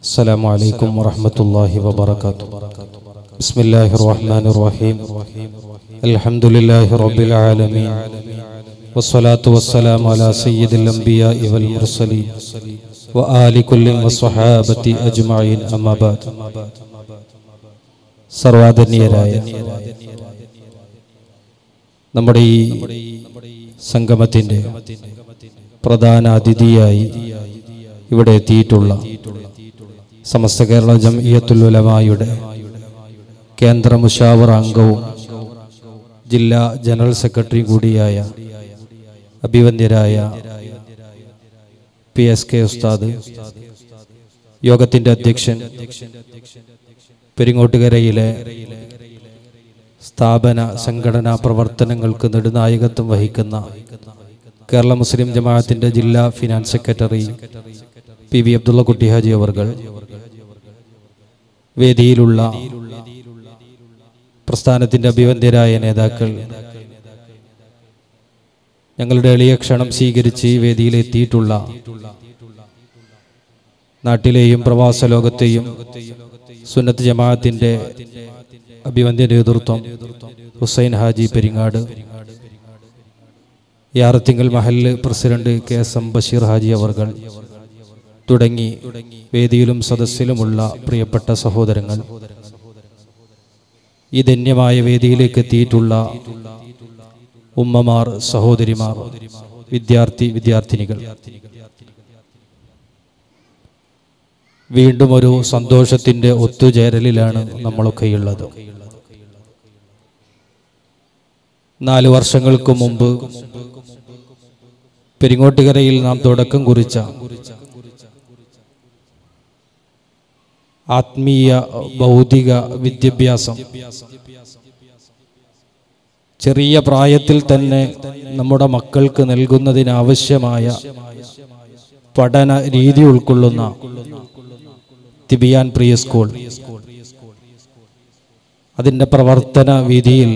السلام عليكم ورحمة الله وبركاته بسم الله الرحمن الرحيم الحمد لله رب العالمين والصلاة والسلام على سيد الأنبياء والمرسلين وآل كل وصحابة أجمعين أما بعد സർവാദരണീയരായ നമ്മുടെ ഈ സംഗമത്തിന്റെ പ്രധാന അതിഥിയായി ഇവിടെ എത്തിയിട്ടുള്ള സമസ്ത കേരള ജംഇയ്യത്തുൽ ഉലമായുടെ കേന്ദ്ര മുഷാവർ അംഗവും ജില്ലാ ജനറൽ സെക്രട്ടറി കൂടിയായ അഭിവന്ദ്യരായ പി എസ് കെ ഉസ്താദ് യോഗത്തിന്റെ അധ്യക്ഷൻ പെരിങ്ങോട്ടുകരയിലെ സ്ഥാപന സംഘടനാ പ്രവർത്തനങ്ങൾക്ക് നെടുനായകത്വം വഹിക്കുന്ന കേരള മുസ്ലിം ജമാഅത്തിന്റെ ജില്ലാ finance secretary P V Abdulla Kutty Haji അവർകൾ വേദിയിലുള്ള പ്രസ്ഥാനത്തിന്റെ അഭിവന്ദ്യരായ നേതാക്കൾ ഞങ്ങളുടെ എളിയ ക്ഷണം സ്വീകരിച്ച് ഈ വേദിയിൽ എത്തിയിട്ടുള്ള നാട്ടിലെയും പ്രവാസ ലോകത്തെയും സുന്നത്ത് ജമാഅത്തിന്റെ അഭിവന്ദ്യ നേതൃത്വം ഹുസൈൻ ഹാജി പെരിങ്ങാട് യാറത്തിങ്കൽ മഹല്ല് president K S M Basheer Haji അവർകൾ തുടങ്ങി വേദിയിലും സദസ്സിലുമുള്ള പ്രിയപ്പെട്ട സഹോദരങ്ങൾ ഈ ധന്യമായ വേദിയിലേക്ക് എത്തിയിട്ടുള്ള ഉമ്മമാർ സഹോദരിമാർ വിദ്യാർത്ഥി വിദ്യാർത്ഥിനികൾ വീണ്ടും ഒരു സന്തോഷത്തിന്റെ ഒത്തുചേരലിലാണ് നമ്മളൊക്കെയുള്ളത് നാല് വർഷങ്ങൾക്ക് മുമ്പ് പെരിങ്ങോട്ടുകരയിൽ നാം തുടക്കം കുറിച്ച ആത്മീയ ഭൗതിക വിദ്യാഭ്യാസം ചെറിയ പ്രായത്തിൽ തന്നെ നമ്മുടെ മക്കൾക്ക് നൽകുന്നതിനാവശ്യമായ പഠന രീതി ഉൾക്കൊള്ളുന്ന തിബിയാൻ പ്രിയ സ്കൂൾ അതിന്റെ പ്രവർത്തന വിധിയിൽ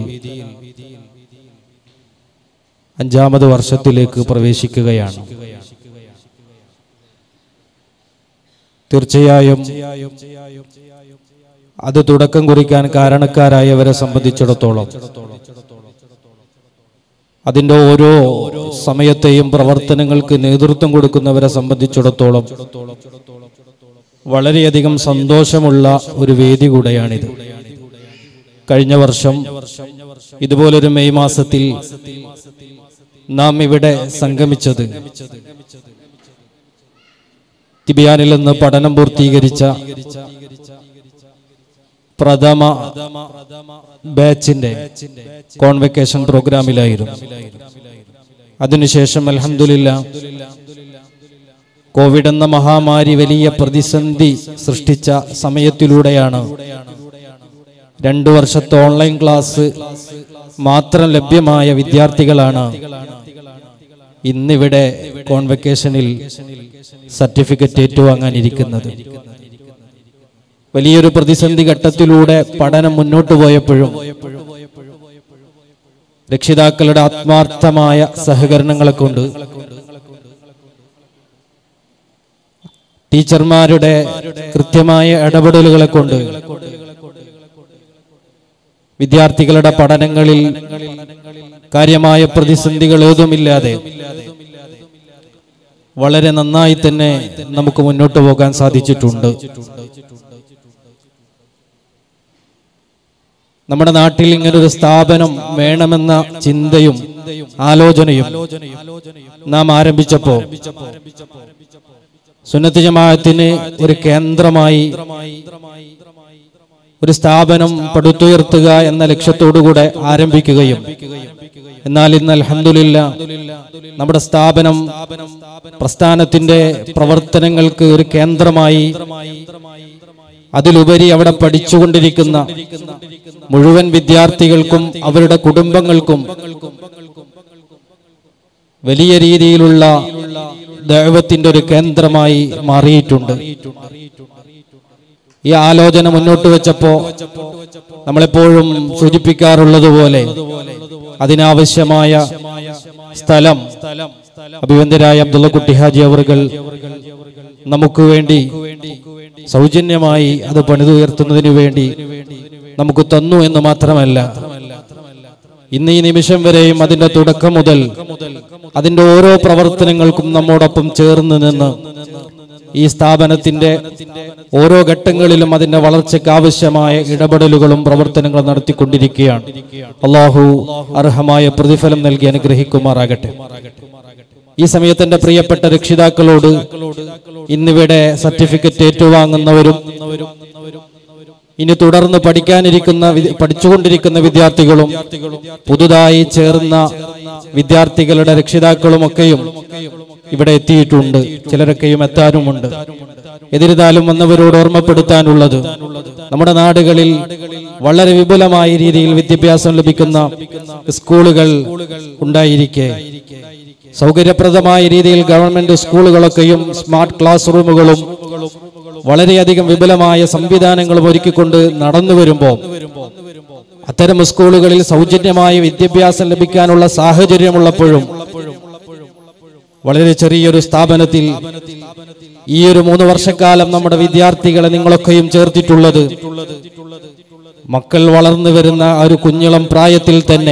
അഞ്ചാമത് വർഷത്തിലേക്ക് പ്രവേശിക്കുകയാണ് തീർച്ചയായും അത് തുടക്കം കുറിക്കാൻ കാരണക്കാരായവരെ സംബന്ധിച്ചിടത്തോളം അതിന്റെ ഓരോ സമയത്തെയും പ്രവർത്തനങ്ങൾക്ക് നേതൃത്വം കൊടുക്കുന്നവരെ സംബന്ധിച്ചിടത്തോളം വളരെയധികം സന്തോഷമുള്ള ഒരു വേദി കൂടെയാണിത് കഴിഞ്ഞ വർഷം ഇതുപോലൊരു മെയ് മാസത്തിൽ നാം ഇവിടെ സംഗമിച്ചത് തിബിയാനിൽ നിന്ന് പഠനം പൂർത്തീകരിച്ച പ്രഥമ ബാച്ചിന്റെ കോൺവെക്കേഷൻ പ്രോഗ്രാമിലായിരുന്നു അതിനുശേഷം അലഹമില്ല കോവിഡ് എന്ന മഹാമാരി വലിയ പ്രതിസന്ധി സൃഷ്ടിച്ച സമയത്തിലൂടെയാണ് രണ്ടു വർഷത്തെ ഓൺലൈൻ ക്ലാസ് മാത്രം ലഭ്യമായ വിദ്യാർത്ഥികളാണ് ഇന്നിവിടെ കോൺവെക്കേഷനിൽ സർട്ടിഫിക്കറ്റ് ഏറ്റുവാങ്ങാനിരിക്കുന്നത് വലിയൊരു പ്രതിസന്ധി ഘട്ടത്തിലൂടെ പഠനം മുന്നോട്ട് പോയപ്പോഴും രക്ഷിതാക്കളുടെ ആത്മാർത്ഥമായ സഹകരണങ്ങളെ കൊണ്ട് ടീച്ചർമാരുടെ കൃത്യമായ ഇടപെടലുകളെ കൊണ്ട് വിദ്യാർത്ഥികളുടെ പഠനങ്ങളിൽ കാര്യമായ പ്രതിസന്ധികൾ ഏതുമില്ലാതെ വളരെ നന്നായി തന്നെ നമുക്ക് മുന്നോട്ട് പോകാൻ സാധിച്ചിട്ടുണ്ട് നമ്മുടെ നാട്ടിൽ ഇങ്ങനെ ഒരു സ്ഥാപനം വേണമെന്ന ചിന്തയും ആലോചനയും നാം ആരംഭിച്ചപ്പോ സുന്നത്ത് ജമാഅത്തിന് ഒരു കേന്ദ്രമായി ഒരു സ്ഥാപനം പടുത്തുയർത്തുക എന്ന ലക്ഷ്യത്തോടുകൂടെ ആരംഭിക്കുകയും എന്നാൽ ഇന്ന് അലഹമില്ല നമ്മുടെ സ്ഥാപനം പ്രസ്ഥാനത്തിന്റെ പ്രവർത്തനങ്ങൾക്ക് ഒരു കേന്ദ്രമായി അതിലുപരി അവിടെ പഠിച്ചുകൊണ്ടിരിക്കുന്ന മുഴുവൻ വിദ്യാർത്ഥികൾക്കും അവരുടെ കുടുംബങ്ങൾക്കും വലിയ രീതിയിലുള്ള ദൈവത്തിന്റെ ഒരു കേന്ദ്രമായി മാറിയിട്ടുണ്ട് ഈ ആലോചന മുന്നോട്ട് വെച്ചപ്പോ നമ്മളെപ്പോഴും സൂചിപ്പിക്കാറുള്ളതുപോലെ അതിനാവശ്യമായ സ്ഥലം അഭിവന്ദരായ അബ്ദുള്ള കുട്ടി ഹാജി അവർകൾ നമുക്ക് വേണ്ടി സൗജന്യമായി അത് പണിതുയർത്തുന്നതിനു വേണ്ടി നമുക്ക് തന്നു എന്ന് മാത്രമല്ല ഇന്ന് ഈ നിമിഷം വരെയും അതിന്റെ തുടക്കം മുതൽ അതിന്റെ ഓരോ പ്രവർത്തനങ്ങൾക്കും നമ്മോടൊപ്പം ചേർന്ന് നിന്ന് ഈ സ്ഥാപനത്തിന്റെ ഓരോ ഘട്ടങ്ങളിലും അതിന്റെ വളർച്ചയ്ക്ക് ആവശ്യമായ ഇടപെടലുകളും പ്രവർത്തനങ്ങളും നടത്തിക്കൊണ്ടിരിക്കുകയാണ് അള്ളാഹു അർഹമായ പ്രതിഫലം നൽകി അനുഗ്രഹിക്കുമാറാകട്ടെ ഈ സമയത്ത് എന്റെ പ്രിയപ്പെട്ട രക്ഷിതാക്കളോട് ഇന്നിവിടെ സർട്ടിഫിക്കറ്റ് ഏറ്റുവാങ്ങുന്നവരും ഇനി തുടർന്ന് പഠിക്കാനിരിക്കുന്ന വി- പഠിച്ചുകൊണ്ടിരിക്കുന്ന വിദ്യാർത്ഥികളും പുതുതായി ചേർന്ന വിദ്യാർത്ഥികളുടെ രക്ഷിതാക്കളും ഒക്കെയും ഇവിടെ എത്തിയിട്ടുണ്ട് ചിലരൊക്കെയും എത്താനുമുണ്ട് എന്നിരുന്നാലും വന്നവരോട് ഓർമ്മപ്പെടുത്താനുള്ളത് നമ്മുടെ നാടുകളിൽ വളരെ വിപുലമായ രീതിയിൽ വിദ്യാഭ്യാസം ലഭിക്കുന്ന സ്കൂളുകൾ ഉണ്ടായിരിക്കെ സൗകര്യപ്രദമായ രീതിയിൽ ഗവൺമെന്റ് സ്കൂളുകളൊക്കെയും സ്മാർട്ട് ക്ലാസ് റൂമുകളും വളരെയധികം വിപുലമായ സംവിധാനങ്ങളും ഒരുക്കിക്കൊണ്ട് നടന്നു വരുമ്പോൾ അത്തരം സ്കൂളുകളിൽ സൗജന്യമായ വിദ്യാഭ്യാസം ലഭിക്കാനുള്ള സാഹചര്യമുള്ളപ്പോഴും വളരെ ചെറിയൊരു സ്ഥാപനത്തിൽ ഈ ഒരു മൂന്ന് വർഷക്കാലം നമ്മുടെ വിദ്യാർത്ഥികളെ നിങ്ങളൊക്കെയും ചേർത്തിട്ടുള്ളത് മക്കൾ വളർന്നു വരുന്ന ആ ഒരു കുഞ്ഞിളം പ്രായത്തിൽ തന്നെ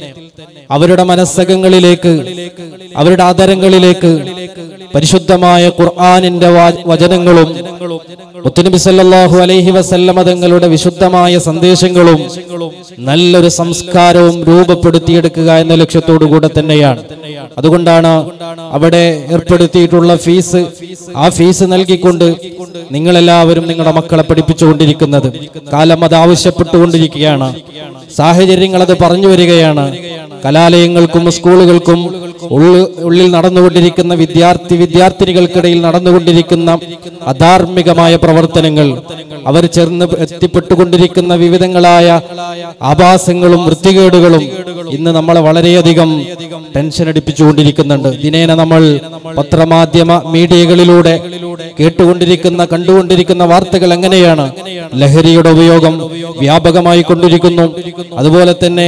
അവരുടെ മനസ്സകങ്ങളിലേക്ക് അവരുടെ ആദരങ്ങളിലേക്ക് പരിശുദ്ധമായ ഖുർആാനിന്റെ വാ- വചനങ്ങളും മുത്തുനബി സല്ലല്ലാഹു അലൈഹി വസല്ലമ തങ്ങളുടെ വിശുദ്ധമായ സന്ദേശങ്ങളും നല്ലൊരു സംസ്കാരവും രൂപപ്പെടുത്തിയെടുക്കുക എന്ന ലക്ഷ്യത്തോടു കൂടെ തന്നെയാണ് അതുകൊണ്ടാണ് അവിടെ ഏർപ്പെടുത്തിയിട്ടുള്ള ഫീസ് ആ ഫീസ് നൽകിക്കൊണ്ട് നിങ്ങളെല്ലാവരും നിങ്ങളുടെ മക്കളെ പഠിപ്പിച്ചുകൊണ്ടിരിക്കുന്നത് കാലം അത് ആവശ്യപ്പെട്ടുകൊണ്ടിരിക്കുകയാണ് സാഹചര്യങ്ങൾ അത് പറഞ്ഞു വരികയാണ് കലാലയങ്ങൾക്കും സ്കൂളുകൾക്കും ഉള്ളു- ഉള്ളിൽ നടന്നുകൊണ്ടിരിക്കുന്ന വിദ്യാർത്ഥി വിദ്യാർത്ഥിനികൾക്കിടയിൽ നടന്നുകൊണ്ടിരിക്കുന്ന അധാർമികമായ പ്രവർത്തനങ്ങൾ അവർ ചേർന്ന് എത്തിപ്പെട്ടുകൊണ്ടിരിക്കുന്ന വിവിധങ്ങളായ ആഭാസങ്ങളും വൃത്തികേടുകളും ഇന്ന് നമ്മളെ വളരെയധികം ടെൻഷൻ അടിപ്പിച്ചുകൊണ്ടിരിക്കുന്നുണ്ട് ദിനേന നമ്മൾ പത്രമാധ്യമ മീഡിയകളിലൂടെ കേട്ടുകൊണ്ടിരിക്കുന്ന കണ്ടുകൊണ്ടിരിക്കുന്ന വാർത്തകൾ എങ്ങനെയാണ് ലഹരിയുടെ ഉപയോഗം വ്യാപകമായി കൊണ്ടിരിക്കുന്നു അതുപോലെ തന്നെ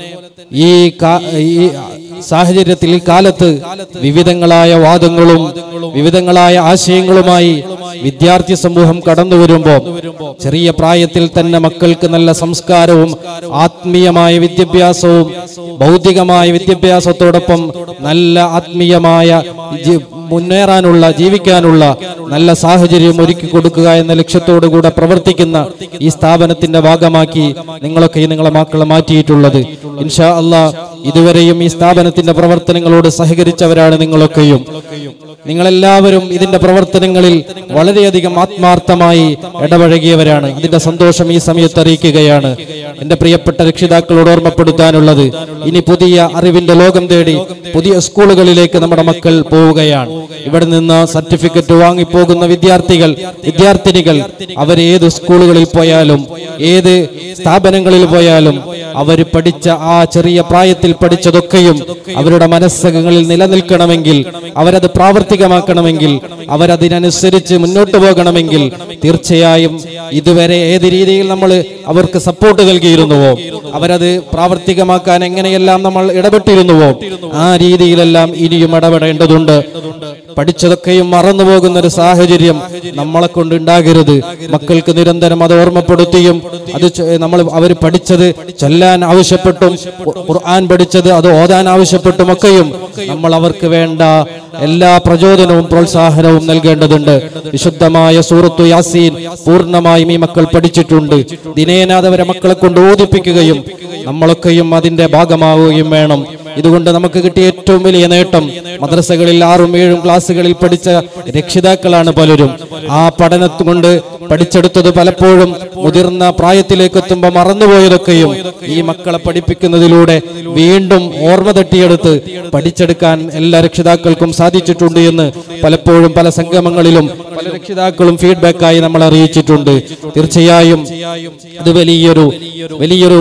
ഈ കാ- ഈ സാഹചര്യത്തിൽ ഈ കാലത്ത് വിവിധങ്ങളായ വാദങ്ങളും വിവിധങ്ങളായ ആശയങ്ങളുമായി വിദ്യാർത്ഥി സമൂഹം കടന്നു വരുമ്പോൾ ചെറിയ പ്രായത്തിൽ തന്നെ മക്കൾക്ക് നല്ല സംസ്കാരവും ആത്മീയമായ വിദ്യാഭ്യാസവും ഭൗതികമായ വിദ്യാഭ്യാസത്തോടൊപ്പം നല്ല ആത്മീയമായ ജി- മുന്നേറാനുള്ള ജീവിക്കാനുള്ള നല്ല സാഹചര്യം ഒരുക്കി കൊടുക്കുക എന്ന ലക്ഷ്യത്തോടു കൂടെ പ്രവർത്തിക്കുന്ന ഈ സ്ഥാപനത്തിന്റെ ഭാഗമാക്കി നിങ്ങളൊക്കെ നിങ്ങളെ മക്കളെ മാറ്റിയിട്ടുള്ളത് ഇൻഷാ അള്ളാ ഇതുവരെയും ഈ സ്ഥാപനത്തിന്റെ പ്രവർത്തനങ്ങളോട് സഹകരിച്ചവരാണ് നിങ്ങളൊക്കെയും നിങ്ങളെല്ലാവരും ഇതിന്റെ പ്രവർത്തനങ്ങളിൽ വളരെയധികം ആത്മാർത്ഥമായി ഇടപഴകിയവരാണ് അതിന്റെ സന്തോഷം ഈ സമയത്ത് അറിയിക്കുകയാണ് എന്റെ പ്രിയപ്പെട്ട രക്ഷിതാക്കളോട് ഓർമ്മപ്പെടുത്താനുള്ളത് ഇനി പുതിയ അറിവിന്റെ ലോകം തേടി പുതിയ സ്കൂളുകളിലേക്ക് നമ്മുടെ മക്കൾ പോവുകയാണ് ഇവിടെ നിന്ന് സർട്ടിഫിക്കറ്റ് വാങ്ങിപ്പോകുന്ന വിദ്യാർത്ഥികൾ വിദ്യാർത്ഥിനികൾ അവർ ഏത് സ്കൂളുകളിൽ പോയാലും ഏത് സ്ഥാപനങ്ങളിൽ പോയാലും അവർ പഠിച്ച ആ ചെറിയ പ്രായത്തിൽ പഠിച്ചതൊക്കെയും അവരുടെ മനസ്സകങ്ങളിൽ നിലനിൽക്കണമെങ്കിൽ അവരത് പ്രാവർത്തികമാക്കണമെങ്കിൽ അവരതിനനുസരിച്ച് മുന്നോട്ട് പോകണമെങ്കിൽ തീർച്ചയായും ഇതുവരെ ഏത് രീതിയിൽ നമ്മൾ അവർക്ക് സപ്പോർട്ട് നൽകിയിരുന്നുവോ അവരത് പ്രാവർത്തികമാക്കാൻ എങ്ങനെയെല്ലാം നമ്മൾ ഇടപെട്ടിരുന്നുവോ ആ രീതിയിലെല്ലാം ഇനിയും ഇടപെടേണ്ടതുണ്ട് പഠിച്ചതൊക്കെയും മറന്നു പോകുന്ന ഒരു സാഹചര്യം നമ്മളെ കൊണ്ട് ഉണ്ടാകരുത് മക്കൾക്ക് നിരന്തരം അത് ഓർമ്മപ്പെടുത്തിയും അത് ചൊ- നമ്മൾ അവർ പഠിച്ചത് ചൊല്ലാൻ ആവശ്യപ്പെട്ടും ഖു- ഖുർആൻ പഠിച്ചത് അത് ഓതാൻ ആവശ്യപ്പെട്ടും ഒക്കെയും നമ്മൾ അവർക്ക് വേണ്ട എല്ലാ പ്രചോദനവും പ്രോത്സാഹനവും നൽകേണ്ടതുണ്ട് വിശുദ്ധമായ സൂറത്തു യാസീൻ പൂർണ്ണമായും ഈ മക്കൾ പഠിച്ചിട്ടുണ്ട് ദിനേന അത് അവരെ മക്കളെ കൊണ്ട് ഓദിപ്പിക്കുകയും നമ്മളൊക്കെയും അതിന്റെ ഭാഗമാവുകയും വേണം ഇതുകൊണ്ട് നമുക്ക് കിട്ടിയ ഏറ്റവും വലിയ നേട്ടം മദ്രസകളിൽ ആറും ഏഴും ക്ലാസ്സുകളിൽ പഠിച്ച രക്ഷിതാക്കളാണ് പലരും ആ പഠനത്ത് കൊണ്ട് പഠിച്ചെടുത്തത് പലപ്പോഴും മുതിർന്ന പ്രായത്തിലേക്ക് എത്തുമ്പോൾ മറന്നുപോയതൊക്കെയും ഈ മക്കളെ പഠിപ്പിക്കുന്നതിലൂടെ വീണ്ടും ഓർമ്മ തട്ടിയെടുത്ത് പഠിച്ചെടുക്കാൻ എല്ലാ രക്ഷിതാക്കൾക്കും സാധിച്ചിട്ടുണ്ട് എന്ന് പലപ്പോഴും പല സംഗമങ്ങളിലും പല രക്ഷിതാക്കളും ഫീഡ്ബാക്കായി നമ്മൾ അറിയിച്ചിട്ടുണ്ട് തീർച്ചയായും ഇത് വലിയൊരു വലിയൊരു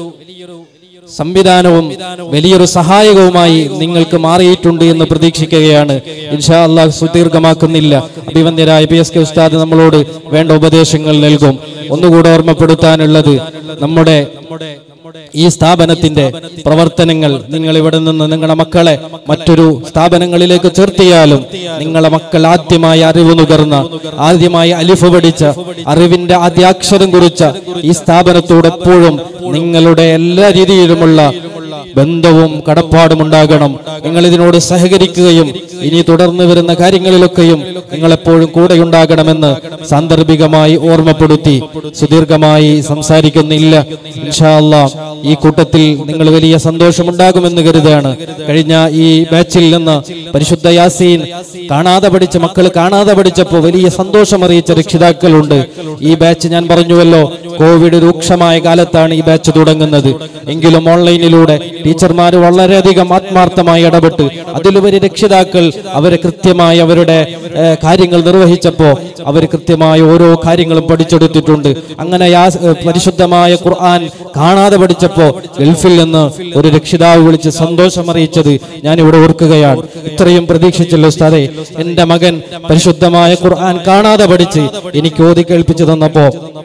സംവിധാനവും വലിയൊരു സഹായകവുമായി നിങ്ങൾക്ക് മാറിയിട്ടുണ്ട് എന്ന് പ്രതീക്ഷിക്കുകയാണ് ഇൻഷാ അള്ളാഹ് സുദീർഘമാക്കുന്നില്ല അഭിവന്ദ്യരായ പി എസ് കെ ഉസ്താദ് നമ്മളോട് വേണ്ട ഉപദേശങ്ങൾ നൽകും ഒന്നുകൂടെ ഓർമ്മപ്പെടുത്താനുള്ളത് നമ്മുടെ ഈ സ്ഥാപനത്തിന്റെ പ്രവർത്തനങ്ങൾ നിങ്ങൾ ഇവിടെ നിന്ന് നിങ്ങളുടെ മക്കളെ മറ്റൊരു സ്ഥാപനങ്ങളിലേക്ക് ചേർത്തിയാലും നിങ്ങളെ മക്കൾ ആദ്യമായി അറിവ് നുകർന്ന ആദ്യമായി അലിഫ് പഠിച്ച അറിവിന്റെ ആദ്യാക്ഷരം കുറിച്ച ഈ സ്ഥാപനത്തോട് എപ്പോഴും നിങ്ങളുടെ എല്ലാ രീതിയിലുമുള്ള ബന്ധവും കടപ്പാടും ഉണ്ടാകണം നിങ്ങൾ ഇതിനോട് സഹകരിക്കുകയും ഇനി തുടർന്ന് വരുന്ന കാര്യങ്ങളിലൊക്കെയും നിങ്ങൾ എപ്പോഴും കൂടെയുണ്ടാകണമെന്ന് സാന്ദർഭികമായി ഓർമ്മപ്പെടുത്തി സുദീർഘമായി സംസാരിക്കുന്നില്ല ഇൻഷാ അല്ലാ ഈ കൂട്ടത്തിൽ നിങ്ങൾ വലിയ സന്തോഷമുണ്ടാകുമെന്ന് കരുതാണ് കഴിഞ്ഞ ഈ ബാച്ചിൽ നിന്ന് പരിശുദ്ധ യാസീൻ കാണാതെ പഠിച്ച മക്കൾ കാണാതെ പഠിച്ചപ്പോൾ വലിയ സന്തോഷം അറിയിച്ച രക്ഷിതാക്കളുണ്ട് ഈ ബാച്ച് ഞാൻ പറഞ്ഞുവല്ലോ കോവിഡ് രൂക്ഷമായ കാലത്താണ് ഈ ബാച്ച് തുടങ്ങുന്നത് എങ്കിലും ഓൺലൈനിലൂടെ ടീച്ചർമാർ വളരെയധികം ആത്മാർത്ഥമായി ഇടപെട്ട് അതിലുപരി രക്ഷിതാക്കൾ അവരെ കൃത്യമായി അവരുടെ ഏഹ്, കാര്യങ്ങൾ നിർവഹിച്ചപ്പോൾ അവർ കൃത്യമായ ഓരോ കാര്യങ്ങളും പഠിച്ചെടുത്തിട്ടുണ്ട് അങ്ങനെ യാ- ഏഹ്, പരിശുദ്ധമായ ഖുർആൻ കാണാതെ പഠിച്ചപ്പോൾ ഗൾഫിൽ നിന്ന് ഒരു രക്ഷിതാവ് വിളിച്ച് സന്തോഷം അറിയിച്ചത് ഞാൻ ഇവിടെ ഓർക്കുകയാണ് ഇത്രയും പ്രതീക്ഷിച്ചല്ലോ ഉസ്താദെ എന്റെ മകൻ പരിശുദ്ധമായ ഖുർആൻ കാണാതെ പഠിച്ച് എനിക്ക് ഓതി കേൾപ്പിച്ചു തന്നപ്പോ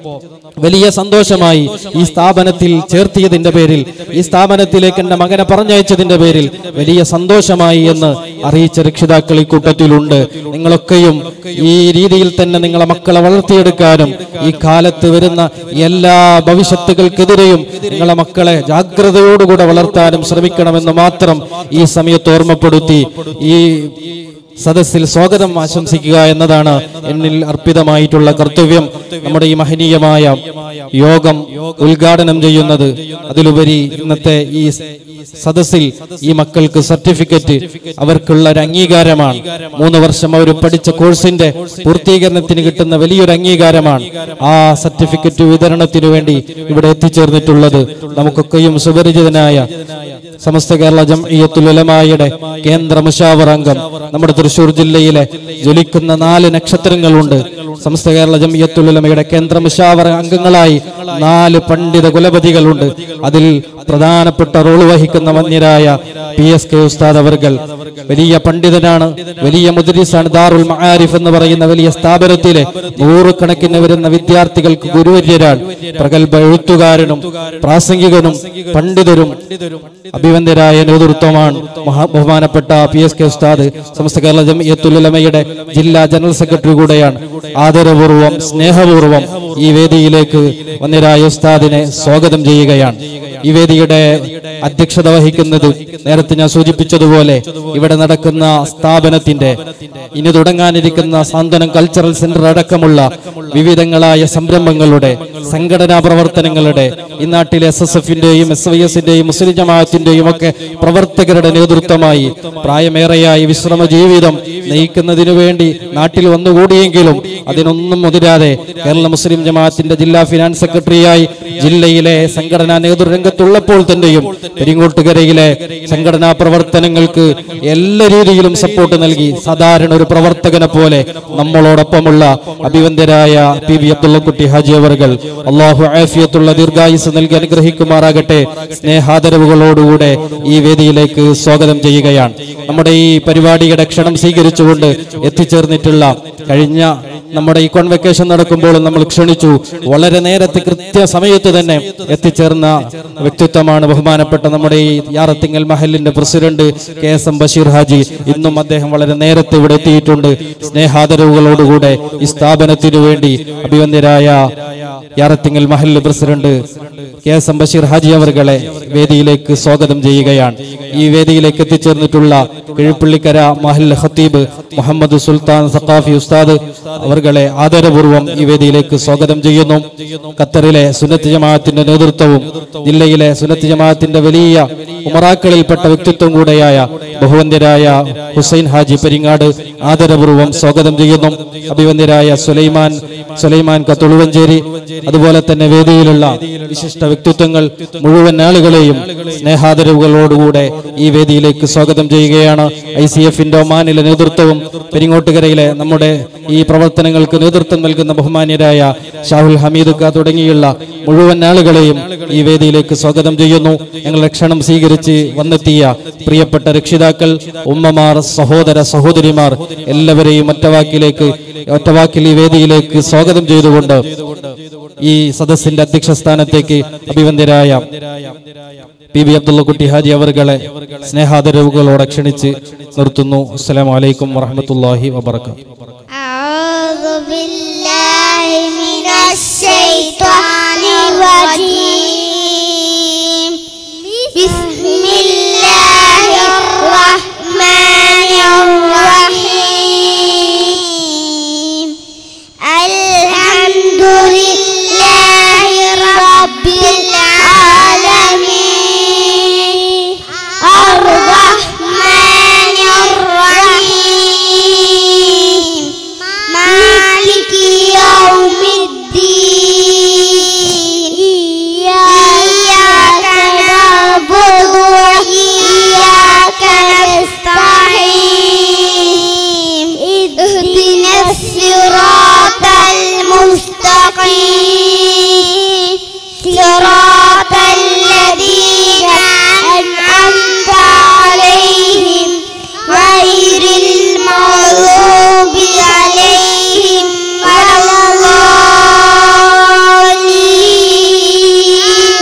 വലിയ സന്തോഷമായി ഈ സ്ഥാപനത്തിൽ ചേർത്തിയതിന്റെ പേരിൽ ഈ സ്ഥാപനത്തിലേക്ക് എന്റെ മകനെ പറഞ്ഞയച്ചതിന്റെ പേരിൽ വലിയ സന്തോഷമായി എന്ന് അറിയിച്ച രക്ഷിതാക്കൾ ഈ കൂട്ടത്തിലുണ്ട് നിങ്ങളൊക്കെയും ഈ രീതിയിൽ തന്നെ നിങ്ങളെ മക്കളെ വളർത്തിയെടുക്കാനും ഈ കാലത്ത് വരുന്ന എല്ലാ ഭവിഷ്യത്തുകൾക്കെതിരെയും നിങ്ങളെ മക്കളെ ജാഗ്രതയോടുകൂടെ വളർത്താനും ശ്രമിക്കണമെന്ന് മാത്രം ഈ സമയത്ത് ഓർമ്മപ്പെടുത്തി ഈ സദസ്സിൽ സ്വാഗതം ആശംസിക്കുക എന്നതാണ് എന്നിൽ അർപ്പിതമായിട്ടുള്ള കർത്തവ്യം നമ്മുടെ ഈ മഹനീയമായ യോഗം ഉദ്ഘാടനം ചെയ്യുന്നത് അതിലുപരി ഇന്നത്തെ ഈ സദസ്സിൽ ഈ മക്കൾക്ക് സർട്ടിഫിക്കറ്റ് അവർക്കുള്ള ഒരു അംഗീകാരമാണ് മൂന്ന് വർഷം അവർ പഠിച്ച കോഴ്സിന്റെ പൂർത്തീകരണത്തിന് കിട്ടുന്ന വലിയൊരു അംഗീകാരമാണ് ആ സർട്ടിഫിക്കറ്റ് വിതരണത്തിനു വേണ്ടി ഇവിടെ എത്തിച്ചേർന്നിട്ടുള്ളത് നമുക്കൊക്കെയും സുപരിചിതനായ സമസ്ത കേരള ജംഇയ്യത്തുൽ ഉലമായുടെ കേന്ദ്ര മുഷാവർ അംഗം നമ്മുടെ തൃശൂർ ജില്ലയിലെ ജ്വലിക്കുന്ന നാല് നക്ഷത്രങ്ങളുണ്ട് സമസ്ത കേരള ജംഇയ്യത്തുൽ ഉലമയുടെ കേന്ദ്ര മുഷാവർ അംഗങ്ങളായി നാല് പണ്ഡിത കുലപതികളുണ്ട് അതിൽ പ്രധാനപ്പെട്ട റോൾ വഹിക്കുന്ന വന്യരായ പി എസ് കെ ഉസ്താദ് അവർകൾ വലിയ പണ്ഡിതനാണ് വലിയ മുദ്രിസാണ് ദാറുൽ മആരിഫ് എന്ന് പറയുന്ന വലിയ സ്ഥാപനത്തിലെ നൂറുകണക്കിന് വരുന്ന വിദ്യാർത്ഥികൾക്ക് ഗുരുവര്യരാണ് പ്രഗത്ഭ എഴുത്തുകാരനും പ്രാസംഗികനും പണ്ഡിതരും അഭിവന്ദ്യരായ നേതൃത്വമാണ് മഹാ ബഹുമാനപ്പെട്ട പി എസ് കെ ഉസ്താദ് സമസ്ത കേരള ജമിയത്തുലമയുടെ ജില്ലാ ജനറൽ സെക്രട്ടറി കൂടെയാണ് ആദരപൂർവം സ്നേഹപൂർവം ഈ വേദിയിലേക്ക് വന്യരായ ഉസ്താദിനെ സ്വാഗതം ചെയ്യുകയാണ് ഈ വേദിയുടെ അധ്യക്ഷത വഹിക്കുന്നത് നേരത്തെ ഞാൻ സൂചിപ്പിച്ചതുപോലെ ഇവിടെ നടക്കുന്ന സ്ഥാപനത്തിന്റെ ഇനി തുടങ്ങാനിരിക്കുന്ന സാന്ത്വനം കൾച്ചറൽ സെന്റർ അടക്കമുള്ള വിവിധങ്ങളായ സംരംഭങ്ങളുടെ സംഘടനാ പ്രവർത്തനങ്ങളുടെ ഈ നാട്ടിലെ എസ് എസ് എഫിന്റെയും എസ് വൈ എസിന്റെയും മുസ്ലിം ജമാഅത്തിന്റെയും ഒക്കെ പ്രവർത്തകരുടെ നേതൃത്വമായി പ്രായമേറെയായി വിശ്രമ ജീവിതം നയിക്കുന്നതിനു വേണ്ടി നാട്ടിൽ വന്നുകൂടിയെങ്കിലും അതിനൊന്നും മുതിരാതെ കേരള മുസ്ലിം ജമാഅത്തിന്റെ ജില്ലാ ഫിനാൻസ് സെക്രട്ടറിയായി ജില്ലയിലെ സംഘടനാ നേതൃരംഗത്തുള്ളപ്പോൾ തന്നെയും പെരിങ്ങോട്ടുകരയിലെ സംഘടനാ പ്രവർത്തനങ്ങൾക്ക് എല്ലാ രീതിയിലും സപ്പോർട്ട് നൽകി സാധാരണ ഒരു പ്രവർത്തകനെ പോലെ നമ്മളോടൊപ്പമുള്ള അഭിവന്ദരായ പി ബി അബ്ദുള്ളക്കുട്ടി ഹാജി അവർകൾ അള്ളാഹു ആഫിയത്തുള്ള ദീർഘായുസ് നൽകി അനുഗ്രഹിക്കുമാറാകട്ടെ സ്നേഹാദരവുകളോടുകൂടെ ഈ വേദിയിലേക്ക് സ്വാഗതം ചെയ്യുകയാണ് നമ്മുടെ ഈ പരിപാടിയുടെ ക്ഷണം സ്വീകരിച്ചുകൊണ്ട് എത്തിച്ചേർന്നിട്ടുള്ള കഴിഞ്ഞ നമ്മുടെ ഈ കോൺവെക്കേഷൻ നടക്കുമ്പോൾ നമ്മൾ ക്ഷണിച്ചു വളരെ നേരത്തെ കൃത്യസമയത്ത് തന്നെ എത്തിച്ചേർന്ന വ്യക്തിത്വമാണ് ബഹുമാനപ്പെട്ട നമ്മുടെ ഈ യാറത്തിങ്ങൽ മഹലിന്റെ president K S M Basheer Haji ഇന്നും അദ്ദേഹം വളരെ നേരത്തെ ഇവിടെ എത്തിയിട്ടുണ്ട് സ്നേഹാദരവുകളോടുകൂടെ ഈ സ്ഥാപനത്തിനു വേണ്ടി അഭിവന്ദ്യരായ യാറത്തിങ്ങൽ മഹലിന്റെ president K S M Basheer Haji അവർകളെ വേദിയിലേക്ക് സ്വാഗതം ചെയ്യുകയാണ് ഈ വേദിയിലേക്ക് എത്തിച്ചേർന്നിട്ടുള്ള കിഴിപ്പള്ളിക്കര മഹൽ ഖത്തീബ് മുഹമ്മദ് സുൽത്താൻ സഖാഫി ഉസ്താദ് അവർകളെ ആദരപൂർവ്വം ഈ വേദിയിലേക്ക് സ്വാഗതം ചെയ്യുന്നു ഖത്തറിലെ സുന്നത്ത് ജമാഅത്തിന്റെ നേതൃത്വവും ജില്ലയിലെ സുന്നത്ത് ജമാഅത്തിന്റെ വലിയ ഉമറാക്കളിൽപ്പെട്ട വ്യക്തിത്വം കൂടെയായ ബഹുവന്യരായ ഹുസൈൻ ഹാജി പെരിങ്ങാട് ആദരപൂർവ്വം സ്വാഗതം ചെയ്യുന്നു അഭിവന്യരായ സുലൈമാൻ സുലൈമാൻ കത്തുളുവഞ്ചേരി അതുപോലെ തന്നെ വേദിയിലുള്ള വിശിഷ്ട വ്യക്തിത്വങ്ങൾ മുഴുവൻ ആളുകളെയും സ്നേഹാദരവുകളോടുകൂടെ ഈ വേദിയിലേക്ക് സ്വാഗതം ചെയ്യുകയാണ് ഐ സി എഫിന്റെ ഒമാനിലെ നേതൃത്വവും പെരിങ്ങോട്ടുകരയിലെ നമ്മുടെ ഈ പ്രവർത്തനങ്ങൾക്ക് നേതൃത്വം നൽകുന്ന ബഹുമാന്യരായ ഷാഹുൽ ഹമീദ് ഖാ തുടങ്ങിയുള്ള മുഴുവൻ ആളുകളെയും ഈ വേദിയിലേക്ക് സ്വാഗതം ചെയ്യുന്നു ഞങ്ങളുടെ ക്ഷണം സ്വീകരിച്ച് വന്നെത്തിയ പ്രിയപ്പെട്ട രക്ഷിതാക്കൾ ഉമ്മമാർ സഹോദര സഹോദരിമാർ എല്ലാവരെയും ഒറ്റവാക്കിലേക്ക് ഒറ്റവാക്കിൽ ഈ വേദിയിലേക്ക് സ്വാഗതം ചെയ്തുകൊണ്ട് ഈ സദസ്സിന്റെ അധ്യക്ഷ സ്ഥാനത്തേക്ക് അഭിവന്ദ്യരായ പി ബി അബ്ദുള്ളക്കുട്ടി ഹാജി അവറുകളെ സ്നേഹാദരവുകളോടെ ക്ഷണിച്ച് നിർത്തുന്നു അസ്സലാമു അലൈക്കും വറഹമത്തല്ലാഹി വബർക്കാത്തു أعوذ بالله من الشيطان الرجيم بسم الله الرحمن الرحيم الحمد لله رب العالمين الرحمن الرحيم مالك يوم الدين إياك نعبد وإياك نستعين اهدنا الصراط المستقيم صراط الذين أنعمت عليهم غير المغضوب عليهم ولا الضالين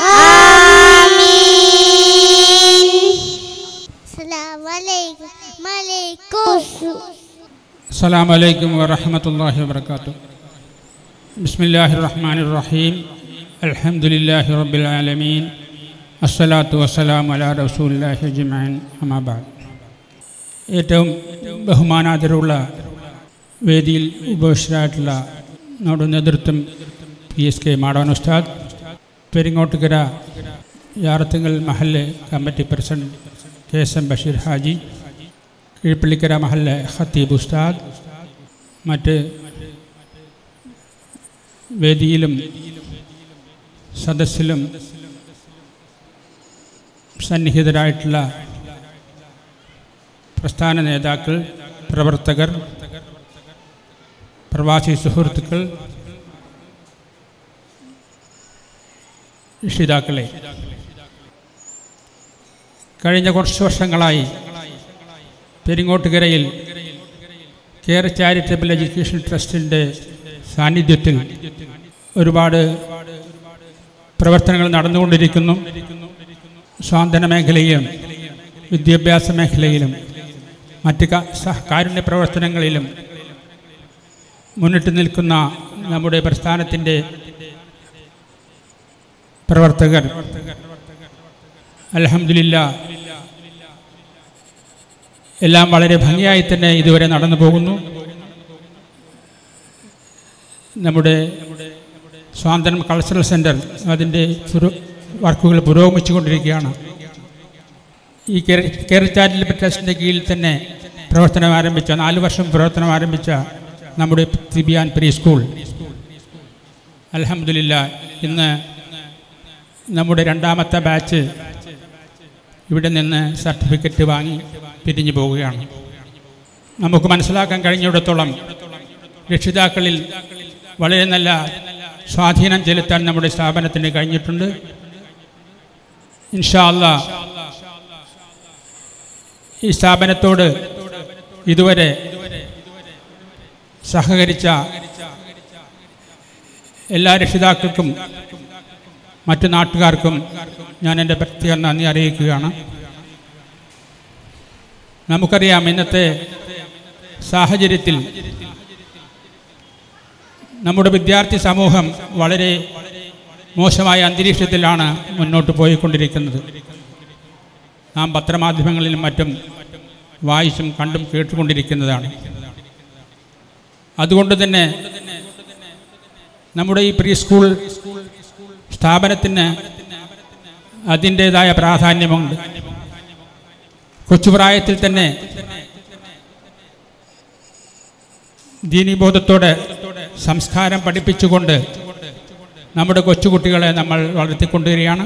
آمين السلام عليكم عليكم السلام عليكم ورحمة الله وبركاته بسم الله الرحمن الرحيم الحمد لله رب العالمين الصلاة والسلام على رسول الله أجمعين أما بعد ഏറ്റവും ബഹുമാനാദരവുള്ള വേദിയിൽ ഉപവിഷ്ടരായിട്ടുള്ള നമ്മുടെ നേതൃത്വം പി എസ് കെ മാടവൻ ഉസ്താദ് പെരിങ്ങോട്ടുകര യാറത്തുങ്കൽ മഹല്ല് committee president K S M Basheer Haji Keezhpallikkara മഹല്ല് ഖത്തീബ് ഉസ്താദ് മറ്റ് വേദിയിലും സദസ്സിലും സന്നിഹിതരായിട്ടുള്ള പ്രസ്ഥാന നേതാക്കൾ പ്രവർത്തകർ പ്രവാസി സുഹൃത്തുക്കൾ രക്ഷിതാക്കളെ കഴിഞ്ഞ കുറച്ച് വർഷങ്ങളായി പെരിങ്ങോട്ടുകരയിൽ കെയർ ചാരിറ്റബിൾ എഡ്യൂക്കേഷൻ ട്രസ്റ്റിൻ്റെ സാന്നിധ്യത്തിൽ ഒരുപാട് പ്രവർത്തനങ്ങൾ നടന്നുകൊണ്ടിരിക്കുന്നു സ്വാതന്ത്ര്യ മേഖലയിലും വിദ്യാഭ്യാസ മേഖലയിലും മറ്റ് ക- സഹ- കാരുണ്യ പ്രവർത്തനങ്ങളിലും മുന്നിട്ട് നിൽക്കുന്ന നമ്മുടെ പ്രസ്ഥാനത്തിൻ്റെ പ്രവർത്തകർ അലഹമില്ല എല്ലാം വളരെ ഭംഗിയായി തന്നെ ഇതുവരെ നടന്നു പോകുന്നു നമ്മുടെ സ്വാതന്ത്ര്യം കൾച്ചറൽ സെൻറ്റർ അതിൻ്റെ പുരോ വർക്കുകൾ പുരോഗമിച്ചുകൊണ്ടിരിക്കുകയാണ് ഈ കെയർ ചാരിറ്റബിൾ ട്രസ്റ്റിൻ്റെ കീഴിൽ തന്നെ പ്രവർത്തനം ആരംഭിച്ച നാല് വർഷം പ്രവർത്തനം ആരംഭിച്ച നമ്മുടെ തിബിയാൻ പ്രീ സ്കൂൾ അലഹമില്ല ഇന്ന് നമ്മുടെ രണ്ടാമത്തെ ബാച്ച് ഇവിടെ നിന്ന് സർട്ടിഫിക്കറ്റ് വാങ്ങി പിരിഞ്ഞു പോവുകയാണ് നമുക്ക് മനസ്സിലാക്കാൻ കഴിഞ്ഞിടത്തോളം രക്ഷിതാക്കളിൽ വളരെ നല്ല സ്വാധീനം ചെലുത്താൻ നമ്മുടെ സ്ഥാപനത്തിന് കഴിഞ്ഞിട്ടുണ്ട് ഇൻഷാ അല്ലാ ഈ സ്ഥാപനത്തോട് ഇതുവരെ സഹകരിച്ച എല്ലാ രക്ഷിതാക്കൾക്കും മറ്റു നാട്ടുകാർക്കും ഞാൻ എൻ്റെ പ്രത്യേക നന്ദി അറിയിക്കുകയാണ് നമുക്കറിയാം ഇന്നത്തെ സാഹചര്യത്തിൽ നമ്മുടെ വിദ്യാർത്ഥി സമൂഹം വളരെ മോശമായ അന്തരീക്ഷത്തിലാണ് മുന്നോട്ട് പോയിക്കൊണ്ടിരിക്കുന്നത് നാം പത്രമാധ്യമങ്ങളിലും മറ്റും വായിച്ചും കണ്ടും കേട്ടുകൊണ്ടിരിക്കുന്നതാണ് അതുകൊണ്ട് തന്നെ നമ്മുടെ ഈ പ്രീ സ്കൂൾ സ്ഥാപനത്തിന് അതിൻ്റേതായ പ്രാധാന്യമുണ്ട് കൊച്ചുപ്രായത്തിൽ തന്നെ ദീനീബോധത്തോടെ സംസ്കാരം പഠിപ്പിച്ചുകൊണ്ട് നമ്മുടെ കൊച്ചുകുട്ടികളെ നമ്മൾ വളർത്തിക്കൊണ്ടുവരികയാണ്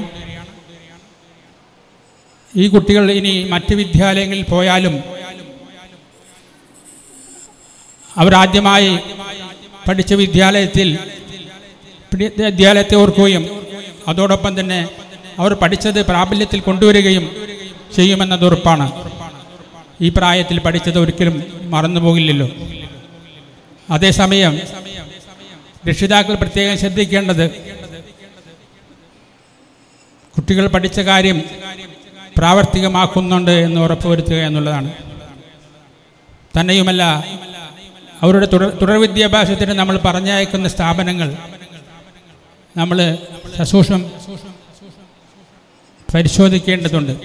ഈ കുട്ടികൾ ഇനി മറ്റ് വിദ്യാലയങ്ങളിൽ പോയാലും അവരാദ്യമായി പഠിച്ച വിദ്യാലയത്തിൽ പിടി- വിദ്യാലയത്തെ ഓർക്കുകയും അതോടൊപ്പം തന്നെ അവർ പഠിച്ചത് പ്രാബല്യത്തിൽ കൊണ്ടുവരികയും ചെയ്യുമെന്നത് ഉറപ്പാണ് ഈ പ്രായത്തിൽ പഠിച്ചത് ഒരിക്കലും മറന്നുപോകില്ലല്ലോ അതേസമയം രക്ഷിതാക്കൾ പ്രത്യേകം ശ്രദ്ധിക്കേണ്ടത് കുട്ടികൾ പഠിച്ച കാര്യം പ്രാവർത്തികമാക്കുന്നുണ്ട് എന്ന് ഉറപ്പുവരുത്തുക എന്നുള്ളതാണ് തന്നെയുമല്ല അവരുടെ തുടർ തുടർ വിദ്യാഭ്യാസത്തിന് നമ്മൾ പറഞ്ഞയക്കുന്ന സ്ഥാപനങ്ങൾ നമ്മൾ സസൂക്ഷ്മം പരിശോധിക്കേണ്ടതുണ്ട്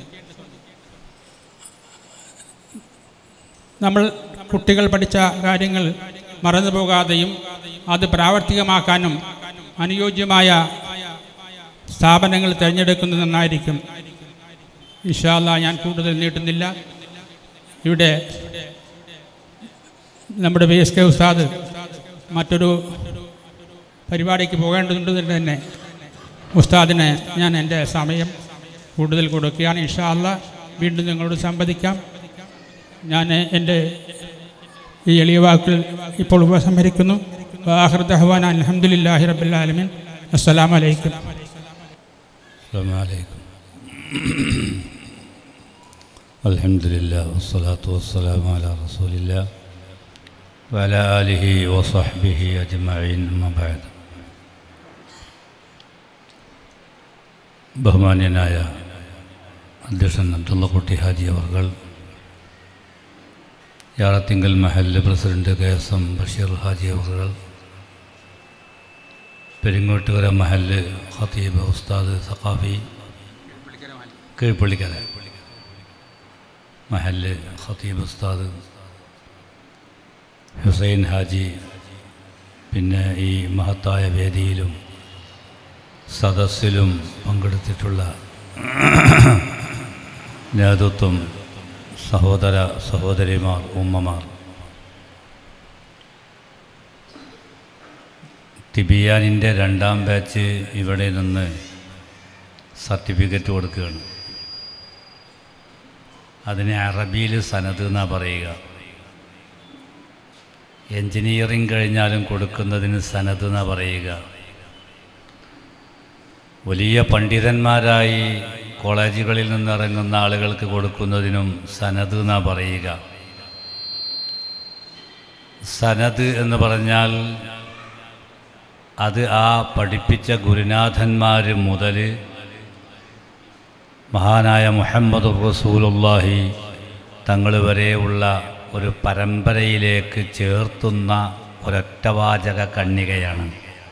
നമ്മൾ കുട്ടികൾ പഠിച്ച കാര്യങ്ങൾ മറന്നു പോകാതെയും അത് പ്രാവർത്തികമാക്കാനും അനുയോജ്യമായ സ്ഥാപനങ്ങൾ തിരഞ്ഞെടുക്കുന്നത് നന്നായിരിക്കും ഇഷാല്ല ഞാൻ കൂടുതൽ നീട്ടുന്നില്ല ഇവിടെ നമ്മുടെ വി എസ് കെ ഉസ്താദ് മറ്റൊരു പരിപാടിക്ക് പോകേണ്ടതുകൊണ്ട് തന്നെ ഉസ്താദിന് ഞാൻ എൻ്റെ സമയം കൂടുതൽ കൊടുക്കുകയാണ് ഇൻഷാല്ല വീണ്ടും നിങ്ങളോട് സംവദിക്കാം ഞാൻ എൻ്റെ ഈ എളിയ വാക്കുകൾ ഇപ്പോൾ ഉപസംഹരിക്കുന്നു വാഹൃദഹ്വാൻ അലഹമുല്ലാഹി റബുല്ലാലമിൻ അസ്സലാമലൈക്കും السلام عليكم الحمد لله والصلاة والسلام على رسول الله وعلى آله وصحبه أجمعين أما بعد ബഹുമാന്യനായ അധ്യക്ഷൻ അബ്ദുള്ള കുട്ടി ഹാജി അവർ യാറത്തിങ്കൽ മഹല്ല് president K S M Basheer Haji അവർ പെരിങ്ങോട്ടുകര മഹല്ല് ഖത്തീബ് ഉസ്താദ് സഖാഫി കീഴ്പള്ളിക്കര മഹല്ല് ഖത്തീബ് ഉസ്താദ് ഹുസൈൻ ഹാജി പിന്നെ ഈ മഹത്തായ വേദിയിലും സദസ്സിലും പങ്കെടുത്തിട്ടുള്ള നേതൃത്വം സഹോദര സഹോദരിമാർ ഉമ്മമാർ തിബിയാനിൻ്റെ രണ്ടാം ബാച്ച് ഇവിടെ നിന്ന് സർട്ടിഫിക്കറ്റ് കൊടുക്കുകയാണ് അതിന് അറബിയിൽ സനത് എന്നാണ് പറയുക എൻജിനീയറിംഗ് കഴിഞ്ഞാലും കൊടുക്കുന്നതിന് സനത് എന്നാണ് പറയുക വലിയ പണ്ഡിതന്മാരായി കോളേജുകളിൽ നിന്നിറങ്ങുന്ന ആളുകൾക്ക് കൊടുക്കുന്നതിനും സനത് എന്നാണ് പറയുക സനത് എന്ന് പറഞ്ഞാൽ അത് ആ പഠിപ്പിച്ച ഗുരുനാഥന്മാർ മുതൽ മഹാനായ മുഹമ്മദ് റസൂലുള്ളാഹി തങ്ങൾ വരെയുള്ള ഒരു പരമ്പരയിലേക്ക് ചേർത്തുന്ന ഒരൊറ്റവാചക കണ്ണികയാണ്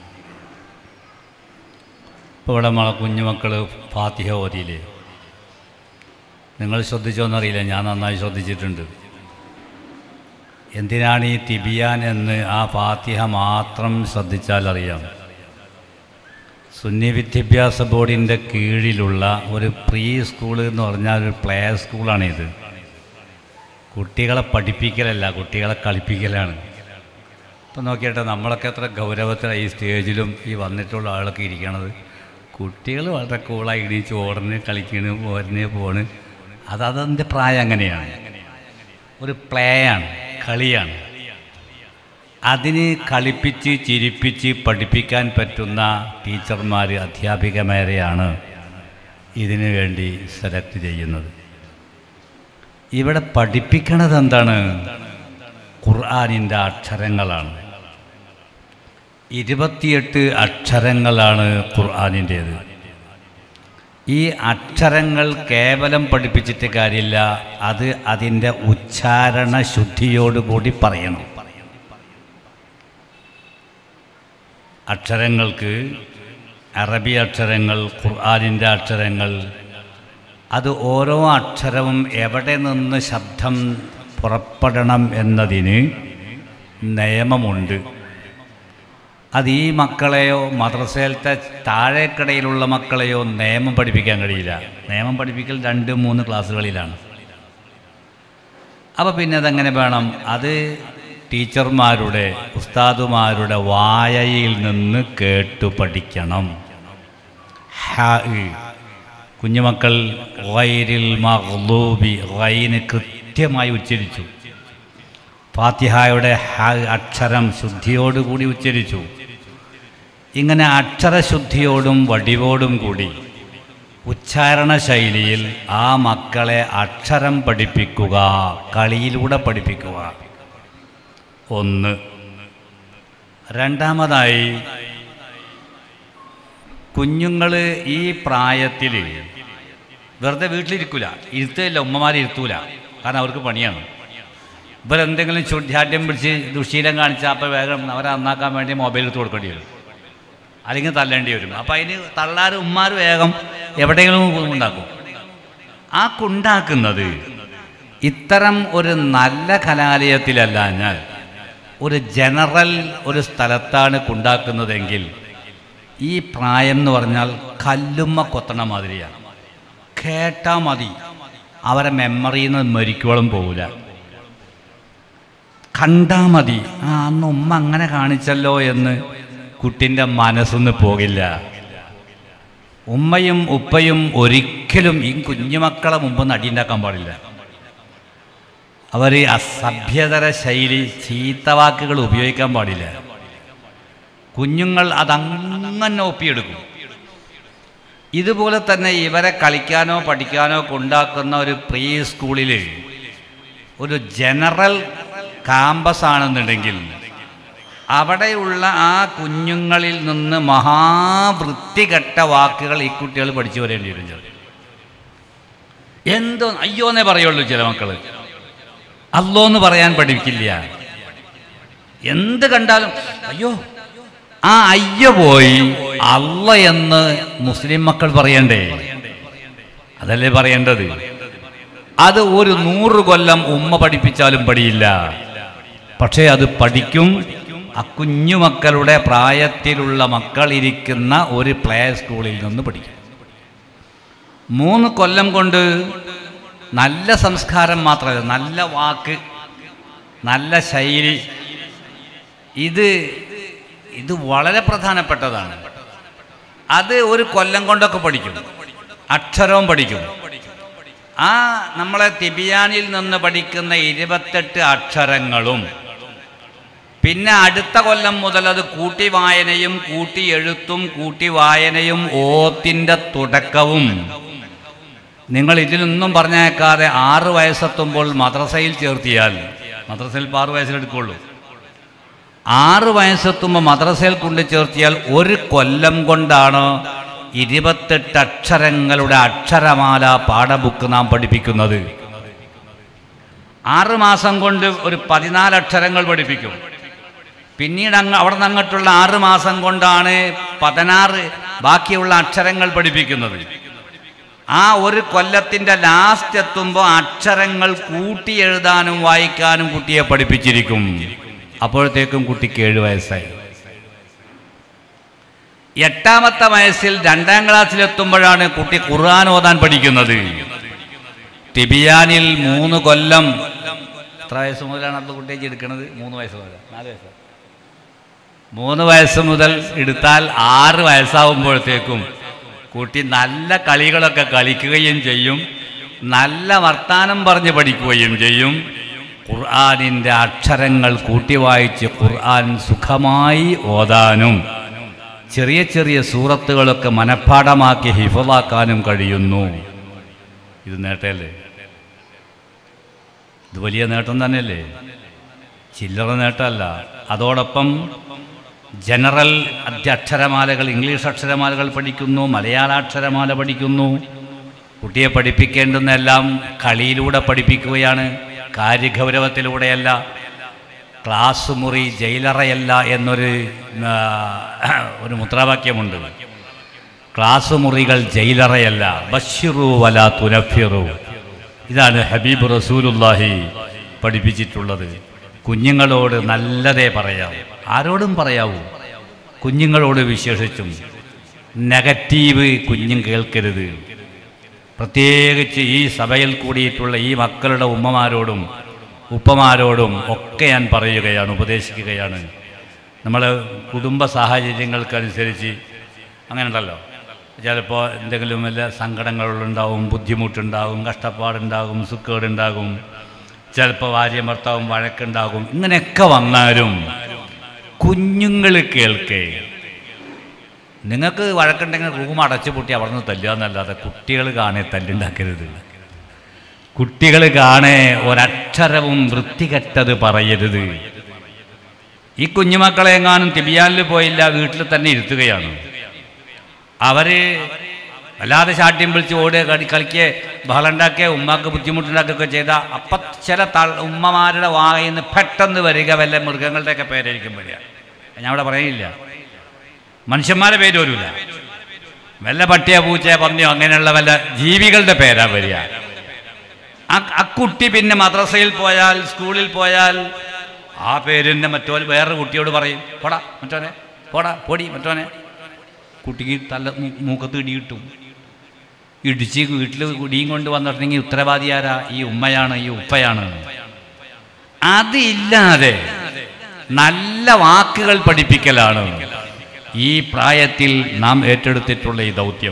ഇപ്പോൾ ഇവിടെ നമ്മളെ കുഞ്ഞുമക്കൾ ഫാത്തിഹ ഓതിയില്ലേ നിങ്ങൾ ശ്രദ്ധിച്ചോന്നറിയില്ല ഞാൻ നന്നായി ശ്രദ്ധിച്ചിട്ടുണ്ട് എന്തിനാണ് ഈ തിബിയാൻ എന്ന് ആ ഫാത്തിഹ മാത്രം ശ്രദ്ധിച്ചാൽ അറിയാം സുന്നി വിദ്യാഭ്യാസ ബോർഡിൻ്റെ കീഴിലുള്ള ഒരു പ്രീ സ്കൂൾ എന്ന് പറഞ്ഞാൽ ഒരു പ്ലേ സ്കൂളാണിത് കുട്ടികളെ പഠിപ്പിക്കലല്ല കുട്ടികളെ കളിപ്പിക്കലാണ് ഇപ്പം നോക്കിയിട്ട് നമ്മളൊക്കെ എത്ര ഗൗരവത്തിലാണ് ഈ സ്റ്റേജിലും ഈ വന്നിട്ടുള്ള ആളൊക്കെ ഇരിക്കണത് കുട്ടികൾ വളരെ കൂളായി ഇടിച്ച് ഓടണ് കളിക്കണ് പോരണ് പോണ് അത് അതിൻ്റെ പ്രായം അങ്ങനെയാണ് ഒരു പ്ലേ ആണ് കളിയാണ് അതിന് കളിപ്പിച്ച് ചിരിപ്പിച്ച് പഠിപ്പിക്കാൻ പറ്റുന്ന ടീച്ചർമാർ അധ്യാപികമാരെയാണ് ഇതിനു വേണ്ടി സെലക്ട് ചെയ്യുന്നത് ഇവിടെ പഠിപ്പിക്കണത് എന്താണ് ഖുർആാനിൻ്റെ അക്ഷരങ്ങളാണ് ഇരുപത്തിയെട്ട് അക്ഷരങ്ങളാണ് ഖുർആാനിൻ്റേത് ഈ അക്ഷരങ്ങൾ കേവലം പഠിപ്പിച്ചിട്ട് കാര്യമില്ല അത് അതിൻ്റെ ഉച്ചാരണ ശുദ്ധിയോടുകൂടി പറയണം അക്ഷരങ്ങൾക്ക് അറബി അക്ഷരങ്ങൾ ഖുർആാനിൻ്റെ അക്ഷരങ്ങൾ അത് ഓരോ അക്ഷരവും എവിടെ നിന്ന് ശബ്ദം പുറപ്പെടണം എന്നതിന് നിയമമുണ്ട് അത് ഈ മക്കളെയോ മദ്രസയിലത്തെ താഴേക്കടയിലുള്ള മക്കളെയോ നിയമം പഠിപ്പിക്കാൻ കഴിയില്ല നിയമം പഠിപ്പിക്കൽ രണ്ട് മൂന്ന് ക്ലാസ്സുകളിലാണ് അപ്പോൾ പിന്നെ അതെങ്ങനെ വേണം അത് ടീച്ചർമാരുടെ ഉസ്താദുമാരുടെ വായയിൽ നിന്ന് കേട്ടു പഠിക്കണം ഹ ഇ. കുഞ്ഞുമക്കൾ ഗൈരിൽ മഗ്ലൂബി ഗൈന് കൃത്യമായി ഉച്ചരിച്ചു ഫാത്തിഹായുടെ ഹ അക്ഷരം ശുദ്ധിയോടുകൂടി ഉച്ചരിച്ചു ഇങ്ങനെ അക്ഷരശുദ്ധിയോടും വടിവോടും കൂടി ഉച്ചാരണ ശൈലിയിൽ ആ മക്കളെ അക്ഷരം പഠിപ്പിക്കുക കളിയിലൂടെ പഠിപ്പിക്കുക ഒന്ന് രണ്ടാമതായി കുഞ്ഞുങ്ങൾ ഈ പ്രായത്തിൽ വെറുതെ വീട്ടിലിരിക്കൂല ഇരുത്തില്ല ഉമ്മമാർ ഇരുത്തൂല കാരണം അവർക്ക് പണിയാണ് ഇവരെന്തെങ്കിലും ചുഡ്യാഢ്യം പിടിച്ച് ദുശീലം കാണിച്ചാൽ അപ്പോൾ വേഗം അവരെ നന്നാക്കാൻ വേണ്ടി മൊബൈൽ എടുത്ത് കൊടുക്കേണ്ടി വരും അല്ലെങ്കിൽ തല്ലേണ്ടി വരും അപ്പം അതിന് തള്ളാർ ഉമ്മാർ വേഗം എവിടെയെങ്കിലും ഉണ്ടാക്കും ആ കുണ്ടാക്കുന്നത് ഇത്തരം ഒരു നല്ല കലാലയത്തിലല്ലാഞ്ഞാൽ ഒരു ജനറൽ ഒരു സ്ഥലത്താണ് കുണ്ടാക്കുന്നതെങ്കിൽ ഈ പ്രായം എന്ന് പറഞ്ഞാൽ കല്ലുമ്മ കൊത്തണ മാതിരിയാണ് കേട്ടാൽ മതി അവരെ മെമ്മറിയിൽ നിന്ന് മരിക്കോളം പോകില്ല കണ്ടാൽ മതി ആ അന്ന് ഉമ്മ അങ്ങനെ കാണിച്ചല്ലോ എന്ന് കുട്ടിൻ്റെ മനസ്സൊന്ന് പോകില്ല ഉമ്മയും ഉപ്പയും ഒരിക്കലും ഈ കുഞ്ഞുമക്കളെ മുമ്പ് നടിയുണ്ടാക്കാൻ പാടില്ല അവർ അസഭ്യതര ശൈലി ചീത്തവാക്കുകൾ ഉപയോഗിക്കാൻ പാടില്ല കുഞ്ഞുങ്ങൾ അതങ്ങനെ ഒപ്പിയെടുക്കും ഇതുപോലെ തന്നെ ഇവരെ കളിക്കാനോ പഠിക്കാനോ കൊണ്ടാക്കുന്ന ഒരു പ്രീ സ്കൂളിൽ ഒരു ജനറൽ കാമ്പസ് ആണെന്നുണ്ടെങ്കിൽ അവിടെയുള്ള ആ കുഞ്ഞുങ്ങളിൽ നിന്ന് മഹാവൃത്തികെട്ട വാക്കുകൾ ഈ കുട്ടികൾ പഠിച്ചു വരേണ്ടി വരും ചിലർ. എന്തോ അയ്യോന്നേ പറയുള്ളൂ ചില മക്കൾ അല്ലോന്ന് പറയാൻ പഠിക്കില്ല എന്ത് കണ്ടാലും അയ്യോ ആ അയ്യോ പോയി അല്ല എന്ന് മുസ്ലിം മക്കൾ പറയണ്ടേ അതല്ലേ പറയേണ്ടത് അത് ഒരു നൂറ് കൊല്ലം ഉമ്മ പഠിപ്പിച്ചാലും പഠിയില്ല പക്ഷേ അത് പഠിക്കും ആ കുഞ്ഞു മക്കളുടെ പ്രായത്തിലുള്ള മക്കൾ ഇരിക്കുന്ന ഒരു പ്ലേ സ്കൂളിൽ നിന്ന് പഠിക്കും മൂന്ന് കൊല്ലം കൊണ്ട് നല്ല സംസ്കാരം മാത്രമല്ല നല്ല വാക്ക് നല്ല ശൈലി ഇത് ഇത് വളരെ പ്രധാനപ്പെട്ടതാണ് അത് ഒരു കൊല്ലം കൊണ്ടൊക്കെ പഠിക്കും അക്ഷരവും പഠിക്കും ആ നമ്മളെ തിബിയാനിൽ നിന്ന് പഠിക്കുന്ന ഇരുപത്തെട്ട് അക്ഷരങ്ങളും പിന്നെ അടുത്ത കൊല്ലം മുതൽ അത് കൂട്ടി വായനയും കൂട്ടി എഴുത്തും കൂട്ടി വായനയും ഓത്തിൻ്റെ തുടക്കവും നിങ്ങൾ ഇതിലൊന്നും പറഞ്ഞേക്കാതെ ആറ് വയസ്സെത്തുമ്പോൾ മദ്രസയിൽ ചേർത്തിയാൽ മദ്രസയിൽ ഇപ്പോൾ ആറ് വയസ്സിലെടുക്കുള്ളൂ ആറ് വയസ്സെത്തുമ്പോൾ മദ്രസയിൽ കൊണ്ട് ചേർത്തിയാൽ ഒരു കൊല്ലം കൊണ്ടാണ് ഇരുപത്തെട്ട് അക്ഷരങ്ങളുടെ അക്ഷരമാല പാഠബുക്ക് നാം പഠിപ്പിക്കുന്നത് ആറ് മാസം കൊണ്ട് ഒരു പതിനാല് അക്ഷരങ്ങൾ പഠിപ്പിക്കും പിന്നീട് അങ്ങ് അവിടെ നിന്ന് അങ്ങോട്ടുള്ള ആറ് മാസം കൊണ്ടാണ് പതിനാറ് ബാക്കിയുള്ള അക്ഷരങ്ങൾ പഠിപ്പിക്കുന്നത് ആ ഒരു കൊല്ലത്തിൻ്റെ ലാസ്റ്റ് എത്തുമ്പോൾ അക്ഷരങ്ങൾ കൂട്ടി എഴുതാനും വായിക്കാനും കുട്ടിയെ പഠിപ്പിച്ചിരിക്കും അപ്പോഴത്തേക്കും കുട്ടിക്ക് ഏഴ് വയസ്സായി എട്ടാമത്തെ വയസ്സിൽ രണ്ടാം ക്ലാസ്സിലെത്തുമ്പോഴാണ് കുട്ടി ഖുർആൻ ഓതാൻ പഠിക്കുന്നത് ടിബിയാനിൽ മൂന്ന് കൊല്ലം എത്ര വയസ്സ് മുതലാണ് അത് കുട്ടിയേക്ക് എടുക്കുന്നത് മൂന്ന് വയസ്സ് മുതൽ നാല് വയസ്സ് മൂന്ന് വയസ്സ് മുതൽ എടുത്താൽ ആറ് വയസ്സാവുമ്പോഴത്തേക്കും കുട്ടി നല്ല കളികളൊക്കെ കളിക്കുകയും ചെയ്യും നല്ല വർത്താനം പറഞ്ഞ് പഠിക്കുകയും ചെയ്യും ഖുർആാനിൻ്റെ അക്ഷരങ്ങൾ കൂട്ടി വായിച്ച് ഖുർആൻ സുഖമായി ഓതാനും ചെറിയ ചെറിയ സൂറത്തുകളൊക്കെ മനഃപ്പാഠമാക്കി ഹിഫലാക്കാനും കഴിയുന്നു ഇത് നേട്ടമല്ലേ ഇത് വലിയ നേട്ടം തന്നെയല്ലേ ചില്ലറ നേട്ടമല്ല അതോടൊപ്പം ജനറൽ അധ്യ അക്ഷരമാലകൾ ഇംഗ്ലീഷ് അക്ഷരമാലകൾ പഠിക്കുന്നു മലയാള അക്ഷരമാല പഠിക്കുന്നു കുട്ടിയെ പഠിപ്പിക്കേണ്ടുന്നെല്ലാം കളിയിലൂടെ പഠിപ്പിക്കുകയാണ് കാര്യഗൗരവത്തിലൂടെയല്ല ക്ലാസ് മുറി ജയിലറയല്ല എന്നൊരു ആ, ഒരു മുദ്രാവാക്യമുണ്ട് ക്ലാസ് മുറികൾ ജയിലറയല്ല ബഷിറു വല തുനഫിറു ഇതാണ് ഹബീബ് റസൂലുല്ലാഹി പഠിപ്പിച്ചിട്ടുള്ളത് കുഞ്ഞുങ്ങളോട് നല്ലതേ പറയാവൂ ആരോടും പറയാവൂ കുഞ്ഞുങ്ങളോട് വിശേഷിച്ചും നെഗറ്റീവ് കുഞ്ഞും കേൾക്കരുത് പ്രത്യേകിച്ച് ഈ സഭയിൽ കൂടിയിട്ടുള്ള ഈ മക്കളുടെ ഉമ്മമാരോടും ഉപ്പമാരോടും ഒക്കെ ഞാൻ പറയുകയാണ് ഉപദേശിക്കുകയാണ് നമ്മൾ കുടുംബ സാഹചര്യങ്ങൾക്കനുസരിച്ച് അങ്ങനെ ഉണ്ടല്ലോ ചിലപ്പോൾ എന്തെങ്കിലും വല്ല സങ്കടങ്ങളുണ്ടാവും ബുദ്ധിമുട്ടുണ്ടാവും കഷ്ടപ്പാടുണ്ടാകും സുക്കേടുണ്ടാകും ചിലപ്പോൾ ഭാര്യ ഭർത്താവും വഴക്കുണ്ടാകും ഇങ്ങനെയൊക്കെ വന്നാലും കുഞ്ഞുങ്ങൾ കേൾക്കേ നിങ്ങൾക്ക് വഴക്കുണ്ടെങ്കിൽ റൂം അടച്ചു പൂട്ടി അവിടെ നിന്ന് തല്ലുക എന്നല്ലാതെ കുട്ടികൾ കാണേ തല്ലുണ്ടാക്കരുത് കുട്ടികൾ കാണേ ഒരക്ഷരവും വൃത്തികെട്ടത് പറയരുത് ഈ കുഞ്ഞുമക്കളെ എങ്ങാനും തിബിയാനിൽ പോയില്ല വീട്ടിൽ തന്നെ ഇരുത്തുകയാണ് അവര് വല്ലാതെ ശാഠ്യം വിളിച്ച് ഓടുക കളി കളിക്കുക ബഹളുണ്ടാക്കുക ഉമ്മാക്ക് ബുദ്ധിമുട്ടുണ്ടാക്കുകയൊക്കെ ചെയ്ത അപ്പം ചില ത ഉമ്മമാരുടെ വായിൽ നിന്ന് പെട്ടെന്ന് വരിക വല്ല മൃഗങ്ങളുടെയൊക്കെ പേരായിരിക്കും വരിക ഞാൻ അവിടെ പറയില്ല മനുഷ്യന്മാരെ പേര് വരില്ല വല്ല പട്ടിയോ പൂച്ചയോ പന്നിയോ അങ്ങനെയുള്ള വല്ല ജീവികളുടെ പേരാ വരിക ആ- ആ കുട്ടി പിന്നെ മദ്രസയിൽ പോയാൽ സ്കൂളിൽ പോയാൽ ആ പേരിൻ്റെ മറ്റോ വേറൊരു കുട്ടിയോട് പറയും പോടാ മറ്റോനെ പോടാ പൊടി മറ്റോനെ കുട്ടിക്ക് തല മൂ- മൂക്കത്ത് ഇടി കിട്ടും ഇടിച്ച് വീട്ടിൽ ഇടിയും കൊണ്ട് വന്നിട്ടുണ്ടെങ്കിൽ ഉത്തരവാദി ആരാ ഈ ഉമ്മയാണ് ഈ ഉപ്പയാണ് അതില്ലാതെ നല്ല വാക്കുകൾ പഠിപ്പിക്കലാണ് ഈ പ്രായത്തിൽ നാം ഏറ്റെടുത്തിട്ടുള്ള ഈ ദൗത്യം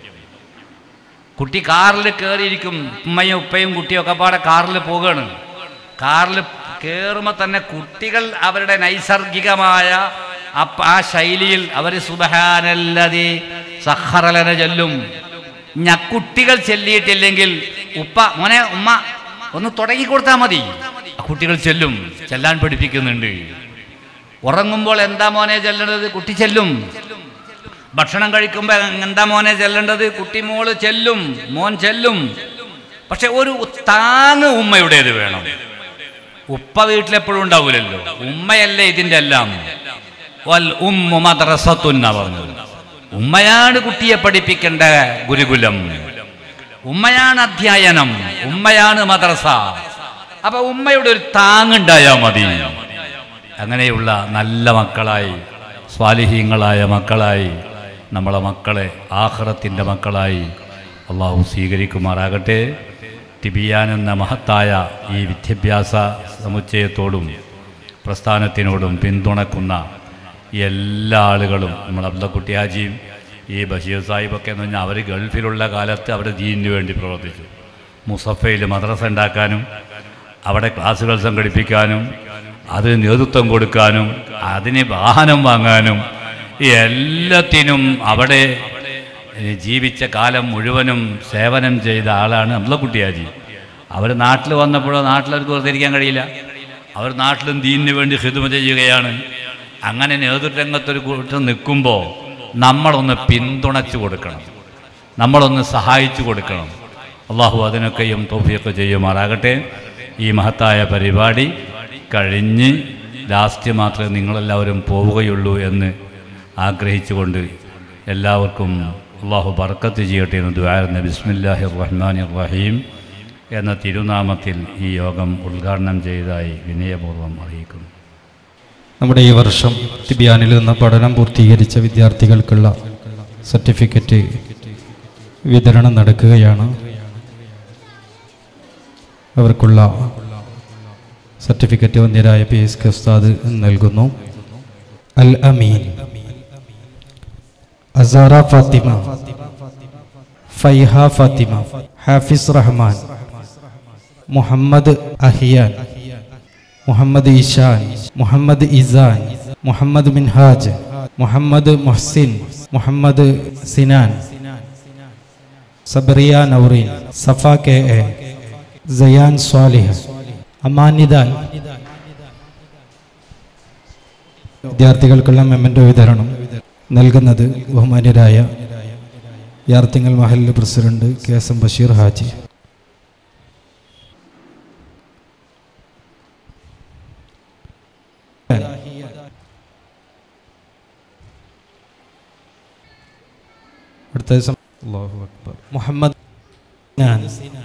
കുട്ടി കാറിൽ കയറിയിരിക്കും ഉമ്മയും ഉപ്പയും കുട്ടിയും ഒക്കെ പാടെ കാറിൽ പോവുകയാണ് കാറിൽ കയറുമ്പോൾ തന്നെ കുട്ടികൾ അവരുടെ നൈസർഗികമായ അപ്പ ആ ശൈലിയിൽ അവർ സുബഹാനല്ലതി സഹറലന ചൊല്ലും ഞ കുട്ടികൾ ചെല്ലിയിട്ടില്ലെങ്കിൽ ഉപ്പ മോനെ ഉമ്മ ഒന്ന് തുടങ്ങി കൊടുത്താൽ മതി ആ കുട്ടികൾ ചെല്ലും ചെല്ലാൻ പഠിപ്പിക്കുന്നുണ്ട് ഉറങ്ങുമ്പോൾ എന്താ മോനെ ചെല്ലേണ്ടത് കുട്ടി ചെല്ലും ഭക്ഷണം കഴിക്കുമ്പോൾ എന്താ മോനെ ചെല്ലേണ്ടത് കുട്ടി മോള് ചെല്ലും മോൻ ചെല്ലും പക്ഷെ ഒരു താങ്ങ് ഉമ്മയുടേത് വേണം ഉപ്പ വീട്ടിലെപ്പോഴും ഉണ്ടാവൂലല്ലോ ഉമ്മയല്ലേ ഇതിൻ്റെ എല്ലാം വൽ ഉമ്മു മദ്രസത്തുന്ന പറഞ്ഞത് ഉമ്മയാണ് കുട്ടിയെ പഠിപ്പിക്കേണ്ട ഗുരുകുലം ഉമ്മയാണ് അധ്യയനം ഉമ്മയാണ് മദ്രസ അപ്പൊ ഉമ്മയുടെ ഒരു താങ്ങുണ്ടായാൽ മതി അങ്ങനെയുള്ള നല്ല മക്കളായി സ്വാലിഹീങ്ങളായ മക്കളായി നമ്മളെ മക്കളെ ആഹ്റത്തിൻ്റെ മക്കളായി അള്ളാഹു സ്വീകരിക്കുമാറാകട്ടെ ടിബിയാൻ എന്ന മഹത്തായ ഈ വിദ്യാഭ്യാസ സമുച്ചയത്തോടും പ്രസ്ഥാനത്തിനോടും പിന്തുണക്കുന്ന എല്ലാ ആളുകളും നമ്മൾ അബ്ദക്കുട്ടി ഹാജിയും ഈ ബഷീർ സാഹിബൊക്കെ എന്ന് പറഞ്ഞാൽ അവർ ഗൾഫിലുള്ള കാലത്ത് അവർ ദീനിന് വേണ്ടി പ്രവർത്തിച്ചു മുസഫയിൽ മദ്രസ ഉണ്ടാക്കാനും അവിടെ ക്ലാസ്സുകൾ സംഘടിപ്പിക്കാനും അതിന് നേതൃത്വം കൊടുക്കാനും അതിന് വാഹനം വാങ്ങാനും എല്ലാത്തിനും അവിടെ ജീവിച്ച കാലം മുഴുവനും സേവനം ചെയ്ത ആളാണ് അബ്ദക്കുട്ടിയാജി അവർ നാട്ടിൽ വന്നപ്പോഴോ നാട്ടിലവർക്ക് വെറുതെ ഇരിക്കാൻ കഴിയില്ല അവർ നാട്ടിലും ദീനിന് വേണ്ടി ഹിതുമ ചെയ്യുകയാണ് അങ്ങനെ നേതൃരംഗത്തൊരു കൂട്ടം നിൽക്കുമ്പോൾ നമ്മളൊന്ന് പിന്തുണച്ചു കൊടുക്കണം നമ്മളൊന്ന് സഹായിച്ചു കൊടുക്കണം അള്ളാഹു അതിനൊക്കെയും തോഫിയൊക്കെ ചെയ്യുമാറാകട്ടെ ഈ മഹത്തായ പരിപാടി കഴിഞ്ഞ് ലാസ്റ്റ് മാത്രമേ നിങ്ങളെല്ലാവരും പോവുകയുള്ളൂ എന്ന് ആഗ്രഹിച്ചുകൊണ്ട് എല്ലാവർക്കും അള്ളാഹു ബർക്കത്ത് ചെയ്യട്ടെ എന്ന് ദ്വാരുന്ന ബിസ്മില്ലാഹി റഹ്മാൻ റഹീം എന്ന തിരുനാമത്തിൽ ഈ യോഗം ഉദ്ഘാടനം ചെയ്തതായി വിനയപൂർവ്വം അറിയിക്കുന്നു നമ്മുടെ ഈ വർഷം തിബിയാനിൽ നിന്ന് പഠനം പൂർത്തീകരിച്ച വിദ്യാർത്ഥികൾക്കുള്ള സർട്ടിഫിക്കറ്റ് വിതരണം നടക്കുകയാണ് അവർക്കുള്ള സർട്ടിഫിക്കറ്റ് വന്യരായ പി എസ് കെ ഉസ്താദ് നൽകുന്നു അൽ അമീൻ അസാറ ഫാത്തിമ ഫൈഹ ഫാത്തിമ ഹാഫിസ് റഹ്മാൻ മുഹമ്മദ് അഹിയാൻ മുഹമ്മദ് ഇഷാൻ മുഹമ്മദ് ഇസാൻ മുഹമ്മദ് മിൻഹാജ് മുഹമ്മദ് മുഹ്സിൻ മുഹമ്മദ് സിനാൻ സബറിയ നൗറീൻ സഫ കെ എ സയാൻ സ്വാലിഹ് അമാനിദാൻ വിദ്യാർത്ഥികൾക്കുള്ള മെമ്മൻറ്റോ വിതരണം നൽകുന്നത് ബഹുമാന്യരായ യാർത്തിങ്ങൽ മഹല്ല് president K S M Basheer Haji അടുത്ത ദിവസം അല്ലാഹു അക്ബർ മുഹമ്മദ് ഞാൻ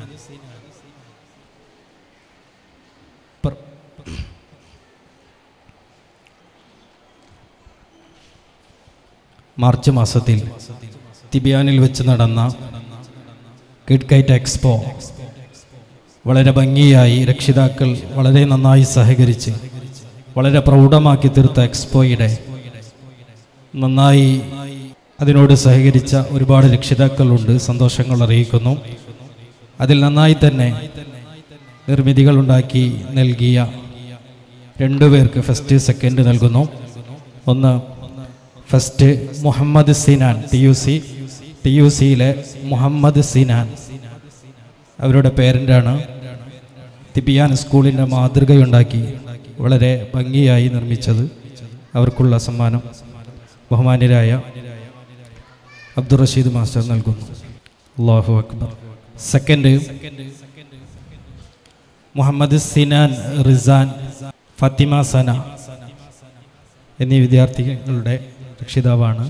പർ- മാർച്ച് മാസത്തിൽ തിബിയാനിൽ വെച്ച് നടന്ന കിഡ് കൈറ്റ് എക്സ്പോ വളരെ ഭംഗിയായി രക്ഷിതാക്കൾ വളരെ നന്നായി സഹകരിച്ച് വളരെ പ്രൗഢമാക്കി തീർത്ത എക്സ്പോയുടെ നന്നായി അതിനോട് സഹകരിച്ച ഒരുപാട് രക്ഷിതാക്കളുണ്ട് സന്തോഷങ്ങൾ അറിയിക്കുന്നു അതിൽ നന്നായി തന്നെ നിർമ്മിതികളുണ്ടാക്കി നൽകിയ രണ്ടു പേർക്ക് ഫസ്റ്റ് സെക്കൻഡ് നൽകുന്നു ഒന്ന് first Muhammed Sinan T U C T U സിയിലെ മുഹമ്മദ് സിനാൻ അവരുടെ പേരൻ്റാണ് തിബിയാൻ സ്കൂളിൻ്റെ മാതൃകയുണ്ടാക്കി വളരെ ഭംഗിയായി നിർമ്മിച്ചത് അവർക്കുള്ള സമ്മാനം ബഹുമാന്യരായ അബ്ദുൾ റഷീദ് മാസ്റ്റർ നൽകുന്നു അള്ളാഹു അക്ബർ സെക്കൻഡ് മുഹമ്മദ് സിനാൻ റിസാൻ ഫത്തിമ സന എന്നീ വിദ്യാർത്ഥികളുടെ രക്ഷിതാവാണ്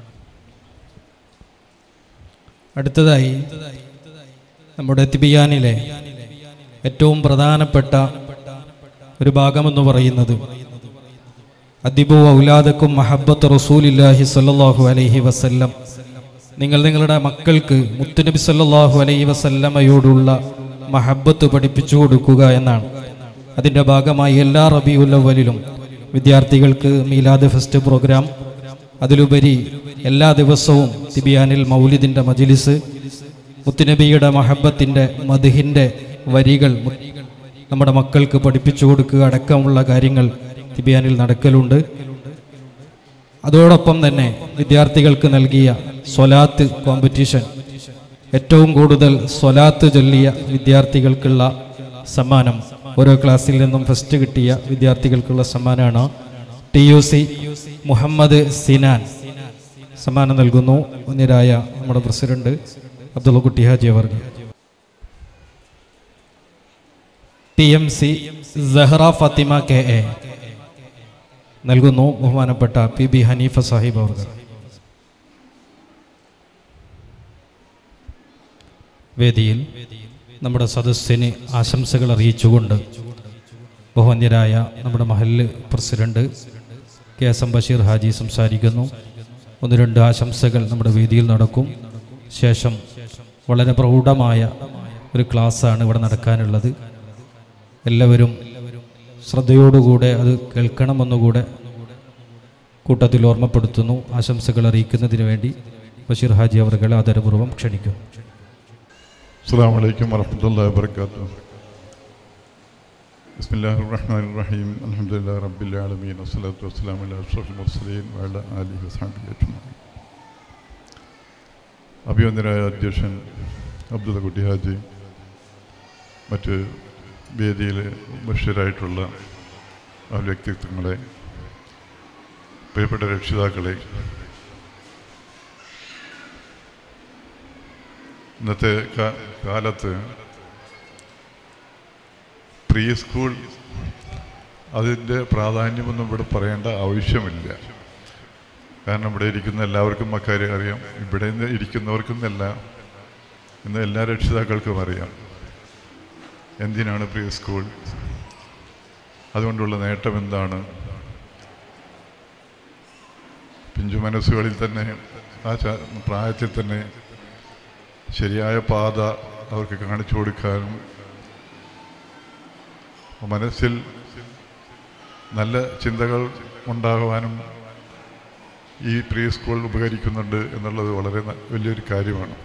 അടുത്തതായി നമ്മുടെ തിബിയാനിലെ ഏറ്റവും പ്രധാനപ്പെട്ട ഒരു ഭാഗമെന്ന് പറയുന്നത് അദിബു ഔലാദക്കും മഹബത്ത് റസൂലില്ലാഹി സല്ലല്ലാഹു അലൈഹി വസല്ലം നിങ്ങൾ നിങ്ങളുടെ മക്കൾക്ക് മുത്തുനബി സല്ലല്ലാഹു അലൈഹി വസല്ലമയോടുള്ള മഹബത്ത് പഠിപ്പിച്ചു കൊടുക്കുക എന്നാണ് അതിൻ്റെ ഭാഗമായി എല്ലാ റബിയുല്ലവലിലും വിദ്യാർത്ഥികൾക്ക് മീലാദ് ഫെസ്റ്റ് പ്രോഗ്രാം അതിലുപരി എല്ലാ ദിവസവും തിബിയാനിൽ മൗലിദിൻ്റെ മജിലിസ് മുത്തുനബിയുടെ മഹബത്തിൻ്റെ മധുഹിൻ്റെ വരികൾ മു- നമ്മുടെ മക്കൾക്ക് പഠിപ്പിച്ചു കൊടുക്കുക അടക്കമുള്ള കാര്യങ്ങൾ തിബിയാനിൽ നടക്കലുണ്ട് അതോടൊപ്പം തന്നെ വിദ്യാർത്ഥികൾക്ക് നൽകിയ സ്വലാത്ത് കോമ്പറ്റീഷൻ ഏറ്റവും കൂടുതൽ സ്വലാത്ത് ചൊല്ലിയ വിദ്യാർത്ഥികൾക്കുള്ള സമ്മാനം ഓരോ ക്ലാസ്സിൽ നിന്നും ഫസ്റ്റ് കിട്ടിയ വിദ്യാർത്ഥികൾക്കുള്ള സമ്മാനമാണ് T U C Muhammed Sinan സമ്മാനം നൽകുന്നു മുന്നിരായ നമ്മുടെ പ്രസിഡന്റ് അബ്ദുള്ള കുട്ടി ഹാജി അവർ T M C Sahara Fathima K A നൽകുന്നു ബഹുമാനപ്പെട്ട പി ബി ഹനീഫ സാഹിബ് അവർ വേദിയിൽ നമ്മുടെ സദസ്സിന് ആശംസകൾ അറിയിച്ചുകൊണ്ട് ബഹുവന്യരായ നമ്മുടെ മഹല്ല് president K S M Basheer Haji സംസാരിക്കുന്നു ഒന്ന് രണ്ട് ആശംസകൾ നമ്മുടെ വേദിയിൽ നടക്കും ശേഷം വളരെ പ്രൗഢമായ ഒരു ക്ലാസ്സാണ് ഇവിടെ നടക്കാനുള്ളത് എല്ലാവരും ശ്രദ്ധയോടുകൂടെ അത് കേൾക്കണമെന്നുകൂടെ കൂട്ടത്തിൽ ഓർമ്മപ്പെടുത്തുന്നു ആശംസകൾ അറിയിക്കുന്നതിന് വേണ്ടി ബഷീർ ഹാജി അവർകളെ ആദരപൂർവ്വം ക്ഷണിക്കും السلام عليكم ورحمة الله وبركاته بسم الله الرحمن الرحيم الحمد لله رب العالمين والصلاة والسلام على أشرف المرسلين وعلى آله وصحبه أجمعين അഭിവന്ദനായ അധ്യക്ഷൻ അബ്ദുൽ കുട്ടി ഹാജി മറ്റ് വേദിയിൽ ബഷീറായിട്ടുള്ള ആ വ്യക്തിത്വങ്ങളെ പ്രിയപ്പെട്ട രക്ഷിതാക്കളെ ഇന്നത്തെ കാ- കാലത്ത് പ്രീ സ്കൂൾ അതിൻ്റെ പ്രാധാന്യമൊന്നും ഇവിടെ പറയേണ്ട ആവശ്യമില്ല കാരണം ഇവിടെ ഇരിക്കുന്ന എല്ലാവർക്കും അക്കാര്യം അറിയാം ഇവിടെ നിന്ന് ഇരിക്കുന്നവർക്കെന്നല്ല ഇന്ന് എല്ലാ രക്ഷിതാക്കൾക്കും അറിയാം എന്തിനാണ് പ്രീ സ്കൂൾ അതുകൊണ്ടുള്ള നേട്ടം എന്താണ് പിഞ്ചു മനസ്സുകളിൽ തന്നെ ആ ച- പ്രായത്തിൽ തന്നെ ശരിയായ പാത അവർക്ക് കാണിച്ചു കൊടുക്കാനും മനസ്സിൽ നല്ല ചിന്തകൾ ഉണ്ടാകുവാനും ഈ പ്രീ സ്കൂൾ ഉപകരിക്കുന്നുണ്ട് എന്നുള്ളത് വളരെ ന- വലിയൊരു കാര്യമാണ്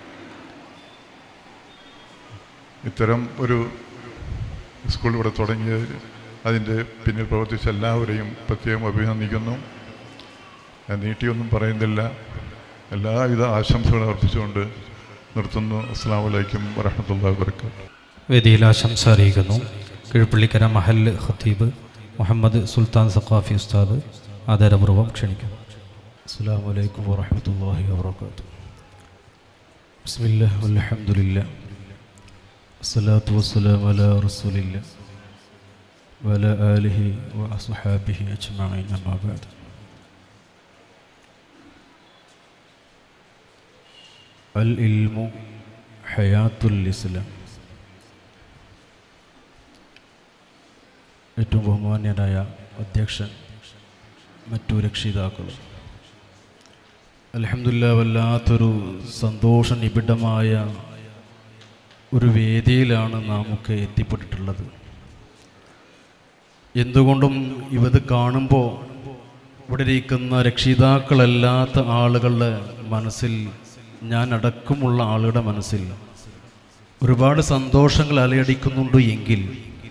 ഇത്തരം ഒരു സ്കൂൾ ഇവിടെ തുടങ്ങിയത് അതിൻ്റെ പിന്നിൽ പ്രവർത്തിച്ച എല്ലാവരെയും പ്രത്യേകം അഭിനന്ദിക്കുന്നു ഞാൻ നീട്ടിയൊന്നും പറയുന്നില്ല എല്ലാവിധ ആശംസകളും അർപ്പിച്ചുകൊണ്ട് നിർത്തുന്നു അസ്സാം വലൈക്കും വരഹമുല്ലാ വർക്കാത്തു വേദിയിൽ ആശംസ അറിയിക്കുന്നു കീഴ്പള്ളിക്കര മഹല്ല് ഖത്തീബ് മുഹമ്മദ് സുൽത്താൻ സഖാഫി ഉസ്താദ് ആദരപൂർവ്വം ക്ഷണിക്കുന്നു السلام عليكم ورحمة الله وبركاته بسم الله والحمد لله الصلاة والسلام على رسول الله وعلى آله وأصحابه أجمعين أما بعد العلم حياة الإسلام ഏറ്റവും ബഹുമാന്യനായ അധ്യക്ഷൻ മറ്റു രക്ഷിതാക്കളും അലഹമില്ല വല്ലാത്തൊരു സന്തോഷ നിബിഡമായ ഒരു വേദിയിലാണ് നാം ഒക്കെ എത്തിപ്പെട്ടിട്ടുള്ളത് എന്തുകൊണ്ടും ഇവത് കാണുമ്പോൾ ഇവിടെ ഇരിക്കുന്ന രക്ഷിതാക്കളല്ലാത്ത ആളുകളുടെ മനസ്സിൽ ഞാൻ അടക്കമുള്ള ആളുടെ മനസ്സിൽ ഒരുപാട് സന്തോഷങ്ങൾ അലയടിക്കുന്നുണ്ട് എങ്കിൽ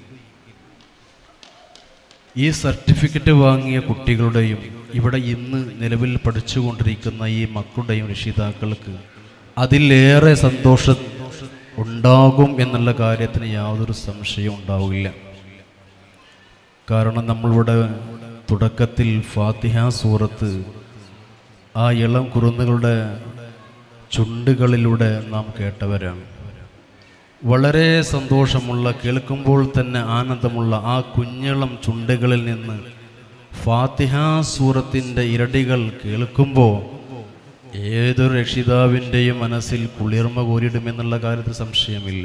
ഈ സർട്ടിഫിക്കറ്റ് വാങ്ങിയ കുട്ടികളുടെയും ഇവിടെ ഇന്ന് നിലവിൽ പഠിച്ചുകൊണ്ടിരിക്കുന്ന ഈ മക്കളുടെയും രക്ഷിതാക്കൾക്ക് അതിലേറെ സന്തോഷം ഉണ്ടാകും എന്നുള്ള കാര്യത്തിന് യാതൊരു സംശയവും ഉണ്ടാവില്ല കാരണം നമ്മളിവിടെ തുടക്കത്തിൽ ഫാത്തിഹ സൂറത്ത് ആ ഇളം കുരുന്നുകളുടെ ചുണ്ടുകളിലൂടെ നാം കേട്ടവരാണ് വളരെ സന്തോഷമുള്ള കേൾക്കുമ്പോൾ തന്നെ ആനന്ദമുള്ള ആ കുഞ്ഞിളം ചുണ്ടുകളിൽ നിന്ന് ഫാത്തിഹ സൂറത്തിൻ്റെ ഇരടികൾ കേൾക്കുമ്പോൾ ഏതൊരു രക്ഷിതാവിൻ്റെയും മനസ്സിൽ കുളിർമ കോരിടുമെന്നുള്ള കാര്യത്തിൽ സംശയമില്ല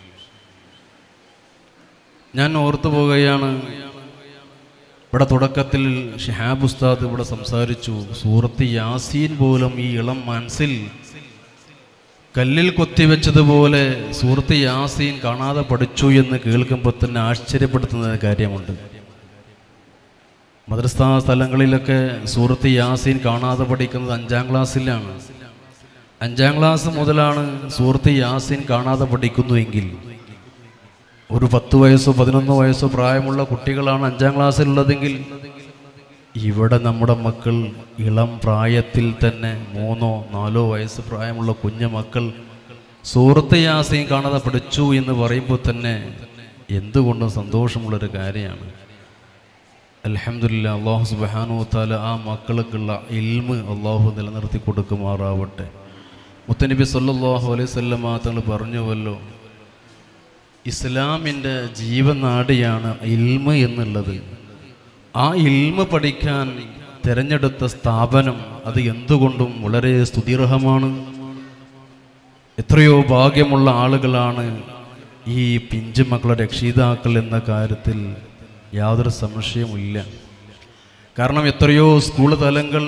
ഞാൻ ഓർത്തു പോകുകയാണ് ഇവിടെ തുടക്കത്തിൽ ഷിഹാബ് ഉസ്താദ് ഇവിടെ സംസാരിച്ചു സൂറത്ത് യാസീൻ പോലും ഈ ഇളം മനസ്സിൽ കല്ലിൽ കൊത്തിവെച്ചതുപോലെ സൂറത്ത് യാസീൻ കാണാതെ പഠിച്ചു എന്ന് കേൾക്കുമ്പോൾ തന്നെ ആശ്ചര്യപ്പെടുത്തുന്ന കാര്യമുണ്ട് മദ്രസ്ഥാ സ്ഥലങ്ങളിലൊക്കെ സൂറത്ത് യാസീൻ കാണാതെ പഠിക്കുന്നത് അഞ്ചാം ക്ലാസ്സിലാണ് അഞ്ചാം ക്ലാസ് മുതലാണ് സൂറത്ത് യാസീൻ കാണാതെ പഠിക്കുന്നുവെങ്കിൽ ഒരു പത്ത് വയസ്സോ പതിനൊന്ന് വയസ്സോ പ്രായമുള്ള കുട്ടികളാണ് അഞ്ചാം ക്ലാസ്സിലുള്ളതെങ്കിൽ ഇവിടെ നമ്മുടെ മക്കൾ ഇളം പ്രായത്തിൽ തന്നെ മൂന്നോ നാലോ വയസ്സ് പ്രായമുള്ള കുഞ്ഞു മക്കൾ സൂറത്ത് യാസീൻ കാണാതെ പഠിച്ചു എന്ന് പറയുമ്പോൾ തന്നെ എന്തുകൊണ്ടും സന്തോഷമുള്ളൊരു കാര്യമാണ് അലഹമില്ല അള്ളാഹു സുബാനു താല ആ മക്കൾക്കുള്ള ഇൽമ് അള്ളാഹു നിലനിർത്തി കൊടുക്കുമാറാവട്ടെ മുത്തനബി സല്ലല്ലാഹു അലൈഹി സ്വല്ലമ തങ്ങൾ പറഞ്ഞുവല്ലോ ഇസ്ലാമിൻ്റെ ജീവനാടിയാണ് ഇൽമ് എന്നുള്ളത് ആ ഇൽമ പഠിക്കാൻ തിരഞ്ഞെടുത്ത സ്ഥാപനം അത് എന്തുകൊണ്ടും വളരെ സ്തുതിർഹമാണ് എത്രയോ ഭാഗ്യമുള്ള ആളുകളാണ് ഈ പിഞ്ചു മക്കളുടെ രക്ഷിതാക്കൾ എന്ന കാര്യത്തിൽ യാതൊരു സംശയവുമില്ല കാരണം എത്രയോ സ്കൂൾ തലങ്ങൾ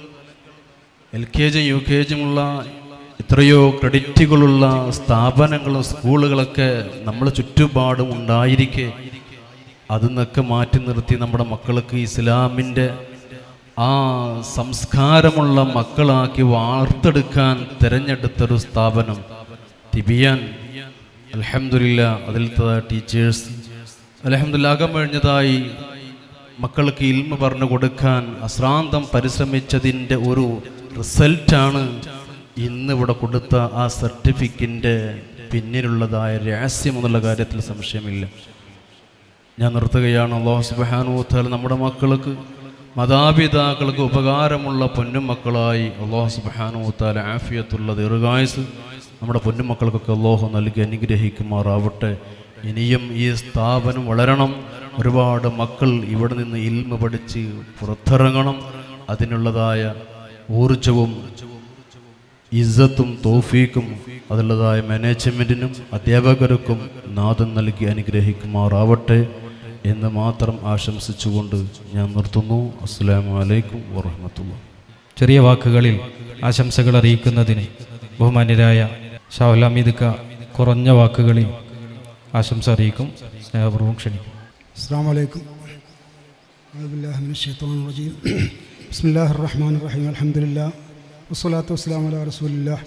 L K G U K ജിയുമുള്ള എത്രയോ ക്രെഡിറ്റുകളുള്ള സ്ഥാപനങ്ങളും സ്കൂളുകളൊക്കെ നമ്മളെ ചുറ്റുപാടും ഉണ്ടായിരിക്കെ അതിൽ നിന്നൊക്കെ മാറ്റി നിർത്തി നമ്മുടെ മക്കൾക്ക് ഇസ്ലാമിൻ്റെ ആ സംസ്കാരമുള്ള മക്കളാക്കി വാർത്തെടുക്കാൻ തിരഞ്ഞെടുത്തൊരു സ്ഥാപനം തിബിയാൻ അലഹമില്ല അതിലത്തെ ടീച്ചേഴ്സ് അലഹമില്ല അകം കഴിഞ്ഞതായി മക്കൾക്ക് ഇൽമ പറഞ്ഞു കൊടുക്കാൻ അശ്രാന്തം പരിശ്രമിച്ചതിൻ്റെ ഒരു റിസൾട്ടാണ് ഇന്ന് ഇവിടെ കൊടുത്ത ആ സർട്ടിഫിക്കറ്റിൻ്റെ പിന്നിലുള്ളതായ രഹസ്യം എന്നുള്ള കാര്യത്തിൽ സംശയമില്ല ഞാൻ നിർത്തുകയാണ് അള്ളാഹു സുബാനുത്താൽ നമ്മുടെ മക്കൾക്ക് മാതാപിതാക്കൾക്ക് ഉപകാരമുള്ള പൊന്നുമക്കളായി അള്ളാഹു സുബാനുത്താൽ ആഫിയത്തുള്ള ദീർഘായുസ് നമ്മുടെ പൊന്നുമക്കൾക്കൊക്കെ അള്ളാഹു നൽകി അനുഗ്രഹിക്കുമാറാവട്ടെ ഇനിയും ഈ സ്ഥാപനം വളരണം ഒരുപാട് മക്കൾ ഇവിടെ നിന്ന് ഇൽമ പഠിച്ച് പുറത്തിറങ്ങണം അതിനുള്ളതായ ഊർജവും ഇസ്സത്തും തോഫീക്കും അതുള്ളതായ മാനേജ്മെൻറ്റിനും അധ്യാപകർക്കും നാദം നൽകി അനുഗ്രഹിക്കുമാറാവട്ടെ എന്ന് മാത്രം ആശംസിച്ചുകൊണ്ട് ഞാൻ നിർത്തുന്നു അസ്സാം വലൈക്കും വാഹമത്തുള്ള ചെറിയ വാക്കുകളിൽ ആശംസകൾ അറിയിക്കുന്നതിന് ബഹുമാന്യരായ ഷാഹുൽ ഹമീദ്ക്ക കുറഞ്ഞ വാക്കുകളിൽ ആശംസ അറിയിക്കും സ്നേഹപൂർവ്വം ക്ഷണിക്കും السلام عليكم أعوذ بالله من الشيطان الرجيم بسم الله الرحمن الرحيم الحمد لله والصلاة والسلام على رسول الله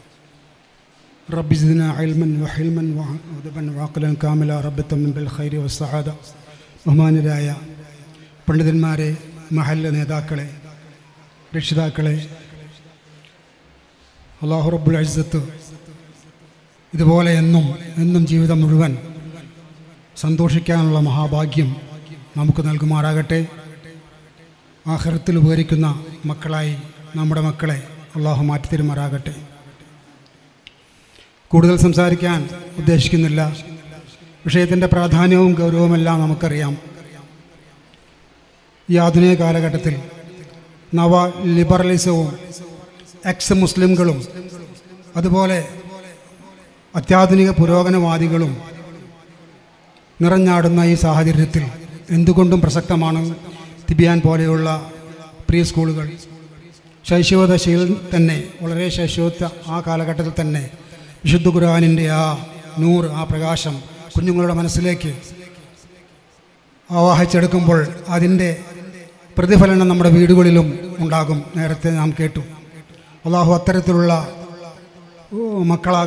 رب زدنا علما وحلما وأدبا وعقلا كاملا رب تمن بالخير والسعادة ബഹുമാനരായ പണ്ഡിതന്മാരെ മഹല്ല നേതാക്കളെ രക്ഷിതാക്കളെ അള്ളാഹു റബ്ബുൽ അജ്സത്ത് ഇതുപോലെ എന്നും എന്നും ജീവിതം മുഴുവൻ സന്തോഷിക്കാനുള്ള മഹാഭാഗ്യം നമുക്ക് നൽകുമാറാകട്ടെ ആഹ്റത്തിൽ ഉപകരിക്കുന്ന മക്കളായി നമ്മുടെ മക്കളെ അള്ളാഹു മാറ്റിത്തരുമാറാകട്ടെ കൂടുതൽ സംസാരിക്കാൻ ഉദ്ദേശിക്കുന്നില്ല വിഷയത്തിൻ്റെ പ്രാധാന്യവും ഗൗരവമെല്ലാം നമുക്കറിയാം ഈ ആധുനിക കാലഘട്ടത്തിൽ നവ ലിബറലിസവും എക്സ് മുസ്ലിംകളും അതുപോലെ അത്യാധുനിക പുരോഗമനവാദികളും നിറഞ്ഞാടുന്ന ഈ സാഹചര്യത്തിൽ എന്തുകൊണ്ടും പ്രസക്തമാണ് തിബിയാൻ പോലെയുള്ള പ്രീ സ്കൂളുകൾ ശൈശവദശയിൽ തന്നെ വളരെ ശൈശവത്ത ആ കാലഘട്ടത്തിൽ തന്നെ വിശുദ്ധ ഖുർആാനിൻ്റെ ആ നൂറ് ആ പ്രകാശം കുഞ്ഞുങ്ങളുടെ മനസ്സിലേക്ക് ആവാഹിച്ചെടുക്കുമ്പോൾ അതിൻ്റെ പ്രതിഫലനം നമ്മുടെ വീടുകളിലും ഉണ്ടാകും നേരത്തെ നാം കേട്ടു അള്ളാഹു അത്തരത്തിലുള്ള ഓ, മക്കളാകാൻ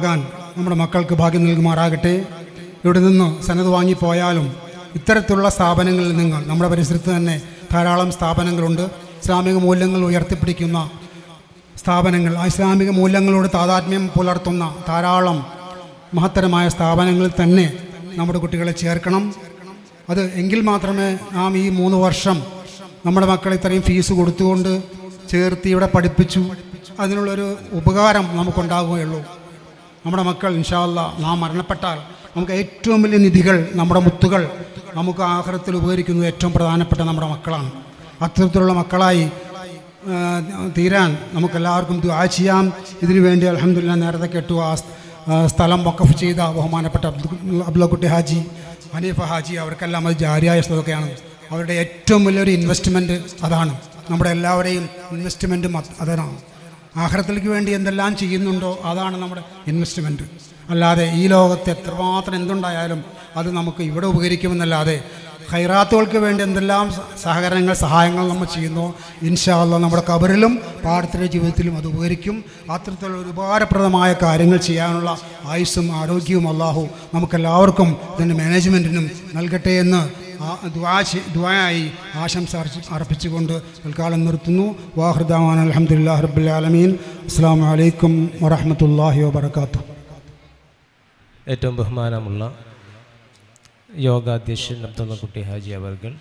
നമ്മുടെ മക്കൾക്ക് ഭാഗ്യം നൽകുമാറാകട്ടെ ഇവിടെ നിന്ന് സനത് വാങ്ങിപ്പോയാലും ഇത്തരത്തിലുള്ള സ്ഥാപനങ്ങളിൽ നിങ്ങൾ നമ്മുടെ പരിസരത്ത് തന്നെ ധാരാളം സ്ഥാപനങ്ങളുണ്ട് ഇസ്ലാമിക മൂല്യങ്ങൾ ഉയർത്തിപ്പിടിക്കുന്ന സ്ഥാപനങ്ങൾ ആ ഇസ്ലാമിക മൂല്യങ്ങളോട് താതാത്മ്യം പുലർത്തുന്ന ധാരാളം മഹത്തരമായ സ്ഥാപനങ്ങളിൽ തന്നെ നമ്മുടെ കുട്ടികളെ ചേർക്കണം അത് എങ്കിൽ മാത്രമേ നാം ഈ മൂന്ന് വർഷം നമ്മുടെ മക്കളെ ഇത്രയും ഫീസ് കൊടുത്തുകൊണ്ട് ചേർത്ത് ഇവിടെ പഠിപ്പിച്ചു അതിനുള്ളൊരു ഉപകാരം നമുക്കുണ്ടാകുകയുള്ളൂ നമ്മുടെ മക്കൾ ഇൻഷാല്ല നാം മരണപ്പെട്ടാൽ നമുക്ക് ഏറ്റവും വലിയ നിധികൾ നമ്മുടെ മുത്തുകൾ നമുക്ക് ആഹാരത്തിൽ ഉപകരിക്കുന്നത് ഏറ്റവും പ്രധാനപ്പെട്ട നമ്മുടെ മക്കളാണ് അത്തരത്തിലുള്ള മക്കളായി ആ, തീരാൻ നമുക്കെല്ലാവർക്കും ദുആ ചെയ്യാം ഇതിനു വേണ്ടി അലഹമില്ല നേരത്തെ കേട്ടു ആ സ്- ആ സ്ഥലം വക്കഫ് ചെയ്ത ബഹുമാനപ്പെട്ട അബ്ദുൽ അബ്ദുള്ളക്കുട്ടി ഹാജി ഹനീഫ ഹാജി അവർക്കെല്ലാം അത് ജാരിയായ സ്ഥലമൊക്കെയാണ് അവരുടെ ഏറ്റവും വലിയൊരു ഇൻവെസ്റ്റ്മെൻറ്റ് അതാണ് നമ്മുടെ എല്ലാവരെയും ഇൻവെസ്റ്റ്മെൻറ്റും അത് അതാണ് ആഹാരത്തിലേക്ക് വേണ്ടി എന്തെല്ലാം ചെയ്യുന്നുണ്ടോ അതാണ് നമ്മുടെ ഇൻവെസ്റ്റ്മെൻറ്റ് അല്ലാതെ ഈ ലോകത്ത് എത്രമാത്രം എന്തുണ്ടായാലും അത് നമുക്ക് ഇവിടെ ഉപകരിക്കുമെന്നല്ലാതെ ഖൈറാത്തുകൾക്ക് വേണ്ടി എന്തെല്ലാം സ- സഹകരണങ്ങൾ സഹായങ്ങൾ നമ്മൾ ചെയ്യുന്നു ഇൻഷാല്ല നമ്മുടെ കബറിലും പാടത്തിലെ ജീവിതത്തിലും അത് ഉപകരിക്കും അത്തരത്തിലുള്ള ഒരു ഉപകാരപ്രദമായ കാര്യങ്ങൾ ചെയ്യാനുള്ള ആയുസ്സും ആരോഗ്യവും അള്ളാഹു നമുക്കെല്ലാവർക്കും ഇതിൻ്റെ മാനേജ്മെൻറ്റിനും നൽകട്ടെ എന്ന് ആ ദുആ ചെ- ദുആയായി ആശംസ അർപ്പി- അർപ്പിച്ചുകൊണ്ട് തൽക്കാലം നിർത്തുന്നു വാഹൃദാൻ അലഹമുല്ലാ റബ്ബുലാലമീൻ അസ്സാം വലൈക്കും വറഹമത്തല്ലാഹി വാബർക്കാത്തു ഏറ്റവും ബഹുമാനമുള്ള യോഗാധ്യക്ഷൻ അബ്ദുള്ളക്കുട്ടി ഹാജി അവർകൾ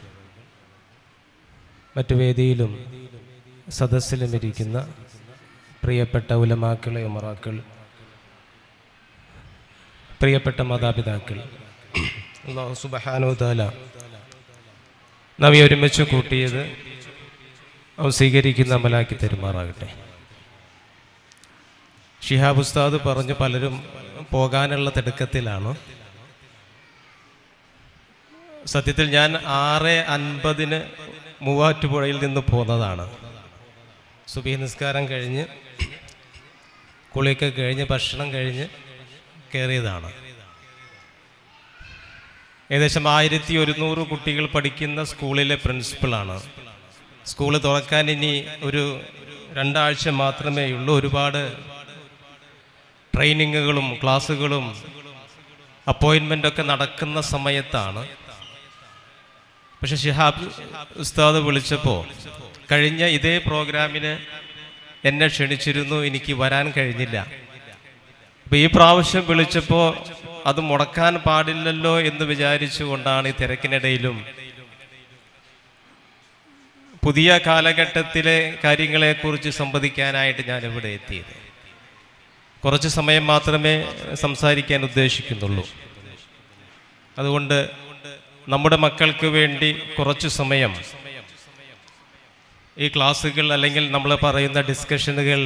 മറ്റു വേദിയിലും സദസ്സിലും ഇരിക്കുന്ന പ്രിയപ്പെട്ട ഉലമാക്കളെ ഉമറാക്കൾ പ്രിയപ്പെട്ട മാതാപിതാക്കൾ അള്ളാഹു സുബഹാനോ താല നാം ഈ ഒരുമിച്ച് കൂട്ടിയത് അവൻ സ്വീകരിക്കുന്ന അമലാക്കി തെരുമാറാകട്ടെ ഷിഹാബ് ഉസ്താദ് പറഞ്ഞു പലരും പോകാനുള്ള തിടുക്കത്തിലാണ് സത്യത്തിൽ ഞാൻ ആറ് അൻപതിന് മൂവാറ്റുപുഴയിൽ നിന്ന് പോന്നതാണ് സുബി നിസ്കാരം കഴിഞ്ഞ് കുളിയൊക്കെ കഴിഞ്ഞ് ഭക്ഷണം കഴിഞ്ഞ് കയറിയതാണ് ഏകദേശം ആയിരത്തി ഒരുന്നൂറ് കുട്ടികൾ പഠിക്കുന്ന സ്കൂളിലെ പ്രിൻസിപ്പളാണ് സ്കൂൾ തുറക്കാൻ ഇനി ഒരു രണ്ടാഴ്ച മാത്രമേ ഉള്ളൂ ഒരുപാട് ട്രെയിനിങ്ങുകളും ക്ലാസ്സുകളും അപ്പോയിൻമെൻ്റ് ഒക്കെ നടക്കുന്ന സമയത്താണ് പക്ഷെ ഷിഹാബ് ഉസ്താദ് വിളിച്ചപ്പോൾ കഴിഞ്ഞ ഇതേ പ്രോഗ്രാമിന് എന്നെ ക്ഷണിച്ചിരുന്നു എനിക്ക് വരാൻ കഴിഞ്ഞില്ല അപ്പൊ ഈ പ്രാവശ്യം വിളിച്ചപ്പോൾ അത് മുടക്കാൻ പാടില്ലല്ലോ എന്ന് വിചാരിച്ചുകൊണ്ടാണ് ഈ തിരക്കിനിടയിലും പുതിയ കാലഘട്ടത്തിലെ കാര്യങ്ങളെക്കുറിച്ച് സംവദിക്കാനായിട്ട് ഞാൻ ഇവിടെ എത്തിയത് കുറച്ച് സമയം മാത്രമേ സംസാരിക്കാൻ ഉദ്ദേശിക്കുന്നുള്ളൂ അതുകൊണ്ട് നമ്മുടെ മക്കൾക്ക് വേണ്ടി കുറച്ച് സമയം ഈ ക്ലാസ്സുകൾ അല്ലെങ്കിൽ നമ്മൾ പറയുന്ന ഡിസ്കഷനുകൾ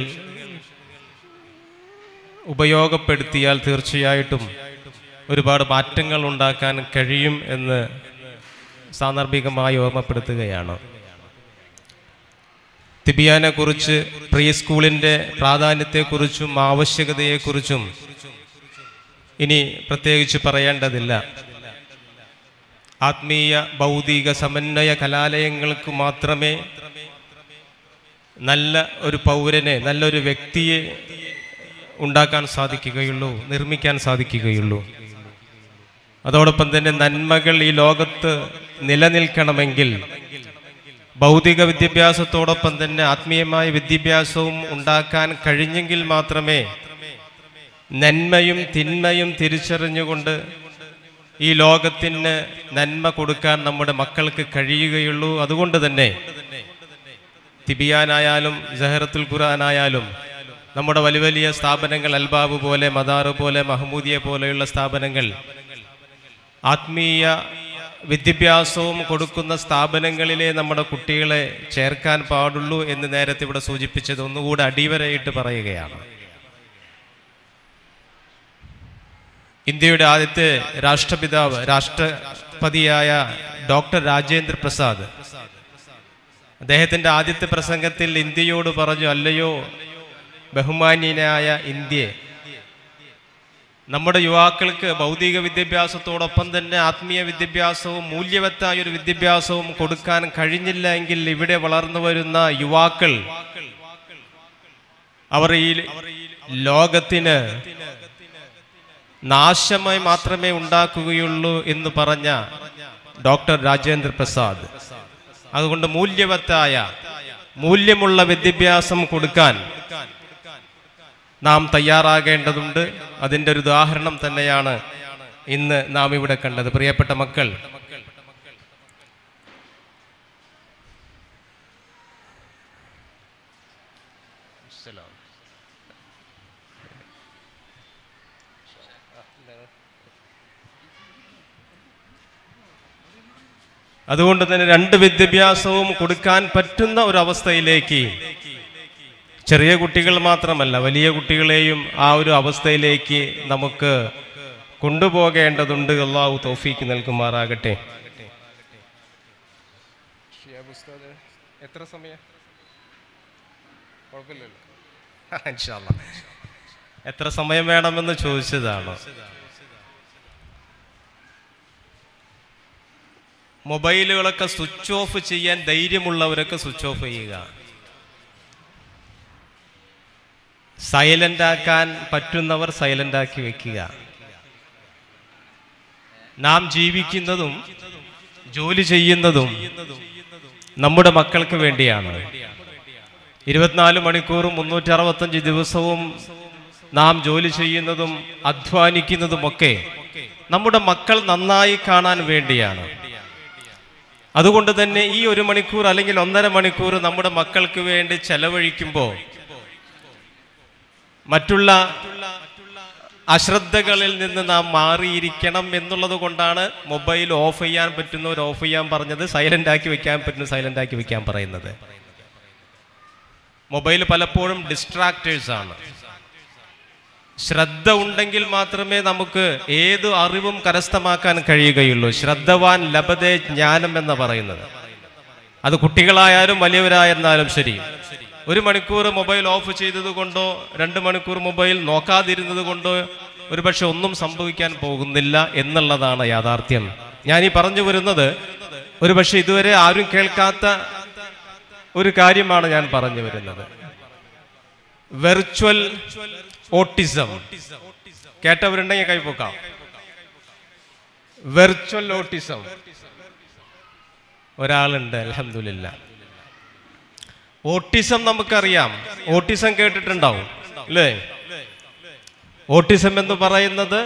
ഉപയോഗപ്പെടുത്തിയാൽ തീർച്ചയായിട്ടും ഒരുപാട് മാറ്റങ്ങൾ ഉണ്ടാക്കാൻ കഴിയും എന്ന് സാന്ദർഭികമായി ഓർമ്മപ്പെടുത്തുകയാണ് തിബിയാനെ കുറിച്ച് പ്രീ സ്കൂളിൻ്റെ പ്രാധാന്യത്തെക്കുറിച്ചും ആവശ്യകതയെക്കുറിച്ചും ഇനി പ്രത്യേകിച്ച് പറയേണ്ടതില്ല ആത്മീയ ഭൗതിക സമന്വയ കലാലയങ്ങൾക്ക് മാത്രമേ നല്ല ഒരു പൗരനെ നല്ലൊരു വ്യക്തിയെ ഉണ്ടാക്കാൻ സാധിക്കുകയുള്ളൂ നിർമ്മിക്കാൻ സാധിക്കുകയുള്ളൂ അതോടൊപ്പം തന്നെ നന്മകൾ ഈ ലോകത്ത് നിലനിൽക്കണമെങ്കിൽ ഭൗതിക വിദ്യാഭ്യാസത്തോടൊപ്പം തന്നെ ആത്മീയമായ വിദ്യാഭ്യാസവും ഉണ്ടാക്കാൻ കഴിഞ്ഞെങ്കിൽ മാത്രമേ നന്മയും തിന്മയും തിരിച്ചറിഞ്ഞുകൊണ്ട് ഈ ലോകത്തിന് നന്മ കൊടുക്കാൻ നമ്മുടെ മക്കൾക്ക് കഴിയുകയുള്ളൂ അതുകൊണ്ട് തന്നെ തിബിയാനായാലും ജഹറത്തുൽ ഖുർആനായാലും നമ്മുടെ വലിയ വലിയ സ്ഥാപനങ്ങൾ അൽബാബ് പോലെ മദാറ് പോലെ മഹമ്മൂദിയ പോലെയുള്ള സ്ഥാപനങ്ങൾ ആത്മീയ വിദ്യാഭ്യാസവും കൊടുക്കുന്ന സ്ഥാപനങ്ങളിലെ നമ്മുടെ കുട്ടികളെ ചേർക്കാൻ പാടുള്ളൂ എന്ന് നേരത്തെ ഇവിടെ സൂചിപ്പിച്ചത് ഒന്നുകൂടെ അടിവരയിട്ട് പറയുകയാണ് ഇന്ത്യയുടെ ആദ്യത്തെ രാഷ്ട്രപിതാവ് രാഷ്ട്രപതിയായ ഡോക്ടർ രാജേന്ദ്ര പ്രസാദ് അദ്ദേഹത്തിന്റെ ആദ്യത്തെ പ്രസംഗത്തിൽ ഇന്ത്യയോട് പറഞ്ഞു അല്ലയോ ബഹുമാന്യനായ ഇന്ത്യ നമ്മുടെ യുവാക്കൾക്ക് ഭൗതിക വിദ്യാഭ്യാസത്തോടൊപ്പം തന്നെ ആത്മീയ വിദ്യാഭ്യാസവും മൂല്യവത്തായ ഒരു വിദ്യാഭ്യാസവും കൊടുക്കാൻ കഴിഞ്ഞില്ല എങ്കിൽ ഇവിടെ വളർന്നു വരുന്ന യുവാക്കൾ അവർ ഈ ലോകത്തിന് നാശമായി മാത്രമേ ഉണ്ടാക്കുകയുള്ളൂ എന്ന് പറഞ്ഞ ഡോക്ടർ രാജേന്ദ്ര പ്രസാദ് അതുകൊണ്ട് മൂല്യവത്തായ മൂല്യമുള്ള വിദ്യാഭ്യാസം കൊടുക്കാൻ നാം തയ്യാറാകേണ്ടതുണ്ട് അതിൻ്റെ ഒരു ഉദാഹരണം തന്നെയാണ് ഇന്ന് നാം ഇവിടെ കണ്ടത് പ്രിയപ്പെട്ട മക്കൾ അതുകൊണ്ട് തന്നെ രണ്ട് വിദ്യാഭ്യാസവും കൊടുക്കാൻ പറ്റുന്ന ഒരു അവസ്ഥയിലേക്ക് ചെറിയ കുട്ടികൾ മാത്രമല്ല വലിയ കുട്ടികളെയും ആ ഒരു അവസ്ഥയിലേക്ക് നമുക്ക് കൊണ്ടുപോകേണ്ടതുണ്ട് അള്ളാഹു തൗഫീക്ക് നൽകുമാറാകട്ടെ എത്ര സമയം എത്ര സമയം വേണമെന്ന് ചോദിച്ചതാണ് മൊബൈലുകളൊക്കെ സ്വിച്ച് ഓഫ് ചെയ്യാൻ ധൈര്യമുള്ളവരൊക്കെ സ്വിച്ച് ഓഫ് ചെയ്യുക സൈലന്റ് ആക്കാൻ പറ്റുന്നവർ സൈലന്റ് ആക്കി വെക്കുക നാം ജീവിക്കുന്നതും ജോലി ചെയ്യുന്നതും നമ്മുടെ മക്കൾക്ക് വേണ്ടിയാണ് ഇരുപത്തിനാല് മണിക്കൂറും മുന്നൂറ്റി അറുപത്തഞ്ച് ദിവസവും നാം ജോലി ചെയ്യുന്നതും അധ്വാനിക്കുന്നതുമൊക്കെ നമ്മുടെ മക്കൾ നന്നായി കാണാൻ വേണ്ടിയാണ് അതുകൊണ്ട് തന്നെ ഈ ഒരു മണിക്കൂർ അല്ലെങ്കിൽ ഒന്നര മണിക്കൂർ നമ്മുടെ മക്കൾക്ക് വേണ്ടി ചെലവഴിക്കുമ്പോൾ മറ്റുള്ള അശ്രദ്ധകളിൽ നിന്ന് നാം മാറിയിരിക്കണം എന്നുള്ളത് കൊണ്ടാണ് മൊബൈൽ ഓഫ് ചെയ്യാൻ പറ്റുന്നവർ ഓഫ് ചെയ്യാൻ പറഞ്ഞത് സൈലന്റ് ആക്കി വെക്കാൻ പറ്റുന്ന സൈലന്റ് ആക്കി വെക്കാൻ പറയുന്നത് മൊബൈൽ പലപ്പോഴും ഡിസ്ട്രാക്ടേഴ്സ് ആണ് ശ്രദ്ധ ഉണ്ടെങ്കിൽ മാത്രമേ നമുക്ക് ഏത് അറിവും കരസ്ഥമാക്കാൻ കഴിയുകയുള്ളൂ ശ്രദ്ധവാൻ ലഭതേ ജ്ഞാനം എന്ന് പറയുന്നത് അത് കുട്ടികളായാലും വലിയവരായിരുന്നാലും ശരി ഒരു മണിക്കൂർ മൊബൈൽ ഓഫ് ചെയ്തത് കൊണ്ടോ രണ്ട് മണിക്കൂർ മൊബൈൽ നോക്കാതിരുന്നത് കൊണ്ടോ ഒരുപക്ഷെ ഒന്നും സംഭവിക്കാൻ പോകുന്നില്ല എന്നുള്ളതാണ് യാഥാർത്ഥ്യം ഞാൻ ഈ പറഞ്ഞു വരുന്നത് ഒരുപക്ഷെ ഇതുവരെ ആരും കേൾക്കാത്ത ഒരു കാര്യമാണ് ഞാൻ പറഞ്ഞു വരുന്നത് വെർച്വൽ ഓട്ടിസം കേട്ടവരുണ്ടെങ്കിൽ കൈപ്പൊക്കാം വെർച്വൽ ഓട്ടിസം ഒരാളുണ്ട് അലഹമില്ല ഓട്ടിസം നമുക്കറിയാം ഓട്ടിസം കേട്ടിട്ടുണ്ടാവും അല്ലേ ഓട്ടിസം എന്ന് പറയുന്നത്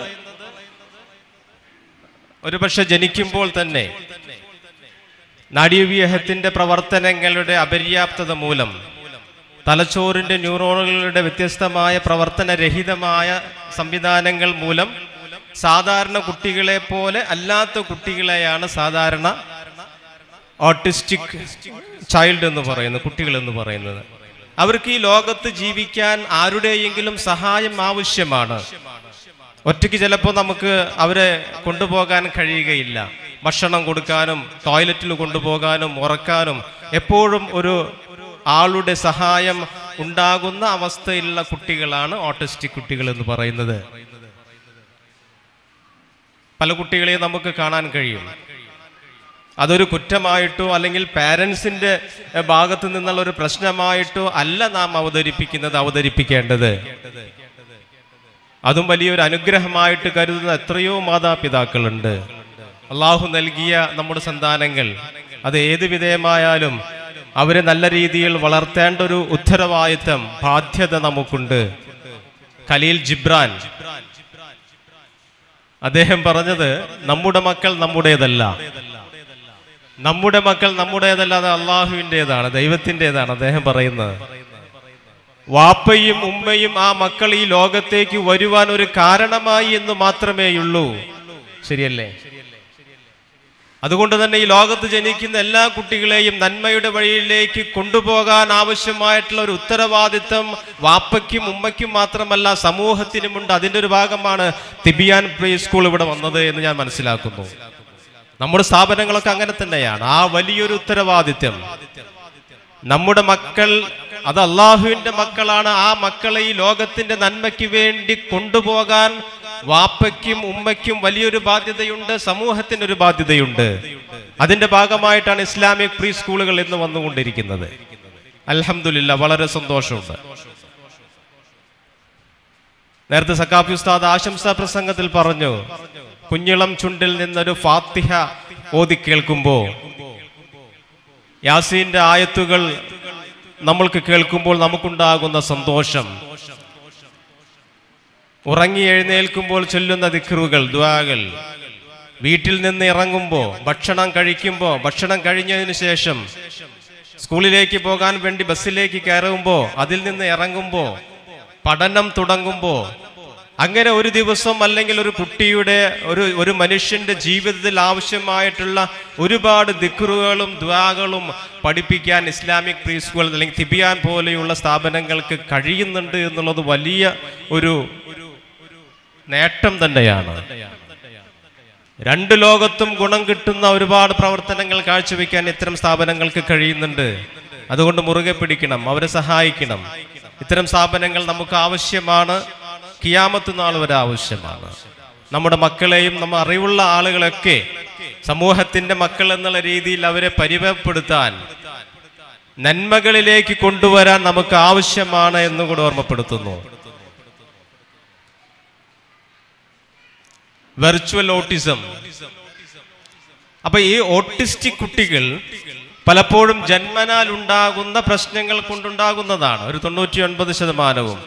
ഒരുപക്ഷെ ജനിക്കുമ്പോൾ തന്നെ നാഡീവ്യൂഹത്തിന്റെ പ്രവർത്തനങ്ങളുടെ അപര്യാപ്തത മൂലം തലച്ചോറിന്റെ ന്യൂറോണുകളുടെ വ്യത്യസ്തമായ പ്രവർത്തനരഹിതമായ സംവിധാനങ്ങൾ മൂലം സാധാരണ കുട്ടികളെ പോലെ അല്ലാത്ത കുട്ടികളെയാണ് സാധാരണ ഓട്ടിസ്റ്റിക് ചൈൽഡ് എന്ന് പറയുന്നത് കുട്ടികൾ എന്ന് പറയുന്നത് അവർക്ക് ഈ ലോകത്ത് ജീവിക്കാൻ ആരുടെയെങ്കിലും സഹായം ആവശ്യമാണ് ഒറ്റയ്ക്ക് ചിലപ്പോൾ നമുക്ക് അവരെ കൊണ്ടുപോകാൻ കഴിയുകയില്ല ഭക്ഷണം കൊടുക്കാനും ടോയ്ലറ്റിൽ കൊണ്ടുപോകാനും ഉറക്കാനും എപ്പോഴും ഒരു ആളുടെ സഹായം ഉണ്ടാകുന്ന അവസ്ഥയിലുള്ള കുട്ടികളാണ് ഓട്ടിസ്റ്റിക് കുട്ടികൾ എന്ന് പറയുന്നത് പല കുട്ടികളെയും നമുക്ക് കാണാൻ കഴിയും അതൊരു കുറ്റമായിട്ടോ അല്ലെങ്കിൽ പാരൻസിന്റെ ഭാഗത്തു നിന്നുള്ള ഒരു പ്രശ്നമായിട്ടോ അല്ല നാം അവതരിപ്പിക്കുന്നത് അവതരിപ്പിക്കേണ്ടത് അതും വലിയൊരു അനുഗ്രഹമായിട്ട് കരുതുന്ന എത്രയോ മാതാപിതാക്കളുണ്ട് അള്ളാഹു നൽകിയ നമ്മുടെ സന്താനങ്ങൾ അത് ഏത് വിധേയമായാലും അവരെ നല്ല രീതിയിൽ വളർത്തേണ്ട ഒരു ഉത്തരവാദിത്തം ബാധ്യത നമുക്കുണ്ട് ഖലീൽ ജിബ്രാൻ അദ്ദേഹം പറഞ്ഞത് നമ്മുടെ മക്കൾ നമ്മുടേതല്ല നമ്മുടെ മക്കൾ നമ്മുടേതല്ല അത് അള്ളാഹുവിൻ്റെതാണ് ദൈവത്തിൻ്റെതാണ് അദ്ദേഹം പറയുന്നത് വാപ്പയും ഉമ്മയും ആ മക്കൾ ഈ ലോകത്തേക്ക് വരുവാൻ ഒരു കാരണമായി എന്ന് മാത്രമേയുള്ളൂ ശരിയല്ലേ അതുകൊണ്ട് തന്നെ ഈ ലോകത്ത് ജനിക്കുന്ന എല്ലാ കുട്ടികളെയും നന്മയുടെ വഴിയിലേക്ക് കൊണ്ടുപോകാൻ ആവശ്യമായിട്ടുള്ള ഒരു ഉത്തരവാദിത്തം വാപ്പയ്ക്കും ഉമ്മയ്ക്കും മാത്രമല്ല സമൂഹത്തിനുമുണ്ട് അതിന്റെ ഒരു ഭാഗമാണ് തിബിയാൻ പ്രീ സ്കൂൾ ഇവിടെ വന്നത് എന്ന് ഞാൻ മനസ്സിലാക്കുന്നു നമ്മുടെ സ്ഥാപനങ്ങളൊക്കെ അങ്ങനെ തന്നെയാണ് ആ വലിയൊരു ഉത്തരവാദിത്യം നമ്മുടെ മക്കൾ അത് അള്ളാഹുവിന്റെ മക്കളാണ് ആ മക്കളെ ഈ ലോകത്തിന്റെ നന്മയ്ക്ക് വേണ്ടി കൊണ്ടുപോകാൻ വാപ്പയ്ക്കും ഉമ്മയ്ക്കും വലിയൊരു ബാധ്യതയുണ്ട് സമൂഹത്തിന് ഒരു ബാധ്യതയുണ്ട് അതിന്റെ ഭാഗമായിട്ടാണ് ഇസ്ലാമിക് പ്രീ സ്കൂളുകൾ ഇന്ന് വന്നുകൊണ്ടിരിക്കുന്നത് അൽഹംദുലില്ല വളരെ സന്തോഷമുണ്ട് നേരത്തെ സക്കാഫി ഉസ്താദ് ആശംസാ പ്രസംഗത്തിൽ പറഞ്ഞു കുഞ്ഞിളം ചുണ്ടിൽ നിന്നൊരു ഫാത്തിഹ ഓതി കേൾക്കുമ്പോൾ യാസീന്റെ ആയത്തുകൾ നമ്മൾക്ക് കേൾക്കുമ്പോൾ നമുക്കുണ്ടാകുന്ന സന്തോഷം ഉറങ്ങി എഴുന്നേൽക്കുമ്പോൾ ചൊല്ലുന്ന ദിക്റുകൾ ദ്വാകൾ വീട്ടിൽ നിന്ന് ഇറങ്ങുമ്പോൾ ഭക്ഷണം കഴിക്കുമ്പോൾ ഭക്ഷണം കഴിഞ്ഞതിന് ശേഷം സ്കൂളിലേക്ക് പോകാൻ വേണ്ടി ബസ്സിലേക്ക് കയറുമ്പോൾ അതിൽ നിന്ന് ഇറങ്ങുമ്പോൾ പഠനം തുടങ്ങുമ്പോൾ അങ്ങനെ ഒരു ദിവസം അല്ലെങ്കിൽ ഒരു കുട്ടിയുടെ ഒരു ഒരു മനുഷ്യന്റെ ജീവിതത്തിൽ ആവശ്യമായിട്ടുള്ള ഒരുപാട് ദിക്റുകളും ദ്വാകളും പഠിപ്പിക്കാൻ ഇസ്ലാമിക് പ്രീ സ്കൂൾ അല്ലെങ്കിൽ തിബിയാൻ പോലെയുള്ള സ്ഥാപനങ്ങൾക്ക് കഴിയുന്നുണ്ട് എന്നുള്ളത് വലിയ ഒരു നേട്ടം തന്നെയാണ് രണ്ട് ലോകത്തും ഗുണം കിട്ടുന്ന ഒരുപാട് പ്രവർത്തനങ്ങൾ കാഴ്ചവെക്കാൻ ഇത്തരം സ്ഥാപനങ്ങൾക്ക് കഴിയുന്നുണ്ട് അതുകൊണ്ട് മുറുകെ പിടിക്കണം അവരെ സഹായിക്കണം ഇത്തരം സ്ഥാപനങ്ങൾ നമുക്ക് ആവശ്യമാണ് കിയാമത്ത് നാൾ വരെ ആവശ്യമാണ് നമ്മുടെ മക്കളെയും നമ്മ അറിവുള്ള ആളുകളൊക്കെ സമൂഹത്തിന്റെ മക്കൾ എന്നുള്ള രീതിയിൽ അവരെ പരിചയപ്പെടുത്താൻ നന്മകളിലേക്ക് കൊണ്ടുവരാൻ നമുക്ക് ആവശ്യമാണ് എന്നുകൂടെ ഓർമ്മപ്പെടുത്തുന്നു വെർച്വൽ ഓട്ടിസം അപ്പൊ ഈ ഓട്ടിസ്റ്റിക് കുട്ടികൾ പലപ്പോഴും ജന്മനാൽ ഉണ്ടാകുന്ന പ്രശ്നങ്ങൾ കൊണ്ടുണ്ടാകുന്നതാണ് ഒരു തൊണ്ണൂറ്റി ഒൻപത് ശതമാനവും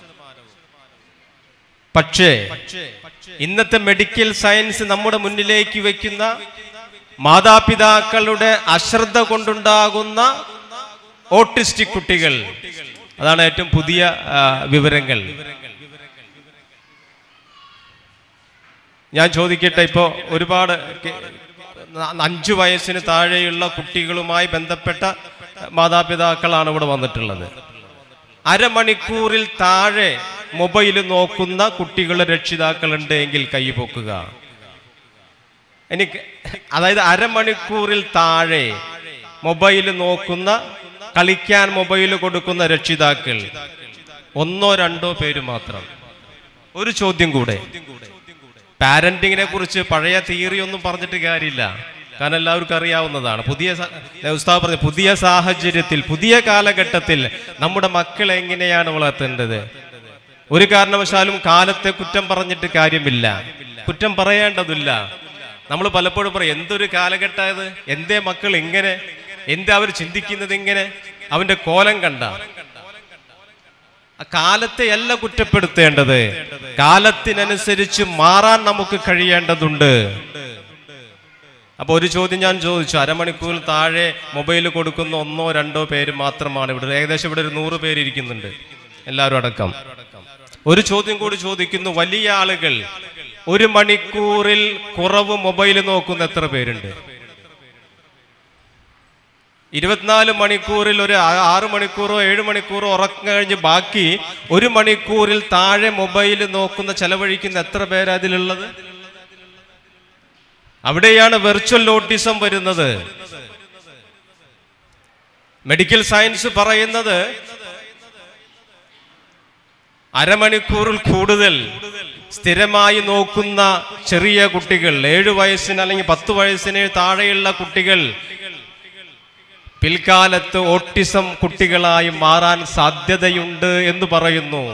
പക്ഷേ ഇന്നത്തെ മെഡിക്കൽ സയൻസ് നമ്മുടെ മുന്നിലേക്ക് വെക്കുന്ന മാതാപിതാക്കളുടെ അശ്രദ്ധ കൊണ്ടുണ്ടാകുന്ന ഓട്ടിസ്റ്റിക് കുട്ടികൾ അതാണ് ഏറ്റവും പുതിയ ആ, വിവരങ്ങൾ ഞാൻ ചോദിക്കട്ടെ ഇപ്പോൾ ഒരുപാട് കെ- ന- അഞ്ചു വയസ്സിന് താഴെയുള്ള കുട്ടികളുമായി ബന്ധപ്പെട്ട മാതാപിതാക്കളാണ് ഇവിടെ വന്നിട്ടുള്ളത് അരമണിക്കൂറിൽ താഴെ മൊബൈൽ നോക്കുന്ന കുട്ടികളുടെ രക്ഷിതാക്കളുണ്ട് എങ്കിൽ കൈ പൊക്കുക എനിക്ക് അതായത് അരമണിക്കൂറിൽ താഴെ മൊബൈൽ നോക്കുന്ന കളിക്കാൻ മൊബൈൽ കൊടുക്കുന്ന രക്ഷിതാക്കൾ ഒന്നോ രണ്ടോ പേര് മാത്രം ഒരു ചോദ്യം കൂടെ പാരന്റിങ്ങിനെ കുറിച്ച് പഴയ തിയറി ഒന്നും പറഞ്ഞിട്ട് കാര്യമില്ല കാരണം എല്ലാവർക്കും അറിയാവുന്നതാണ് പുതിയ സ- ഉസ്താദ് പറഞ്ഞു പുതിയ സാഹചര്യത്തിൽ പുതിയ കാലഘട്ടത്തിൽ നമ്മുടെ മക്കളെ എങ്ങനെയാണ് വളർത്തേണ്ടത് ഒരു കാരണവശാലും കാലത്തെ കുറ്റം പറഞ്ഞിട്ട് കാര്യമില്ല കുറ്റം പറയേണ്ടതില്ല നമ്മൾ പലപ്പോഴും പറയും എന്തൊരു കാലഘട്ടമായത് എന്തേ മക്കൾ ഇങ്ങനെ എന്താ അവർ ചിന്തിക്കുന്നത് ഇങ്ങനെ അവന്റെ കോലം കണ്ട ആ കാലത്തെ അല്ല കുറ്റപ്പെടുത്തേണ്ടത് കാലത്തിനനുസരിച്ച് മാറാൻ നമുക്ക് കഴിയേണ്ടതുണ്ട് അപ്പൊ ഒരു ചോദ്യം ഞാൻ ചോദിച്ചു അരമണിക്കൂറിൽ താഴെ മൊബൈൽ കൊടുക്കുന്ന ഒന്നോ രണ്ടോ പേര് മാത്രമാണ് ഇവിടെ ഏകദേശം ഇവിടെ ഒരു നൂറ് പേര് ഇരിക്കുന്നുണ്ട് എല്ലാവരും അടക്കം ഒരു ചോദ്യം കൂടി ചോദിക്കുന്നു വലിയ ആളുകൾ ഒരു മണിക്കൂറിൽ കുറവ് മൊബൈൽ നോക്കുന്ന എത്ര പേരുണ്ട് ഇരുപത്തിനാല് മണിക്കൂറിൽ ഒരു ആ- ആറ് മണിക്കൂറോ ഏഴ് മണിക്കൂറോ ഉറക്കം കഴിഞ്ഞ് ബാക്കി ഒരു മണിക്കൂറിൽ താഴെ മൊബൈൽ നോക്കുന്ന ചെലവഴിക്കുന്ന എത്ര പേരാ അതിലുള്ളത് അവിടെയാണ് വെർച്വൽ ഓട്ടിസം വരുന്നത് മെഡിക്കൽ സയൻസ് പറയുന്നത് അരമണിക്കൂറിൽ കൂടുതൽ സ്ഥിരമായി നോക്കുന്ന ചെറിയ കുട്ടികൾ ഏഴു വയസ്സിന് അല്ലെങ്കിൽ പത്ത് വയസ്സിന് താഴെയുള്ള കുട്ടികൾ പിൽക്കാലത്ത് ഓട്ടിസം കുട്ടികളായി മാറാൻ സാധ്യതയുണ്ട് എന്ന് പറയുന്നു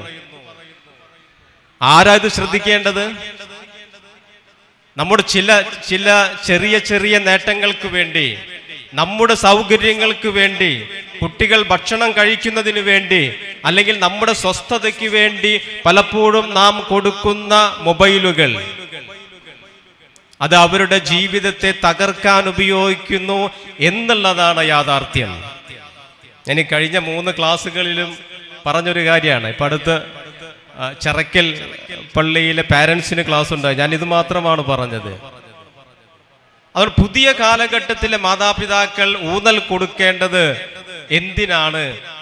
ആരാ ഇത് ശ്രദ്ധിക്കേണ്ടത് നമ്മുടെ ചില ചില ചെറിയ ചെറിയ നേട്ടങ്ങൾക്ക് വേണ്ടി നമ്മുടെ സൗകര്യങ്ങൾക്ക് വേണ്ടി കുട്ടികൾ ഭക്ഷണം കഴിക്കുന്നതിന് വേണ്ടി അല്ലെങ്കിൽ നമ്മുടെ സ്വസ്ഥതയ്ക്ക് വേണ്ടി പലപ്പോഴും നാം കൊടുക്കുന്ന മൊബൈലുകൾ അത് അവരുടെ ജീവിതത്തെ തകർക്കാൻ ഉപയോഗിക്കുന്നു എന്നുള്ളതാണ് യാഥാർത്ഥ്യം ഞാൻ ഈ കഴിഞ്ഞ മൂന്ന് ക്ലാസ്സുകളിലും പറഞ്ഞൊരു കാര്യമാണ് ഇപ്പം അടുത്ത് ആ, ചിറക്കൽ പള്ളിയിലെ പാരൻസിന് ക്ലാസ് ഉണ്ട് ഞാൻ ഇത് മാത്രമാണ് പറഞ്ഞത് അവർ പുതിയ കാലഘട്ടത്തിലെ മാതാപിതാക്കൾ ഊന്നൽ കൊടുക്കേണ്ടത് എന്തിനാണ്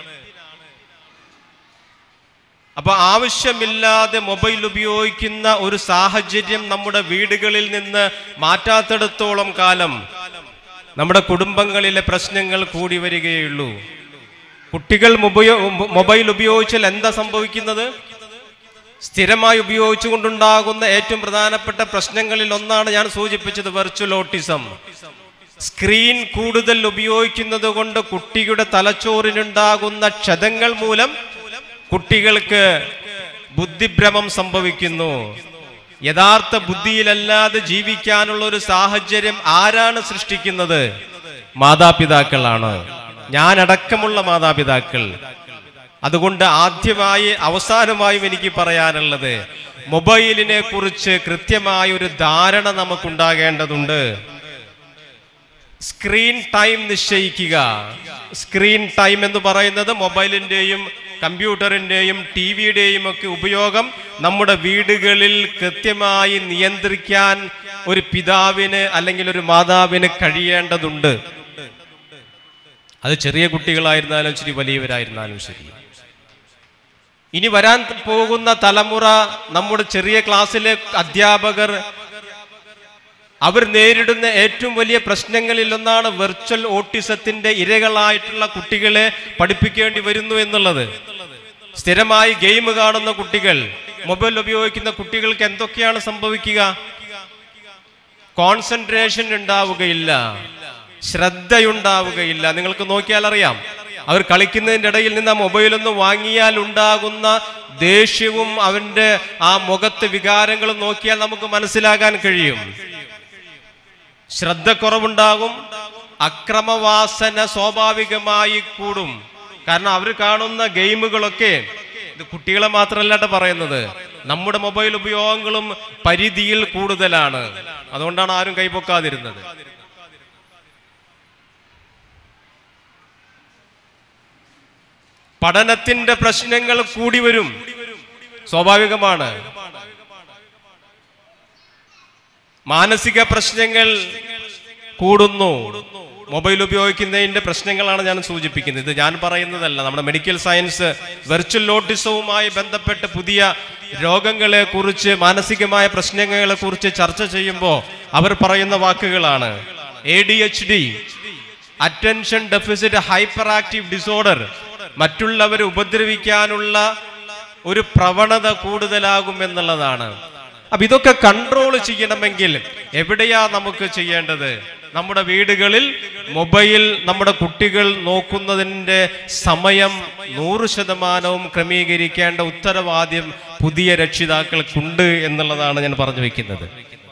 അപ്പൊ ആവശ്യമില്ലാതെ മൊബൈൽ ഉപയോഗിക്കുന്ന ഒരു സാഹചര്യം നമ്മുടെ വീടുകളിൽ നിന്ന് മാറ്റാത്തിടത്തോളം കാലം നമ്മുടെ കുടുംബങ്ങളിലെ പ്രശ്നങ്ങൾ കൂടി വരികയുള്ളൂ കുട്ടികൾ മൊബൈ- മൊബൈൽ ഉപയോഗിച്ചാൽ എന്താ സംഭവിക്കുന്നത് സ്ഥിരമായി ഉപയോഗിച്ചുകൊണ്ടുണ്ടാകുന്ന ഏറ്റവും പ്രധാനപ്പെട്ട പ്രശ്നങ്ങളിൽ ഒന്നാണ് ഞാൻ സൂചിപ്പിച്ചത് വെർച്വൽ ഓട്ടിസം സ്ക്രീൻ കൂടുതൽ ഉപയോഗിക്കുന്നത് കൊണ്ട് കുട്ടിയുടെ തലച്ചോറിനുണ്ടാകുന്ന ക്ഷതങ്ങൾ മൂലം കുട്ടികൾക്ക് ബുദ്ധിഭ്രമം സംഭവിക്കുന്നു യഥാർത്ഥ ബുദ്ധിയിലല്ലാതെ ജീവിക്കാനുള്ള ഒരു സാഹചര്യം ആരാണ് സൃഷ്ടിക്കുന്നത് മാതാപിതാക്കളാണ് ഞാനടക്കമുള്ള മാതാപിതാക്കൾ അതുകൊണ്ട് ആദ്യമായി അവസാനമായും എനിക്ക് പറയാനുള്ളത് മൊബൈലിനെ കുറിച്ച് കൃത്യമായ ഒരു ധാരണ നമുക്കുണ്ടാകേണ്ടതുണ്ട് സ്ക്രീൻ ടൈം നിശ്ചയിക്കുക സ്ക്രീൻ ടൈം എന്ന് പറയുന്നത് മൊബൈലിൻ്റെയും കമ്പ്യൂട്ടറിൻ്റെയും ടി വിയുടെയും ഒക്കെ ഉപയോഗം നമ്മുടെ വീടുകളിൽ കൃത്യമായി നിയന്ത്രിക്കാൻ ഒരു പിതാവിന് അല്ലെങ്കിൽ ഒരു മാതാവിന് കഴിയേണ്ടതുണ്ട് അത് ചെറിയ കുട്ടികളായിരുന്നാലും ശരി വലിയവരായിരുന്നാലും ശരി ഇനി വരാൻ പോകുന്ന തലമുറ നമ്മുടെ ചെറിയ ക്ലാസ്സിലെ അധ്യാപകർ അവർ നേരിടുന്ന ഏറ്റവും വലിയ പ്രശ്നങ്ങളിൽ ഒന്നാണ് വെർച്വൽ ഓട്ടിസത്തിന്റെ ഇരകളായിട്ടുള്ള കുട്ടികളെ പഠിപ്പിക്കേണ്ടി വരുന്നു എന്നുള്ളത് സ്ഥിരമായി ഗെയിം കാണുന്ന കുട്ടികൾ മൊബൈൽ ഉപയോഗിക്കുന്ന കുട്ടികൾക്ക് എന്തൊക്കെയാണ് സംഭവിക്കുക കോൺസെൻട്രേഷൻ ഉണ്ടാവുകയില്ല ശ്രദ്ധയുണ്ടാവുകയില്ല നിങ്ങൾക്ക് നോക്കിയാൽ അറിയാം അവർ കളിക്കുന്നതിൻ്റെ ഇടയിൽ നിന്ന് ആ മൊബൈലൊന്ന് വാങ്ങിയാൽ ഉണ്ടാകുന്ന ദേഷ്യവും അവന്റെ ആ മുഖത്ത് വികാരങ്ങളും നോക്കിയാൽ നമുക്ക് മനസ്സിലാകാൻ കഴിയും ശ്രദ്ധക്കുറവുണ്ടാകും അക്രമവാസന സ്വാഭാവികമായി കൂടും കാരണം അവർ കാണുന്ന ഗെയിമുകളൊക്കെ ഇത് കുട്ടികളെ മാത്രമല്ലാട്ട് പറയുന്നത് നമ്മുടെ മൊബൈൽ ഉപയോഗങ്ങളും പരിധിയിൽ കൂടുതലാണ് അതുകൊണ്ടാണ് ആരും കൈപ്പൊക്കാതിരുന്നത് പഠനത്തിന്റെ പ്രശ്നങ്ങൾ കൂടി വരും സ്വാഭാവികമാണ് മാനസിക പ്രശ്നങ്ങൾ കൂടുന്നു മൊബൈൽ ഉപയോഗിക്കുന്നതിന്റെ പ്രശ്നങ്ങളാണ് ഞാൻ സൂചിപ്പിക്കുന്നത് ഇത് ഞാൻ പറയുന്നതല്ല നമ്മുടെ മെഡിക്കൽ സയൻസ് വെർച്വൽ നോട്ടിസവുമായി ബന്ധപ്പെട്ട് പുതിയ രോഗങ്ങളെ കുറിച്ച് മാനസികമായ പ്രശ്നങ്ങളെ കുറിച്ച് ചർച്ച ചെയ്യുമ്പോൾ അവർ പറയുന്ന വാക്കുകളാണ് A D H D attention deficit hyperactive disorder മറ്റുള്ളവരെ ഉപദ്രവിക്കാനുള്ള ഒരു പ്രവണത കൂടുതലാകും എന്നുള്ളതാണ് അപ്പൊ ഇതൊക്കെ കൺട്രോൾ ചെയ്യണമെങ്കിൽ എവിടെയാ നമുക്ക് ചെയ്യേണ്ടത് നമ്മുടെ വീടുകളിൽ മൊബൈൽ നമ്മുടെ കുട്ടികൾ നോക്കുന്നതിൻ്റെ സമയം നൂറ് ശതമാനവും ക്രമീകരിക്കേണ്ട ഉത്തരവാദ്യം പുതിയ രക്ഷിതാക്കൾക്കുണ്ട് എന്നുള്ളതാണ് ഞാൻ പറഞ്ഞു വെക്കുന്നത്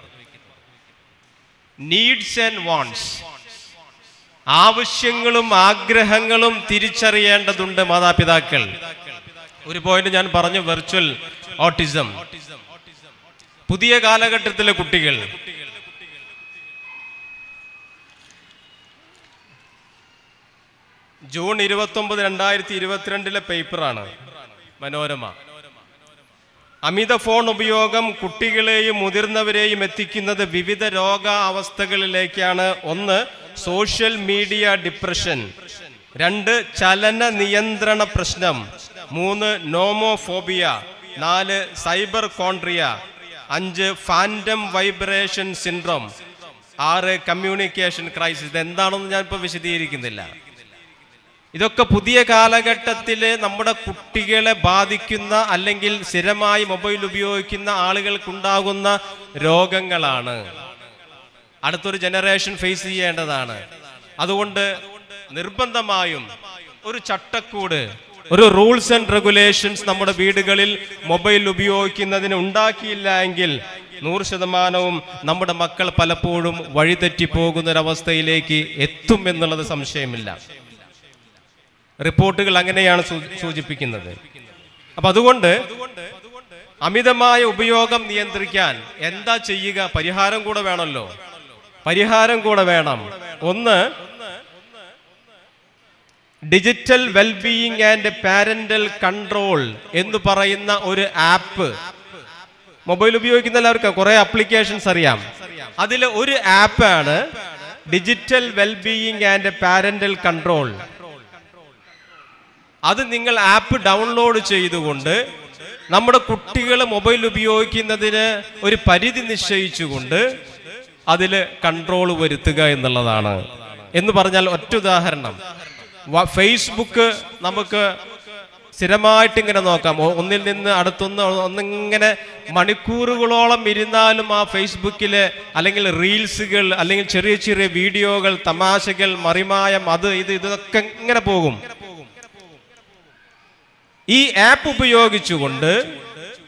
നീഡ്സ് ആൻഡ് വാണ്ട്സ് ആവശ്യങ്ങളും ആഗ്രഹങ്ങളും തിരിച്ചറിയേണ്ടതുണ്ട് മാതാപിതാക്കൾ ഒരു പോയിന്റ് ഞാൻ പറഞ്ഞു വെർച്വൽ ഓട്ടിസം പുതിയ കാലഘട്ടത്തിലെ കുട്ടികൾ ജൂൺ ഇരുപത്തി ഒമ്പത് രണ്ടായിരത്തി ഇരുപത്തിരണ്ടിലെ പേപ്പറാണ് മനോരമ അമിത ഫോൺ ഉപയോഗം കുട്ടികളെയും മുതിർന്നവരെയും എത്തിക്കുന്നത് വിവിധ രോഗ അവസ്ഥകളിലേക്കാണ് ഒന്ന് സോഷ്യൽ മീഡിയ ഡിപ്രഷൻ രണ്ട് ചലന നിയന്ത്രണ പ്രശ്നം മൂന്ന് നോമോഫോബിയ നാല് സൈബർ കോൺട്രിയ അഞ്ച് ഫാൻഡം വൈബ്രേഷൻ സിൻഡ്രോം ആറ് കമ്മ്യൂണിക്കേഷൻ ക്രൈസിസ് ഇത് എന്താണെന്ന് ഞാൻ ഇപ്പോൾ വിശദീകരിക്കുന്നില്ല ഇതൊക്കെ പുതിയ കാലഘട്ടത്തിൽ നമ്മുടെ കുട്ടികളെ ബാധിക്കുന്ന അല്ലെങ്കിൽ സ്ഥിരമായി മൊബൈൽ ഉപയോഗിക്കുന്ന ആളുകൾക്കുണ്ടാകുന്ന രോഗങ്ങളാണ് അടുത്തൊരു ജനറേഷൻ ഫേസ് ചെയ്യേണ്ടതാണ് അതുകൊണ്ട് നിർബന്ധമായും ഒരു ചട്ടക്കൂട് ഒരു റൂൾസ് ആൻഡ് റെഗുലേഷൻസ് നമ്മുടെ വീടുകളിൽ മൊബൈൽ ഉപയോഗിക്കുന്നതിന് ഉണ്ടാക്കിയില്ല എങ്കിൽ നൂറ് ശതമാനവും നമ്മുടെ മക്കൾ പലപ്പോഴും വഴിതെറ്റി പോകുന്നൊരവസ്ഥയിലേക്ക് എത്തും എന്നുള്ളത് സംശയമില്ല റിപ്പോർട്ടുകൾ അങ്ങനെയാണ് സൂ- സൂചിപ്പിക്കുന്നത് അപ്പൊ അതുകൊണ്ട് അമിതമായ ഉപയോഗം നിയന്ത്രിക്കാൻ എന്താ ചെയ്യുക പരിഹാരം കൂടെ വേണമല്ലോ പരിഹാരം കൂടെ വേണം ഒന്ന് digital wellbeing and parental control എന്ന് പറയുന്ന ഒരു ആപ്പ് മൊബൈൽ ഉപയോഗിക്കുന്ന എല്ലാവർക്കും കുറെ ആപ്ലിക്കേഷൻസ് അറിയാം അതിൽ ഒരു ആപ്പാണ് digital wellbeing and parental control അത് നിങ്ങൾ ആപ്പ് ഡൗൺലോഡ് ചെയ്തുകൊണ്ട് നമ്മുടെ കുട്ടികൾ മൊബൈൽ ഉപയോഗിക്കുന്നതിന് ഒരു പരിധി നിശ്ചയിച്ചുകൊണ്ട് അതിൽ കൺട്രോൾ വരുത്തുക എന്നുള്ളതാണ് എന്ന് പറഞ്ഞാൽ ഒറ്റ ഉദാഹരണം വ- ഫേസ്ബുക്ക് നമുക്ക് സ്ഥിരമായിട്ട് ഇങ്ങനെ നോക്കാം ഒ- ഒന്നിൽ നിന്ന് അടുത്തൊന്ന് ഒന്നിങ്ങനെ മണിക്കൂറുകളോളം ഇരുന്നാലും ആ ഫേസ്ബുക്കിലെ അല്ലെങ്കിൽ റീൽസുകൾ അല്ലെങ്കിൽ ചെറിയ ചെറിയ വീഡിയോകൾ തമാശകൾ മറിമായം അത് ഇത് ഇതൊക്കെ ഇങ്ങനെ പോകും ഈ ആപ്പ് ഉപയോഗിച്ചുകൊണ്ട്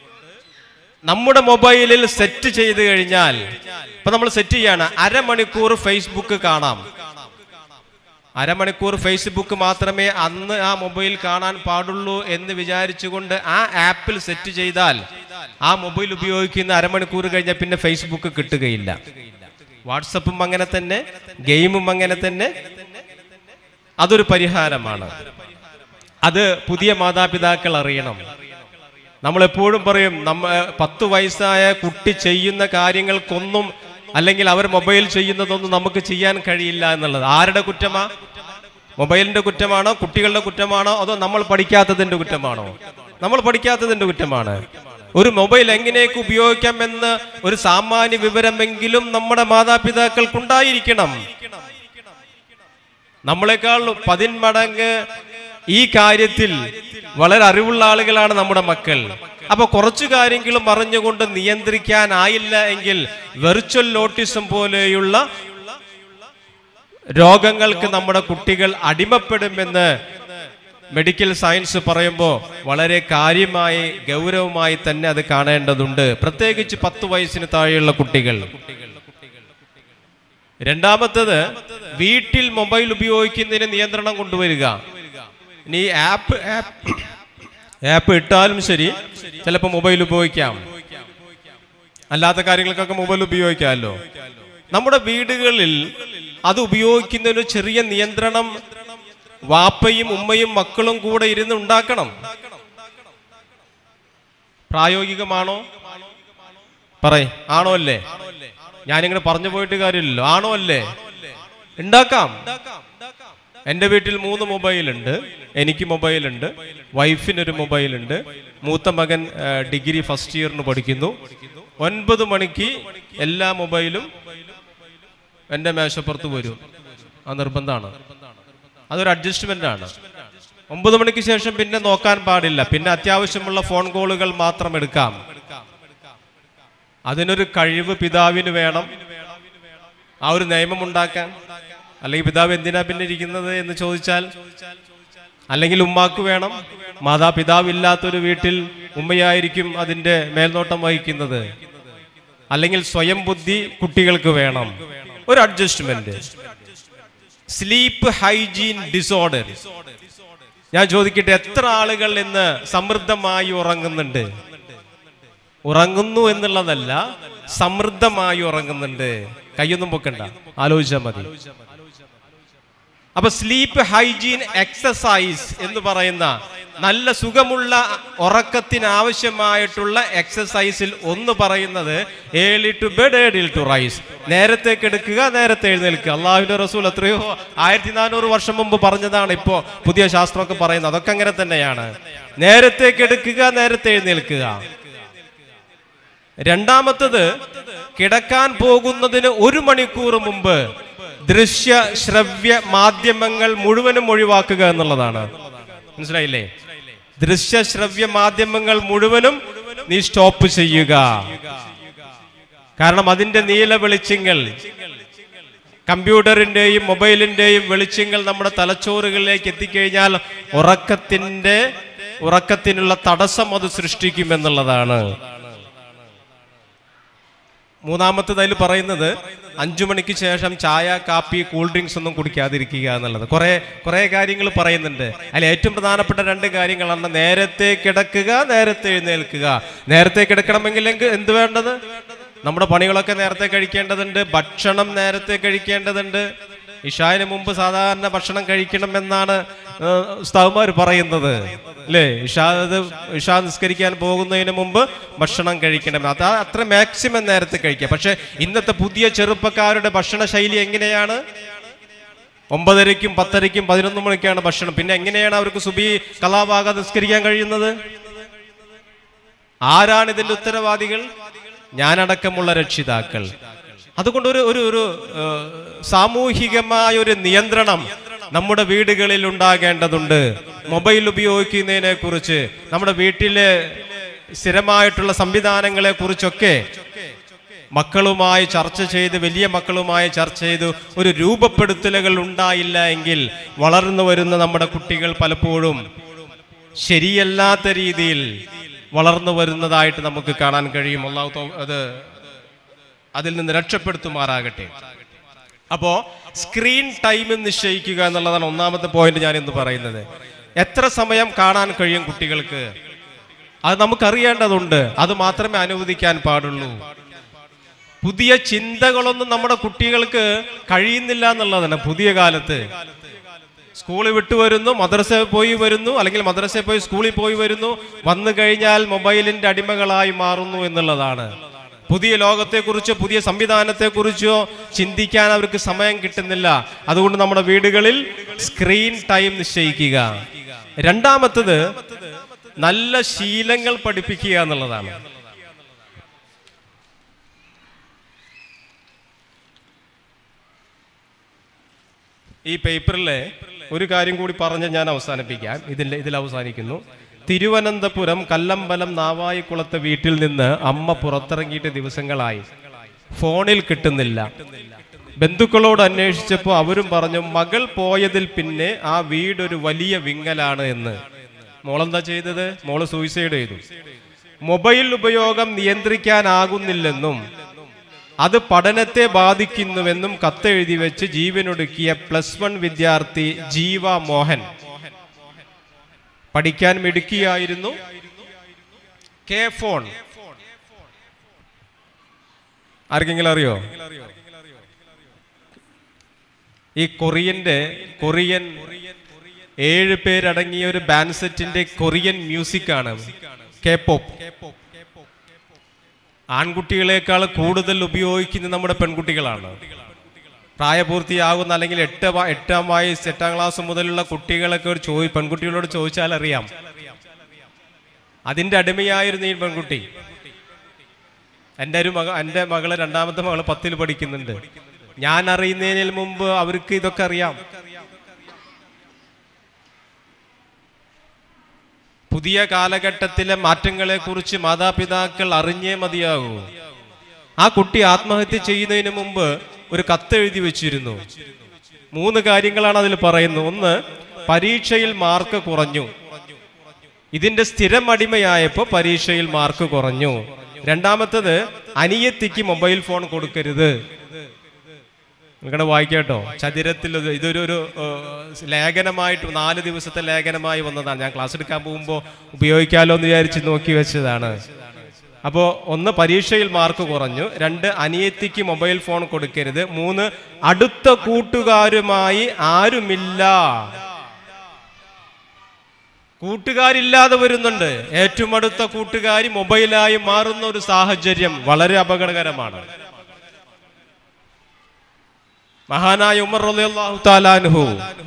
നമ്മുടെ മൊബൈലിൽ സെറ്റ് ചെയ്ത് കഴിഞ്ഞാൽ ഇപ്പൊ നമ്മൾ സെറ്റ് ചെയ്യാണ് അരമണിക്കൂർ ഫേസ്ബുക്ക് കാണാം അരമണിക്കൂർ ഫേസ്ബുക്ക് മാത്രമേ അന്ന് ആ മൊബൈൽ കാണാൻ പാടുള്ളൂ എന്ന് വിചാരിച്ചുകൊണ്ട് ആ ആപ്പിൽ സെറ്റ് ചെയ്താൽ ആ മൊബൈൽ ഉപയോഗിക്കുന്ന അരമണിക്കൂർ കഴിഞ്ഞാൽ പിന്നെ ഫേസ്ബുക്ക് കിട്ടുകയില്ല വാട്സപ്പും അങ്ങനെ തന്നെ ഗെയിമും അങ്ങനെ തന്നെ അതൊരു പരിഹാരമാണ് അത് പുതിയ മാതാപിതാക്കൾ അറിയണം നമ്മൾ എപ്പോഴും പറയും നമ്മ പത്ത് വയസ്സായ കുട്ടി ചെയ്യുന്ന കാര്യങ്ങൾക്കൊന്നും അല്ലെങ്കിൽ അവർ മൊബൈൽ ചെയ്യുന്നതൊന്നും നമുക്ക് ചെയ്യാൻ കഴിയില്ല എന്നുള്ളത് ആരുടെ കുറ്റമാ മൊബൈലിന്റെ കുറ്റമാണോ കുട്ടികളുടെ കുറ്റമാണോ അതോ നമ്മൾ പഠിക്കാത്തതിന്റെ കുറ്റമാണോ നമ്മൾ പഠിക്കാത്തതിന്റെ കുറ്റമാണ് ഒരു മൊബൈൽ എങ്ങനെയൊക്കെ ഉപയോഗിക്കാമെന്ന് ഒരു സാമാന്യ വിവരമെങ്കിലും നമ്മുടെ മാതാപിതാക്കൾക്കുണ്ടായിരിക്കണം നമ്മളെക്കാൾ പതിന്മടങ്ങ് ഈ കാര്യത്തിൽ വളരെ അറിവുള്ള ആളുകളാണ് നമ്മുടെ മക്കൾ അപ്പൊ കുറച്ചു കാര്യങ്ങളും അറിഞ്ഞുകൊണ്ട് നിയന്ത്രിക്കാനായില്ല എങ്കിൽ വെർച്വൽ നോട്ടീസും പോലെയുള്ള രോഗങ്ങൾക്ക് നമ്മുടെ കുട്ടികൾ അടിമപ്പെടുമെന്ന് മെഡിക്കൽ സയൻസ് പറയുമ്പോൾ വളരെ കാര്യമായി ഗൗരവമായി തന്നെ അത് കാണേണ്ടതുണ്ട് പ്രത്യേകിച്ച് പത്ത് വയസ്സിന് താഴെയുള്ള കുട്ടികൾ രണ്ടാമത്തത് വീട്ടിൽ മൊബൈൽ ഉപയോഗിക്കുന്നതിന് നിയന്ത്രണം കൊണ്ടുവരിക ഇനി ആപ്പ് ആപ്പ് ആപ്പ് ഇട്ടാലും ശരി ചിലപ്പോൾ മൊബൈൽ ഉപയോഗിക്കാം അല്ലാത്ത കാര്യങ്ങൾക്കൊക്കെ മൊബൈൽ ഉപയോഗിക്കാമല്ലോ നമ്മുടെ വീടുകളിൽ അത് ഉപയോഗിക്കുന്നതിന് ചെറിയ നിയന്ത്രണം വാപ്പയും ഉമ്മയും മക്കളും കൂടെ ഇരുന്ന് ഉണ്ടാക്കണം പ്രായോഗികമാണോ പറയ് ആണോ അല്ലേ ഞാനിങ്ങനെ പറഞ്ഞു പോയിട്ട് കാര്യമില്ലല്ലോ ആണോ അല്ലേ ഉണ്ടാക്കാം എൻ്റെ വീട്ടിൽ മൂന്ന് മൊബൈലുണ്ട് എനിക്ക് മൊബൈലുണ്ട് വൈഫിനൊരു മൊബൈലുണ്ട് മൂത്ത മകൻ ആ, ഡിഗ്രി ഫസ്റ്റ് ഇയറിന് പഠിക്കുന്നു ഒൻപത് മണിക്ക് എല്ലാ മൊബൈലും എൻ്റെ മേശപ്പുറത്ത് വരും ആ നിർബന്ധമാണ് അതൊരു അഡ്ജസ്റ്റ്മെന്റ് ആണ് ഒമ്പത് മണിക്ക് ശേഷം പിന്നെ നോക്കാൻ പാടില്ല പിന്നെ അത്യാവശ്യമുള്ള ഫോൺ കോളുകൾ മാത്രം എടുക്കാം അതിനൊരു കഴിവ് പിതാവിന് വേണം ആ ഒരു നിയമം ഉണ്ടാക്കാൻ അല്ലെങ്കിൽ പിതാവ് എന്തിനാ പിന്നെ ഇരിക്കുന്നത് എന്ന് ചോദിച്ചാൽ അല്ലെങ്കിൽ ഉമ്മാക്ക് വേണം മാതാപിതാവ് ഇല്ലാത്തൊരു വീട്ടിൽ ഉമ്മയായിരിക്കും അതിന്റെ മേൽനോട്ടം വഹിക്കുന്നത് അല്ലെങ്കിൽ സ്വയം ബുദ്ധി കുട്ടികൾക്ക് വേണം ഒരു അഡ്ജസ്റ്റ്മെന്റ് സ്ലീപ്പ് ഹൈജീൻ ഡിസോർഡർ ഞാൻ ചോദിക്കട്ടെ എത്ര ആളുകൾ ഇന്ന് സമൃദ്ധമായി ഉറങ്ങുന്നുണ്ട് ഉറങ്ങുന്നു എന്നുള്ളതല്ല സമൃദ്ധമായി ഉറങ്ങുന്നുണ്ട് കയ്യൊന്നും പൊക്കണ്ട ആലോചിച്ചാൽ മതി അപ്പൊ സ്ലീപ്പ് ഹൈജീൻ എക്സസൈസ് എന്ന് പറയുന്ന നല്ല സുഖമുള്ള ഉറക്കത്തിന് ആവശ്യമായിട്ടുള്ള എക്സസൈസിൽ ഒന്ന് പറയുന്നത് early to bed early to rise നേരത്തെ കിടക്കുക നേരത്തെ എഴുന്നേൽക്കുക അള്ളാഹുവിന്റെ റസൂൽ എത്രയോ ആയിരത്തി നാനൂറ് വർഷം മുമ്പ് പറഞ്ഞതാണ് ഇപ്പോ പുതിയ ശാസ്ത്രമൊക്കെ പറയുന്നത് അതൊക്കെ അങ്ങനെ തന്നെയാണ് നേരത്തെ കിടക്കുക നേരത്തെ എഴുന്നേൽക്കുക രണ്ടാമത്തത് കിടക്കാൻ പോകുന്നതിന് ഒരു മണിക്കൂർ മുമ്പ് ദൃശ്യ ശ്രവ്യ മാധ്യമങ്ങൾ മുഴുവനും ഒഴിവാക്കുക എന്നുള്ളതാണ് മനസ്സിലായില്ലേ ദൃശ്യ ശ്രവ്യ മാധ്യമങ്ങൾ മുഴുവനും നീ സ്റ്റോപ്പ് ചെയ്യുക കാരണം അതിന്റെ നീല വെളിച്ചങ്ങൾ കമ്പ്യൂട്ടറിന്റെയും മൊബൈലിന്റെയും വെളിച്ചങ്ങൾ നമ്മുടെ തലച്ചോറുകളിലേക്ക് എത്തിക്കഴിഞ്ഞാൽ ഉറക്കത്തിന്റെ ഉറക്കത്തിനുള്ള തടസ്സം അത് സൃഷ്ടിക്കുമെന്നുള്ളതാണ് മൂന്നാമത്തത് അതിൽ പറയുന്നത് അഞ്ചു മണിക്ക് ശേഷം ചായ കാപ്പി കൂൾ ഡ്രിങ്ക്സ് ഒന്നും കുടിക്കാതിരിക്കുക എന്നുള്ളത് കുറെ കുറെ കാര്യങ്ങൾ പറയുന്നുണ്ട് അതിൽ ഏറ്റവും പ്രധാനപ്പെട്ട രണ്ട് കാര്യങ്ങളാണ് നേരത്തെ കിടക്കുക നേരത്തെ എഴുന്നേൽക്കുക നേരത്തെ കിടക്കണമെങ്കിൽ എങ്ക് എന്ത് വേണ്ടത് നമ്മുടെ പണികളൊക്കെ നേരത്തെ കഴിക്കേണ്ടതുണ്ട് ഭക്ഷണം നേരത്തെ കഴിക്കേണ്ടതുണ്ട് ഇഷാന് മുമ്പ് സാധാരണ ഭക്ഷണം കഴിക്കണം എന്നാണ് ഉസ്താവുമാർ പറയുന്നത് അല്ലേ ഇഷാ അത് ഇഷാ നിസ്കരിക്കാൻ പോകുന്നതിന് മുമ്പ് ഭക്ഷണം കഴിക്കണം അത് അത്ര മാക്സിമം നേരത്തെ കഴിക്കുക പക്ഷെ ഇന്നത്തെ പുതിയ ചെറുപ്പക്കാരുടെ ഭക്ഷണ ശൈലി എങ്ങനെയാണ് ഒമ്പതരയ്ക്കും പത്തരയ്ക്കും പതിനൊന്ന് മണിക്കാണ് ഭക്ഷണം പിന്നെ എങ്ങനെയാണ് അവർക്ക് സുബി കലാഭാഗ നിസ്കരിക്കാൻ കഴിയുന്നത് ആരാണ് ഇതിന്റെ ഉത്തരവാദികൾ ഞാനടക്കമുള്ള രക്ഷിതാക്കൾ അതുകൊണ്ട് ഒരു ഒരു ഒരു ഏഹ്, സാമൂഹികമായ ഒരു നിയന്ത്രണം നമ്മുടെ വീടുകളിൽ ഉണ്ടാകേണ്ടതുണ്ട് മൊബൈൽ ഉപയോഗിക്കുന്നതിനെ കുറിച്ച് നമ്മുടെ വീട്ടിലെ സ്ഥിരമായിട്ടുള്ള സംവിധാനങ്ങളെ കുറിച്ചൊക്കെ മക്കളുമായി ചർച്ച ചെയ്ത് വലിയ മക്കളുമായി ചർച്ച ചെയ്ത് ഒരു രൂപപ്പെടുത്തലുകൾ ഉണ്ടായില്ല എങ്കിൽ വളർന്നു വരുന്ന നമ്മുടെ കുട്ടികൾ പലപ്പോഴും ശരിയല്ലാത്ത രീതിയിൽ വളർന്നു വരുന്നതായിട്ട് നമുക്ക് കാണാൻ കഴിയും അള്ളാഹു തൗ- അത് അതിൽ നിന്ന് രക്ഷപ്പെടുത്തുമാറാകട്ടെ അപ്പോ സ്ക്രീൻ ടൈം നിശ്ചയിക്കുക എന്നുള്ളതാണ് ഒന്നാമത്തെ പോയിന്റ് ഞാൻ ഇന്ന് പറയുന്നത് എത്ര സമയം കാണാൻ കഴിയും കുട്ടികൾക്ക് അത് നമുക്കറിയേണ്ടതുണ്ട് അത് മാത്രമേ അനുവദിക്കാൻ പാടുള്ളൂ പുതിയ ചിന്തകളൊന്നും നമ്മുടെ കുട്ടികൾക്ക് കഴിയുന്നില്ല എന്നുള്ളതാണ് പുതിയ കാലത്ത് സ്കൂളിൽ വിട്ടു വരുന്നു മദ്രസയിൽ പോയി വരുന്നു അല്ലെങ്കിൽ മദ്രസയിൽ പോയി സ്കൂളിൽ പോയി വരുന്നു വന്നു കഴിഞ്ഞാൽ മൊബൈലിന്റെ അടിമകളായി മാറുന്നു എന്നുള്ളതാണ് പുതിയ ലോകത്തെക്കുറിച്ചോ പുതിയ സംവിധാനത്തെക്കുറിച്ചോ ചിന്തിക്കാൻ അവർക്ക് സമയം കിട്ടുന്നില്ല അതുകൊണ്ട് നമ്മുടെ വീടുകളിൽ സ്ക്രീൻ ടൈം നിശ്ചയിക്കുക രണ്ടാമത്തത് നല്ല ശീലങ്ങൾ പഠിപ്പിക്കുക എന്നുള്ളതാണ് ഈ പേപ്പറിലെ ഒരു കാര്യം കൂടി പറഞ്ഞ് ഞാൻ അവസാനിപ്പിക്കാം ഇതിൽ ഇതിൽ അവസാനിക്കുന്നു തിരുവനന്തപുരം കല്ലമ്പലം നാവായിക്കുളത്തെ വീട്ടിൽ നിന്ന് അമ്മ പുറത്തിറങ്ങിയിട്ട് ദിവസങ്ങളായി ഫോണിൽ കിട്ടുന്നില്ല ബന്ധുക്കളോട് അന്വേഷിച്ചപ്പോൾ അവരും പറഞ്ഞു മകൾ പോയതിൽ പിന്നെ ആ വീടൊരു വലിയ വിങ്ങലാണ് എന്ന് മോളെന്താ ചെയ്തത് മോള് സൂയിസൈഡ് ചെയ്തു മൊബൈൽ ഉപയോഗം നിയന്ത്രിക്കാനാകുന്നില്ലെന്നും അത് പഠനത്തെ ബാധിക്കുന്നുവെന്നും കത്തെഴുതി വെച്ച് ജീവനൊടുക്കിയ പ്ലസ് വൺ വിദ്യാർത്ഥി ജീവ മോഹൻ പഠിക്കാൻ മിടുക്കിയായിരുന്നു കെ ഫോൺ ആർക്കെങ്കിലും അറിയോ ഈ കൊറിയന്റെ കൊറിയൻ ഏഴ് പേരടങ്ങിയ ഒരു ബാൻഡ് സെറ്റിന്റെ കൊറിയൻ മ്യൂസിക് ആണ് കെ പോപ്പ് ആൺകുട്ടികളെക്കാൾ കൂടുതൽ ഉപയോഗിക്കുന്നത് നമ്മുടെ പെൺകുട്ടികളാണ് പ്രായപൂർത്തിയാകുന്ന അല്ലെങ്കിൽ എട്ട് വ- എട്ടാം വയസ്സ് എട്ടാം ക്ലാസ് മുതലുള്ള കുട്ടികളൊക്കെ ഒരു ചോദി പെൺകുട്ടികളോട് ചോദിച്ചാൽ അറിയാം അതിന്റെ അടിമയായിരുന്നു ഈ പെൺകുട്ടി എൻ്റെ ഒരു മക എൻ്റെ മകള് രണ്ടാമത്തെ മകള് പത്തിൽ പഠിക്കുന്നുണ്ട് ഞാൻ അറിയുന്നതിന് മുമ്പ് അവർക്ക് ഇതൊക്കെ അറിയാം പുതിയ കാലഘട്ടത്തിലെ മാറ്റങ്ങളെ കുറിച്ച് മാതാപിതാക്കൾ അറിഞ്ഞേ മതിയാകൂ ആ കുട്ടി ആത്മഹത്യ ചെയ്യുന്നതിന് മുമ്പ് ഒരു കത്ത് എഴുതി വെച്ചിരുന്നു മൂന്ന് കാര്യങ്ങളാണ് അതിൽ പറയുന്നത് ഒന്ന് പരീക്ഷയിൽ മാർക്ക് കുറഞ്ഞു ഇതിന്റെ സ്ഥിരം അടിമയായപ്പോൾ പരീക്ഷയിൽ മാർക്ക് കുറഞ്ഞു രണ്ടാമത്തത് അനിയത്തിക്ക് മൊബൈൽ ഫോൺ കൊടുക്കരുത് നിങ്ങളുടെ വായിക്കാട്ടോ ചതുരത്തിൽ ഇത് ഇതൊരു ഒരു ഏഹ്, ലേഖനമായിട്ട് നാല് ദിവസത്തെ ലേഖനമായി വന്നതാണ് ഞാൻ ക്ലാസ് എടുക്കാൻ പോകുമ്പോൾ ഉപയോഗിക്കാലോ എന്ന് വിചാരിച്ച് നോക്കി വെച്ചതാണ് അപ്പോൾ ഒന്ന് പരീക്ഷയിൽ മാർക്ക് കുറഞ്ഞു രണ്ട് അനിയത്തിക്ക് മൊബൈൽ ഫോൺ കൊടുക്കരുത് മൂന്ന് അടുത്ത കൂട്ടുകാരുമായി ആരുമില്ല കൂട്ടുകാരില്ലാതെ വരുന്നുണ്ട് ഏറ്റവും അടുത്ത കൂട്ടുകാരി മൊബൈലായി മാറുന്ന ഒരു സാഹചര്യം വളരെ അപകടകരമാണ് മഹാനായ ഉമർ റളിയല്ലാഹു താലാൻഹു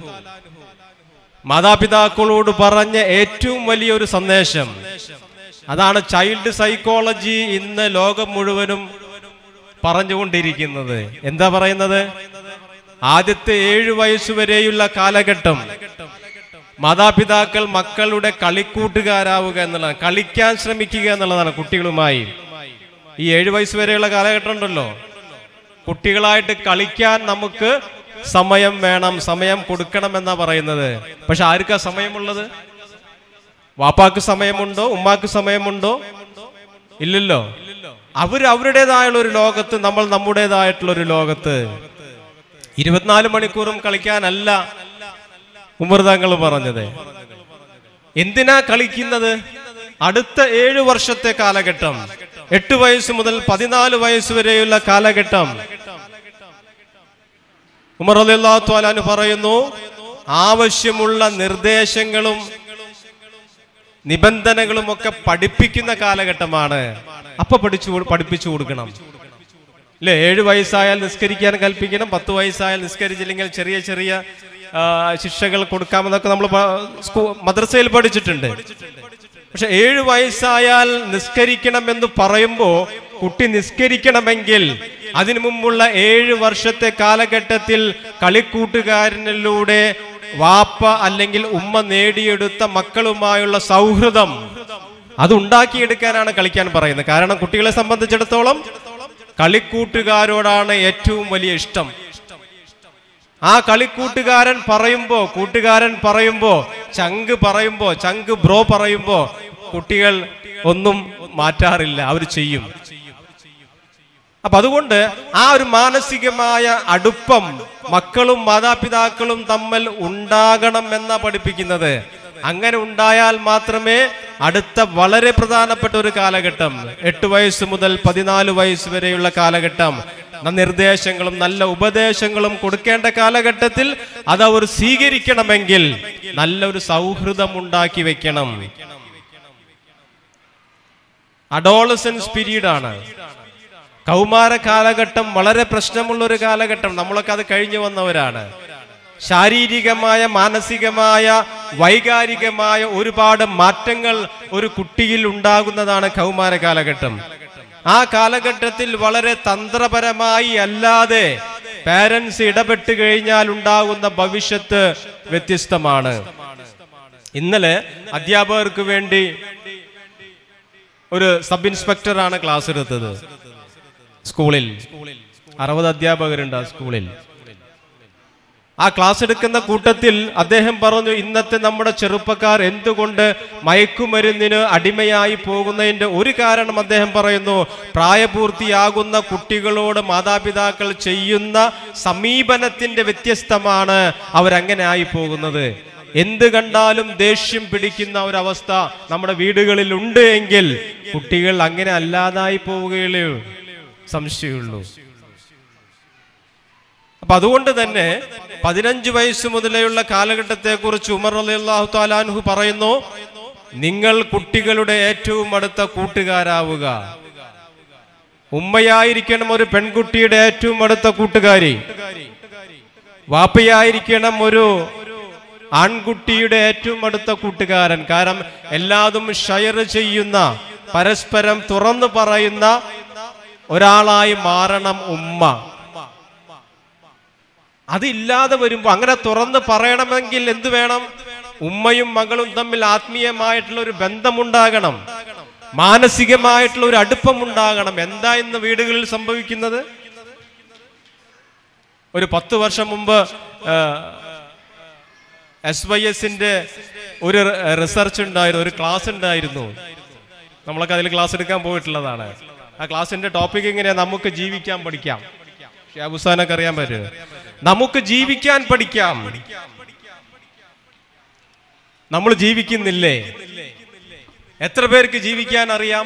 മാതാപിതാക്കളോട് പറഞ്ഞ ഏറ്റവും വലിയൊരു സന്ദേശം അതാണ് ചൈൽഡ് സൈക്കോളജി ഇന്ന് ലോകം മുഴുവനും പറഞ്ഞുകൊണ്ടിരിക്കുന്നത് എന്താ പറയുന്നത് ആദ്യത്തെ ഏഴു വയസ്സുവരെയുള്ള കാലഘട്ടം മാതാപിതാക്കൾ മക്കളുടെ കളിക്കൂട്ടുകാരാവുക എന്നുള്ളതാണ് കളിക്കാൻ ശ്രമിക്കുക എന്നുള്ളതാണ് കുട്ടികളുമായി ഈ ഏഴു വയസ്സ് വരെയുള്ള കാലഘട്ടം ഉണ്ടല്ലോ കുട്ടികളായിട്ട് കളിക്കാൻ നമുക്ക് സമയം വേണം സമയം കൊടുക്കണം എന്നാ പറയുന്നത് പക്ഷെ ആർക്കാ സമയമുള്ളത് വാപ്പാക്ക് സമയമുണ്ടോ ഉമ്മാക്ക് സമയമുണ്ടോ ഇല്ലല്ലോ അവർ അവരുടേതായുള്ള ഒരു ലോകത്ത് നമ്മൾ നമ്മുടേതായിട്ടുള്ള ഒരു ലോകത്ത് ഇരുപത്തിനാല് മണിക്കൂറും കളിക്കാനല്ല ഉമർ തങ്ങൾ പറഞ്ഞത് എന്തിനാ കളിക്കുന്നത് അടുത്ത ഏഴു വർഷത്തെ കാലഘട്ടം എട്ട് വയസ്സ് മുതൽ പതിനാല് വയസ്സ് വരെയുള്ള കാലഘട്ടം ഉമർ അലിള്ളാഹു അലാന് പറയുന്നു ആവശ്യമുള്ള നിർദ്ദേശങ്ങളും നിബന്ധനകളും ഒക്കെ പഠിപ്പിക്കുന്ന കാലഘട്ടമാണ് അപ്പൊ പഠിച്ചു കൊ- പഠിപ്പിച്ചു കൊടുക്കണം അല്ലേ ഏഴ് വയസ്സായാൽ നിസ്കരിക്കാൻ കൽപ്പിക്കണം പത്ത് വയസ്സായാൽ നിസ്കരിച്ചില്ലെങ്കിൽ ചെറിയ ചെറിയ ആ, ശിക്ഷകൾ കൊടുക്കാമെന്നൊക്കെ നമ്മൾ സ്കൂ മദ്രസയിൽ പഠിച്ചിട്ടുണ്ട് പക്ഷെ ഏഴ് വയസ്സായാൽ നിസ്കരിക്കണമെന്ന് പറയുമ്പോൾ കുട്ടി നിസ്കരിക്കണമെങ്കിൽ അതിനു മുമ്പുള്ള ഏഴ് വർഷത്തെ കാലഘട്ടത്തിൽ കളിക്കൂട്ടുകാരനിലൂടെ വാപ്പ അല്ലെങ്കിൽ ഉമ്മ നേടിയെടുത്ത മക്കളുമായുള്ള സൗഹൃദം അത് ഉണ്ടാക്കിയെടുക്കാനാണ് കളിക്കാൻ പറയുന്നത് കാരണം കുട്ടികളെ സംബന്ധിച്ചിടത്തോളം കളിക്കൂട്ടുകാരോടാണ് ഏറ്റവും വലിയ ഇഷ്ടം ആ കളിക്കൂട്ടുകാരൻ പറയുമ്പോ കൂട്ടുകാരൻ പറയുമ്പോ ചങ്ക് പറയുമ്പോ ചങ്ക് ബ്രോ പറയുമ്പോ കുട്ടികൾ ഒന്നും മാറ്റാറില്ല അവർ ചെയ്യും അപ്പൊ അതുകൊണ്ട് ആ ഒരു മാനസികമായ അടുപ്പം മക്കളും മാതാപിതാക്കളും തമ്മിൽ ഉണ്ടാകണം എന്നാ പഠിപ്പിക്കുന്നത് അങ്ങനെ ഉണ്ടായാൽ മാത്രമേ അടുത്ത വളരെ പ്രധാനപ്പെട്ട ഒരു കാലഘട്ടം എട്ട് വയസ്സ് മുതൽ പതിനാല് വയസ്സ് വരെയുള്ള കാലഘട്ടം ന- നിർദ്ദേശങ്ങളും നല്ല ഉപദേശങ്ങളും കൊടുക്കേണ്ട കാലഘട്ടത്തിൽ അത് അവർ സ്വീകരിക്കണമെങ്കിൽ നല്ലൊരു സൗഹൃദം ഉണ്ടാക്കി വെക്കണം അഡോളസൻസ് പീരീഡ് ആണ് കൗമാര കാലഘട്ടം വളരെ പ്രശ്നമുള്ള ഒരു കാലഘട്ടം നമ്മളൊക്കെ അത് കഴിഞ്ഞു വന്നവരാണ് ശാരീരികമായ മാനസികമായ വൈകാരികമായ ഒരുപാട് മാറ്റങ്ങൾ ഒരു കുട്ടിയിൽ ഉണ്ടാകുന്നതാണ് കൗമാര കാലഘട്ടം ആ കാലഘട്ടത്തിൽ വളരെ തന്ത്രപരമായി അല്ലാതെ പാരൻസ് ഇടപെട്ട് കഴിഞ്ഞാൽ ഉണ്ടാകുന്ന ഭവിഷ്യത്ത് വ്യത്യസ്തമാണ് ഇന്നലെ അധ്യാപകർക്ക് വേണ്ടി ഒരു സബ് ഇൻസ്പെക്ടറാണ് ക്ലാസ് എടുത്തത് സ്കൂളിൽ അറുപത് അധ്യാപകരുണ്ട് ആ സ്കൂളിൽ ആ ക്ലാസ് എടുക്കുന്ന കൂട്ടത്തിൽ അദ്ദേഹം പറഞ്ഞു ഇന്നത്തെ നമ്മുടെ ചെറുപ്പക്കാർ എന്തുകൊണ്ട് മയക്കുമരുന്നിന് അടിമയായി പോകുന്നതിന്റെ ഒരു കാരണം അദ്ദേഹം പറയുന്നു പ്രായപൂർത്തിയാകുന്ന കുട്ടികളോട് മാതാപിതാക്കൾ ചെയ്യുന്ന സമീപനത്തിന്റെ വ്യത്യസ്തമാണ് അവരങ്ങനെ ആയി പോകുന്നത് എന്ത് കണ്ടാലും ദേഷ്യം പിടിക്കുന്ന ഒരവസ്ഥ നമ്മുടെ വീടുകളിൽ ഉണ്ട് എങ്കിൽ കുട്ടികൾ അങ്ങനെ അല്ലാതായി പോവുകയുള്ളൂ സംശയമുള്ളൂ അപ്പൊ അതുകൊണ്ട് തന്നെ പതിനഞ്ച് വയസ്സ് മുതലെയുള്ള കാലഘട്ടത്തെ കുറിച്ച് ഉമർ അലി അള്ളാഹു താലാൻഹു പറയുന്നു നിങ്ങൾ കുട്ടികളുടെ ഏറ്റവും അടുത്ത കൂട്ടുകാരാവുക ഉമ്മയായിരിക്കണം ഒരു പെൺകുട്ടിയുടെ ഏറ്റവും അടുത്ത കൂട്ടുകാരി വാപ്പയായിരിക്കണം ഒരു ആൺകുട്ടിയുടെ ഏറ്റവും അടുത്ത കൂട്ടുകാരൻ കാരണം എല്ലാതും ഷെയർ ചെയ്യുന്ന പരസ്പരം തുറന്നു പറയുന്ന ഒരാളായി മാറണം ഉമ്മ അതില്ലാതെ വരുമ്പോ അങ്ങനെ തുറന്ന് പറയണമെങ്കിൽ എന്ത് വേണം ഉമ്മയും മകളും തമ്മിൽ ആത്മീയമായിട്ടുള്ള ഒരു ബന്ധമുണ്ടാകണം മാനസികമായിട്ടുള്ള ഒരു അടുപ്പമുണ്ടാകണം എന്താ ഇന്ന് വീടുകളിൽ സംഭവിക്കുന്നത് ഒരു പത്ത് വർഷം മുമ്പ് എസ് വൈ എസിന്റെ ഒരു റിസർച്ച് ഉണ്ടായിരുന്നു ഒരു ക്ലാസ് ഉണ്ടായിരുന്നു നമ്മളൊക്കെ അതിൽ ക്ലാസ് എടുക്കാൻ പോയിട്ടുള്ളതാണ് ആ ക്ലാസ്സിന്റെ ടോപ്പിക് ഇങ്ങനെയാ നമുക്ക് ജീവിക്കാൻ പഠിക്കാം ഷാബുസാനൊക്കെ അറിയാൻ പറ്റും നമുക്ക് ജീവിക്കാൻ പഠിക്കാം നമ്മൾ ജീവിക്കുന്നില്ലേ എത്ര പേർക്ക് ജീവിക്കാൻ അറിയാം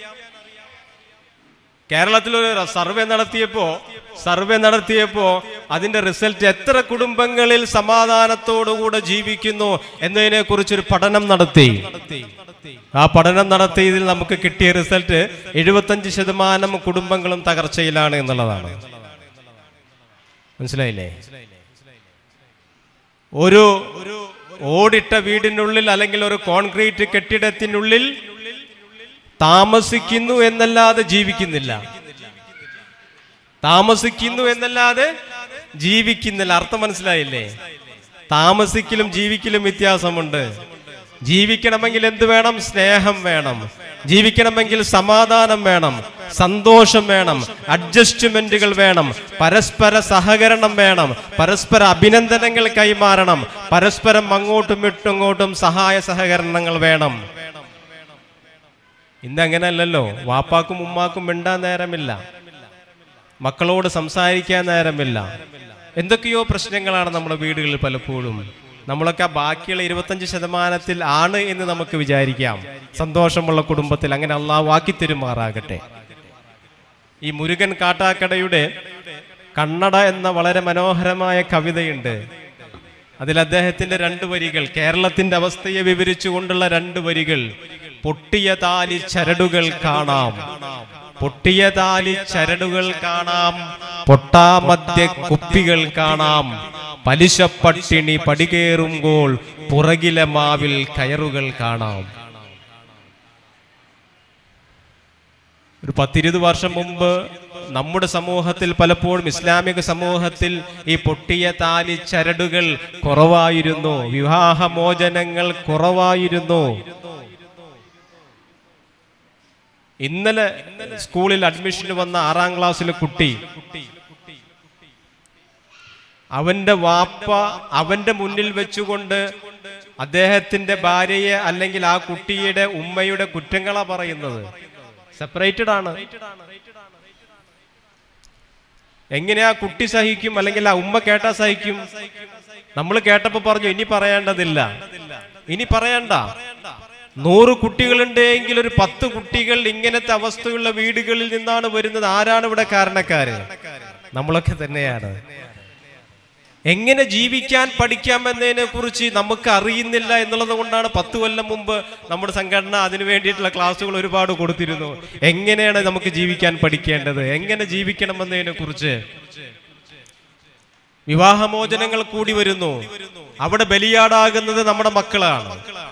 കേരളത്തിൽ ഒരു സർവേ നടത്തിയപ്പോ സർവേ നടത്തിയപ്പോ അതിന്റെ റിസൾട്ട് എത്ര കുടുംബങ്ങളിൽ സമാധാനത്തോടുകൂടെ ജീവിക്കുന്നു എന്നതിനെ കുറിച്ചൊരു പഠനം നടത്തി ആ പഠനം നടത്തിയതിൽ നമുക്ക് കിട്ടിയ റിസൾട്ട് എഴുപത്തഞ്ച് ശതമാനം കുടുംബങ്ങളും തകർച്ചയിലാണ് എന്നുള്ളതാണ് മനസ്സിലായില്ലേ ഒരു ഓടിട്ട വീടിനുള്ളിൽ അല്ലെങ്കിൽ ഒരു കോൺക്രീറ്റ് കെട്ടിടത്തിനുള്ളിൽ താമസിക്കുന്നു എന്നല്ലാതെ ജീവിക്കുന്നില്ല താമസിക്കുന്നു എന്നല്ലാതെ ജീവിക്കുന്നില്ല അർത്ഥം മനസ്സിലായില്ലേ താമസിക്കലും ജീവിക്കലും വ്യത്യാസമുണ്ട് ജീവിക്കണമെങ്കിൽ എന്ത് വേണം സ്നേഹം വേണം ജീവിക്കണമെങ്കിൽ സമാധാനം വേണം സന്തോഷം വേണം അഡ്ജസ്റ്റ്മെന്റുകൾ വേണം പരസ്പര സഹകരണം വേണം പരസ്പര അഭിനന്ദനങ്ങൾ കൈമാറണം പരസ്പരം അങ്ങോട്ടും ഇട്ടുങ്ങോട്ടും സഹായ സഹകരണങ്ങൾ വേണം ഇന്ന് അങ്ങനെയല്ലല്ലോ വാപ്പാക്കും ഉമ്മാക്കും മിണ്ടാൻ നേരമില്ല മക്കളോട് സംസാരിക്കാൻ നേരമില്ല എന്തൊക്കെയോ പ്രശ്നങ്ങളാണ് നമ്മുടെ വീടുകളിൽ പലപ്പോഴും നമ്മളൊക്കെ ആ ബാക്കിയുള്ള ഇരുപത്തഞ്ച് ശതമാനത്തിൽ ആണ് എന്ന് നമുക്ക് വിചാരിക്കാം സന്തോഷമുള്ള കുടുംബത്തിൽ അങ്ങനെ അള്ളാഹു ആക്കി തരുമാറാകട്ടെ ഈ മുരുകൻ കാട്ടാക്കടയുടെ കണ്ണട എന്ന വളരെ മനോഹരമായ കവിതയുണ്ട് അതിൽ അദ്ദേഹത്തിന്റെ രണ്ട് വരികൾ കേരളത്തിന്റെ അവസ്ഥയെ വിവരിച്ചുകൊണ്ടുള്ള രണ്ട് വരികൾ പൊട്ടിയ താലി ചരടുകൾ കാണാം പൊട്ടിയ താലി ചരടുകൾ കാണാം പൊട്ടാമധ്യ കുപ്പികൾ കാണാം പലിശ പട്ടിണി പടികേറുമ്പോൾ പുറകിലെ മാവിൽ കയറുകൾ കാണാം ഒരു പത്തിരുപത് വർഷം മുമ്പ് നമ്മുടെ സമൂഹത്തിൽ പലപ്പോഴും ഇസ്ലാമിക സമൂഹത്തിൽ ഈ പൊട്ടിയ താലി ചരടുകൾ കുറവായിരുന്നു വിവാഹമോചനങ്ങൾ കുറവായിരുന്നു ഇന്നലെ സ്കൂളിൽ അഡ്മിഷന് വന്ന ആറാം ക്ലാസ്സിലെ കുട്ടി അവന്റെ വാപ്പ അവന്റെ മുന്നിൽ വെച്ചുകൊണ്ട് അദ്ദേഹത്തിന്റെ ഭാര്യയെ അല്ലെങ്കിൽ ആ കുട്ടിയുടെ ഉമ്മയുടെ കുറ്റങ്ങളാ പറയുന്നത് സെപ്പറേറ്റഡ് ആണ് എങ്ങനെയാ കുട്ടി സഹിക്കും അല്ലെങ്കിൽ ആ ഉമ്മ കേട്ടാ സഹിക്കും നമ്മൾ കേട്ടപ്പോ പറഞ്ഞു ഇനി പറയേണ്ടതില്ല ഇനി പറയണ്ട നൂറ് കുട്ടികളുണ്ട് എങ്കിൽ ഒരു പത്ത് കുട്ടികൾ ഇങ്ങനത്തെ അവസ്ഥയുള്ള വീടുകളിൽ നിന്നാണ് വരുന്നത് ആരാണ് ഇവിടെ കാരണക്കാര് നമ്മളൊക്കെ തന്നെയാണ് എങ്ങനെ ജീവിക്കാൻ പഠിക്കാമെന്നതിനെ കുറിച്ച് നമുക്ക് അറിയുന്നില്ല എന്നുള്ളത് കൊണ്ടാണ് പത്ത് കൊല്ലം മുമ്പ് നമ്മുടെ സംഘടന അതിനു വേണ്ടിയിട്ടുള്ള ക്ലാസ്സുകൾ ഒരുപാട് കൊടുത്തിരുന്നു എങ്ങനെയാണ് നമുക്ക് ജീവിക്കാൻ പഠിക്കേണ്ടത് എങ്ങനെ ജീവിക്കണമെന്നതിനെ കുറിച്ച് വിവാഹമോചനങ്ങൾ കൂടി വരുന്നു അവിടെ ബലിയാടാകുന്നത് നമ്മുടെ മക്കളാണ്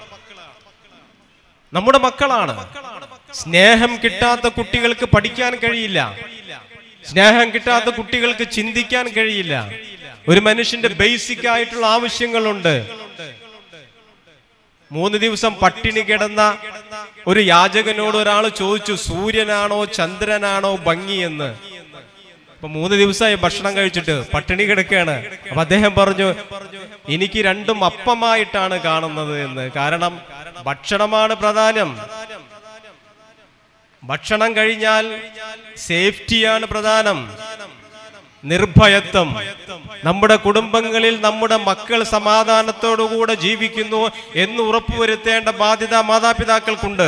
നമ്മുടെ മക്കളാണ് സ്നേഹം കിട്ടാത്ത കുട്ടികൾക്ക് പഠിക്കാൻ കഴിയില്ല സ്നേഹം കിട്ടാത്ത കുട്ടികൾക്ക് ചിന്തിക്കാൻ കഴിയില്ല ഒരു മനുഷ്യന്റെ ബേസിക് ആയിട്ടുള്ള ആവശ്യങ്ങളുണ്ട് മൂന്ന് ദിവസം പട്ടിണി കിടന്ന ഒരു യാചകനോട് ഒരാൾ ചോദിച്ചു സൂര്യനാണോ ചന്ദ്രനാണോ ഭംഗി എന്ന് അപ്പൊ മൂന്ന് ദിവസമായി ഭക്ഷണം കഴിച്ചിട്ട് പട്ടിണി കിടക്കുകയാണ് അപ്പൊ അദ്ദേഹം പറഞ്ഞു എനിക്ക് രണ്ടും അപ്പമായിട്ടാണ് കാണുന്നത് എന്ന് കാരണം ഭക്ഷണമാണ് പ്രധാനം ഭക്ഷണം കഴിഞ്ഞാൽ സേഫ്റ്റിയാണ് പ്രധാനം നിർഭയത്വം നമ്മുടെ കുടുംബങ്ങളിൽ നമ്മുടെ മക്കൾ സമാധാനത്തോടുകൂടെ ജീവിക്കുന്നു എന്ന് ഉറപ്പുവരുത്തേണ്ട ബാധ്യത മാതാപിതാക്കൾക്കുണ്ട്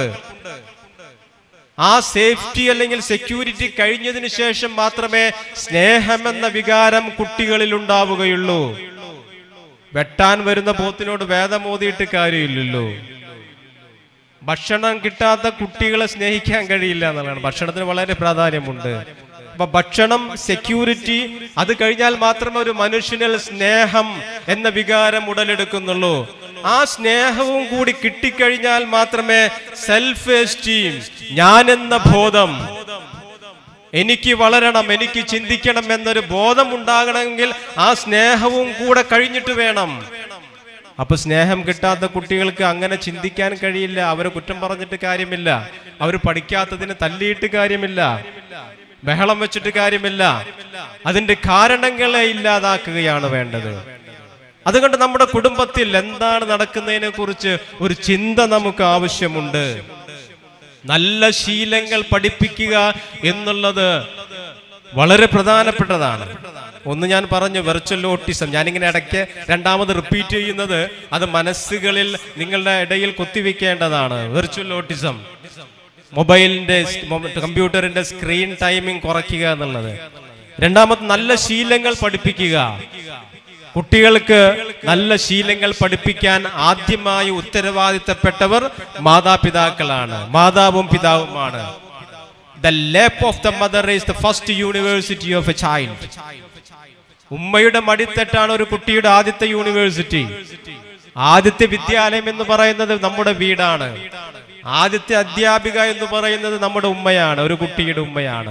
ആ സേഫ്റ്റി അല്ലെങ്കിൽ സെക്യൂരിറ്റി കഴിഞ്ഞതിന് ശേഷം മാത്രമേ സ്നേഹമെന്ന വികാരം കുട്ടികളിൽ ഉണ്ടാവുകയുള്ളൂ വെട്ടാൻ വരുന്ന പോത്തിനോട് വേദമോതിയിട്ട് കാര്യമില്ലല്ലോ ഭക്ഷണം കിട്ടാത്ത കുട്ടികളെ സ്നേഹിക്കാൻ കഴിയില്ല എന്നുള്ളതാണ് ഭക്ഷണത്തിന് വളരെ പ്രാധാന്യമുണ്ട് അപ്പൊ ഭക്ഷണം സെക്യൂരിറ്റി അത് കഴിഞ്ഞാൽ മാത്രമേ ഒരു മനുഷ്യനിൽ സ്നേഹം എന്ന വികാരം ഉടലെടുക്കുന്നുള്ളൂ ആ സ്നേഹവും കൂടി കിട്ടിക്കഴിഞ്ഞാൽ മാത്രമേ സെൽഫ് എസ്റ്റീം ഞാനെന്ന ബോധം എനിക്ക് വളരണം എനിക്ക് ചിന്തിക്കണം എന്നൊരു ബോധം ഉണ്ടാകണമെങ്കിൽ ആ സ്നേഹവും കൂടെ കഴിഞ്ഞിട്ട് വേണം അപ്പൊ സ്നേഹം കിട്ടാത്ത കുട്ടികൾക്ക് അങ്ങനെ ചിന്തിക്കാൻ കഴിയില്ല അവരെ കുറ്റം പറഞ്ഞിട്ട് കാര്യമില്ല അവർ പഠിക്കാത്തതിന് തല്ലിയിട്ട് കാര്യമില്ല ബഹളം വെച്ചിട്ട് കാര്യമില്ല അതിന്റെ കാരണങ്ങളെ ഇല്ലാതാക്കുകയാണ് വേണ്ടത് അതുകൊണ്ട് നമ്മുടെ കുടുംബത്തിൽ എന്താണ് നടക്കുന്നതിനെ കുറിച്ച് ഒരു ചിന്ത നമുക്ക് ആവശ്യമുണ്ട് നല്ല ശീലങ്ങൾ പഠിപ്പിക്കുക എന്നുള്ളത് വളരെ പ്രധാനപ്പെട്ടതാണ് ഒന്ന് ഞാൻ പറഞ്ഞു വെർച്വൽ ഓട്ടിസം ഞാനിങ്ങനെ ഇടയ്ക്ക് രണ്ടാമത് റിപ്പീറ്റ് ചെയ്യുന്നത് അത് മനസ്സുകളിൽ നിങ്ങളുടെ ഇടയിൽ കുത്തിവെക്കേണ്ടതാണ് വെർച്വൽ ഓട്ടിസം മൊബൈലിന്റെ കമ്പ്യൂട്ടറിന്റെ സ്ക്രീൻ ടൈമിംഗ് കുറയ്ക്കുക എന്നുള്ളത് രണ്ടാമത് നല്ല ശീലങ്ങൾ പഠിപ്പിക്കുക കുട്ടികൾക്ക് നല്ല ശീലങ്ങൾ പഠിപ്പിക്കാൻ ആദ്യമായി ഉത്തരവാദിത്തപ്പെട്ടവർ മാതാപിതാക്കളാണ് മാതാവും പിതാവുമാണ് the lap of the mother is the first university of a child ഉമ്മയുടെ മടിത്തട്ടാണ് ഒരു കുട്ടിയുടെ ആദ്യത്തെ യൂണിവേഴ്സിറ്റി ആദ്യത്തെ വിദ്യാലയം എന്ന് പറയുന്നത് നമ്മുടെ വീടാണ് ആദ്യത്തെ അധ്യാപിക എന്ന് പറയുന്നത് നമ്മുടെ ഉമ്മയാണ് ഒരു കുട്ടിയുടെ ഉമ്മയാണ്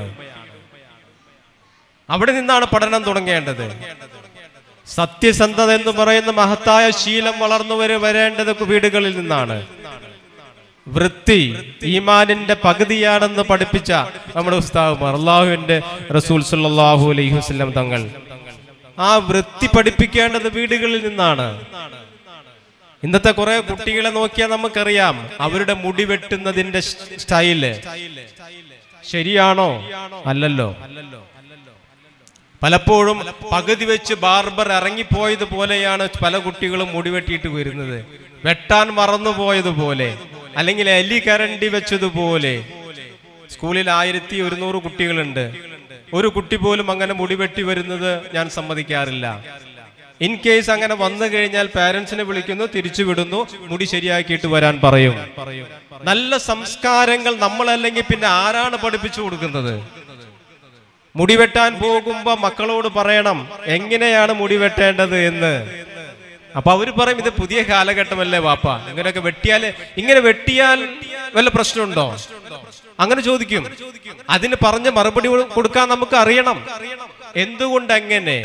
അവിടെ നിന്നാണ് പഠനം തുടങ്ങേണ്ടത് സത്യസന്ധത എന്ന് പറയുന്ന മഹത്തായ ശീലം വളർന്നു വരെ വരേണ്ടത് വീടുകളിൽ നിന്നാണ് വൃത്തി ഈമാനിന്റെ പകുതിയാണെന്ന് പഠിപ്പിച്ച നമ്മുടെ ഉസ്താവ് അള്ളാഹുവിന്റെ റസൂൽ സല്ലാഹു അലൈഹി വസ്ലം തങ്ങൾ ആ വൃത്തി പഠിപ്പിക്കേണ്ടത് വീടുകളിൽ നിന്നാണ് ഇന്നത്തെ കുറെ കുട്ടികളെ നോക്കിയാൽ നമുക്കറിയാം അവരുടെ മുടി വെട്ടുന്നതിന്റെ സ്റ്റൈല് ശരിയാണോ അല്ലല്ലോ പലപ്പോഴും പകുതി വെച്ച് ബാർബർ ഇറങ്ങിപ്പോയത് പോലെയാണ് പല കുട്ടികളും മുടി വെട്ടിയിട്ട് വരുന്നത് വെട്ടാൻ മറന്നുപോയതുപോലെ അല്ലെങ്കിൽ എലി കരണ്ടി വെച്ചതുപോലെ സ്കൂളിൽ ആയിരത്തി ഒരുന്നൂറ് കുട്ടികളുണ്ട് ഒരു കുട്ടി പോലും അങ്ങനെ മുടി വെട്ടി വരുന്നത് ഞാൻ സമ്മതിക്കാറില്ല ഇൻ കേസ് അങ്ങനെ വന്നു കഴിഞ്ഞാൽ പാരന്റ്സിനെ വിളിക്കുന്നു തിരിച്ചു വിടുന്നു മുടി ശരിയാക്കിയിട്ട് വരാൻ പറയും നല്ല സംസ്കാരങ്ങൾ നമ്മളല്ലെങ്കിൽ പിന്നെ ആരാണ് പഠിപ്പിച്ചു കൊടുക്കുന്നത് മുടി വെട്ടാൻ പോകുമ്പോ മക്കളോട് പറയണം എങ്ങനെയാണ് മുടി വെട്ടേണ്ടത് എന്ന് അപ്പൊ അവര് പറയും ഇത് പുതിയ കാലഘട്ടമല്ലേ വാപ്പ ഇങ്ങനെയൊക്കെ വെട്ടിയാല് ഇങ്ങനെ വെട്ടിയാൽ വല്ല പ്രശ്നമുണ്ടോ അങ്ങനെ ചോദിക്കും അതിന് പറഞ്ഞ മറുപടി കൊടുക്കാൻ നമുക്ക് അറിയണം എന്തുകൊണ്ട് എങ്ങനെ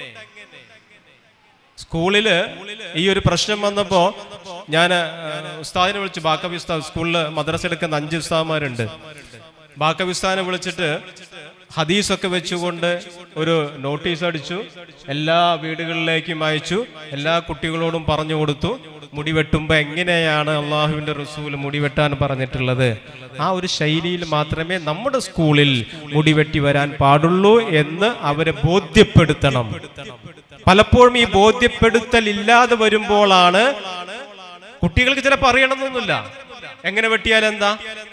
സ്കൂളില് ഈ ഒരു പ്രശ്നം വന്നപ്പോ ഞാൻ ഉസ്താദിനെ വിളിച്ചു ബാക്കബി ഉസ്താദ് സ്കൂളില് മദ്രസ എടുക്കുന്ന അഞ്ച് ഉസ്താദ്മാരുണ്ട് ബാക്കബി ഉസ്താദിനെ വിളിച്ചിട്ട് ഹദീസൊക്കെ വെച്ചുകൊണ്ട് ഒരു നോട്ടീസ് അടിച്ചു എല്ലാ വീടുകളിലേക്കും അയച്ചു എല്ലാ കുട്ടികളോടും പറഞ്ഞു കൊടുത്തു മുടി വെട്ടുമ്പോൾ എങ്ങനെയാണ് അള്ളാഹുവിൻ്റെ റസൂൽ മുടി വെട്ടാൻ പറഞ്ഞിട്ടുള്ളത് ആ ഒരു ശൈലിയിൽ മാത്രമേ നമ്മുടെ സ്കൂളിൽ മുടി വെട്ടി വരാൻ പാടുള്ളൂ എന്ന് അവരെ ബോധ്യപ്പെടുത്തണം പലപ്പോഴും ഈ ബോധ്യപ്പെടുത്തൽ ഇല്ലാതെ വരുമ്പോഴാണ് കുട്ടികൾക്ക് ചിലപ്പോൾ അറിയണമെന്നൊന്നുമില്ല എങ്ങനെ വെട്ടിയാൽ എന്താ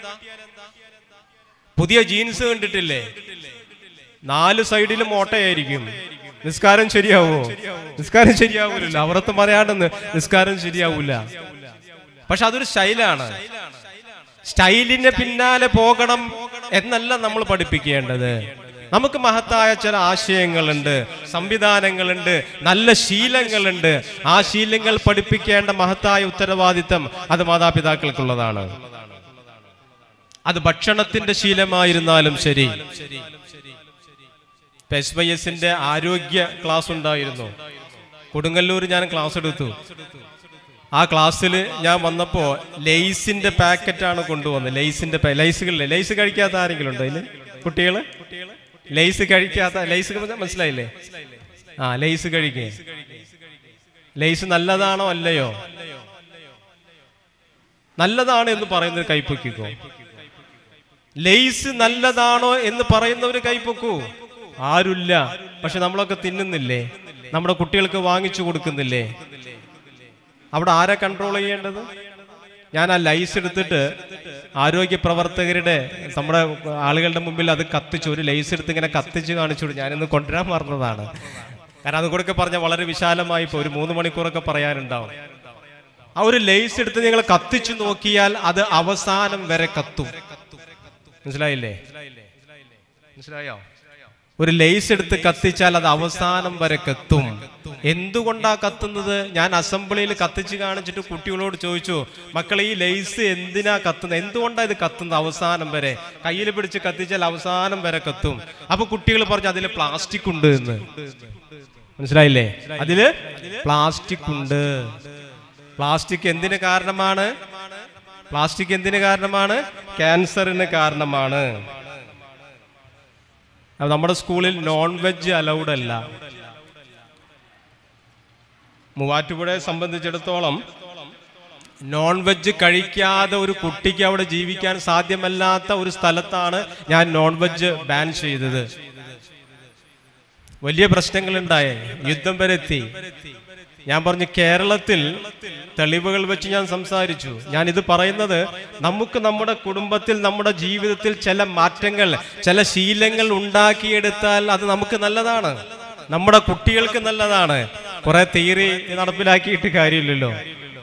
പുതിയ ജീൻസ് കണ്ടിട്ടില്ലേ നാല് സൈഡിലും ഓട്ടയായിരിക്കും നിസ്കാരം ശരിയാവോ നിസ്കാരം ശരിയാവൂലല്ലോ അവരത്ത് പറയാണ്ടെന്ന് നിസ്കാരം ശരിയാവൂല പക്ഷെ അതൊരു സ്റ്റൈലാണ് സ്റ്റൈലിന്റെ പിന്നാലെ പോകണം എന്നല്ല നമ്മൾ പഠിപ്പിക്കേണ്ടത് നമുക്ക് മഹത്തായ ചില ആശയങ്ങളുണ്ട് സംവിധാനങ്ങളുണ്ട് നല്ല ശീലങ്ങളുണ്ട് ആ ശീലങ്ങൾ പഠിപ്പിക്കേണ്ട മഹത്തായ ഉത്തരവാദിത്തം അത് മാതാപിതാക്കൾക്കുള്ളതാണ് അത് ഭക്ഷണത്തിന്റെ ശീലമായിരുന്നാലും ശരി എസ് വൈ എസിന്റെ ആരോഗ്യ ക്ലാസ് ഉണ്ടായിരുന്നു കൊടുങ്ങല്ലൂർ ഞാൻ ക്ലാസ് എടുത്തു ആ ക്ലാസ്സിൽ ഞാൻ വന്നപ്പോ ലെയ്സിന്റെ പാക്കറ്റാണ് കൊണ്ടുവന്നത് ലെയ്സിന്റെ പാ- ലൈസുകളിലെ ലൈസ് കഴിക്കാത്ത ആരെങ്കിലും ഉണ്ടോ അതില് കുട്ടികള് ലൈസ് കഴിക്കാത്ത ലൈസ് മനസ്സിലായില്ലേ ആ ലൈസ് കഴിക്കേ ലൈസ് നല്ലതാണോ അല്ലയോ നല്ലതാണ് എന്ന് പറയുന്നത് കൈപ്പൊക്കിക്കോ ലെയ്സ് നല്ലതാണോ എന്ന് പറയുന്നവര് കൈപ്പൊക്കൂ ആരുമില്ല പക്ഷെ നമ്മളൊക്കെ തിന്നുന്നില്ലേ നമ്മുടെ കുട്ടികൾക്ക് വാങ്ങിച്ചു കൊടുക്കുന്നില്ലേ അവിടെ ആരെ കൺട്രോൾ ചെയ്യേണ്ടത് ഞാൻ ആ ലൈസ് എടുത്തിട്ട് ആരോഗ്യ പ്രവർത്തകരുടെ നമ്മുടെ ആളുകളുടെ മുമ്പിൽ അത് കത്തിച്ച് ഒരു ലൈസ് എടുത്ത് ഇങ്ങനെ കത്തിച്ച് കാണിച്ചു കൊടുത്തു. ഞാനിന്ന് കൊണ്ടുവരാൻ മറന്നതാണ് കാരണം അത് കൂടെ പറഞ്ഞാൽ വളരെ വിശാലമായി ഇപ്പോൾ ഒരു മൂന്ന് മണിക്കൂറൊക്കെ പറയാനുണ്ടാവും ആ ഒരു ലൈസ് എടുത്ത് നിങ്ങൾ കത്തിച്ചു നോക്കിയാൽ അത് അവസാനം വരെ കത്തും മനസ്സിലായില്ലേ മനസ്സിലായോ ഒരു ലേസ് എടുത്ത് കത്തിച്ചാൽ അത് അവസാനം വരെ കത്തും എന്തുകൊണ്ടാ കത്തുന്നത് ഞാൻ അസംബ്ലിയിൽ കത്തിച്ച് കാണിച്ചിട്ട് കുട്ടികളോട് ചോദിച്ചു മക്കളെ ഈ ലേസ് എന്തിനാ കത്തുന്നത് എന്തുകൊണ്ടാ ഇത് കത്തുന്നത് അവസാനം വരെ കയ്യിൽ പിടിച്ച് കത്തിച്ചാൽ അവസാനം വരെ കത്തും അപ്പൊ കുട്ടികൾ പറഞ്ഞു അതിൽ പ്ലാസ്റ്റിക് ഉണ്ട് എന്ന് മനസ്സിലായില്ലേ അതില് പ്ലാസ്റ്റിക് ഉണ്ട് പ്ലാസ്റ്റിക് എന്തിന് കാരണമാണ് പ്ലാസ്റ്റിക് എന്തിന് കാരണമാണ് ക്യാൻസറിന് കാരണമാണ് അപ്പൊ നമ്മുടെ സ്കൂളിൽ നോൺ വെജ് അലൗഡ് അല്ല മൂവാറ്റുപുഴയെ സംബന്ധിച്ചിടത്തോളം നോൺ വെജ് കഴിക്കാതെ ഒരു കുട്ടിക്ക് അവിടെ ജീവിക്കാൻ സാധ്യമല്ലാത്ത ഒരു സ്ഥലത്താണ് ഞാൻ നോൺ വെജ് ബാൻ ചെയ്തത് വലിയ പ്രശ്നങ്ങളുണ്ടായേ യുദ്ധം വരെ എത്തി ഞാൻ പറഞ്ഞു കേരളത്തിൽ തെളിവുകൾ വെച്ച് ഞാൻ സംസാരിച്ചു ഞാൻ ഇത് പറയുന്നത് നമുക്ക് നമ്മുടെ കുടുംബത്തിൽ നമ്മുടെ ജീവിതത്തിൽ ചില മാറ്റങ്ങൾ ചില ശീലങ്ങൾ ഉണ്ടാക്കിയെടുത്താൽ അത് നമുക്ക് നല്ലതാണ് നമ്മുടെ കുട്ടികൾക്ക് നല്ലതാണ് കുറെ തിയറി നടപ്പിലാക്കിയിട്ട് കാര്യമില്ലല്ലോ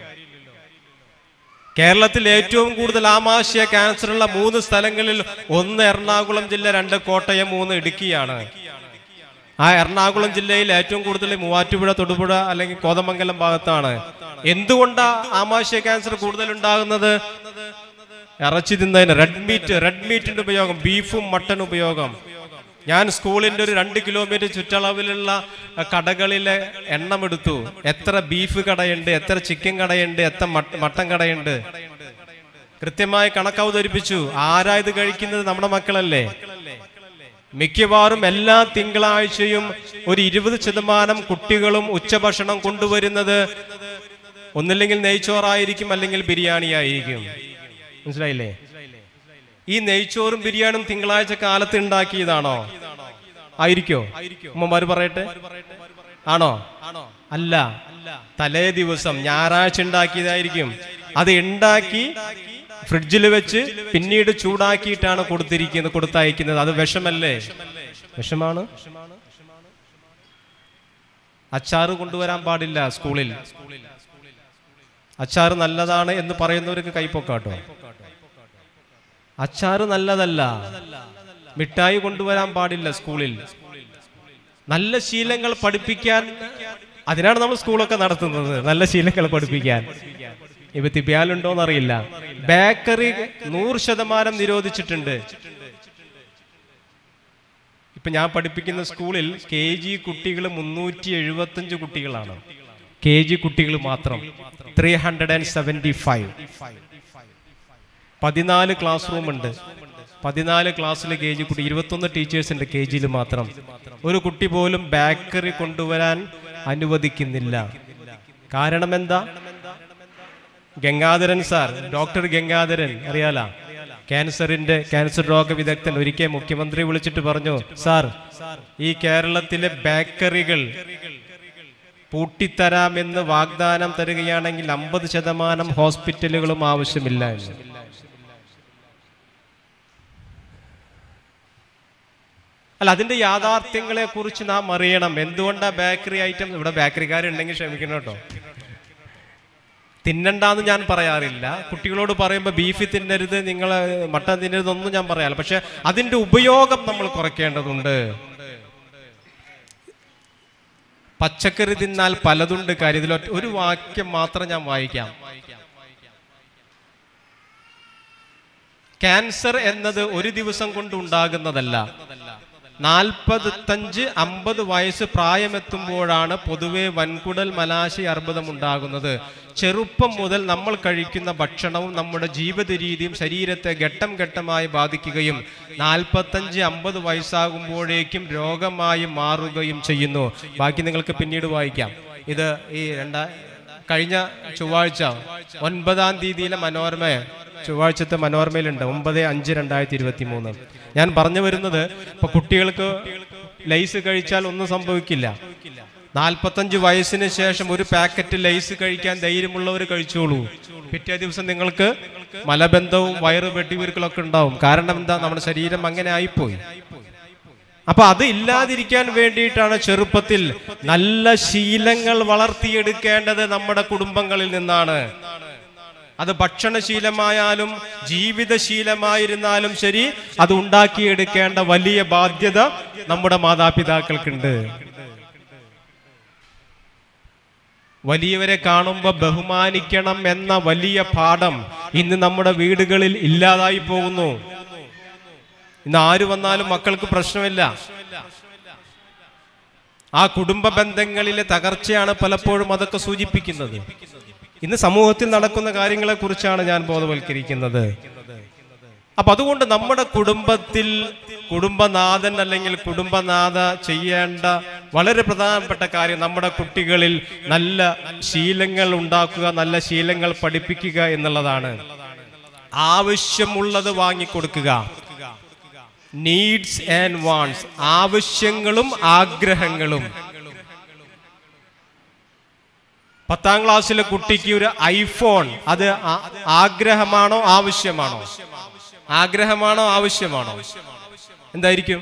കേരളത്തിൽ ഏറ്റവും കൂടുതൽ ആമാശയ ക്യാൻസർ ഉള്ള മൂന്ന് സ്ഥലങ്ങളിൽ ഒന്ന് എറണാകുളം ജില്ല രണ്ട് കോട്ടയം മൂന്ന് ഇടുക്കിയാണ് ആ എറണാകുളം ജില്ലയിൽ ഏറ്റവും കൂടുതൽ മൂവാറ്റുപുഴ തൊടുപുഴ അല്ലെങ്കിൽ കോതമംഗലം ഭാഗത്താണ് എന്തുകൊണ്ടാ ആമാശയ ക്യാൻസർ കൂടുതൽ ഉണ്ടാകുന്നത് ഇറച്ചി തിന്നതിന് റെഡ് മീറ്റ് റെഡ് മീറ്റിന്റെ ഉപയോഗം ബീഫും മട്ടൺ ഉപയോഗം ഞാൻ സ്കൂളിന്റെ ഒരു രണ്ട് കിലോമീറ്റർ ചുറ്റളവിലുള്ള കടകളിലെ എണ്ണം എടുത്തു എത്ര ബീഫ് കടയുണ്ട് എത്ര ചിക്കൻ കടയുണ്ട് എത്ര മട്ട- മട്ടൻ കടയുണ്ട് കൃത്യമായി കണക്ക് അവതരിപ്പിച്ചു ആരാ ഇത് കഴിക്കുന്നത് നമ്മുടെ മക്കളല്ലേ മിക്കവാറും എല്ലാ തിങ്കളാഴ്ചയും ഒരു ഇരുപത് ശതമാനം കുട്ടികളും ഉച്ചഭക്ഷണം കൊണ്ടുവരുന്നത് ഒന്നില്ലെങ്കിൽ നെയ്ച്ചോറായിരിക്കും അല്ലെങ്കിൽ ബിരിയാണി ആയിരിക്കും മനസ്സിലായില്ലേ ഈ നെയ്ച്ചോറും ബിരിയാണിയും തിങ്കളാഴ്ച കാലത്ത് ഉണ്ടാക്കിയതാണോ ആയിരിക്കോ ഉമ്മമാര് പറയട്ടെ ആണോ അല്ല തലേ ദിവസം ഞായറാഴ്ച ഉണ്ടാക്കിയതായിരിക്കും അത് ഉണ്ടാക്കി ഫ്രിഡ്ജിൽ വെച്ച് പിന്നീട് ചൂടാക്കിയിട്ടാണ് കൊടുത്തിരിക്കുന്നത് കൊടുത്തയക്കുന്നത് അത് വിഷമല്ലേ വിഷമാണ് അച്ചാറ് കൊണ്ടുവരാൻ പാടില്ല സ്കൂളിൽ അച്ചാറ് നല്ലതാണ് എന്ന് പറയുന്നവർക്ക് കൈപ്പൊക്കാട്ടോ അച്ചാറ് നല്ലതല്ല മിഠായി കൊണ്ടുവരാൻ പാടില്ല സ്കൂളിൽ നല്ല ശീലങ്ങൾ പഠിപ്പിക്കാൻ അതിനാണ് നമ്മൾ സ്കൂളൊക്കെ നടത്തുന്നത് നല്ല ശീലങ്ങൾ പഠിപ്പിക്കാൻ ഇപ്പൊ തിബിയാലുണ്ടോന്ന് അറിയില്ല ബേക്കറി നൂറ് ശതമാനം നിരോധിച്ചിട്ടുണ്ട് ഇപ്പൊ ഞാൻ പഠിപ്പിക്കുന്ന സ്കൂളിൽ കെ ജി കുട്ടികൾ മുന്നൂറ്റി എഴുപത്തഞ്ച് കുട്ടികളാണ് കെ ജി കുട്ടികൾ മാത്രം three hundred and seventy five പതിനാല് ക്ലാസ് റൂം ഉണ്ട് പതിനാല് ക്ലാസ്സിലെ കെ ജി കുട്ടി ഇരുപത്തൊന്ന് ടീച്ചേഴ്സിന്റെ കെ ജിയിൽ മാത്രം ഒരു കുട്ടി പോലും ബേക്കറി കൊണ്ടുവരാൻ അനുവദിക്കുന്നില്ല കാരണം എന്താ ഗംഗാധരൻ സാർ ഡോക്ടർ ഗംഗാധരൻ അറിയാല ക്യാൻസറിന്റെ ക്യാൻസർ രോഗ വിദഗ്ധൻ ഒരിക്കൽ മുഖ്യമന്ത്രി വിളിച്ചിട്ട് പറഞ്ഞു സാർ ഈ കേരളത്തിലെ ബേക്കറികൾ പൂട്ടിത്തരാമെന്ന് വാഗ്ദാനം തരികയാണെങ്കിൽ അമ്പത് ശതമാനം ഹോസ്പിറ്റലുകളും ആവശ്യമില്ല എന്ന് അല്ല അതിന്റെ യാഥാർത്ഥ്യങ്ങളെ കുറിച്ച് നാം അറിയണം എന്തുകൊണ്ടാ ബേക്കറി ഐറ്റം ഇവിടെ ബേക്കറിക്കാരുണ്ടെങ്കിൽ ക്ഷമിക്കണം കേട്ടോ തിന്നണ്ടെന്ന് ഞാൻ പറയാറില്ല കുട്ടികളോട് പറയുമ്പോൾ ബീഫ് തിന്നരുത് നിങ്ങൾ മട്ടൻ തിന്നരുത് ഒന്നും ഞാൻ പറയാറില്ല പക്ഷെ അതിന്റെ ഉപയോഗം നമ്മൾ കുറയ്ക്കേണ്ടതുണ്ട് പച്ചക്കറി തിന്നാൽ പലതുണ്ട് കാര്യം ഇതിൽ ഒറ്റ- ഒരു വാക്യം മാത്രം ഞാൻ വായിക്കാം ക്യാൻസർ എന്നത് ഒരു ദിവസം കൊണ്ട് ഉണ്ടാകുന്നതല്ല നാൽപ്പത്തഞ്ച് അമ്പത് വയസ്സ് പ്രായമെത്തുമ്പോഴാണ് പൊതുവെ വൻകുടൽ മലാശയ അർബുദം ഉണ്ടാകുന്നത് ചെറുപ്പം മുതൽ നമ്മൾ കഴിക്കുന്ന ഭക്ഷണവും നമ്മുടെ ജീവിത രീതിയും ശരീരത്തെ ഘട്ടം ഘട്ടമായി ബാധിക്കുകയും നാൽപ്പത്തഞ്ച് അമ്പത് വയസ്സാകുമ്പോഴേക്കും രോഗമായി മാറുകയും ചെയ്യുന്നു ബാക്കി നിങ്ങൾക്ക് പിന്നീട് വായിക്കാം ഇത് ഈ രണ്ടാ കഴിഞ്ഞ ചൊവ്വാഴ്ച ഒൻപതാം തീയതിയിലെ മനോരമ ചൊവ്വാഴ്ചത്തെ മനോരമയിലുണ്ട് ഒമ്പത് അഞ്ച് രണ്ടായിരത്തി ഇരുപത്തി മൂന്ന് ഞാൻ പറഞ്ഞു വരുന്നത് ഇപ്പൊ കുട്ടികൾക്ക് ലൈസ് കഴിച്ചാൽ ഒന്നും സംഭവിക്കില്ല നാൽപ്പത്തഞ്ച് വയസ്സിന് ശേഷം ഒരു പാക്കറ്റ് ലൈസ് കഴിക്കാൻ ധൈര്യമുള്ളവർ കഴിച്ചോളൂ പിറ്റേ ദിവസം നിങ്ങൾക്ക് മലബന്ധവും വയറ് വെട്ടിവീർക്കലൊക്കെ ഉണ്ടാവും കാരണം എന്താ നമ്മുടെ ശരീരം അങ്ങനെ ആയിപ്പോയി അപ്പൊ അത് ഇല്ലാതിരിക്കാൻ വേണ്ടിയിട്ടാണ് ചെറുപ്പത്തിൽ നല്ല ശീലങ്ങൾ വളർത്തിയെടുക്കേണ്ടത് നമ്മുടെ കുടുംബങ്ങളിൽ നിന്നാണ് അത് ഭക്ഷണശീലമായാലും ജീവിതശീലമായിരുന്നാലും ശരി അത് ഉണ്ടാക്കിയെടുക്കേണ്ട വലിയ ബാധ്യത നമ്മുടെ മാതാപിതാക്കൾക്കുണ്ട് വലിയവരെ കാണുമ്പോൾ ബഹുമാനിക്കണം എന്ന വലിയ പാഠം ഇന്ന് നമ്മുടെ വീടുകളിൽ ഇല്ലാതായി പോകുന്നു ഇന്ന് ആര് വന്നാലും മക്കൾക്ക് പ്രശ്നമില്ല ആ കുടുംബ ബന്ധങ്ങളിലെ തകർച്ചയാണ് പലപ്പോഴും അതൊക്കെ സൂചിപ്പിക്കുന്നത് ഇന്ന് സമൂഹത്തിൽ നടക്കുന്ന കാര്യങ്ങളെ കുറിച്ചാണ് ഞാൻ ബോധവൽക്കരിക്കുന്നത് അപ്പൊ അതുകൊണ്ട് നമ്മുടെ കുടുംബത്തിൽ കുടുംബനാഥൻ അല്ലെങ്കിൽ കുടുംബനാഥ ചെയ്യേണ്ട വളരെ പ്രധാനപ്പെട്ട കാര്യം നമ്മുടെ കുട്ടികളിൽ നല്ല ശീലങ്ങൾ ഉണ്ടാക്കുക നല്ല ശീലങ്ങൾ പഠിപ്പിക്കുക എന്നുള്ളതാണ് ആവശ്യമുള്ളത് വാങ്ങിക്കൊടുക്കുക നീഡ്സ് ആൻഡ് വാണ്ട്സ് ആവശ്യങ്ങളും ആഗ്രഹങ്ങളും പത്താം ക്ലാസ്സിലെ കുട്ടിക്ക് ഒരു ഐഫോൺ അത് ആ- ആഗ്രഹമാണോ ആവശ്യമാണോ ആഗ്രഹമാണോ ആവശ്യമാണോ എന്തായിരിക്കും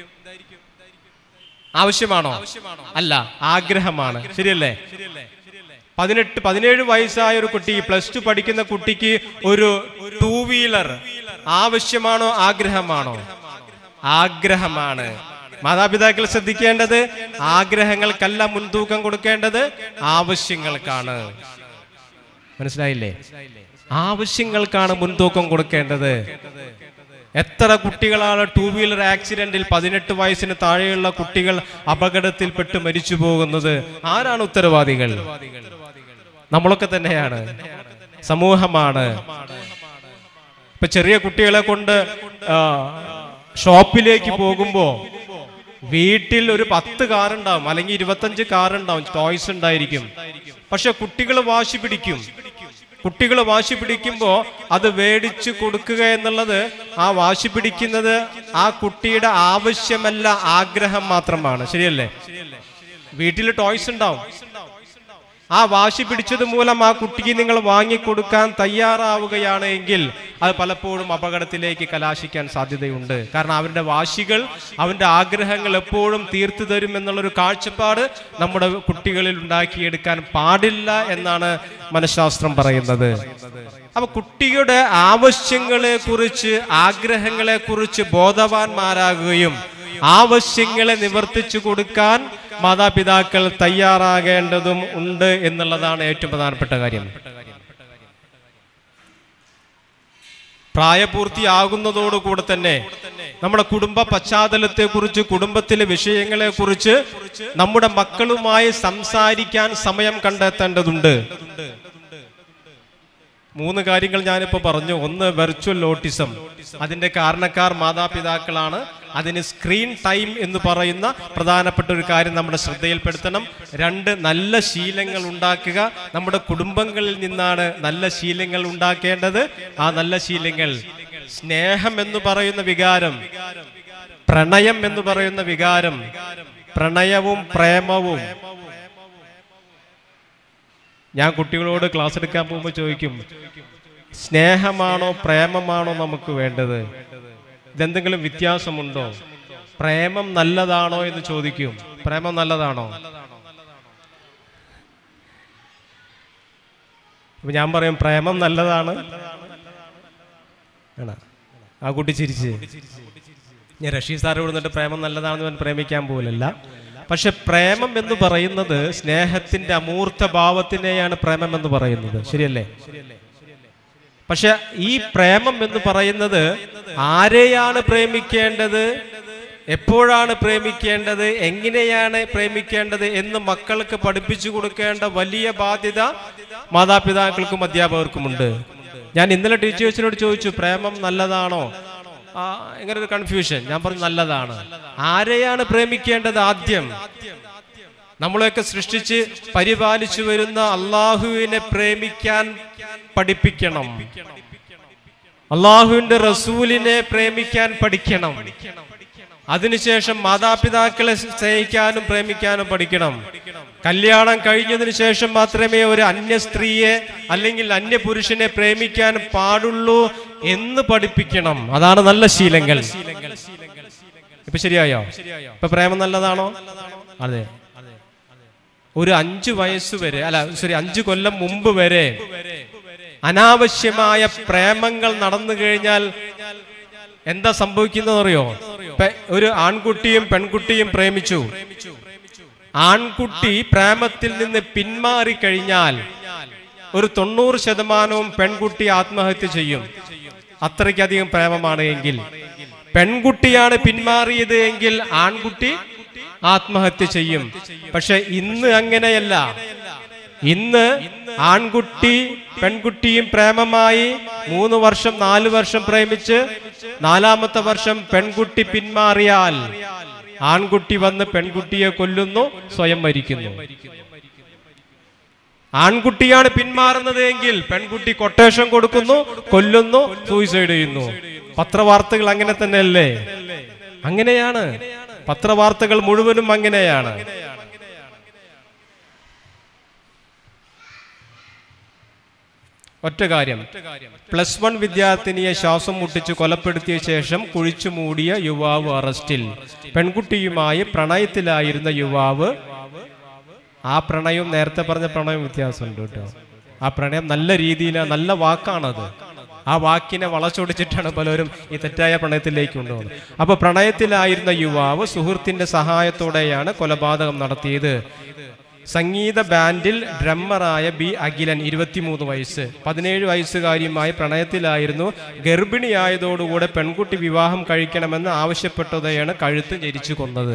ആവശ്യമാണോ അല്ല ആഗ്രഹമാണ് ശരിയല്ലേ പതിനെട്ട് പതിനേഴ് വയസ്സായ ഒരു കുട്ടി പ്ലസ് ടു പഠിക്കുന്ന കുട്ടിക്ക് ഒരു ടൂ വീലർ ആവശ്യമാണോ ആഗ്രഹമാണോ ആഗ്രഹമാണ് മാതാപിതാക്കൾ ശ്രദ്ധിക്കേണ്ടത് ആഗ്രഹങ്ങൾക്കല്ല മുൻതൂക്കം കൊടുക്കേണ്ടത് ആവശ്യങ്ങൾക്കാണ് മനസ്സിലായില്ലേ ആവശ്യങ്ങൾക്കാണ് മുൻതൂക്കം കൊടുക്കേണ്ടത് എത്ര കുട്ടികളാണ് ടൂ വീലർ ആക്സിഡന്റിൽ പതിനെട്ട് വയസ്സിന് താഴെയുള്ള കുട്ടികൾ അപകടത്തിൽപ്പെട്ട് മരിച്ചു പോകുന്നത് ആരാണ് ഉത്തരവാദികൾ നമ്മളൊക്കെ തന്നെയാണ് സമൂഹമാണ് ഇപ്പൊ ചെറിയ കുട്ടികളെ കൊണ്ട് ആ, ഷോപ്പിലേക്ക് പോകുമ്പോ വീട്ടിൽ ഒരു പത്ത് കാറുണ്ടാവും അല്ലെങ്കിൽ ഇരുപത്തഞ്ച് കാറുണ്ടാവും ടോയ്സ് ഉണ്ടായിരിക്കും പക്ഷെ കുട്ടികൾ വാശി പിടിക്കും കുട്ടികൾ വാശി പിടിക്കുമ്പോൾ അത് മേടിച്ചു കൊടുക്കുക എന്നുള്ളത് ആ വാശി പിടിക്കുന്നത് ആ കുട്ടിയുടെ ആവശ്യമല്ല ആഗ്രഹം മാത്രമാണ് ശരിയല്ലേ വീട്ടിൽ ടോയ്സ് ഉണ്ടാവും ആ വാശി പിടിച്ചത് മൂലം ആ കുട്ടിക്ക് നിങ്ങൾ വാങ്ങിക്കൊടുക്കാൻ തയ്യാറാവുകയാണ് എങ്കിൽ അത് പലപ്പോഴും അപകടത്തിലേക്ക് കലാശിക്കാൻ സാധ്യതയുണ്ട് കാരണം അവരുടെ വാശികൾ അവന്റെ ആഗ്രഹങ്ങൾ എപ്പോഴും തീർത്തു തരും എന്നുള്ളൊരു കാഴ്ചപ്പാട് നമ്മുടെ കുട്ടികളിൽ ഉണ്ടാക്കിയെടുക്കാൻ പാടില്ല എന്നാണ് മനഃശാസ്ത്രം പറയുന്നത് അപ്പൊ കുട്ടിയുടെ ആവശ്യങ്ങളെ കുറിച്ച് ആഗ്രഹങ്ങളെ കുറിച്ച് ബോധവാന്മാരാകുകയും ആവശ്യങ്ങളെ നിവർത്തിച്ചു കൊടുക്കാൻ മാതാപിതാക്കൾ തയ്യാറാകേണ്ടതും ഉണ്ട് എന്നുള്ളതാണ് ഏറ്റവും പ്രധാനപ്പെട്ട കാര്യം പ്രായപൂർത്തിയാകുന്നതോടുകൂടെ തന്നെ നമ്മുടെ കുടുംബ പശ്ചാത്തലത്തെ കുറിച്ച് കുടുംബത്തിലെ വിഷയങ്ങളെ കുറിച്ച് നമ്മുടെ മക്കളുമായി സംസാരിക്കാൻ സമയം കണ്ടെത്തേണ്ടതുണ്ട് മൂന്ന് കാര്യങ്ങൾ ഞാനിപ്പോൾ പറഞ്ഞു ഒന്ന് വെർച്വൽ ഓട്ടിസം അതിൻ്റെ കാരണക്കാർ മാതാപിതാക്കളാണ് അതിന് സ്ക്രീൻ ടൈം എന്ന് പറയുന്ന പ്രധാനപ്പെട്ട ഒരു കാര്യം നമ്മുടെ ശ്രദ്ധയിൽപ്പെടുത്തണം രണ്ട് നല്ല ശീലങ്ങൾ ഉണ്ടാക്കുക നമ്മുടെ കുടുംബങ്ങളിൽ നിന്നാണ് നല്ല ശീലങ്ങൾ ഉണ്ടാക്കേണ്ടത് ആ നല്ല ശീലങ്ങൾ സ്നേഹം എന്ന് പറയുന്ന വികാരം പ്രണയം എന്ന് പറയുന്ന വികാരം പ്രണയവും പ്രേമവും ഞാൻ കുട്ടികളോട് ക്ലാസ് എടുക്കാൻ പോകുമ്പോൾ ചോദിക്കും സ്നേഹമാണോ പ്രേമമാണോ നമുക്ക് വേണ്ടത് ഇതെന്തെങ്കിലും വ്യത്യാസമുണ്ടോ പ്രേമം നല്ലതാണോ എന്ന് ചോദിക്കും പ്രേമം നല്ലതാണോ അപ്പൊ ഞാൻ പറയും പ്രേമം നല്ലതാണ് ആണോ? ആ കുട്ടി ചിരിച്ച് ഞാൻ റഷീദ് സാറ് വിടുന്നിട്ട് പ്രേമം നല്ലതാണെന്ന് പറഞ്ഞ് പ്രേമിക്കാൻ പോലല്ല പക്ഷെ പ്രേമം എന്ന് പറയുന്നത് സ്നേഹത്തിന്റെ അമൂർത്ത ഭാവത്തിനെയാണ് പ്രേമം എന്ന് പറയുന്നത് ശരിയല്ലേ പക്ഷെ ഈ പ്രേമം എന്ന് പറയുന്നത് ആരെയാണ് പ്രേമിക്കേണ്ടത് എപ്പോഴാണ് പ്രേമിക്കേണ്ടത് എങ്ങനെയാണ് പ്രേമിക്കേണ്ടത് എന്ന് മക്കൾക്ക് പഠിപ്പിച്ചു കൊടുക്കേണ്ട വലിയ ബാധ്യത മാതാപിതാക്കൾക്കും അധ്യാപകർക്കുമുണ്ട് ഞാൻ ഇന്നലെ ടീച്ചേഴ്സിനോട് ചോദിച്ചു പ്രേമം നല്ലതാണോ ആ, ഇങ്ങനെ ഒരു കൺഫ്യൂഷൻ ഞാൻ പറഞ്ഞു നല്ലതാണ് ആരെയാണ് പ്രേമിക്കേണ്ടത് ആദ്യം നമ്മളെയൊക്കെ സൃഷ്ടിച്ച് പരിപാലിച്ചു വരുന്ന അള്ളാഹുവിനെ പ്രേമിക്കാൻ പഠിപ്പിക്കണം അള്ളാഹുവിന്റെ റസൂലിനെ പ്രേമിക്കാൻ പഠിക്കണം അതിനുശേഷം മാതാപിതാക്കളെ സ്നേഹിക്കാനും പ്രേമിക്കാനും പഠിക്കണം കല്യാണം കഴിഞ്ഞതിന് ശേഷം മാത്രമേ ഒരു അന്യ സ്ത്രീയെ അല്ലെങ്കിൽ അന്യ പുരുഷനെ പ്രേമിക്കാൻ പാടുള്ളൂ എന്ന് പഠിപ്പിക്കണം അതാണ് നല്ല ശീലങ്ങൾ ഇപ്പൊ ശരിയായോ ഇപ്പൊ പ്രേമം നല്ലതാണോ അതെ ഒരു അഞ്ചു വയസ്സ് വരെ അല്ല സോറി അഞ്ചു കൊല്ലം മുമ്പ് വരെ അനാവശ്യമായ പ്രേമങ്ങൾ നടന്നു കഴിഞ്ഞാൽ എന്താ സംഭവിക്കുന്നത് അറിയോ പെ- ഒരു ആൺകുട്ടിയും പെൺകുട്ടിയും പ്രേമിച്ചു ആൺകുട്ടി പ്രേമത്തിൽ നിന്ന് പിന്മാറി കഴിഞ്ഞാൽ ഒരു തൊണ്ണൂറ് ശതമാനവും പെൺകുട്ടി ആത്മഹത്യ ചെയ്യും അത്രയ്ക്കധികം പ്രേമമാണ് എങ്കിൽ പെൺകുട്ടിയാണ് പിന്മാറിയത് എങ്കിൽ ആൺകുട്ടി ആത്മഹത്യ ചെയ്യും പക്ഷെ ഇന്ന് അങ്ങനെയല്ല ഇന്ന് ആൺകുട്ടി പെൺകുട്ടിയും പ്രേമമായി മൂന്ന് വർഷം നാല് വർഷം പ്രേമിച്ച് നാലാമത്തെ വർഷം പെൺകുട്ടി പിന്മാറിയാൽ ആൺകുട്ടി വന്ന് പെൺകുട്ടിയെ കൊല്ലുന്നു സ്വയം മരിക്കുന്നു ആൺകുട്ടിയാണ് പിന്മാറുന്നത് എങ്കിൽ പെൺകുട്ടി കൊട്ടേഷൻ കൊടുക്കുന്നു കൊല്ലുന്നു സൂയിസൈഡ് ചെയ്യുന്നു പത്രവാർത്തകൾ അങ്ങനെ തന്നെയല്ലേ അങ്ങനെയാണ് പത്രവാർത്തകൾ മുഴുവനും അങ്ങനെയാണ് ഒറ്റ കാര്യം പ്ലസ് വൺ വിദ്യാർത്ഥിനിയെ ശ്വാസം മുട്ടിച്ച് കൊലപ്പെടുത്തിയ ശേഷം കുഴിച്ചു മൂടിയ യുവാവ് അറസ്റ്റിൽ പെൺകുട്ടിയുമായി പ്രണയത്തിലായിരുന്ന യുവാവ് ആ പ്രണയവും നേരത്തെ പറഞ്ഞ പ്രണയം വ്യത്യാസമുണ്ട് കേട്ടോ ആ പ്രണയം നല്ല രീതിയിൽ നല്ല വാക്കാണത് ആ വാക്കിനെ വളച്ചൊടിച്ചിട്ടാണ് പലരും ഈ തെറ്റായ പ്രണയത്തിലേക്ക് കൊണ്ടുപോകുന്നത് അപ്പൊ പ്രണയത്തിലായിരുന്ന യുവാവ് സുഹൃത്തിന്റെ സഹായത്തോടെയാണ് കൊലപാതകം നടത്തിയത് സംഗീത ബാൻഡിൽ ഡ്രമ്മറായ ബി അഖിലൻ ഇരുപത്തിമൂന്ന് വയസ്സ് പതിനേഴ് വയസ്സുകാരിയുമായി പ്രണയത്തിലായിരുന്നു ഗർഭിണിയായതോടുകൂടെ പെൺകുട്ടി വിവാഹം കഴിക്കണമെന്ന് ആവശ്യപ്പെട്ടതെയാണ് കഴുത്ത് ഞെരിച്ചു കൊന്നത്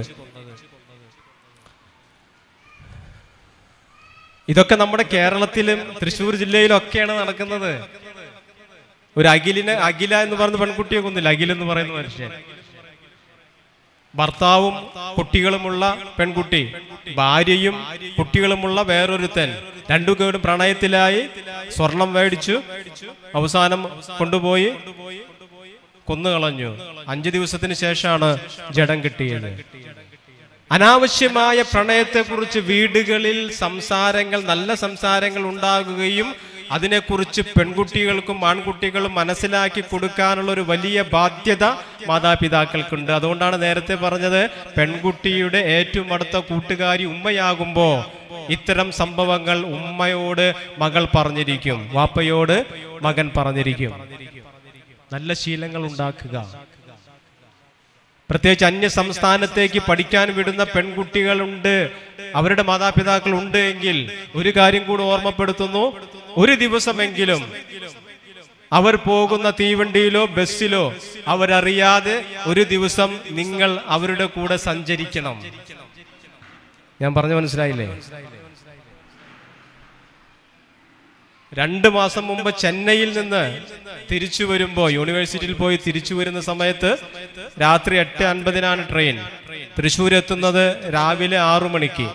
ഇതൊക്കെ നമ്മുടെ കേരളത്തിലും തൃശ്ശൂർ ജില്ലയിലും ഒക്കെയാണ് നടക്കുന്നത് ഒരു അഖിലിന് അഖില എന്ന് പറയുന്ന പെൺകുട്ടിയെ കൊന്നില്ല അഖിൽ എന്ന് പറയുന്ന മനുഷ്യൻ ഭർത്താവും കുട്ടികളുമുള്ള പെൺകുട്ടി ഭാര്യയും കുട്ടികളുമുള്ള വേറൊരുത്തൻ രണ്ടുപേരും പ്രണയത്തിലായി സ്വർണം മേടിച്ചു അവസാനം കൊണ്ടുപോയി കൊന്നുകളഞ്ഞു അഞ്ചു ദിവസത്തിന് ശേഷമാണ് ജഡം കിട്ടിയത് അനാവശ്യമായ പ്രണയത്തെക്കുറിച്ച് വീടുകളിൽ സംസാരങ്ങൾ നല്ല സംസാരങ്ങൾ ഉണ്ടാകുകയും അതിനെക്കുറിച്ച് പെൺകുട്ടികൾക്കും ആൺകുട്ടികളും മനസ്സിലാക്കി കൊടുക്കാനുള്ള ഒരു വലിയ ബാധ്യത മാതാപിതാക്കൾക്കുണ്ട് അതുകൊണ്ടാണ് നേരത്തെ പറഞ്ഞത് പെൺകുട്ടിയുടെ ഏറ്റവും അടുത്ത കൂട്ടുകാരി ഉമ്മയാകുമ്പോ ഇത്തരം സംഭവങ്ങൾ ഉമ്മയോട് മകൾ പറഞ്ഞിരിക്കും വാപ്പയോട് മകൻ പറഞ്ഞിരിക്കും നല്ല ശീലങ്ങൾ ഉണ്ടാക്കുക പ്രത്യേകിച്ച് അന്യ സംസ്ഥാനത്തേക്ക് പഠിക്കാൻ വിടുന്ന പെൺകുട്ടികളുണ്ട് അവരുടെ മാതാപിതാക്കൾ ഉണ്ട് എങ്കിൽ ഒരു കാര്യം കൂടി ഓർമ്മപ്പെടുത്തുന്നു ഒരു ദിവസമെങ്കിലും അവർ പോകുന്ന തീവണ്ടിയിലോ ബസ്സിലോ അവരറിയാതെ ഒരു ദിവസം നിങ്ങൾ അവരുടെ കൂടെ സഞ്ചരിക്കണം ഞാൻ പറഞ്ഞു മനസ്സിലായില്ലേ രണ്ട് മാസം മുമ്പ് ചെന്നൈയിൽ നിന്ന് തിരിച്ചു വരുമ്പോൾ യൂണിവേഴ്സിറ്റിയിൽ പോയി തിരിച്ചു വരുന്ന സമയത്ത് രാത്രി എട്ട് അൻപതിനാണ് ട്രെയിൻ തൃശ്ശൂർ എത്തുന്നത് രാവിലെ ആറു മണിക്ക്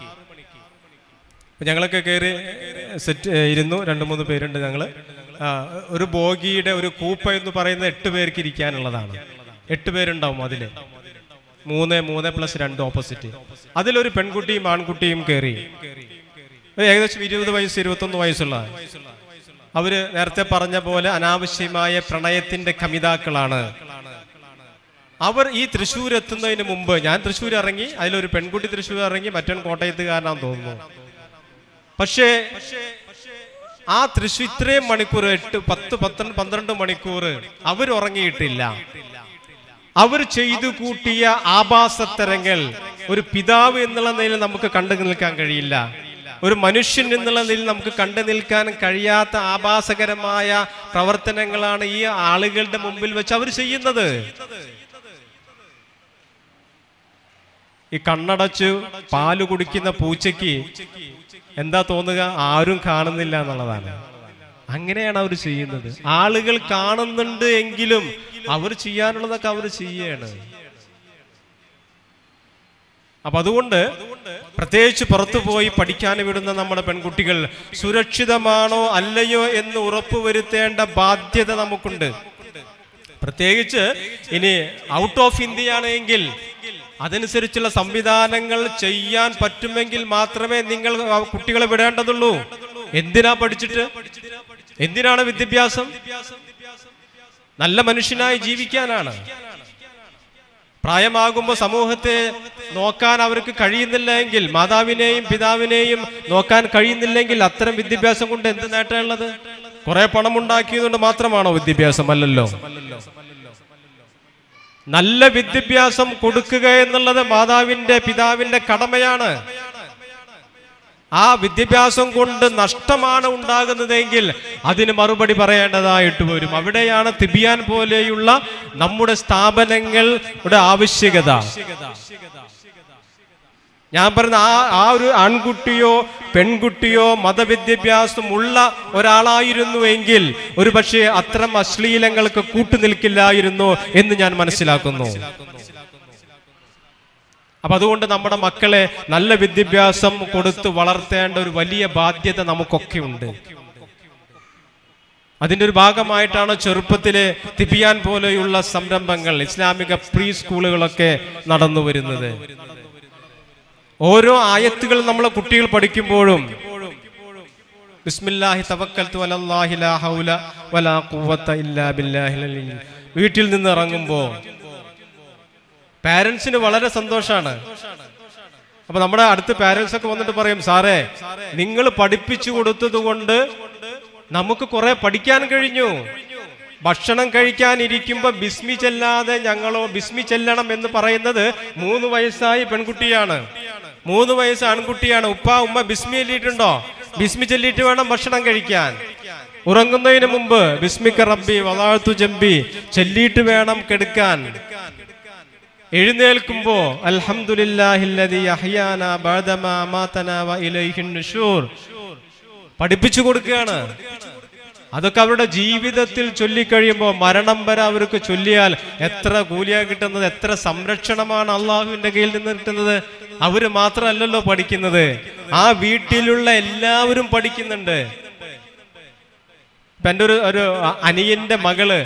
അപ്പൊ ഞങ്ങളൊക്കെ കയറി സെറ്റ് ഇരുന്നു രണ്ട് മൂന്ന് പേരുണ്ട് ഞങ്ങൾ ഒരു ബോഗിയുടെ ഒരു കൂപ്പ എന്ന് പറയുന്നത് എട്ട് പേർക്ക് ഇരിക്കാനുള്ളതാണ് എട്ട് പേരുണ്ടാവും അതില് മൂന്ന് മൂന്ന് പ്ലസ് രണ്ട് ഓപ്പോസിറ്റ് അതിലൊരു പെൺകുട്ടിയും ആൺകുട്ടിയും കയറി ഏകദേശം ഇരുപത് വയസ്സ് ഇരുപത്തൊന്ന് വയസ്സുള്ള അവര് നേരത്തെ പറഞ്ഞ പോലെ അനാവശ്യമായ പ്രണയത്തിന്റെ കമിതാക്കളാണ് അവർ ഈ തൃശ്ശൂർ എത്തുന്നതിന് മുമ്പ് ഞാൻ തൃശ്ശൂർ ഇറങ്ങി അതിലൊരു പെൺകുട്ടി തൃശ്ശൂർ ഇറങ്ങി മറ്റൊരു കോട്ടയത്തുകാരനാന്ന് തോന്നുന്നു പക്ഷേ ആ തൃശ്ശൂർ ഇത്രയും മണിക്കൂർ എട്ട് പത്ത് പത്ത് പന്ത്രണ്ട് മണിക്കൂർ അവർ ഉറങ്ങിയിട്ടില്ല അവർ ചെയ്തു കൂട്ടിയ ആഭാസത്തരങ്ങൾ ഒരു പിതാവ് എന്നുള്ള നിലയിൽ നമുക്ക് കണ്ടു നിൽക്കാൻ കഴിയില്ല ഒരു മനുഷ്യൻ എന്നുള്ള നിലയിൽ നമുക്ക് കണ്ടു നിൽക്കാൻ കഴിയാത്ത ആഭാസകരമായ പ്രവർത്തനങ്ങളാണ് ഈ ആളുകളുടെ മുമ്പിൽ വെച്ച് അവർ ചെയ്യുന്നത് ഈ കണ്ണടച്ച് പാല് കുടിക്കുന്ന പൂച്ചയ്ക്ക് എന്താ തോന്നുക ആരും കാണുന്നില്ല എന്നുള്ളതാണ് അങ്ങനെയാണ് അവർ ചെയ്യുന്നത് ആളുകൾ കാണുന്നുണ്ട് എങ്കിലും അവർ ചെയ്യാനുള്ളതൊക്കെ അവർ ചെയ്യാണ് അപ്പൊ അതുകൊണ്ട് പ്രത്യേകിച്ച് പുറത്തു പോയി പഠിക്കാൻ വിടുന്ന നമ്മുടെ പെൺകുട്ടികൾ സുരക്ഷിതമാണോ അല്ലയോ എന്ന് ഉറപ്പുവരുത്തേണ്ട ബാധ്യത നമുക്കുണ്ട് പ്രത്യേകിച്ച് ഇനി ഔട്ട് ഓഫ് ഇന്ത്യയാണ് എങ്കിൽ അതനുസരിച്ചുള്ള സംവിധാനങ്ങൾ ചെയ്യാൻ പറ്റുമെങ്കിൽ മാത്രമേ നിങ്ങൾ ആ കുട്ടികളെ വിടേണ്ടതുള്ളൂ എന്തിനാ പഠിച്ചിട്ട് എന്തിനാണ് വിദ്യാഭ്യാസം നല്ല മനുഷ്യനായി ജീവിക്കാനാണ് പ്രായമാകുമ്പോൾ സമൂഹത്തെ നോക്കാൻ അവർക്ക് കഴിയുന്നില്ല എങ്കിൽ മാതാവിനെയും പിതാവിനെയും നോക്കാൻ കഴിയുന്നില്ലെങ്കിൽ അത്തരം വിദ്യാഭ്യാസം കൊണ്ട് എന്ത് നേട്ടമുള്ളത് കുറെ പണം ഉണ്ടാക്കിയതുകൊണ്ട് മാത്രമാണോ വിദ്യാഭ്യാസം അല്ലല്ലോ നല്ല വിദ്യാഭ്യാസം കൊടുക്കുക എന്നുള്ളത് മാതാവിന്റെ പിതാവിന്റെ കടമയാണ് ആ വിദ്യാഭ്യാസം കൊണ്ട് നഷ്ടമാണ് ഉണ്ടാകുന്നതെങ്കിൽ അതിന് മറുപടി പറയേണ്ടതായിട്ട് വരും അവിടെയാണ് തിബിയാൻ പോലെയുള്ള നമ്മുടെ സ്ഥാപനങ്ങളുടെ ആവശ്യകത ഞാൻ പറഞ്ഞ ആ ആ ഒരു ആൺകുട്ടിയോ പെൺകുട്ടിയോ മതവിദ്യാഭ്യാസം ഉള്ള ഒരാളായിരുന്നുവെങ്കിൽ ഒരു പക്ഷേ അത്തരം അശ്ലീലങ്ങൾക്ക് കൂട്ടുനിൽക്കില്ലായിരുന്നു എന്ന് ഞാൻ മനസ്സിലാക്കുന്നു അപ്പൊ അതുകൊണ്ട് നമ്മുടെ മക്കളെ നല്ല വിദ്യാഭ്യാസം കൊടുത്ത് വളർത്തേണ്ട ഒരു വലിയ ബാധ്യത നമുക്കൊക്കെ ഉണ്ട് അതിന്റെ ഒരു ഭാഗമായിട്ടാണ് ചെറുപ്പത്തിലെ തിബിയാൻ പോലെയുള്ള സംരംഭങ്ങൾ ഇസ്ലാമിക പ്രീ സ്കൂളുകളൊക്കെ നടന്നു വരുന്നത് ഓരോ ആയത്തുകൾ നമ്മളെ കുട്ടികൾ പഠിക്കുമ്പോഴും ബിസ്മില്ലാഹി തവക്കൽത്തു അലല്ലാഹി ലാ ഹൗല വലാ ഖുവത ഇല്ലാ ബില്ലാഹിൽ അലിയ്യിൽ. വീട്ടിൽ നിന്ന് ഇറങ്ങുമ്പോൾ പാരന്റ്സിന് വളരെ സന്തോഷാണ് അപ്പൊ നമ്മുടെ അടുത്ത് പാരന്റ്സ് ഒക്കെ വന്നിട്ട് പറയും സാറേ നിങ്ങൾ പഠിപ്പിച്ചു കൊടുത്തത് കൊണ്ട് നമുക്ക് കുറെ പഠിക്കാൻ കഴിഞ്ഞു ഭക്ഷണം കഴിക്കാൻ ഇരിക്കുമ്പോ ബിസ്മി ചെല്ലാതെ ഞങ്ങളോ ബിസ്മി ചെല്ലണം എന്ന് പറയുന്നത് മൂന്ന് വയസ്സായ പെൺകുട്ടിയാണ് മൂന്ന് വയസ്സ് ആൺകുട്ടിയാണ് ഉപ്പ ഉമ്മ ബിസ്മി ചൊല്ലിയിട്ടുണ്ടോ ബിസ്മി ചൊല്ലിയിട്ട് വേണം ഭക്ഷണം കഴിക്കാൻ ഉറങ്ങുന്നതിന് മുമ്പ് ബിസ്മിക്ക റബ്ബി വലാഴ്ത്തു ജമ്പി ചൊല്ലിയിട്ട് വേണം കെടുക്കാൻ എഴുന്നേൽക്കുമ്പോ അൽഹംദുലില്ലാഹില്ലദി അഹ്യാന ബഅദമാ അമാതനാ വ ഇലൈഹിൻ നുശൂർ പഠിപ്പിച്ചു കൊടുക്കുകയാണ് അതൊക്കെ അവരുടെ ജീവിതത്തിൽ ചൊല്ലിക്കഴിയുമ്പോൾ മരണം വരെ അവർക്ക് ചൊല്ലിയാൽ എത്ര കൂലിയാ കിട്ടുന്നത് എത്ര സംരക്ഷണമാണ് അള്ളാഹുവിന്റെ കയ്യിൽ നിന്ന് കിട്ടുന്നത് അവര് മാത്രമല്ലല്ലോ പഠിക്കുന്നത് ആ വീട്ടിലുള്ള എല്ലാവരും പഠിക്കുന്നുണ്ട് ഇപ്പൊ എൻ്റെ ഒരു ഒരു അനിയന്റെ മകള്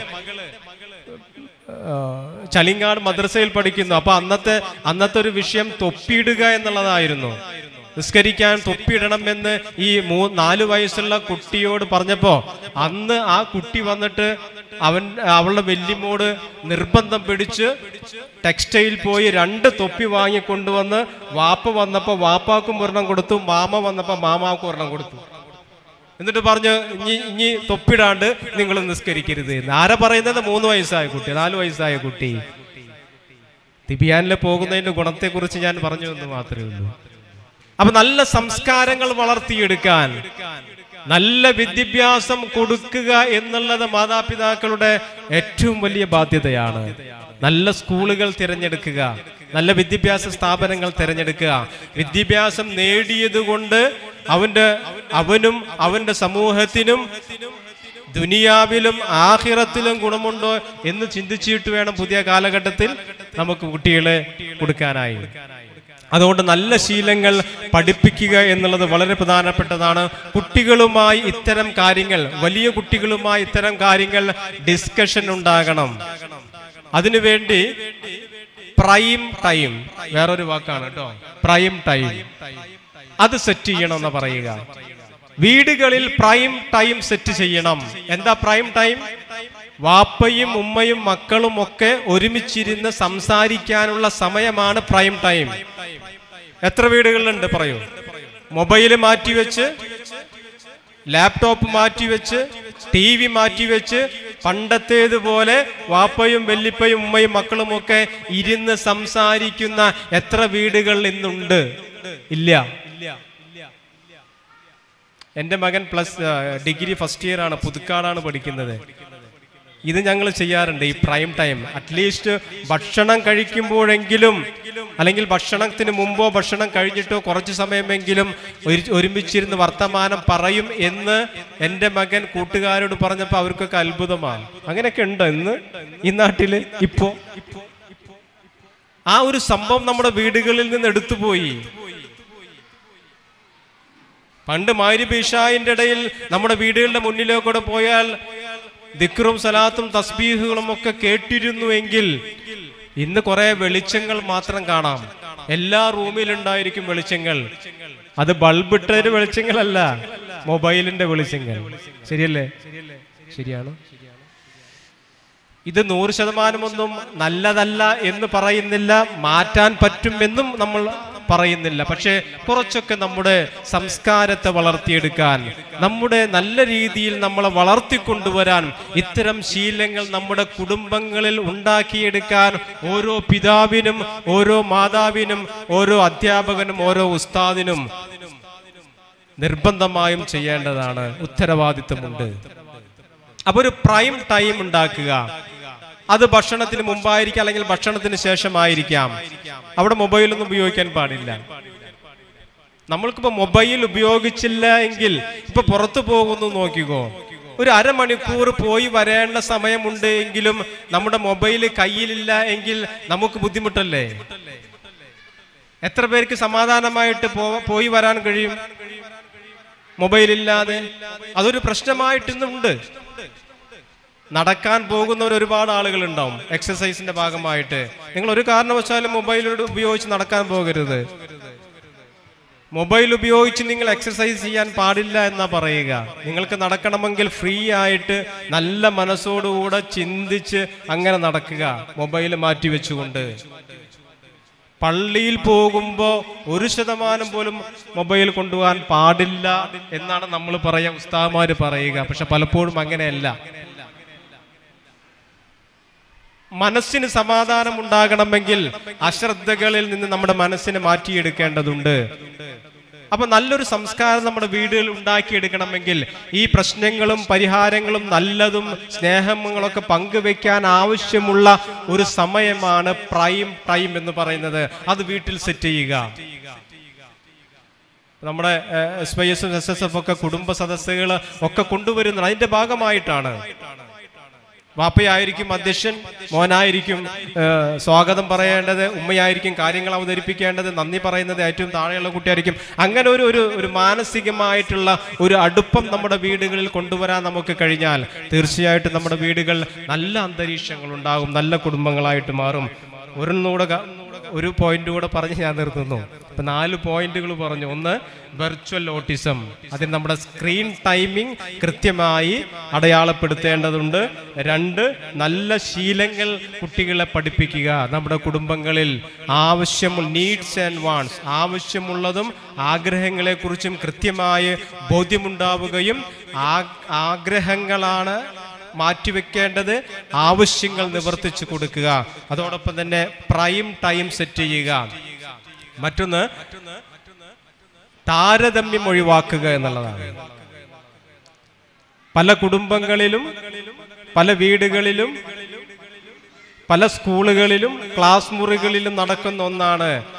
ആ, ചളിങ്ങാട് മദ്രസയിൽ പഠിക്കുന്നു അപ്പൊ അന്നത്തെ അന്നത്തെ ഒരു വിഷയം തൊപ്പിയിടുക എന്നുള്ളതായിരുന്നു നിസ്കരിക്കാൻ തൊപ്പിയിടണം എന്ന് ഈ മൂ നാല് വയസ്സുള്ള കുട്ടിയോട് പറഞ്ഞപ്പോ അന്ന് ആ കുട്ടി വന്നിട്ട് അവൻ അവളുടെ വെല്ലിമോട് നിർബന്ധം പിടിച്ച് ടെക്സ്റ്റൈൽ പോയി രണ്ട് തൊപ്പി വാങ്ങി കൊണ്ടുവന്ന് വാപ്പ വന്നപ്പോ വാപ്പാക്കും ഒരെണ്ണം കൊടുത്തു മാമ വന്നപ്പോ മാമാക്കും ഒരെണ്ണം കൊടുത്തു എന്നിട്ട് പറഞ്ഞു ഇനി ഇനി തൊപ്പിടാണ്ട് നിങ്ങൾ നിസ്കരിക്കരുത് എന്ന് ആരാ പറയുന്നത് മൂന്ന് വയസ്സായ കുട്ടി നാല് വയസ്സായ കുട്ടി തിബിയാനിൽ പോകുന്നതിന്റെ ഗുണത്തെക്കുറിച്ച് ഞാൻ പറഞ്ഞു എന്ന് മാത്രമേ ഉള്ളൂ അപ്പൊ നല്ല സംസ്കാരങ്ങൾ വളർത്തിയെടുക്കാൻ നല്ല വിദ്യാഭ്യാസം കൊടുക്കുക എന്നുള്ളത് മാതാപിതാക്കളുടെ ഏറ്റവും വലിയ ബാധ്യതയാണ് നല്ല സ്കൂളുകൾ തിരഞ്ഞെടുക്കുക നല്ല വിദ്യാഭ്യാസ സ്ഥാപനങ്ങൾ തിരഞ്ഞെടുക്കുക വിദ്യാഭ്യാസം നേടിയത് കൊണ്ട് അവന്റെ അവനും അവന്റെ സമൂഹത്തിനും ദുനിയാവിലും ആഹിറത്തിലും ഗുണമുണ്ടോ എന്ന് ചിന്തിച്ചിട്ട് വേണം പുതിയ കാലഘട്ടത്തിൽ നമുക്ക് കുട്ടികളെ കൊടുക്കാനായി അതുകൊണ്ട് നല്ല ശീലങ്ങൾ പഠിപ്പിക്കുക എന്നുള്ളത് വളരെ പ്രധാനപ്പെട്ടതാണ് കുട്ടികളുമായി ഇത്തരം കാര്യങ്ങൾ വലിയ കുട്ടികളുമായി ഇത്തരം കാര്യങ്ങൾ ഡിസ്കഷൻ ഉണ്ടാകണം അതിനുവേണ്ടി പ്രൈം ടൈം വേറൊരു വാക്കാണ് കേട്ടോ പ്രൈം ടൈം അത് സെറ്റ് ചെയ്യണം എന്ന് പറയുക വീടുകളിൽ പ്രൈം ടൈം സെറ്റ് ചെയ്യണം എന്താ പ്രൈം ടൈം വാപ്പയും ഉമ്മയും മക്കളും ഒക്കെ ഒരുമിച്ചിരുന്ന് സംസാരിക്കാനുള്ള സമയമാണ് പ്രൈം ടൈം എത്ര വീടുകളിലുണ്ട് പറയൂ മൊബൈല് മാറ്റിവെച്ച് ലാപ്ടോപ്പ് മാറ്റിവെച്ച് ടി വി മാറ്റിവെച്ച് പണ്ടത്തേതുപോലെ വാപ്പയും വെല്ലിപ്പയും ഉമ്മയും മക്കളും ഒക്കെ ഇരുന്ന് സംസാരിക്കുന്ന എത്ര വീടുകൾ ഇന്നുണ്ട് ഇല്ല എൻ്റെ മകൻ പ്ലസ് ഡിഗ്രി ഫസ്റ്റ് ഇയർ ആണ് പുതുക്കാടാണ് പഠിക്കുന്നത് ഇത് ഞങ്ങൾ ചെയ്യാറുണ്ട് ഈ പ്രൈം ടൈം അറ്റ്ലീസ്റ്റ് ഭക്ഷണം കഴിക്കുമ്പോഴെങ്കിലും അല്ലെങ്കിൽ ഭക്ഷണത്തിന് മുമ്പോ ഭക്ഷണം കഴിഞ്ഞിട്ടോ കുറച്ച് സമയമെങ്കിലും ഒരു- ഒരുമിച്ചിരുന്ന് വർത്തമാനം പറയും എന്ന് എൻ്റെ മകൻ കൂട്ടുകാരോട് പറഞ്ഞപ്പോൾ അവർക്കൊക്കെ അത്ഭുതമാണ് അങ്ങനെയൊക്കെ ഉണ്ട് ഇന്ന് ഈ നാട്ടില് ഇപ്പോ ആ ഒരു സംഭവം നമ്മുടെ വീടുകളിൽ നിന്ന് എടുത്തുപോയി പണ്ട് മാരിബ് ഇഷായിന്റെ ഇടയിൽ നമ്മുടെ വീടുകളുടെ മുന്നിലേക്കൂടെ പോയാൽ ദിക്റും സലാത്തും തസ്ബീഹുകളും ഒക്കെ കേട്ടിരുന്നുവെങ്കിൽ ഇന്ന് കുറെ വെളിച്ചങ്ങൾ മാത്രം കാണാം എല്ലാ റൂമിലുണ്ടായിരിക്കും വെളിച്ചങ്ങൾ അത് ബൾബിട്ടൊരു വെളിച്ചങ്ങളല്ല മൊബൈലിന്റെ വെളിച്ചങ്ങൾ ശരിയല്ലേ ശരിയാണ് ഇത് നൂറ് ശതമാനമൊന്നും നല്ലതല്ല എന്ന് പറയുന്നില്ല മാറ്റാൻ പറ്റുമെന്നും നമ്മൾ പറയുന്നില്ല പക്ഷേ കുറച്ചൊക്കെ നമ്മുടെ സംസ്കാരത്തെ വളർത്തിയെടുക്കാൻ നമ്മുടെ നല്ല രീതിയിൽ നമ്മളെ വളർത്തിക്കൊണ്ടുവരാൻ ഇത്തരം ശീലങ്ങൾ നമ്മുടെ കുടുംബങ്ങളിൽ ഉണ്ടാക്കിയെടുക്കാൻ ഓരോ പിതാവിനും ഓരോ മാതാവിനും ഓരോ അധ്യാപകനും ഓരോ ഉസ്താദിനും നിർബന്ധമായും ചെയ്യേണ്ടതാണ് ഉത്തരവാദിത്തമുണ്ട് അപ്പൊ ഒരു പ്രൈം ടൈം ഉണ്ടാക്കുക അത് ഭക്ഷണത്തിന് മുമ്പായിരിക്കാം അല്ലെങ്കിൽ ഭക്ഷണത്തിന് ശേഷമായിരിക്കാം അവിടെ മൊബൈലൊന്നും ഉപയോഗിക്കാൻ പാടില്ല നമ്മൾക്കിപ്പോ മൊബൈൽ ഉപയോഗിച്ചില്ല എങ്കിൽ ഇപ്പൊ പുറത്തു പോകുന്നു നോക്കിക്കോ ഒരു അരമണിക്കൂർ പോയി വരേണ്ട സമയമുണ്ട് എങ്കിലും നമ്മുടെ മൊബൈൽ കയ്യിലില്ല എങ്കിൽ നമുക്ക് ബുദ്ധിമുട്ടല്ലേ എത്ര പേർക്ക് സമാധാനമായിട്ട് പോ- പോയി വരാൻ കഴിയും മൊബൈൽ ഇല്ലാതെ അതൊരു പ്രശ്നമായിട്ട് ഇന്നുണ്ട് നടക്കാൻ പോകുന്നവർ ഒരുപാട് ആളുകൾ ഉണ്ടാവും എക്സസൈസിന്റെ ഭാഗമായിട്ട് നിങ്ങൾ ഒരു കാരണവശാലും മൊബൈൽ ഉപയോഗിച്ച് നടക്കാൻ പോകരുത് മൊബൈൽ ഉപയോഗിച്ച് നിങ്ങൾ എക്സസൈസ് ചെയ്യാൻ പാടില്ല എന്നാ പറയുക നിങ്ങൾക്ക് നടക്കണമെങ്കിൽ ഫ്രീ ആയിട്ട് നല്ല മനസ്സോടുകൂടെ ചിന്തിച്ച് അങ്ങനെ നടക്കുക മൊബൈൽ മാറ്റി വെച്ചുകൊണ്ട് പള്ളിയിൽ പോകുമ്പോൾ ഒരു ശതമാനം പോലും മൊബൈൽ കൊണ്ടുപോകാൻ പാടില്ല എന്നാണ് നമ്മൾ പറയാ ഉസ്താമാര് പറയുക പക്ഷെ പലപ്പോഴും അങ്ങനെയല്ല മനസ്സിന് സമാധാനം ഉണ്ടാകണമെങ്കിൽ അശ്രദ്ധകളിൽ നിന്ന് നമ്മുടെ മനസ്സിനെ മാറ്റിയെടുക്കേണ്ടതുണ്ട് അപ്പൊ നല്ലൊരു സംസ്കാരം നമ്മുടെ വീടുകളിൽ ഉണ്ടാക്കിയെടുക്കണമെങ്കിൽ ഈ പ്രശ്നങ്ങളും പരിഹാരങ്ങളും നല്ലതും സ്നേഹങ്ങളൊക്കെ പങ്കുവെക്കാൻ ആവശ്യമുള്ള ഒരു സമയമാണ് പ്രൈം ടൈം എന്ന് പറയുന്നത് അത് വീട്ടിൽ സെറ്റ് ചെയ്യുക നമ്മുടെ എസ് വൈ എസും എസ് എസ് എഫ് ഒക്കെ കുടുംബ സദസ്സുകൾ ഒക്കെ കൊണ്ടുവരുന്നത് അതിന്റെ ഭാഗമായിട്ടാണ് വാപ്പയായിരിക്കും അധ്യക്ഷൻ മോനായിരിക്കും ഏഹ്, സ്വാഗതം പറയേണ്ടത് ഉമ്മയായിരിക്കും കാര്യങ്ങൾ അവതരിപ്പിക്കേണ്ടത് നന്ദി പറയുന്നത് ഏറ്റവും താഴെയുള്ള കുട്ടിയായിരിക്കും അങ്ങനെ ഒരു ഒരു ഒരു മാനസികമായിട്ടുള്ള ഒരു അടുപ്പം നമ്മുടെ വീടുകളിൽ കൊണ്ടുവരാൻ നമുക്ക് കഴിഞ്ഞാൽ തീർച്ചയായിട്ടും നമ്മുടെ വീടുകൾ നല്ല അന്തരീക്ഷങ്ങൾ ഉണ്ടാകും നല്ല കുടുംബങ്ങളായിട്ട് മാറും ഒരെണ്ണൂടെ ക- ഒരു പോയിന്റ് കൂടെ പറഞ്ഞ് ഞാൻ നിർത്തുന്നു ഇപ്പൊ നാല് പോയിന്റുകൾ പറഞ്ഞു ഒന്ന് വെർച്വൽ ഓട്ടിസം അതിന് നമ്മുടെ സ്ക്രീൻ ടൈമിംഗ് കൃത്യമായി അടയാളപ്പെടുത്തേണ്ടതുണ്ട് രണ്ട് നല്ല ശീലങ്ങൾ കുട്ടികളെ പഠിപ്പിക്കുക നമ്മുടെ കുടുംബങ്ങളിൽ ആവശ്യമുള്ള നീഡ്സ് ആൻഡ് വാൺസ് ആവശ്യമുള്ളതും ആഗ്രഹങ്ങളെക്കുറിച്ചും കൃത്യമായി ബോധ്യമുണ്ടാവുകയും ആ- ആഗ്രഹങ്ങളാണ് മാറ്റിവെക്കേണ്ടത് ആവശ്യങ്ങൾ നിവർത്തിച്ചു കൊടുക്കുക അതോടൊപ്പം തന്നെ പ്രൈം ടൈം സെറ്റ് ചെയ്യുക മറ്റൊന്ന് താരതമ്യം ഒഴിവാക്കുക എന്നുള്ളതാണ് പല കുടുംബങ്ങളിലും പല വീടുകളിലും പല സ്കൂളുകളിലും ക്ലാസ് മുറികളിലും നടക്കുന്ന ഒന്നാണ്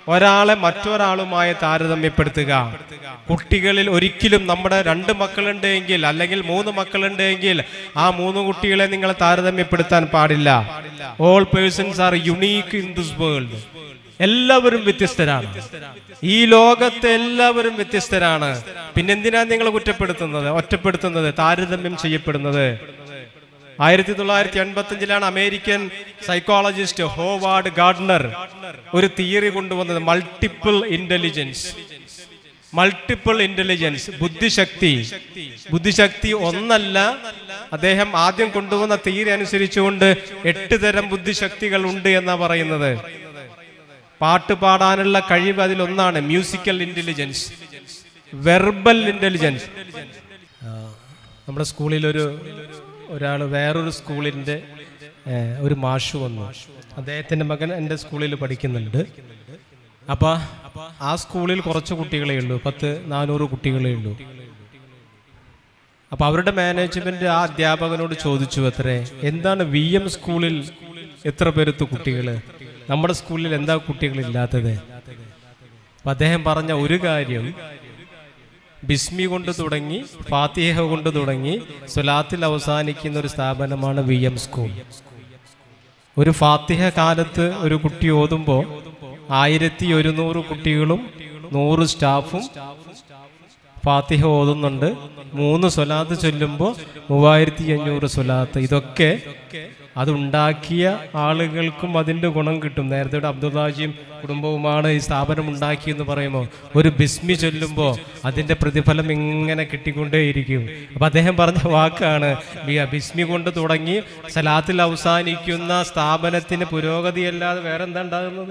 ഒരാളെ മറ്റൊരാളുമായി താരതമ്യപ്പെടുത്തുക കുട്ടികളിൽ ഒരിക്കലും നമ്മുടെ രണ്ട് മക്കളുണ്ടെങ്കിൽ അല്ലെങ്കിൽ മൂന്ന് മക്കളുണ്ടെങ്കിൽ ആ മൂന്ന് കുട്ടികളെ നിങ്ങൾ താരതമ്യപ്പെടുത്താൻ പാടില്ല all persons are unique in this world എല്ലാവരും വ്യത്യസ്തരാണ് ഈ ലോകത്തെ എല്ലാവരും വ്യത്യസ്തരാണ് പിന്നെന്തിനാ നിങ്ങൾ കുറ്റപ്പെടുത്തുന്നത് ഒറ്റപ്പെടുത്തുന്നത് താരതമ്യം ചെയ്യപ്പെടുന്നത് ആയിരത്തി തൊള്ളായിരത്തി എൺപത്തി അഞ്ചിലാണ് അമേരിക്കൻ സൈക്കോളജിസ്റ്റ് ഹോവാർഡ് ഗാർഡനർ ഒരു തിയറി കൊണ്ടുവന്നത് മൾട്ടിപ്പിൾ ഇന്റലിജൻസ് മൾട്ടിപ്പിൾ ഇന്റലിജൻസ് ബുദ്ധിശക്തി ബുദ്ധിശക്തി ഒന്നല്ല അദ്ദേഹം ആദ്യം കൊണ്ടുവന്ന തിയറി അനുസരിച്ചുകൊണ്ട് എട്ട് തരം ബുദ്ധിശക്തികൾ ഉണ്ട് എന്നാ പറയുന്നത് പാട്ട് പാടാനുള്ള കഴിവ് അതിലൊന്നാണ് മ്യൂസിക്കൽ ഇന്റലിജൻസ് വെർബൽ ഇന്റലിജൻസ് നമ്മുടെ സ്കൂളിൽ ഒരു ഒരാൾ വേറൊരു സ്കൂളിൻ്റെ ഒരു മാഷ് വന്നു അദ്ദേഹത്തിൻ്റെ മകൻ എൻ്റെ സ്കൂളിൽ പഠിക്കുന്നുണ്ട് അപ്പോൾ ആ സ്കൂളിൽ കുറച്ച് കുട്ടികളേ ഉള്ളൂ പത്ത് നാനൂറ് കുട്ടികളേ ഉള്ളൂ അപ്പോൾ അവരുടെ മാനേജ്മെന്റ് ആ അധ്യാപകനോട് ചോദിച്ചു അത്രേ എന്താണ് വി എം സ്കൂളിൽ എത്ര പേരത്ത് കുട്ടികൾ നമ്മുടെ സ്കൂളിൽ എന്താ കുട്ടികളില്ലാത്തത് അപ്പം അദ്ദേഹം പറഞ്ഞ ഒരു കാര്യം ബിസ്മി കൊണ്ട് തുടങ്ങി ഫാത്തിഹ കൊണ്ട് തുടങ്ങി സ്വലാത്തിൽ അവസാനിക്കുന്ന ഒരു സ്ഥാപനമാണ് വി എം സ്കൂൾ ഒരു ഫാത്തിഹ കാലത്ത് ഒരു കുട്ടി ഓതുമ്പോൾ ആയിരത്തി ഒരുന്നൂറ് കുട്ടികളും നൂറ് സ്റ്റാഫും ഫാത്തിഹ ഓതുന്നുണ്ട് മൂന്ന് സ്വലാത്ത് ചൊല്ലുമ്പോൾ മൂവായിരത്തി അഞ്ഞൂറ് സ്വലാത്ത് ഇതൊക്കെ അതുണ്ടാക്കിയ ആളുകൾക്കും അതിൻ്റെ ഗുണം കിട്ടും നേരത്തെ ഇവിടെ അബ്ദുല്ലാജിയും കുടുംബവുമാണ് ഈ സ്ഥാപനം ഉണ്ടാക്കിയെന്ന് പറയുമ്പോൾ ഒരു ബിസ്മി ചൊല്ലുമ്പോൾ അതിൻ്റെ പ്രതിഫലം ഇങ്ങനെ കിട്ടിക്കൊണ്ടേയിരിക്കും അപ്പം അദ്ദേഹം പറഞ്ഞ വാക്കാണ് ബി- ബിസ്മി കൊണ്ട് തുടങ്ങി സലാത്തിൽ അവസാനിക്കുന്ന സ്ഥാപനത്തിന് പുരോഗതിയല്ലാതെ വേറെന്താ ഉണ്ടാകുന്നത്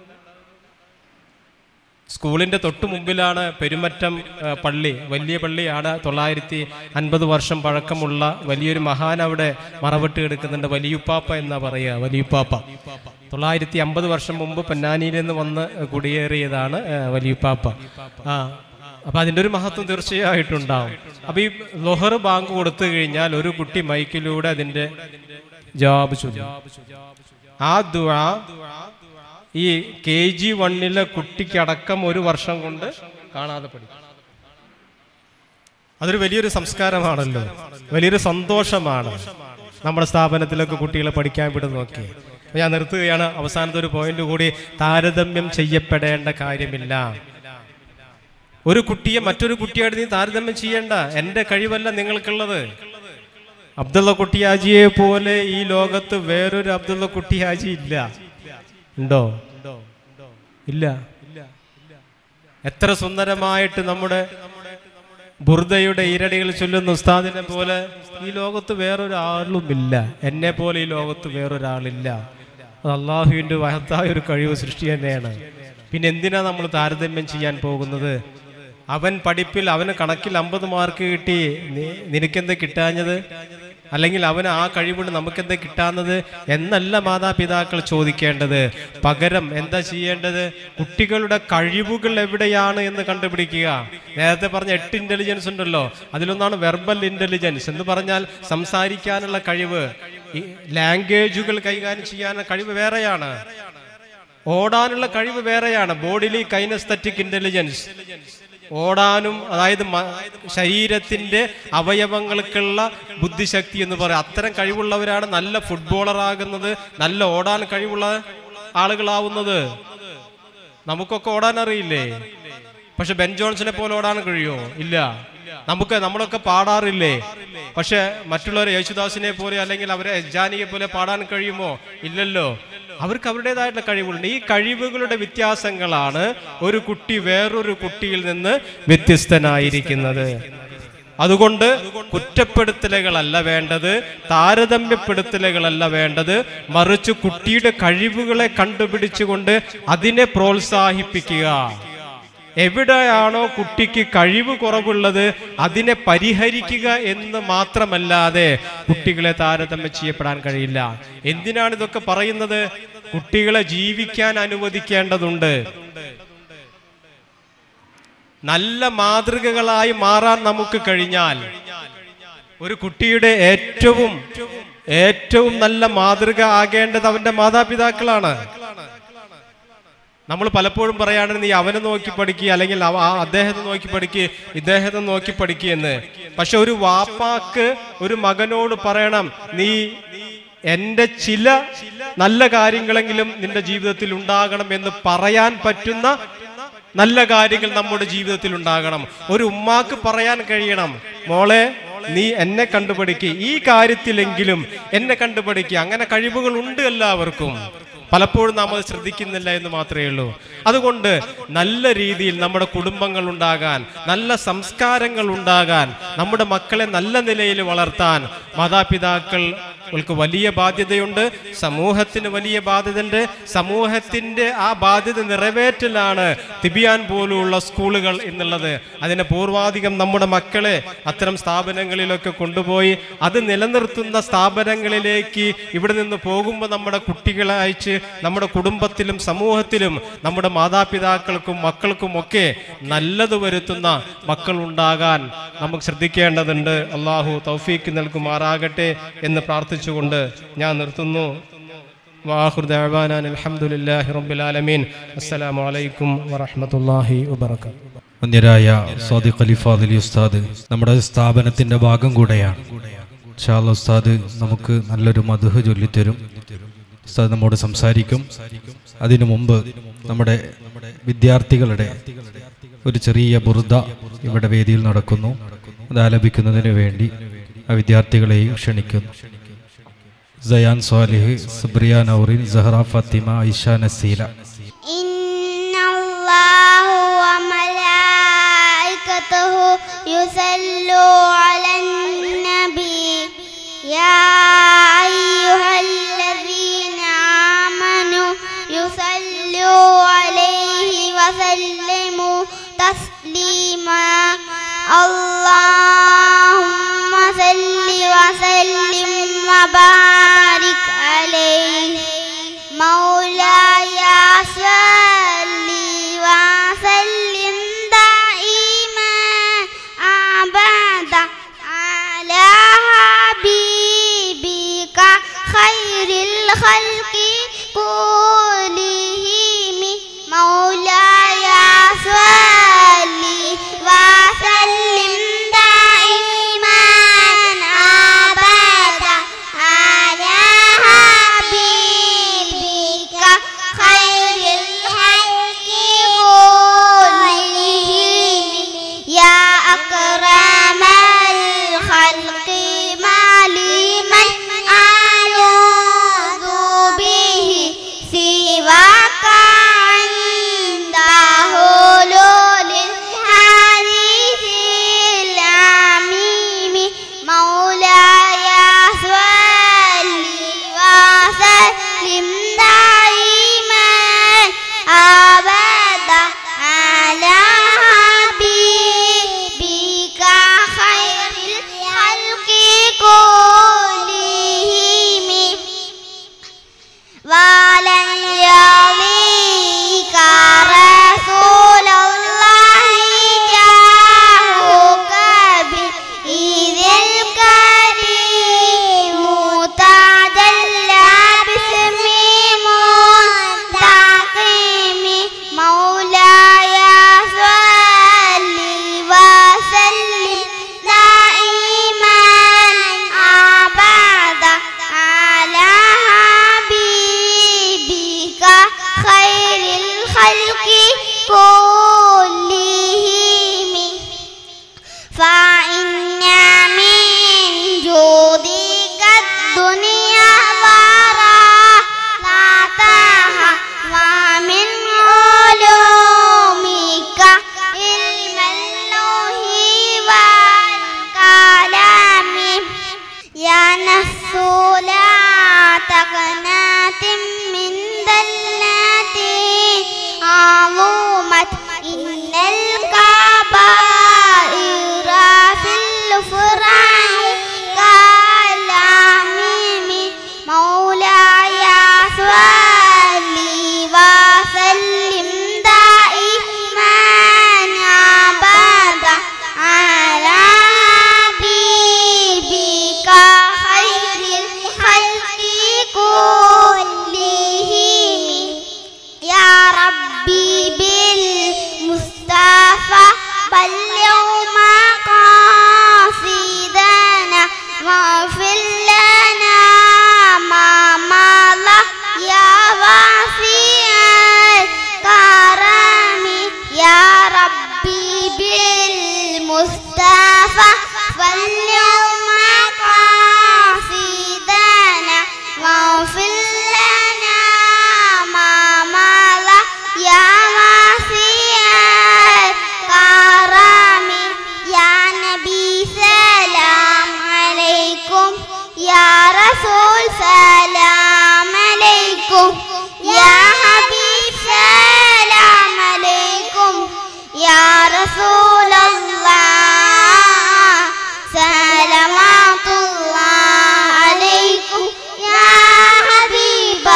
സ്കൂളിന്റെ തൊട്ടു മുമ്പിലാണ് പെരുമറ്റം ആ, പള്ളി വലിയ പള്ളിയാണ് തൊള്ളായിരത്തി അൻപത് വർഷം പഴക്കമുള്ള വലിയൊരു മഹാൻ അവിടെ മറവിട്ട് കിടക്കുന്നുണ്ട് വലിയുപ്പാപ്പ എന്നാ പറയുക വലിയുപ്പാപ്പ തൊള്ളായിരത്തി അമ്പത് വർഷം മുമ്പ് പൊന്നാനിയിൽ നിന്ന് വന്ന് കുടിയേറിയതാണ് ആ, വലിയുപ്പാപ്പ ആ അപ്പൊ അതിന്റെ ഒരു മഹത്വം തീർച്ചയായിട്ടും ഉണ്ടാവും അപ്പൊ ഈ ലൊഹർ ബാങ്ക് കൊടുത്തു കഴിഞ്ഞാൽ ഒരു കുട്ടി മൈക്കിലൂടെ അതിന്റെ ജവാബ് ചൊല്ലും ആ ദുആ ഈ കെ ജി വണ്ണിലെ കുട്ടിക്കടക്കം ഒരു വർഷം കൊണ്ട് കാണാതെ പഠിക്കും അതൊരു വലിയൊരു സംസ്കാരമാണല്ലോ വലിയൊരു സന്തോഷമാണ് നമ്മുടെ സ്ഥാപനത്തിലൊക്കെ കുട്ടികളെ പഠിക്കാൻ വിടുന്നൊക്കെ അപ്പൊ ഞാൻ നിർത്തുകയാണ് അവസാനത്തെ ഒരു പോയിന്റ് കൂടി താരതമ്യം ചെയ്യപ്പെടേണ്ട കാര്യമില്ല ഒരു കുട്ടിയെ മറ്റൊരു കുട്ടിയായിട്ട് നീ താരതമ്യം ചെയ്യേണ്ട എന്റെ കഴിവല്ല നിങ്ങൾക്കുള്ളത് അബ്ദുള്ള കുട്ടിയാജിയെ പോലെ ഈ ലോകത്ത് വേറൊരു അബ്ദുള്ള കുട്ടിയാജി ഇല്ല ഉണ്ടോ ഇല്ല എത്ര സുന്ദരമായിട്ട് നമ്മുടെ ബുർദയുടെ ഇരടികൾ ചൊല്ലുന്ന ഉസ്താദിനെ പോലെ ഈ ലോകത്ത് വേറൊരാളുമില്ല എന്നെ പോലെ ഈ ലോകത്ത് വേറൊരാളില്ല അത് അള്ളാഹുവിൻ്റെ മഹത്തായ ഒരു കഴിവ് സൃഷ്ടി തന്നെയാണ് പിന്നെ എന്തിനാ നമ്മൾ താരതമ്യം ചെയ്യാൻ പോകുന്നത് അവൻ പഠിപ്പിൽ അവന് കണക്കിൽ അമ്പത് മാർക്ക് കിട്ടി നി- നിനക്കെന്താ കിട്ടാഞ്ഞത് അല്ലെങ്കിൽ അവന് ആ കഴിവുണ്ട് നമുക്കെന്താ കിട്ടാന്നത് എന്നല്ല മാതാപിതാക്കൾ ചോദിക്കേണ്ടത് പകരം എന്താ ചെയ്യേണ്ടത് കുട്ടികളുടെ കഴിവുകൾ എവിടെയാണ് എന്ന് കണ്ടുപിടിക്കുക നേരത്തെ പറഞ്ഞ എട്ട് ഇന്റലിജൻസ് ഉണ്ടല്ലോ അതിലൊന്നാണ് വെർബൽ ഇന്റലിജൻസ് എന്ന് പറഞ്ഞാൽ സംസാരിക്കാനുള്ള കഴിവ് ഈ ലാംഗ്വേജുകൾ കൈകാര്യം ചെയ്യാനുള്ള കഴിവ് വേറെയാണ് ഓടാനുള്ള കഴിവ് വേറെയാണ് ബോഡിലി കൈനസ്തറ്റിക് ഇന്റലിജൻസ് ഓടാനും അതായത് മ- ശരീരത്തിന്റെ അവയവങ്ങൾക്കുള്ള ബുദ്ധിശക്തി എന്ന് പറയും അത്തരം കഴിവുള്ളവരാണ് നല്ല ഫുട്ബോളർ ആകുന്നത് നല്ല ഓടാൻ കഴിവുള്ള ആളുകളാവുന്നത് നമുക്കൊക്കെ ഓടാൻ അറിയില്ലേ പക്ഷെ ബെൻ ജോൺസിനെ പോലെ ഓടാൻ കഴിയുമോ ഇല്ല നമുക്ക് നമ്മളൊക്കെ പാടാറില്ലേ പക്ഷെ മറ്റുള്ളവരെ യേശുദാസിനെ പോലെ അല്ലെങ്കിൽ അവരെ എജാനിയെ പോലെ പാടാൻ കഴിയുമോ ഇല്ലല്ലോ അവർക്ക് അവരുടേതായിട്ടുള്ള കഴിവുകളുണ്ട് ഈ കഴിവുകളുടെ വ്യത്യാസങ്ങളാണ് ഒരു കുട്ടി വേറൊരു കുട്ടിയിൽ നിന്ന് വ്യത്യസ്തനായിരിക്കുന്നത് അതുകൊണ്ട് കുറ്റപ്പെടുത്തലുകളല്ല വേണ്ടത് താരതമ്യപ്പെടുത്തലുകളല്ല വേണ്ടത് മറിച്ച് കുട്ടിയുടെ കഴിവുകളെ കണ്ടുപിടിച്ചുകൊണ്ട് അതിനെ പ്രോത്സാഹിപ്പിക്കുക എവിടെയാണോ കുട്ടിക്ക് കഴിവ് കുറവുള്ളത് അതിനെ പരിഹരിക്കുക എന്ന് മാത്രമല്ലാതെ കുട്ടികളെ താരതമ്യം ചെയ്യപ്പെടാൻ കഴിയില്ല എന്തിനാണ് ഇതൊക്കെ പറയുന്നത് കുട്ടികളെ ജീവിക്കാൻ അനുവദിക്കേണ്ടതുണ്ട് നല്ല മാതൃകകളായി മാറാൻ നമുക്ക് കഴിഞ്ഞാൽ ഒരു കുട്ടിയുടെ ഏറ്റവും ഏറ്റവും നല്ല മാതൃക ആകേണ്ടത് അവന്റെ മാതാപിതാക്കളാണ് നമ്മൾ പലപ്പോഴും പറയാണ് നീ അവനെ നോക്കി പഠിക്കുക അല്ലെങ്കിൽ അവ- ആ അദ്ദേഹത്തെ നോക്കി പഠിക്കുക ഇദ്ദേഹത്തെ നോക്കി പഠിക്കുക എന്ന് പക്ഷെ ഒരു വാപ്പാക്ക് ഒരു മകനോട് പറയണം നീ എൻ്റെ ചില നല്ല കാര്യങ്ങളെങ്കിലും നിന്റെ ജീവിതത്തിൽ ഉണ്ടാകണം എന്ന് പറയാൻ പറ്റുന്ന നല്ല കാര്യങ്ങൾ നമ്മുടെ ജീവിതത്തിൽ ഉണ്ടാകണം ഒരു ഉമ്മാക്ക് പറയാൻ കഴിയണം മോളെ നീ എന്നെ കണ്ടുപഠിക്കുക ഈ കാര്യത്തിലെങ്കിലും എന്നെ കണ്ടുപഠിക്കുക അങ്ങനെ കഴിവുകൾ ഉണ്ട് എല്ലാവർക്കും പലപ്പോഴും നാം അത് ശ്രദ്ധിക്കുന്നില്ല എന്ന് മാത്രമേ ഉള്ളൂ അതുകൊണ്ട് നല്ല രീതിയിൽ നമ്മുടെ കുടുംബങ്ങൾ ഉണ്ടാകാൻ നല്ല സംസ്കാരങ്ങൾ ഉണ്ടാകാൻ നമ്മുടെ മക്കളെ നല്ല നിലയിൽ വളർത്താൻ മാതാപിതാക്കൾക്ക് വലിയ ബാധ്യതയുണ്ട് സമൂഹത്തിന് വലിയ ബാധ്യതയുണ്ട് സമൂഹത്തിന്റെ ആ ബാധ്യത നിറവേറ്റലാണ് തിബിയാൻ പോലുള്ള സ്കൂളുകൾ എന്നുള്ളത് അതിനെ പൂർവാധികം നമ്മുടെ മക്കളെ അത്തരം സ്ഥാപനങ്ങളിലൊക്കെ കൊണ്ടുപോയി അത് നിലനിർത്തുന്ന സ്ഥാപനങ്ങളിലേക്ക് ഇവിടെ നിന്ന് പോകുമ്പോൾ നമ്മുടെ കുട്ടികളെ അയച്ച് നമ്മുടെ കുടുംബത്തിലും സമൂഹത്തിലും നമ്മുടെ മാതാപിതാക്കൾക്കും മക്കൾക്കും ഒക്കെ നല്ലത് വരുത്തുന്ന മക്കൾ ഉണ്ടാകാൻ നമുക്ക് ശ്രദ്ധിക്കേണ്ടതുണ്ട് അള്ളാഹു തൗഫീക്ക് നൽകുമാറാകട്ടെ എന്ന് പ്രാർത്ഥിച്ചുകൊണ്ട് ഞാൻ നിർത്തുന്നു വാഹുർ ദഅവാനാൻ അൽഹംദുലില്ലാഹി റബ്ബിൽ ആലമീൻ അസ്സലാമു അലൈക്കും വറഹ്മത്തുള്ളാഹി വബറകാതുഹു വന്യരായ സ്വാദിഖ് അലി ഫാദിലി ഉസ്താദ് നമ്മുടെ സ്ഥാപനത്തിന്റെ ഭാഗം കൂടെയാണ് ഷാൽ ഉസ്താദ് നമുക്ക് നല്ലൊരു മധുഹ് ചൊല്ലിത്തരും ഉസ്താദ് നമ്മോട് സംസാരിക്കും അതിനു മുമ്പ് നമ്മുടെ വിദ്യാർത്ഥികളുടെ ഒരു ചെറിയ ബുർദ ഇവിടെ വേദിയിൽ നടക്കുന്നു അത് ആലപിക്കുന്നതിന് വേണ്ടി ആ വിദ്യാർത്ഥികളെയും ക്ഷണിക്കുന്നു സയാൻ സ്വാലിഹ് സുബ്രിയ നൗറിൻ സഹറ ഫാത്തിമ ഐഷ നസീല إن الله وملائكته يصلوا على النبي يا أيها الذين آمنوا يصلوا عليه وسلموا تسليما اللهم صل وسلم وبارك عليه مولاي صل وسلم دائما أبدا على حبيبك خير الخلق كلهم مولاي صل وسلم دائما أبدا على حبيبك خير الخلق كلهم يا أكرم الخلق ما لمن أعوذ به في يا حبيب سلام عليكم يا رسول الله سلامات الله عليكم يا حبيب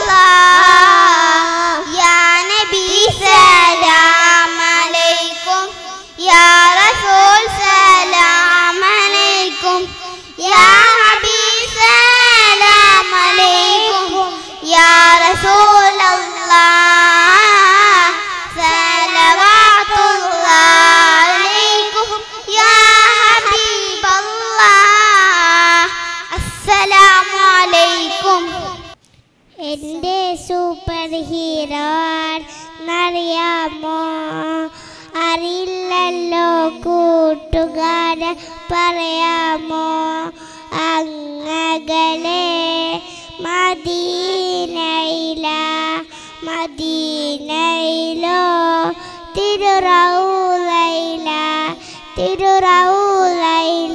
الله يا نبي سلام عليكم يا رسول سلام عليكم يا حبيب سلام عليكم يا رسول الله صلوات الله عليكم يا حبيب الله السلام عليكم എൻ്റെ സൂപ്പർ ഹീറോ എന്നറിയാമോ അറിയില്ലല്ലോ കൂട്ടുകാരൻ പറയാമോ അങ്ങകലെ മദീനയില മദീനയിലോ തിരുറൗലയില തിരുറൗലയിൽ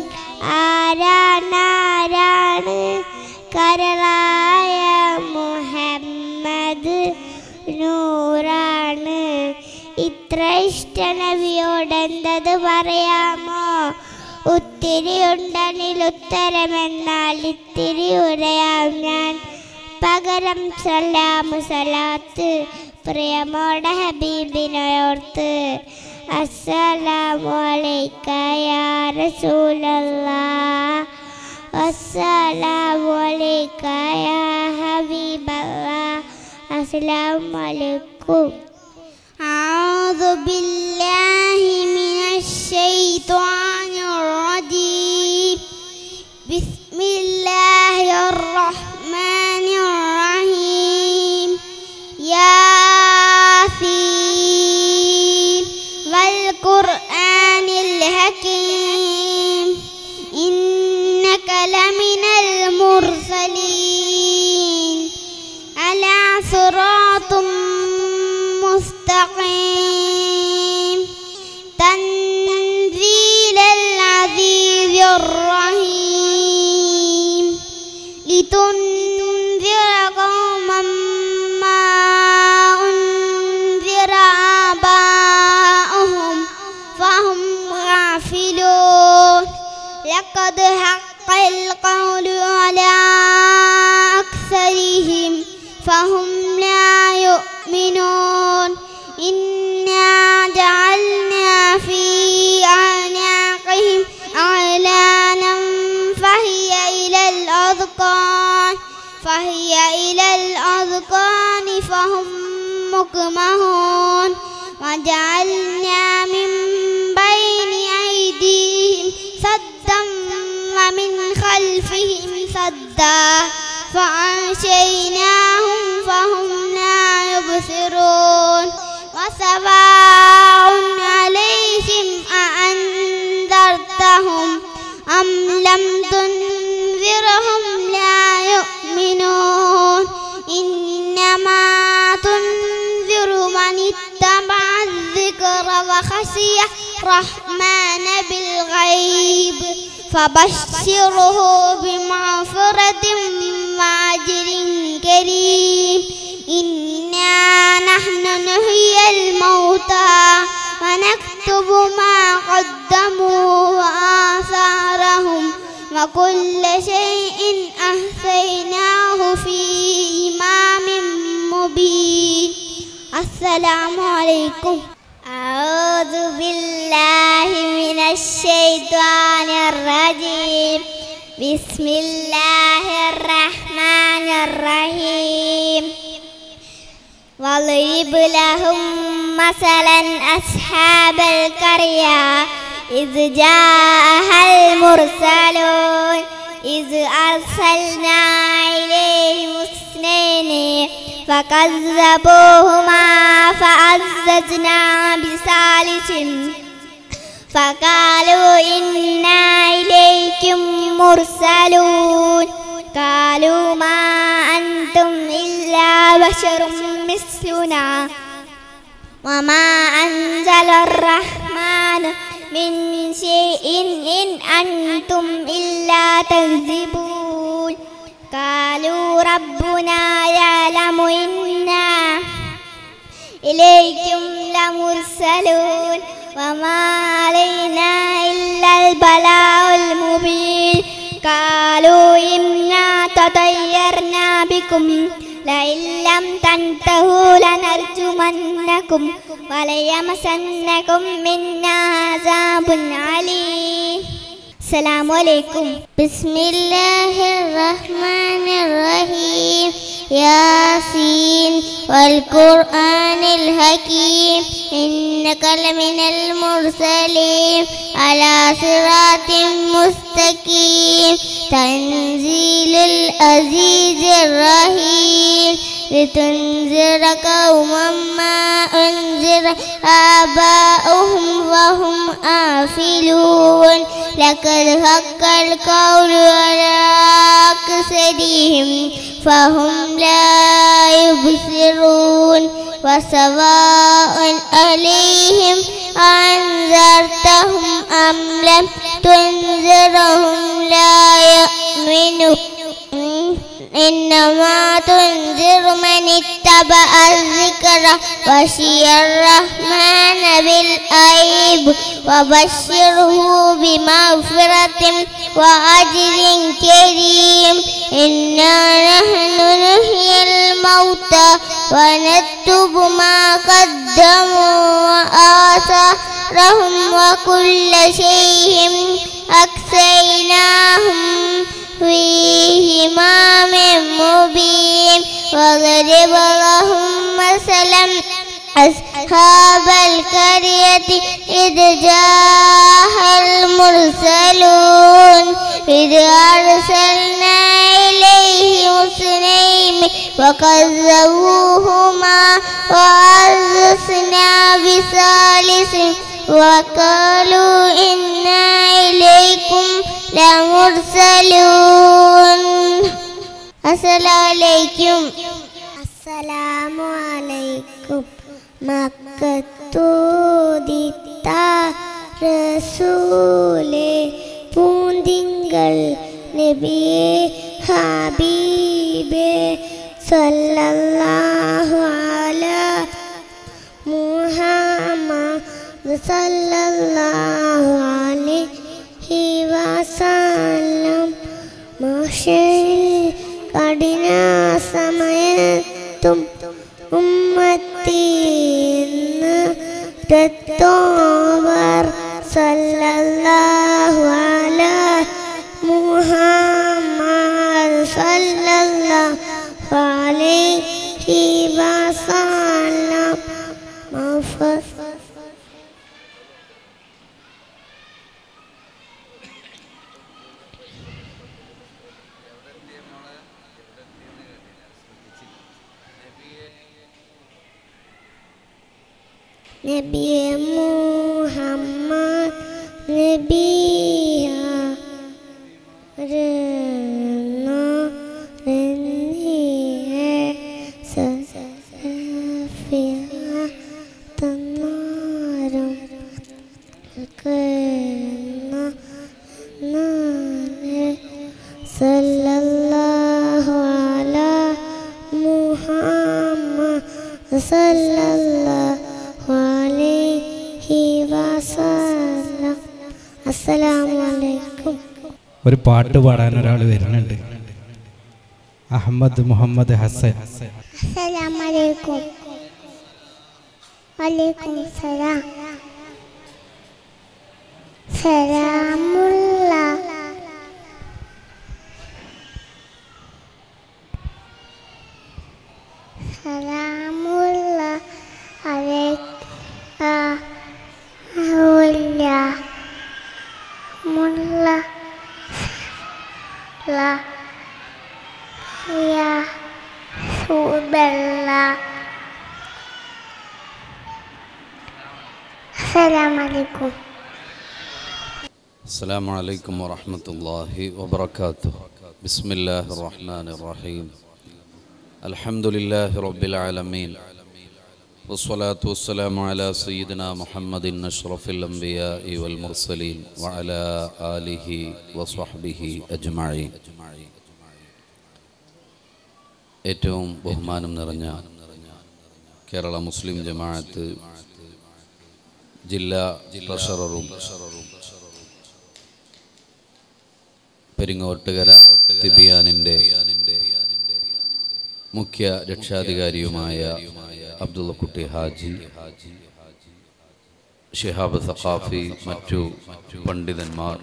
ആരാണാരാണ് കരളായ മുഹമ്മദ് നൂറാണ് ഇത്ര ഇഷ്ട നബിയോടെന്തത് പറയാമോ ഒത്തിരി ഉണ്ടനിൽ ഉത്തരമെന്നാൽ ഇത്തിരി ഉരയാം ഞാൻ പകരം സലാമു സലാത്ത് പ്രിയമോടെ ഹബീബിനോർത്ത് അസ്സലാമു അലൈക്ക യാ റസൂലല്ലാഹ് അസ്സലാമു അലൈക്ക യാ ഹബീബല്ലാഹ് അസ്സലാമു അലൈക്കും أعوذ بالله من الشيطان الرجيم بسم الله الرحمن الرحيم ياسين والقرآن الحكيم إنك لمن المرسلين على صراط مستقيم تنزيل العزيز الرحيم لتنذر قوما ما أنذر آباؤهم فهم غافلون لقد حق القول على أكثرهم فهم لا يؤمنون إنا جعلنا في أعناقهم أغلالا فهي إلى الأذقان فهي إلى الأذقان فهم مكمهون وجعلنا من بين أيديهم سدا ومن خلفهم سدا فأغشيناهم فهم لا يبصرون وسواء عليهم أأنذرتهم أم لم تنذرهم لا يؤمنون إنما تنذر من اتبع الذكر وخشي الرحمن بالغيب فبشره بمغفرة وأجر كريم إنا نحن نحيي الموتى ونكتب ما قدموا وآثارهم وكل شيء أحصيناه في إمام مبين السلام عليكم أعوذ بالله من الشيطان الرجيم بسم الله الرحمن الرحيم واضرب لهم مثلا أصحاب القرية إذ جاءها المرسلون إذ أرسلنا إليهم اثنين فكذبوهما فعززنا بثالث فقالوا إنا إليكم مرسلون قالوا ما أنتم إلا بشر مثلنا وما أنزل الرحمن من شيء إن أنتم إلا تكذبون قالوا ربنا يعلم إنا إليكم لمرسلون وما علينا إلا البلاغ المبين قالوا إنا تطيرنا بكم لئن لم تنتهوا لنرجمنكم وليمسنكم منا عذاب عليم السلام عليكم بسم الله الرحمن الرحيم ياسين والقرآن الحكيم إنك لمن المرسلين على صراط مستقيم تنزيل العزيز الرحيم لتنذر قوما ما أنذر آباؤهم وهم آفلون لقد حق القول على أكثرهم فهم لا يبصرون وسواء عليهم أنذرتهم أم لم تنذرهم لا يؤمنون إنما تنذر من اتبع الذكر وشي الرحمن بالأيب وبشره بمغفرة وأجر كريم إنا نحن نحيي الموتى ونكتب ما قدموا وآثارهم وكل شيء أكسيناهم في إمام مبين واضرب لهم مثلا أصحاب القرية إذ جاء المرسلون إذ أرسلنا إليهم اثنين وكذبوهما وأرسلنا بثالث وقالوا إنا إليكم لمرسلون السلام عليكم السلام عليكم മക്കത്തോദിത്ത റസൂലെ പൂന്തിങ്കൾ നബിയെ ഹബീബെ സല്ലല്ലാഹു അലാ മുഹമ്മദ് സല്ലല്ലാഹു അലൈഹി വസല്ലം മോശയിൽ കഠിന സമയത്തും ഉമ്മത്തിന്ന് രത്തോവർ സല്ലല്ലാഹു അലാ മുഹമ്മദ് സല്ലല്ലാഹു അലൈഹി വസല്ലം മഫസ് നബിയെ മുഹമ്മദ് നബിയ രന്നോ രന്നിയെ സഫിയ തന്നാരം കന്ന നാനെ സല്ലല്ലാഹു അലാ മുഹമ്മദ് സല്ലല്ലാഹു അലൈഹി വസല്ലം അസ്സലാമു അലൈക്കും ഒരു പാട്ട് പാടാൻ ഒരാൾ വരുന്നുണ്ട് അഹമ്മദ് മുഹമ്മദ് ഹസൻ അസ്സലാമു അലൈക്കും വലൈക്കും സലാം സലാമുള്ള സലാമുള്ള അലൈക്ക ഉല്ല മുള്ള ല യ സുബല്ല അസ്സലാമലൈക്കും السلام عليكم ورحمة الله وبركاته بسم الله الرحمن الرحيم الحمد لله رب العالمين والصلاة والسلام على سيدنا محمد أشرف الأنبياء والمرسلين وعلى آله وصحبه أجمعين ഏറ്റവും ബഹുമാനം നിറഞ്ഞ കേരള മുസ്ലിം ജമാഅത്ത് ജില്ലാ ട്രഷററും പെരിങ്ങോട്ടുകര തിബിയാനിൻ്റെ മുഖ്യ രക്ഷാധികാരിയുമായ അബ്ദുള്ളക്കുട്ടി ഹാജി ഷിഹാബ് സഖാഫി മറ്റു പണ്ഡിതന്മാർ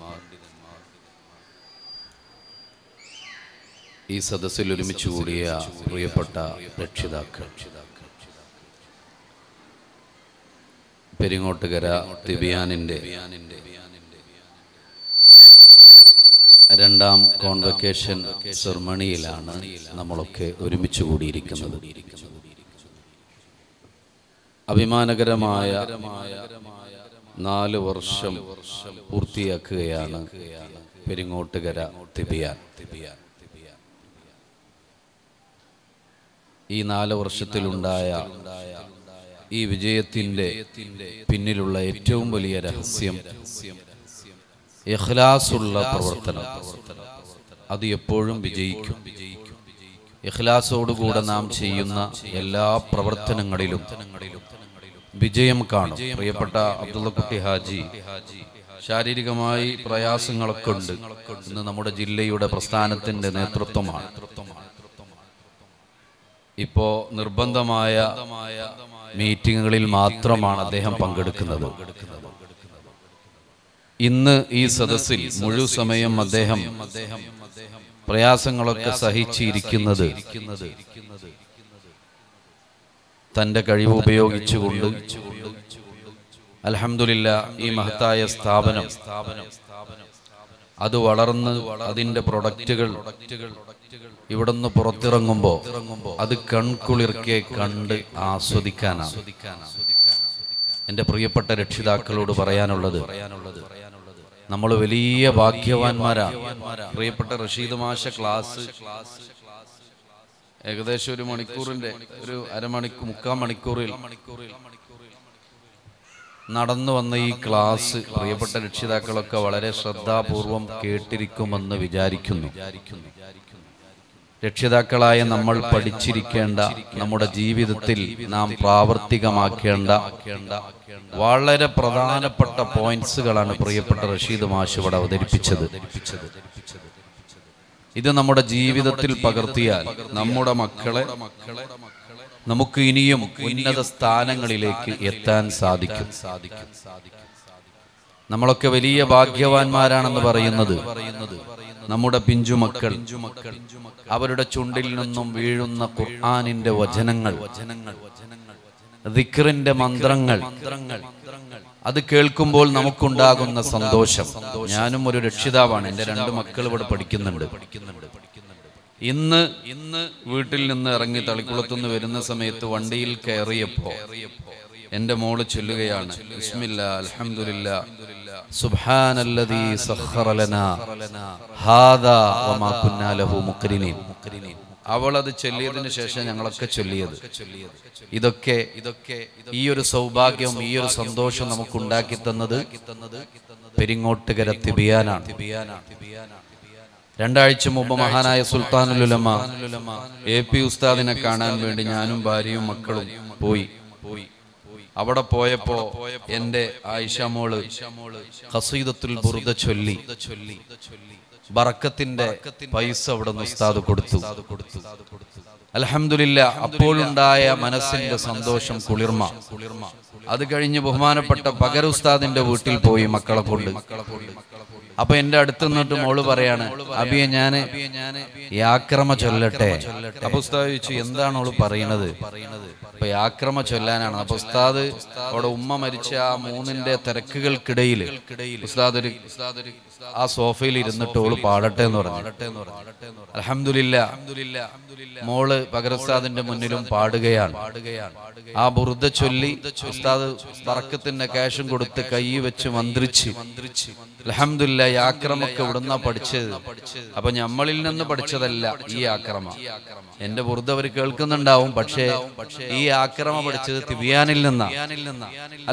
ഈ സദസ്സിൽ ഒരുമിച്ച് കൂടിയ പ്രിയപ്പെട്ട രക്ഷിതാക്കൾ പെരിങ്ങോട്ടുകര തിബിയാനിൻ്റെ രണ്ടാം കോൺവക്കേഷൻ സെർമണിയിലാണ് നമ്മളൊക്കെ ഒരുമിച്ച് കൂടിയിരിക്കുന്നത് അഭിമാനകരമായ നാല് വർഷം പൂർത്തിയാക്കുകയാണ് പെരിങ്ങോട്ടുകര തിബിയാൻ ഈ നാല് വർഷത്തിലുണ്ടായ ഈ വിജയത്തിൻ്റെ പിന്നിലുള്ള ഏറ്റവും വലിയ രഹസ്യം ഇഖ്ലാസുള്ള പ്രവർത്തനം അത് എപ്പോഴും വിജയിക്കും ഇഖ്ലാസോടുകൂടെ നാം ചെയ്യുന്ന എല്ലാ പ്രവർത്തനങ്ങളിലും വിജയം കാണും പ്രിയപ്പെട്ട അബ്ദുള്ളക്കുട്ടി ഹാജി ശാരീരികമായി പ്രയാസങ്ങളൊക്കെ ഉണ്ട് ഇന്ന് നമ്മുടെ ജില്ലയുടെ പ്രസ്ഥാനത്തിന്റെ നേതൃത്വമാണ് ഇപ്പോ നിർബന്ധമായ മീറ്റിങ്ങുകളിൽ മാത്രമാണ് അദ്ദേഹം പങ്കെടുക്കുന്നത് ഇന്ന് ഈ സദസ്സിൽ മുഴു സമയം അദ്ദേഹം പ്രയാസങ്ങളൊക്കെ സഹിച്ചിരിക്കുന്നത് തന്റെ കഴിവ് ഉപയോഗിച്ചുകൊണ്ട് അലഹമില്ല ഈ മഹത്തായ സ്ഥാപനം അത് വളർന്ന് അതിന്റെ പ്രൊഡക്റ്റുകൾ ഇവിടുന്ന് പുറത്തിറങ്ങുമ്പോൾ അത് കൺകുളിർക്കെ കണ്ട് ആസ്വദിക്കാനാണ് എൻ്റെ പ്രിയപ്പെട്ട രക്ഷിതാക്കളോട് പറയാനുള്ളത് നമ്മൾ വലിയ ഭാഗ്യവാന്മാരാണ് പ്രിയപ്പെട്ട റഷീദ് മാഷ ക്ലാസ് ഏകദേശം ഒരു മണിക്കൂറിന്റെ ഒരു അരമണിക്കൂർ മുക്കാൽ മണിക്കൂറിൽ നടന്നു വന്ന ഈ ക്ലാസ് പ്രിയപ്പെട്ട രക്ഷിതാക്കളൊക്കെ വളരെ ശ്രദ്ധാപൂർവം കേട്ടിരിക്കുമെന്ന് വിചാരിക്കുന്നു രക്ഷിതാക്കളായ നമ്മൾ പഠിച്ചിരിക്കേണ്ട നമ്മുടെ ജീവിതത്തിൽ നാം പ്രാവർത്തികമാക്കേണ്ട വളരെ പ്രധാനപ്പെട്ട പോയിന്റ്സുകളാണ് പ്രിയപ്പെട്ട റഷീദ് മാഷ് ഇവിടെ അവതരിപ്പിച്ചത് ഇത് നമ്മുടെ ജീവിതത്തിൽ പകർത്തിയാൽ നമ്മുടെ മക്കളെ നമുക്ക് ഇനിയും ഉന്നത സ്ഥാനങ്ങളിലേക്ക് എത്താൻ സാധിക്കും നമ്മളൊക്കെ വലിയ ഭാഗ്യവാന്മാരാണെന്ന് പറയുന്നത് നമ്മുടെ പിഞ്ചുമക്കൾ അവരുടെ ചുണ്ടിൽ നിന്നും വീഴുന്ന ഖുർആാനിന്റെ വചനങ്ങൾ ദിക്റിന്റെ മന്ത്രങ്ങൾ അത് കേൾക്കുമ്പോൾ നമുക്കുണ്ടാകുന്ന സന്തോഷം ഞാനും ഒരു രക്ഷിതാവാണ് എൻ്റെ രണ്ട് മക്കൾ ഇവിടെ പഠിക്കുന്നുണ്ട് ഇന്ന് ഇന്ന് വീട്ടിൽ നിന്ന് ഇറങ്ങി തളിക്കുളത്തുനിന്ന് വരുന്ന സമയത്ത് വണ്ടിയിൽ കയറിയപ്പോ എൻ്റെ മോള് ചൊല്ലുകയാണ് ബിസ്മില്ല അൽഹംദുലില്ല സുബ്ഹാനല്ലദീ സഖറ ലനാ ഹാദാ വമാ കുന്നാ ലഹു മുഖ്രിനീൻ അവൾ അത് ചൊല്ലിയതിനു ശേഷം ഞങ്ങളൊക്കെ ചൊല്ലിയത് ഇതൊക്കെ ഇതൊക്കെ ഈ ഒരു സൗഭാഗ്യം ഈ ഒരു സന്തോഷം നമുക്ക് ഉണ്ടാക്കി തന്നത് പെരിങ്ങോട്ടുകര തിബിയാനാണ് രണ്ടാഴ്ച മുമ്പ് മഹാനായ സുൽത്താനുലുലമ എ പി ഉസ്താദിനെ കാണാൻ വേണ്ടി ഞാനും ഭാര്യയും മക്കളും പോയി അവിടെ പോയപ്പോ എന്റെ ആയിഷ മോള് ഹസീദത്തുൽ ബുറുദ ചൊല്ലി ബറക്കത്തിന്റെ പൈസ അവിടെ നിന്ന് ഉസ്താദ് കൊടുത്തു അലഹമില്ല അപ്പോഴുണ്ടായ മനസ്സിന്റെ സന്തോഷം കുളിർമ അത് കഴിഞ്ഞ് ബഹുമാനപ്പെട്ട പകര ഉസ്താദിന്റെ വീട്ടിൽ പോയി മക്കളെ കൊണ്ട് അപ്പൊ എന്റെ അടുത്ത് നിന്നിട്ട് മോള് പറയാണ് അബിയെ ഞാന് യാക്രമ ചൊല്ലട്ടെ അപ്പൊ ഉസ്താദ് ചോദിച്ചു എന്താണ് ഓള് പറയണത് അപ്പൊ യാക്രമ ചൊല്ലാനാണ് അപ്പൊ ഉസ്താദ് അവിടെ ഉമ്മ മരിച്ച ആ മൂന്നിന്റെ തിരക്കുകൾക്കിടയിൽ ഉസ്താദ് ഒരു ആ സോഫയിൽ ഇരുന്നിട്ട് ഓള് പാടട്ടെ എന്ന് പറഞ്ഞു അലഹമില്ല മോള് പകരസ്താദിന്റെ മുന്നിലും പാടുകയാണ് ആ ബുറുദ ചൊല്ലി ഉസ്താദ് തറക്കത്തിന്റെ ക്യാഷും കൊടുത്ത് കൈ വെച്ച് മന്ത്രിച്ച് അലഹമില്ല ഈ ആക്രമൊക്കെ ഇവിടുന്ന പഠിച്ചത് അപ്പൊ ഞമ്മളിൽ നിന്ന് പഠിച്ചതല്ല ഈ ആക്രമ എന്റെ ബുറുദ അവർ കേൾക്കുന്നുണ്ടാവും പക്ഷേ ഈ ആക്രമ പഠിച്ചത് തിബിയാനിൽ നിന്നാ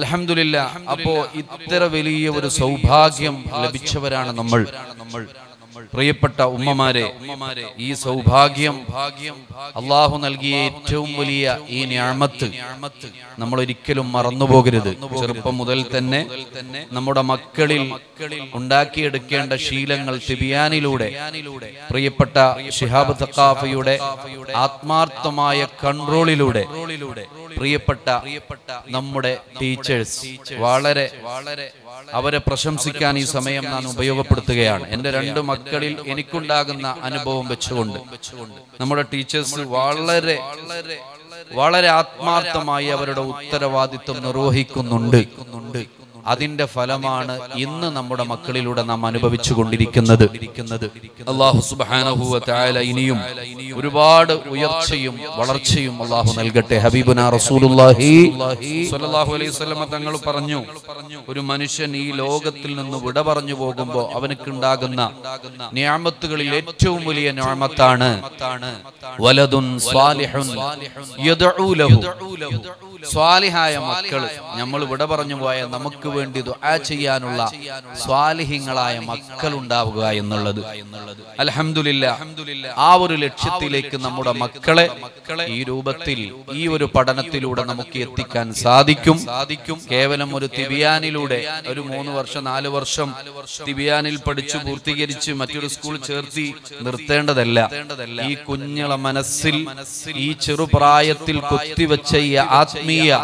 അലഹമില്ല അപ്പോ ഇത്ര വലിയ ഒരു സൗഭാഗ്യം ലഭിച്ചവരാണ് നമ്മൾ നമ്മൾ പ്രിയപ്പെട്ട ഉമ്മമാരെ ഈ സൗഭാഗ്യം അള്ളാഹു നൽകിയ ഏറ്റവും വലിയ ഈ ഞാമത്ത് നമ്മൾ ഒരിക്കലും മറന്നുപോകരുത് ചെറുപ്പം മുതൽ തന്നെ നമ്മുടെ മക്കളിൽ ഉണ്ടാക്കിയെടുക്കേണ്ട ശീലങ്ങൾ തിബിയാനിലൂടെ പ്രിയപ്പെട്ട ഷിഹാബ് തക്കാഫയുടെ ആത്മാർത്ഥമായ കൺട്രോളിലൂടെ പ്രിയപ്പെട്ട നമ്മുടെ ടീച്ചേഴ്സ് വളരെ വളരെ അവരെ പ്രശംസിക്കാൻ ഈ സമയം ഞാൻ ഉപയോഗപ്പെടുത്തുകയാണ് എൻ്റെ രണ്ട് മക്കളിൽ എനിക്കുണ്ടാകുന്ന അനുഭവം വെച്ചുകൊണ്ട് നമ്മുടെ ടീച്ചേഴ്സ് വളരെ വളരെ ആത്മാർത്ഥമായി അവരുടെ ഉത്തരവാദിത്വം നിർവഹിക്കുന്നുണ്ട് അതിന്റെ ഫലമാണ് ഇന്ന് നമ്മുടെ മക്കളിലൂടെ നാം അനുഭവിച്ചു കൊണ്ടിരിക്കുന്നത് അള്ളാഹു സുബ്ഹാനഹു വ തആല ഇനിയും ഒരുപാട് ഉയർച്ചയും വളർച്ചയും അള്ളാഹു നൽകട്ടെ ഹബീബുന റസൂലുള്ളാഹി സ്വല്ലല്ലാഹു അലൈഹി വസല്ലമ തങ്ങൾ പറഞ്ഞു ഒരു മനുഷ്യൻ ഈ ലോകത്തിൽ നിന്ന് വിട പറഞ്ഞു പോകുമ്പോൾ അവനക്കുണ്ടാകുന്ന നിയാമത്തുകളിൽ ഏറ്റവും വലിയ നിയാമത്താണ് വലതുൻ സ്വാലിഹുൻ യദ്ഉ ലഹു സ്വാലിഹായ മക്കൾ നമ്മൾ വിട പറഞ്ഞു പോയ നമുക്ക് വേണ്ടി ദുആ ചെയ്യാനുള്ള സ്വാലിഹിങ്ങളായ മക്കൾ ഉണ്ടാവുക എന്നുള്ളത് അൽഹംദുലില്ല ആ ഒരു ലക്ഷ്യത്തിലേക്ക് നമ്മുടെ മക്കളെ ഈ രൂപത്തിൽ ഈ ഒരു പഠനത്തിലൂടെ നമുക്ക് എത്തിക്കാൻ സാധിക്കും സാധിക്കും കേവലം ഒരു തിബിയാനിലൂടെ ഒരു മൂന്ന് വർഷം നാല് വർഷം തിബിയാനിൽ പഠിച്ചു പൂർത്തീകരിച്ച് മറ്റൊരു സ്കൂൾ ചേർത്തി നിർത്തേണ്ടതല്ല ഈ കുഞ്ഞള മനസ്സിൽ ഈ ചെറുപ്രായത്തിൽ കുത്തിവെച്ച ഈ ആത്മീയ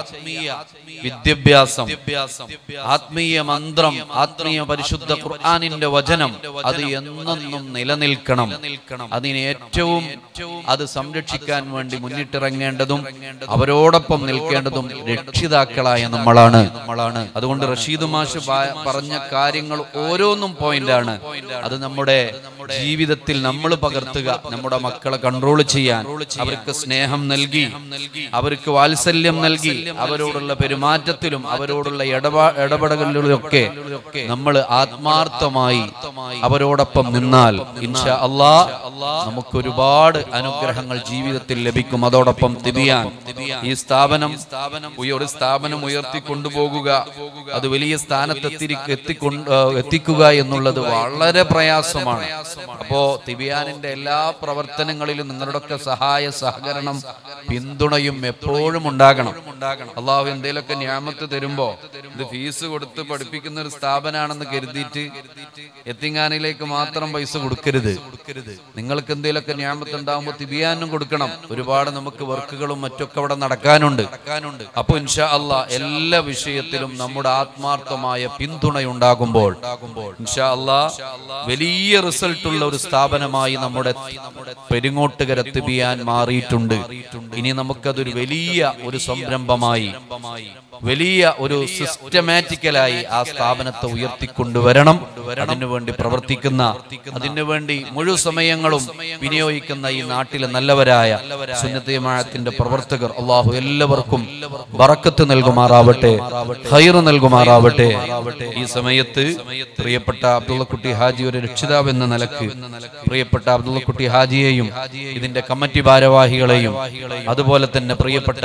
വിദ്യാഭ്യാസം ആത്മീയ മന്ത്രം ആത്മീയ പരിശുദ്ധ ഖുർആാനിന്റെ വചനം അത് എന്നെന്നും നിലനിൽക്കണം അതിന് ഏറ്റവും അത് സംരക്ഷിക്കാൻ വേണ്ടി മുന്നിട്ടിറങ്ങേണ്ടതും അവരോടൊപ്പം നിൽക്കേണ്ടതും രക്ഷിതാക്കളായ നമ്മളാണ് നമ്മളാണ് അതുകൊണ്ട് റഷീദ് മാഷ് പ- പറഞ്ഞ കാര്യങ്ങൾ ഓരോന്നും പോയിന്റാണ് അത് നമ്മുടെ ജീവിതത്തിൽ നമ്മൾ പകർത്തുക നമ്മുടെ മക്കളെ കൺട്രോൾ ചെയ്യാൻ അവർക്ക് സ്നേഹം നൽകി അവർക്ക് വാത്സല്യം നൽകി അവരോടുള്ള പെരുമാറ്റത്തിലും അവരോടുള്ള ഇടപാ ഇടപെടലുകളിലൊക്കെ നമ്മൾ ആത്മാർത്ഥമായി അവരോടൊപ്പം നിന്നാൽ ഇൻഷാ അള്ളാ നമുക്ക് ഒരുപാട് അനുഗ്രഹങ്ങൾ ജീവിതത്തിൽ ലഭിക്കും അതോടൊപ്പം തിബിയാൻ ഈ സ്ഥാപനം ഉയ- ഒരു സ്ഥാപനം ഉയർത്തി കൊണ്ടുപോകുക അത് വലിയ സ്ഥാനത്തെത്തി എത്തിക്കൊണ്ട് എത്തിക്കുക എന്നുള്ളത് വളരെ പ്രയാസമാണ് അപ്പോ തിബിയാനിന്റെ എല്ലാ പ്രവർത്തനങ്ങളിലും നിങ്ങളുടെയൊക്കെ സഹായ സഹകരണം പിന്തുണയും എപ്പോഴും ഉണ്ടാകണം അള്ളാഹു എന്തെങ്കിലുമൊക്കെ ഞാമത്ത് തരുമ്പോ ഇത് ഫീസ് കൊടുത്ത് പഠിപ്പിക്കുന്ന ഒരു സ്ഥാപനമാണെന്ന് കരുതിയിട്ട് എത്തിങ്ങാനിലേക്ക് മാത്രം പൈസ കൊടുക്കരുത് നിങ്ങൾക്ക് എന്തെങ്കിലുമൊക്കെ ഞാമത്ത് ഉണ്ടാകുമ്പോൾ തിബിയാനും കൊടുക്കണം ഒരുപാട് നമുക്ക് വർക്കുകളും മറ്റൊക്കെ അവിടെ നടക്കാനുണ്ട് അപ്പൊ ഇൻഷാ അള്ളാ എല്ലാ വിഷയത്തിലും നമ്മുടെ ആത്മാർത്ഥമായ പിന്തുണയുണ്ടാകുമ്പോൾ ഇൻഷാ അള്ളാ വലിയ റിസൾട്ട് ഉള്ള ഒരു സ്ഥാപനമായി നമ്മുടെ പെരിങ്ങോട്ടുകര തിബിയാൻ മാറിയിട്ടുണ്ട് ഇനി നമുക്കതൊരു വലിയ ഒരു സംരംഭമായി വലിയ ഒരു സിസ്റ്റമാറ്റിക്കലായി ആ സ്ഥാപനത്തെ ഉയർത്തിക്കൊണ്ടുവരണം അതിനുവേണ്ടി പ്രവർത്തിക്കുന്ന അതിനുവേണ്ടി മുഴുവൻ സമയങ്ങളും വിനിയോഗിക്കുന്ന ഈ നാട്ടിലെ നല്ലവരായ സുന്നത്തിയമാഴത്തിന്റെ പ്രവർത്തകർ അള്ളാഹു എല്ലാവർക്കും ബറക്കത്ത് നൽകുമാറാവട്ടെ ഹൈറ് നൽകുമാറാവട്ടെ ഈ സമയത്ത് പ്രിയപ്പെട്ട അബ്ദുള്ളക്കുട്ടി ഹാജി ഒരു രക്ഷിതാവ് എന്ന നിലക്ക് പ്രിയപ്പെട്ട അബ്ദുള്ളക്കുട്ടി ഹാജിയെയും ഇതിന്റെ കമ്മിറ്റി ഭാരവാഹികളെയും അതുപോലെ തന്നെ പ്രിയപ്പെട്ട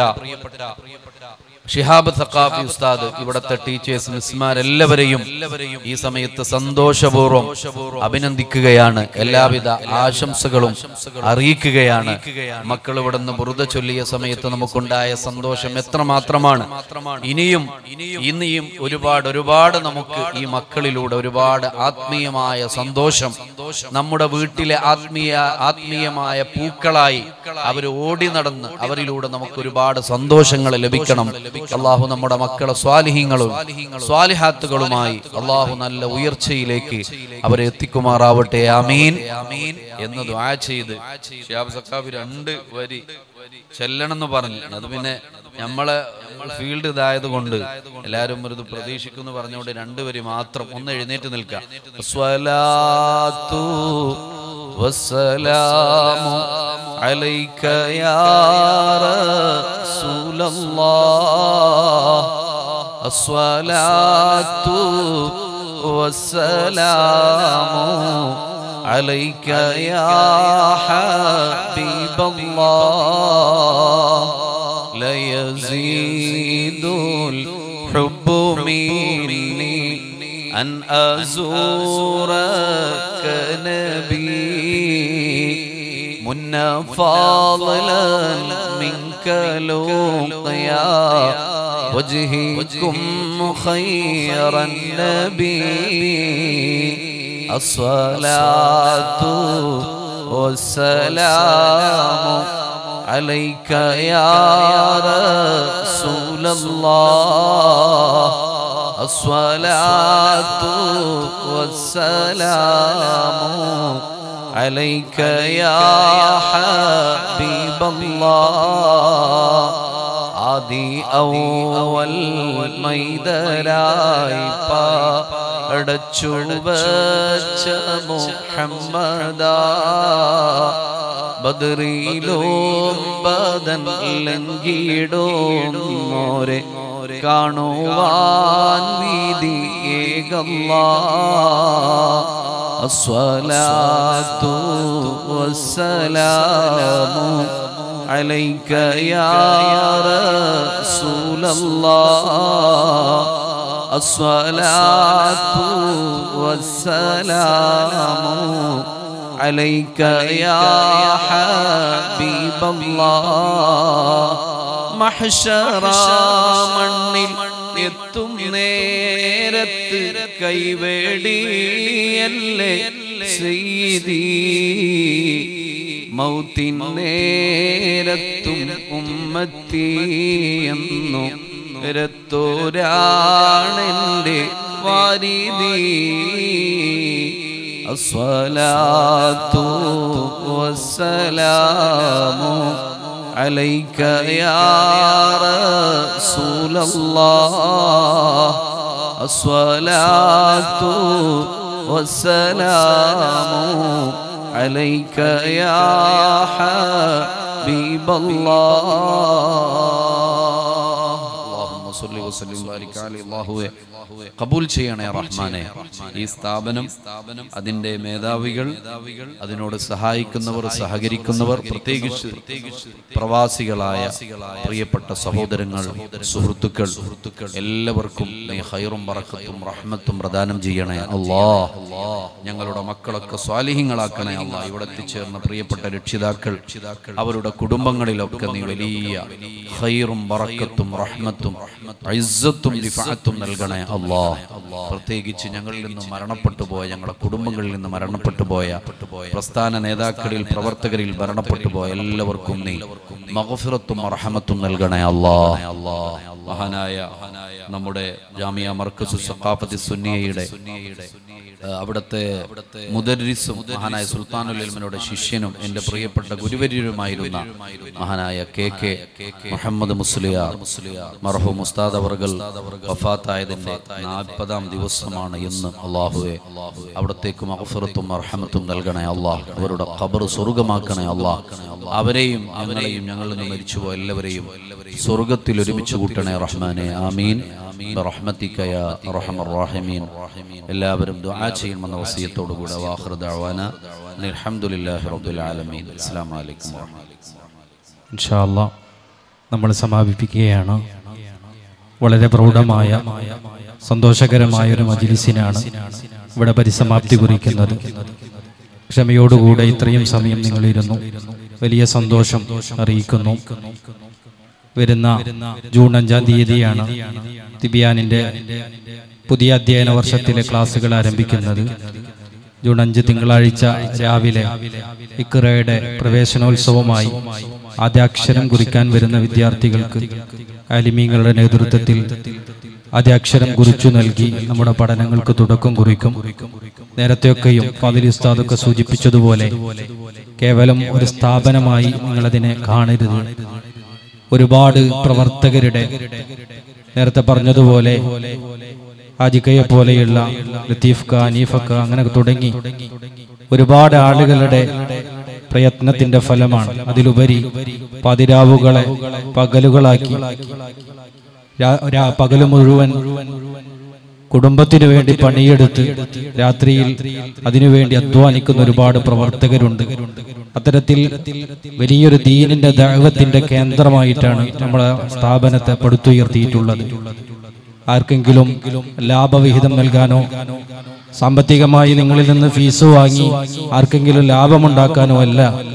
ഷിഹാബ് സഖാഫി ഉസ്താദ് ഇവിടുത്തെ ടീച്ചേഴ്സ് മിസ്മാരെല്ലാവരെയും ഈ സമയത്ത് സന്തോഷപൂർവ്വം അഭിനന്ദിക്കുകയാണ് എല്ലാവിധ ആശംസകളും അറിയിക്കുകയാണ് മക്കൾ ഇവിടുന്ന് ബുറുത ചൊല്ലിയ സമയത്ത് നമുക്കുണ്ടായ സന്തോഷം എത്രമാത്രമാണ് ഇനിയും ഇനിയും ഒരുപാട് ഒരുപാട് നമുക്ക് ഈ മക്കളിലൂടെ ഒരുപാട് ആത്മീയമായ സന്തോഷം നമ്മുടെ വീട്ടിലെ ആത്മീയ ആത്മീയമായ പൂക്കളായി അവർ ഓടി നടന്ന് അവരിലൂടെ നമുക്ക് ഒരുപാട് സന്തോഷങ്ങൾ ലഭിക്കണം അള്ളാഹു നമ്മുടെ മക്കളെ സ്വാലിഹീങ്ങളും സ്വാലിഹാത്തുകളുമായി അള്ളാഹു നല്ല ഉയർച്ചയിലേക്ക് അവരെ എത്തിക്കുമാറാവട്ടെ അമീൻ എന്ന് ദ്വാ ചെയ്ത് ഷിഹാബ് സഖാബ് രണ്ട് വരി ചെല്ലണം എന്ന് പറഞ്ഞു അത് പിന്നെ നമ്മളെ ഫീൽഡ് ഇതായത് കൊണ്ട് എല്ലാവരും ഒരു ഇത് പ്രതീക്ഷിക്കുന്നു പറഞ്ഞുകൊണ്ട് രണ്ടുപേര് മാത്രം ഒന്ന് എഴുന്നേറ്റ് നിൽക്കാം സ്വലാത്തു വസ്സലാമു عليك يا رسول الله الصلاة والسلام عليك يا حبيب الله لا يزيد الحب مني أن أزورك نبي إن فاضلا منك لقيا وجهكم خير النبي الصلاة والسلام عليك يا رسول الله الصلاة والسلام عليك يا حبيب الله ആദി ഔവൽ മൈതരായി പാടച്ചു വച്ച മുഹമ്മദാ ബദറിയിലും ബദൻ ലംഘിടുന്നോരെ കാണുവാൻ വിധിയേകല്ലാ الصلاة والسلام عليك يا رسول الله الصلاة والسلام عليك يا حبيب الله محشر മണ്ണിൽ എത്തും നേരത്ത് കൈവേടിയല്ലേ സെയ്തി മൗത്തിൻ നേരത്തും ഉമ്മത്തിയെന്നു രത്തോരാണെൻ്റെ വാരിതി അസ്വലാത്തു വസ്സലാമു عليك يا رسول الله الصلاة والسلام عليك يا حبيب الله اللهم صل وسلم وبارك عليه الله കബൂൽ ചെയ്യണേ റഹ്മാനെ ഈ സ്ഥാപനം അതിന്റെ മേധാവികൾ അതിനോട് സഹായിക്കുന്നവർ സഹകരിക്കുന്നവർ പ്രത്യേകിച്ച് പ്രവാസികളായ പ്രിയപ്പെട്ട സഹോദരങ്ങൾ സുഹൃത്തുക്കൾ എല്ലാവർക്കും നീ ഹൈറും പറക്കത്തും റഹ്മത്തും പ്രദാനം ചെയ്യണേ അല്ലാ ഞങ്ങളുടെ മക്കളൊക്കെ സ്വാലിഹ്യങ്ങളാക്കണേ അല്ലാ ഇവിടെ എത്തിച്ചേർന്ന പ്രിയപ്പെട്ട രക്ഷിതാക്കൾ അവരുടെ കുടുംബങ്ങളിലൊക്കെ നീ വലിയ ഹൈറും ബറക്കത്തും റഹ്മത്തും ഇസ്സത്തും റിഫഅത്തും നൽകണേ അല്ലാ പ്രത്യേകിച്ച് ഞങ്ങളിൽ നിന്ന് മരണപ്പെട്ടു പോയ ഞങ്ങളുടെ കുടുംബങ്ങളിൽ നിന്ന് മരണപ്പെട്ടു പോയ പ്രസ്ഥാന നേതാക്കളിൽ പ്രവർത്തകരിൽ മരണപ്പെട്ടു പോയ എല്ലാവർക്കും നീ മഗഫിറത്തും റഹമത്തും നൽകണേ അല്ലാ മഹാനായ നമ്മുടെ ജാമിയ മർക്കസു സഖാഫത്തി സുന്നിയയുടെ ഏഹ് അവിടുത്തെ മുദരിസും മഹാനായ സുൽത്താനുൽ ഇൽമിയുടെ ശിഷ്യനും എൻ്റെ പ്രിയപ്പെട്ട ഗുരുവര്യരുമായിരുന്ന മഹാനായ കെ കെ മുഹമ്മദ് മുസ്ലിയാർ മർഹൂം മുസ്താദ് അവർകൾ വഫാത്തായതിൻ്റെ നാൽപ്പതാം ദിവസമാണ് ഇന്ന് അള്ളാഹുവെ അവിടത്തേക്ക് മഹഫറത്തും അർഹമത്തും നൽകണേ അള്ളാഹ് അവരുടെ ഖബർ സ്വർഗമാക്കണേ അള്ളാഹ് അവരെയും ഞങ്ങളെയും ഞങ്ങളിൽ നിന്ന് മരിച്ചുപോയ എല്ലാവരെയും സ്വർഗത്തിൽ ഒരുമിച്ച് കൂട്ടണേ റഹ്മാനെ ആമീൻ برحمتك يا ارحم الراحمين എല്ലാവരും ദുആ ചെയ്യണമെന്ന വസിയത്തോടു കൂടെ വാഖിർ ദഅവാന അൽഹംദുലില്ലാഹി റബ്ബിൽ ആലമീൻ അസ്സലാമു അലൈക്കും വറഹ്മത്തുള്ളാഹി ഇൻഷാല്ല നമ്മൾ സമാപിപ്പിക്കുകയാണ് വളരെ പ്രൗഢമായ സന്തോഷകരമായ ഒരു മജിലിസിനാണ് ഇവിടെ പരിസമാപ്തി കുറിക്കുന്നത് ക്ഷമയോടുകൂടെ ഇത്രയും സമയം നിങ്ങളിരുന്നു വലിയ സന്തോഷം അറിയിക്കുന്നു വരുന്ന ജൂൺ അഞ്ചാം തീയതിയാണ് തിബിയാനിന്റെ പുതിയ അധ്യയന വർഷത്തിലെ ക്ലാസ്സുകൾ ആരംഭിക്കുന്നത് ജൂൺ അഞ്ച് തിങ്കളാഴ്ച രാവിലെ ഇക്റയുടെ പ്രവേശനോത്സവമായി ആദ്യാക്ഷരം കുറിക്കാൻ വരുന്ന വിദ്യാർത്ഥികൾക്ക് ആലിമീങ്ങളുടെ നേതൃത്വത്തിൽ ആദ്യാക്ഷരം കുറിച്ചു നൽകി നമ്മുടെ പഠനങ്ങൾക്ക് തുടക്കം കുറിക്കും നേരത്തെയൊക്കെയും ഫാദിലി ഉസ്താദൊക്കെ സൂചിപ്പിച്ചതുപോലെ കേവലം ഒരു സ്ഥാപനമായി നിങ്ങളതിനെ കാണരുത് ഒരുപാട് പ്രവർത്തകരുടെ നേരത്തെ പറഞ്ഞതുപോലെ ഹാജിക്കയെ പോലെയുള്ള ലത്തീഫ് ഖാ അനീഫക്ക അങ്ങനെ തുടങ്ങി ഒരുപാട് ആളുകളുടെ പ്രയത്നത്തിന്റെ ഫലമാണ് അതിലുപരി പതിരാവുകളെ പകലുകളാക്കി രാ- രാ- പകല് മുഴുവൻ കുടുംബത്തിനു വേണ്ടി പണിയെടുത്ത് രാത്രിയിൽ അതിനുവേണ്ടി അധ്വാനിക്കുന്ന ഒരുപാട് പ്രവർത്തകരുണ്ട് അത്തരത്തിൽ വലിയൊരു ദീനിന്റെ ദൈവത്തിന്റെ കേന്ദ്രമായിട്ടാണ് നമ്മുടെ സ്ഥാപനത്തെ പടുത്തുയർത്തിയിട്ടുള്ളത് ആർക്കെങ്കിലും ലാഭവിഹിതം നൽകാനോ സാമ്പത്തികമായി നിങ്ങളിൽ നിന്ന് ഫീസ് വാങ്ങി ആർക്കെങ്കിലും ലാഭമുണ്ടാക്കാനോ അല്ല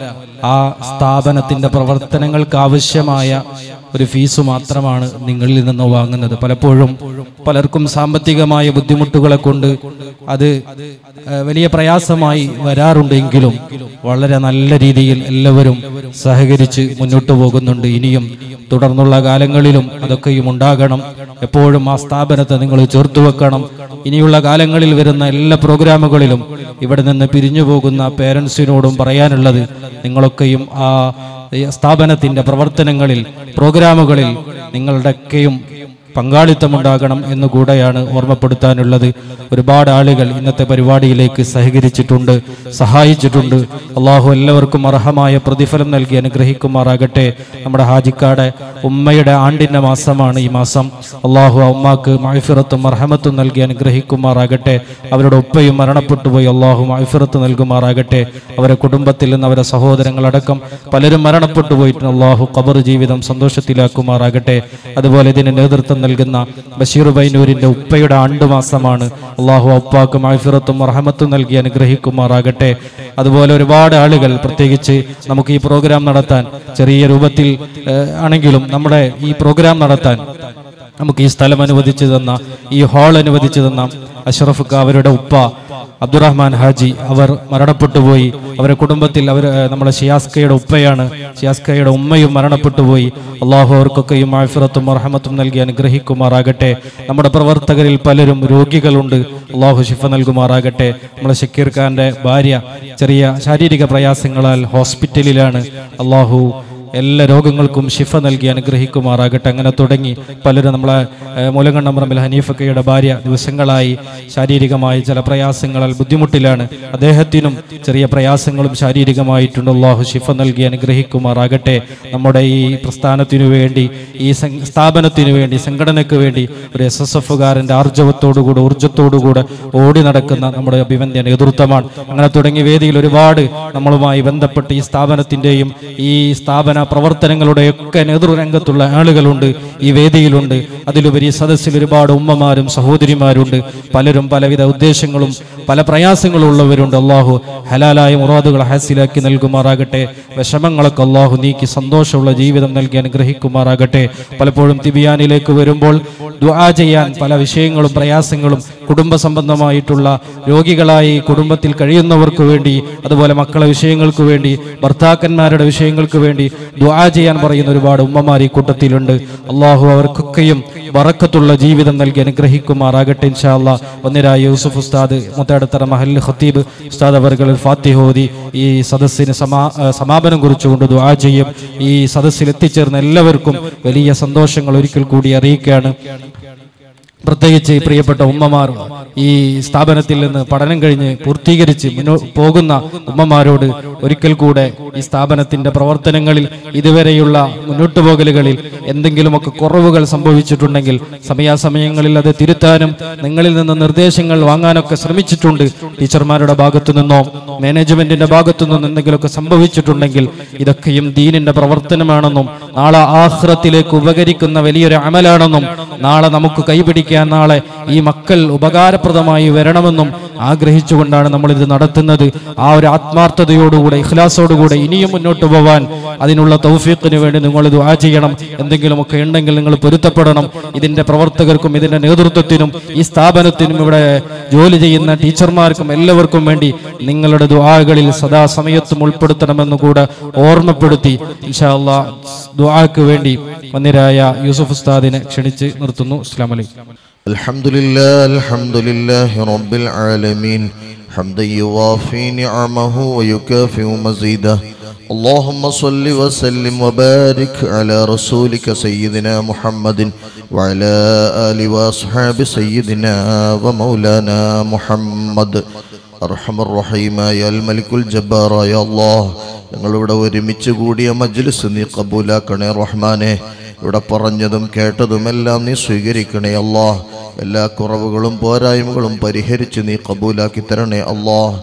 ആ സ്ഥാപനത്തിൻ്റെ പ്രവർത്തനങ്ങൾക്ക് ആവശ്യമായ ഒരു ഫീസ് മാത്രമാണ് നിങ്ങളിൽ നിന്ന് വാങ്ങുന്നത് പലപ്പോഴും പലർക്കും സാമ്പത്തികമായ ബുദ്ധിമുട്ടുകളെ കൊണ്ട് അത് ഏഹ്, വലിയ പ്രയാസമായി വരാറുണ്ടെങ്കിലും വളരെ നല്ല രീതിയിൽ എല്ലാവരും സഹകരിച്ച് മുന്നോട്ട് പോകുന്നുണ്ട് ഇനിയും തുടർന്നുള്ള കാലങ്ങളിലും അതൊക്കെയും ഉണ്ടാകണം എപ്പോഴും ആ സ്ഥാപനത്തെ നിങ്ങൾ ചേർത്ത് വെക്കണം ഇനിയുള്ള കാലങ്ങളിൽ വരുന്ന എല്ലാ പ്രോഗ്രാമുകളിലും ഇവിടെ നിന്ന് പിരിഞ്ഞു പോകുന്ന പേരൻസിനോടും പറയാനുള്ളത് നിങ്ങളൊക്കെയും ആ ഈ സ്ഥാപനത്തിന്റെ പ്രവർത്തനങ്ങളിൽ പ്രോഗ്രാമുകളിൽ നിങ്ങളുടെയൊക്കെയും പങ്കാളിത്തമുണ്ടാകണം എന്നുകൂടെയാണ് ഓർമ്മപ്പെടുത്താനുള്ളത് ഒരുപാട് ആളുകൾ ഇന്നത്തെ പരിപാടിയിലേക്ക് സഹകരിച്ചിട്ടുണ്ട് സഹായിച്ചിട്ടുണ്ട് അള്ളാഹു എല്ലാവർക്കും അർഹമായ പ്രതിഫലം നൽകി അനുഗ്രഹിക്കുമാറാകട്ടെ നമ്മുടെ ഹാജിക്കാട് ഉമ്മയുടെ ആണ്ടിന്റെ മാസമാണ് ഈ മാസം അള്ളാഹു ആ ഉമ്മാക്ക് മൈഫിറത്തും അർഹമത്തും നൽകി അനുഗ്രഹിക്കുമാറാകട്ടെ അവരുടെ ഉപ്പയും മരണപ്പെട്ടു പോയി അള്ളാഹു മൈഫിറത്ത് നൽകുമാറാകട്ടെ അവരെ കുടുംബത്തിൽ നിന്ന് അവരെ സഹോദരങ്ങളടക്കം പലരും മരണപ്പെട്ടു പോയിട്ടുണ്ട് അള്ളാഹു ഖബർ ജീവിതം സന്തോഷത്തിലാക്കുമാറാകട്ടെ അതുപോലെ ഇതിന് നേതൃത്വം നൽകുന്ന ബഷീർ ബൈനൂരിന്റെ ഉപ്പയുടെ ആണ്ടുമാസമാണ് അള്ളാഹു ഉപ്പാക്ക് മൈഫിറത്തും റഹമത്തും നൽകി അനുഗ്രഹിക്കുമാറാകട്ടെ അതുപോലെ ഒരുപാട് ആളുകൾ പ്രത്യേകിച്ച് നമുക്ക് ഈ പ്രോഗ്രാം നടത്താൻ ചെറിയ രൂപത്തിൽ ഏഹ്, ആണെങ്കിലും നമ്മുടെ ഈ പ്രോഗ്രാം നടത്താൻ നമുക്ക് ഈ സ്ഥലം അനുവദിച്ചു തന്ന ഈ ഹാൾ അനുവദിച്ചു തന്ന അഷ്റഫ് ക അവരുടെ ഉപ്പ അബ്ദുറഹ്മാൻ ഹാജി അവർ മരണപ്പെട്ടു പോയി അവരുടെ കുടുംബത്തിൽ അവർ ഏഹ്, നമ്മളെ ഷിയാസ്കയുടെ ഉപ്പയാണ് ഷിയാസ്കയുടെ ഉമ്മയും മരണപ്പെട്ടു പോയി അള്ളാഹു അവർക്കൊക്കെയും ആഫിറത്തും അർഹമത്തും നൽകി അനുഗ്രഹിക്കുമാറാകട്ടെ നമ്മുടെ പ്രവർത്തകരിൽ പലരും രോഗികളുണ്ട് അള്ളാഹു ഷിഫ നൽകുമാറാകട്ടെ നമ്മളെ ഷക്കീർ ഖാന്റെ ഭാര്യ ചെറിയ ശാരീരിക പ്രയാസങ്ങളാൽ ഹോസ്പിറ്റലിലാണ് അള്ളാഹു എല്ലാ രോഗങ്ങൾക്കും ഷിഫ നൽകി അനുഗ്രഹിക്കുമാറാകട്ടെ അങ്ങനെ തുടങ്ങി പലരും നമ്മളെ ഏഹ്, മൂലകണ്ണമ്പ്രമിൽ ഹനീഫക്കയുടെ ഭാര്യ ദിവസങ്ങളായി ശാരീരികമായി ചില പ്രയാസങ്ങളാൽ ബുദ്ധിമുട്ടിലാണ് അദ്ദേഹത്തിനും ചെറിയ പ്രയാസങ്ങളും ശാരീരികമായിട്ടുണ്ട് അള്ളാഹു ഷിഫ നൽകി അനുഗ്രഹിക്കുമാറാകട്ടെ നമ്മുടെ ഈ പ്രസ്ഥാനത്തിനു വേണ്ടി ഈ സം- സ്ഥാപനത്തിനു വേണ്ടി സംഘടനയ്ക്ക് വേണ്ടി ഒരു എസ് എസ് എഫുകാരൻ്റെ ആർജവത്തോടുകൂടെ ഊർജ്ജത്തോടുകൂടെ ഓടി നടക്കുന്ന നമ്മുടെ അഭിവന്ദ്യ നേതൃത്വമാണ് അങ്ങനെ തുടങ്ങിയ വേദിയിൽ ഒരുപാട് നമ്മളുമായി ബന്ധപ്പെട്ട് ഈ സ്ഥാപനത്തിൻ്റെയും ഈ സ്ഥാപന പ്രവർത്തനങ്ങളുടെയൊക്കെ നേതൃരംഗത്തുള്ള ആളുകളുണ്ട് ഈ വേദിയിലുണ്ട് അതിലുപരി സദസ്സിൽ ഒരുപാട് ഉമ്മമാരും സഹോദരിമാരുണ്ട് പലരും പലവിധ ഉദ്ദേശങ്ങളും പല പ്രയാസങ്ങളും ഉള്ളവരുണ്ട് അള്ളാഹു ഹലാലായ മുറാദുകൾ ഹാസിലാക്കി നൽകുമാറാകട്ടെ വിഷമങ്ങളൊക്കെ അള്ളാഹു നീക്കി സന്തോഷമുള്ള ജീവിതം നൽകി അനുഗ്രഹിക്കുമാറാകട്ടെ പലപ്പോഴും തിബിയാനിലേക്ക് വരുമ്പോൾ ദുആ ചെയ്യാൻ പല വിഷയങ്ങളും പ്രയാസങ്ങളും കുടുംബ സംബന്ധമായിട്ടുള്ള രോഗികളായി കുടുംബത്തിൽ കഴിയുന്നവർക്ക് വേണ്ടി അതുപോലെ മക്കളെ വിഷയങ്ങൾക്ക് വേണ്ടി ഭർത്താക്കന്മാരുടെ വിഷയങ്ങൾക്ക് വേണ്ടി ദുആ ചെയ്യാൻ പറയുന്ന ഒരുപാട് ഉമ്മമാർ ഈ കൂട്ടത്തിലുണ്ട് അള്ളാഹു അവർക്കൊക്കെയും ബറക്കത്തുള്ള ജീവിതം നൽകി അനുഗ്രഹിക്കുമാറാകട്ടെ ഇൻഷാല്ല ഒന്നിരായ യൂസുഫ് ഉസ്താദ് മുത്തടത്തറ മഹൽ ഖത്തീബ് ഉസ്താദ് അവർകൾ ഫാത്തിഹോദി ഈ സദസ്സിന് സമാ ആ, സമാപനം കുറിച്ചുകൊണ്ട് ദുആ ചെയ്യും ഈ സദസ്സിൽ എത്തിച്ചേർന്ന എല്ലാവർക്കും വലിയ സന്തോഷങ്ങൾ ഒരിക്കൽ കൂടി അറിയിക്കുകയാണ് പ്രത്യേകിച്ച് ഈ പ്രിയപ്പെട്ട ഉമ്മമാർ ഈ സ്ഥാപനത്തിൽ നിന്ന് പഠനം കഴിഞ്ഞ് പൂർത്തീകരിച്ച് മുന്നോ പോകുന്ന ഉമ്മമാരോട് ഒരിക്കൽ കൂടെ ഈ സ്ഥാപനത്തിന്റെ പ്രവർത്തനങ്ങളിൽ ഇതുവരെയുള്ള മുന്നോട്ട് പോകലുകളിൽ എന്തെങ്കിലുമൊക്കെ കുറവുകൾ സംഭവിച്ചിട്ടുണ്ടെങ്കിൽ സമയാസമയങ്ങളിൽ അത് തിരുത്താനും നിങ്ങളിൽ നിന്ന് നിർദ്ദേശങ്ങൾ വാങ്ങാനൊക്കെ ശ്രമിച്ചിട്ടുണ്ട് ടീച്ചർമാരുടെ ഭാഗത്തു നിന്നോ മാനേജ്മെന്റിന്റെ ഭാഗത്തു നിന്നോ എന്തെങ്കിലുമൊക്കെ സംഭവിച്ചിട്ടുണ്ടെങ്കിൽ ഇതൊക്കെയും ദീനിന്റെ പ്രവർത്തനമാണെന്നും നാളെ ആഹ്റത്തിലേക്ക് ഉപകരിക്കുന്ന വലിയൊരു അമലാണെന്നും നാളെ നമുക്ക് കൈപിടിക്കാൻ നാളെ ഈ മക്കൾ ഉപകാരപ്രദമായി വരണമെന്നും ആഗ്രഹിച്ചുകൊണ്ടാണ് നമ്മൾ ഇത് നടത്തുന്നത് ആ ഒരു ആത്മാർത്ഥതയോടുകൂടെ ഇഖ്ലാസോടുകൂടെ ഇനിയും മുന്നോട്ട് പോവാൻ അതിനുള്ള തൗഫീഖിന് വേണ്ടി നിങ്ങൾ ഇത് ആ ചെയ്യണം എന്തെങ്കിലുമൊക്കെ ഉണ്ടെങ്കിൽ നിങ്ങൾ പൊരുത്തപ്പെടണം ഇതിന്റെ പ്രവർത്തകർക്കും ഇതിന്റെ നേതൃത്വത്തിനും ഈ സ്ഥാപനത്തിനും ഇവിടെ ജോലി ചെയ്യുന്ന ടീച്ചർമാർക്കും എല്ലാവർക്കും വേണ്ടി നിങ്ങളുടെ ദുആകളിൽ സദാസമയത്തും ഉൾപ്പെടുത്തണമെന്ന് കൂടെ ഓർമ്മപ്പെടുത്തി ഇൻഷാ അല്ലാ ദുആക്ക് വേണ്ടി വന്നിരായ യൂസുഫ് ഉസ്താദിനെ ക്ഷണിച്ച് നിർത്തുന്നു അസ്ലാം വലൈക്കും الحمد لله الحمد لله رب العالمين حمدا يوافي نعمه ويكافئ مزيده اللهم صل وسلم وبارك على رسولك سيدنا محمد وعلى آل وأصحاب سيدنا ومولانا محمد അർഹമ റഹീമായ അൽ മലിക്കുൽ ജബ്ബാറായ അല്ലാഹ് ഞങ്ങളിവിടെ ഒരുമിച്ച് കൂടിയ മജ്ലിസ് നീ കബൂലാക്കണേ റഹ്മാനെ ഇവിടെ പറഞ്ഞതും കേട്ടതുമെല്ലാം നീ സ്വീകരിക്കണേ അല്ലാഹ് എല്ലാ കുറവുകളും പോരായ്മകളും പരിഹരിച്ച് നീ കബൂലാക്കി തരണേ അല്ലാഹ്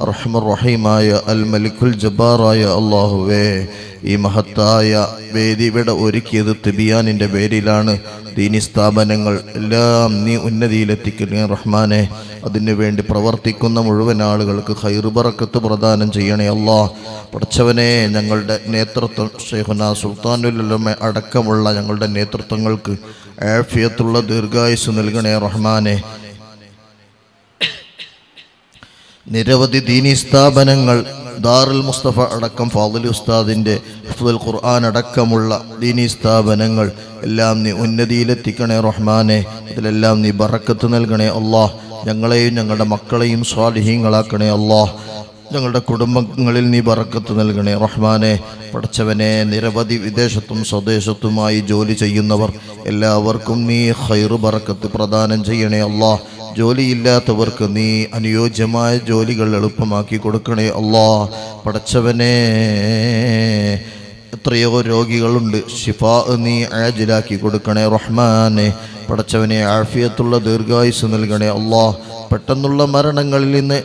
റഹ്മർ റഹീമായ അൽ മലിക്കുൽ ജബ്ബാറായ അള്ളാഹുവേ ഈ മഹത്തായ വേദി ഇവിടെ ഒരുക്കിയത് തിബിയാനിൻ്റെ പേരിലാണ് ദീനി സ്ഥാപനങ്ങൾ എല്ലാം നീ ഉന്നതിയിലെത്തിക്കണേ റഹ്മാനെ അതിനു വേണ്ടി പ്രവർത്തിക്കുന്ന മുഴുവൻ ആളുകൾക്ക് ഹൈറുബറക്കത്ത് പ്രദാനം ചെയ്യണേ അല്ലാ പഠിച്ചവനെ ഞങ്ങളുടെ നേതൃത്വം ഷെയ്ഖുന സുൽത്താനുല്ലമ അടക്കമുള്ള ഞങ്ങളുടെ നേതൃത്വങ്ങൾക്ക് ആഫിയത്തുള്ള ദീർഘായുസ് നൽകണേ റഹ്മാനെ നിരവധി ദീനി സ്ഥാപനങ്ങൾ ദാറുൽ മുസ്തഫ അടക്കം ഫാദുൽ ഉസ്താദിൻ്റെ ഹിഫ്ദുൽ ഖുർആൻ അടക്കമുള്ള ദീനി സ്ഥാപനങ്ങൾ എല്ലാം നീ ഉന്നതിയിലെത്തിക്കണേ റഹ്മാനെ അതിലെല്ലാം നീ ബറക്കത്ത് നൽകണേ അള്ളാഹ് ഞങ്ങളെയും ഞങ്ങളുടെ മക്കളെയും സ്വാലിഹീങ്ങളാക്കണേ അള്ളാഹ് ഞങ്ങളുടെ കുടുംബങ്ങളിൽ നീ ബറക്കത്ത് നൽകണേ റഹ്മാനെ പഠിച്ചവനെ നിരവധി വിദേശത്തും സ്വദേശത്തുമായി ജോലി ചെയ്യുന്നവർ എല്ലാവർക്കും നീ ഹൈറു ബറക്കത്ത് പ്രദാനം ചെയ്യണേ അള്ളാഹ് ജോലിയില്ലാത്തവർക്ക് നീ അനുയോജ്യമായ ജോലികൾ എളുപ്പമാക്കി കൊടുക്കണേ അള്ളാ പടച്ചവനെ എത്രയോ രോഗികളുണ്ട് ഷിഫാ നീ ആജിലാക്കി കൊടുക്കണേ റഹ്മാനെ പടച്ചവനെ ആഫിയത്തുള്ള ദീർഘായുസ് നൽകണേ അള്ളാ പെട്ടെന്നുള്ള മരണങ്ങളിൽ നിന്ന്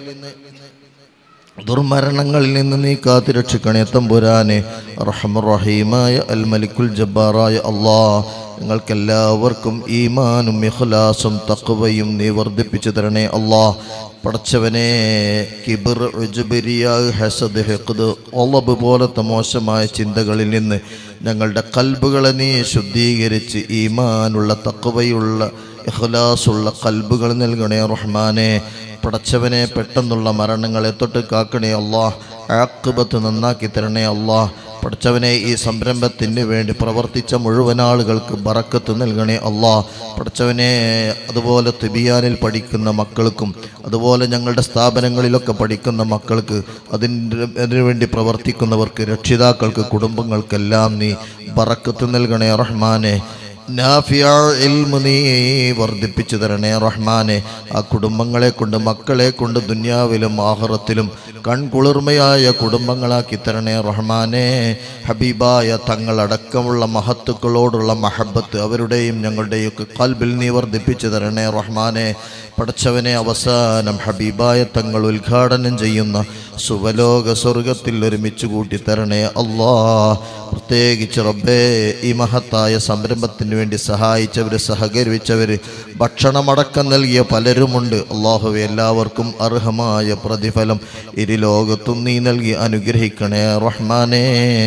ദുർമരണങ്ങളിൽ നിന്ന് നീ കാത്തിരക്ഷിക്കണേ തമ്പുരാനെ റഹ്മറഹീമായ അൽ മലിക്കുൽ ജബ്ബാറായ അള്ളാ ഞങ്ങൾക്കെല്ലാവർക്കും ഈമാനും ഇഖ്ലാസും തഖ്വയും നീ വർദ്ധിപ്പിച്ചു തരണേ അള്ളാ പടച്ചവനെ കിബിർ ഉജ്ബിരിയ ഹസദ് ഹിഖ്ദ് ഒളബ് പോലത്തെ മോശമായ ചിന്തകളിൽ നിന്ന് ഞങ്ങളുടെ കൽബുകളെ നീ ശുദ്ധീകരിച്ച് ഈമാനുള്ള തക്കവയുള്ള ഇഖ്ലാസുള്ള കൽബുകൾ നൽകണേ റഹ്മാനെ പടച്ചവനെ പെട്ടെന്നുള്ള മരണങ്ങളെ തൊട്ട് കാക്കണേ അള്ളാഹ് ആക്കുബത്ത് നന്നാക്കി തരണേ അള്ളാഹ് പടച്ചവനെ ഈ സംരംഭത്തിന് വേണ്ടി പ്രവർത്തിച്ച മുഴുവൻ ആളുകൾക്ക് ബറക്കത്ത് നൽകണേ അള്ളാഹ് പടച്ചവനെ അതുപോലെ തിബിയാനിൽ പഠിക്കുന്ന മക്കൾക്കും അതുപോലെ ഞങ്ങളുടെ സ്ഥാപനങ്ങളിലൊക്കെ പഠിക്കുന്ന മക്കൾക്ക് അതിന് അതിനു വേണ്ടി പ്രവർത്തിക്കുന്നവർക്ക് രക്ഷിതാക്കൾക്ക് കുടുംബങ്ങൾക്കെല്ലാം നീ ബറക്കത്ത് നൽകണേ റഹ്മാനെ നാഫിയ ഇൽമു നീ വർദ്ധിപ്പിച്ചു തരണേ റഹ്മാനെ ആ കുടുംബങ്ങളെ കൊണ്ട് മക്കളെ കൊണ്ട് ദുന്യാവിലും ആഹ്റത്തിലും കൺകുളിർമയായ കുടുംബങ്ങളാക്കി തരണേ റഹ്മാനെ ഹബീബായ തങ്ങളടക്കമുള്ള മഹത്തുക്കളോടുള്ള മഹബത്ത് അവരുടെയും ഞങ്ങളുടെയൊക്കെ കൽബിൽ നീ വർദ്ധിപ്പിച്ചു തരണേ റഹ്മാനെ പടച്ചവനെ അവസാനം ഹബീബായ തങ്ങൾ ഉദ്ഘാടനം ചെയ്യുന്ന സുവലോക സ്വർഗത്തിൽ ഒരുമിച്ച് കൂട്ടി തരണേ അല്ലാ പ്രത്യേകിച്ച് റബ്ബേ ഈ മഹത്തായ സംരംഭത്തിന് വേണ്ടി സഹായിച്ചവർ സഹകരിച്ചവർ ഭക്ഷണമടക്കം നൽകിയ പലരുമുണ്ട് അള്ളാഹുവെ എല്ലാവർക്കും അർഹമായ പ്രതിഫലം ഇരു ലോകത്തും നീ നൽകി അനുഗ്രഹിക്കണേ റഹ്മാനേ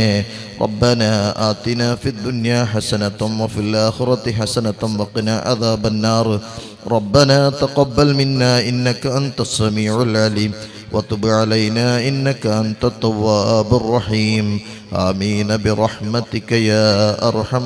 ربنا آتنا في الدنيا حسنة وفي الآخرة حسنة وقنا عذاب النار ربنا تقبل منا إنك أنت السميع العليم وتب علينا إنك أنت التواب الرحيم آمين برحمتك يا أرحم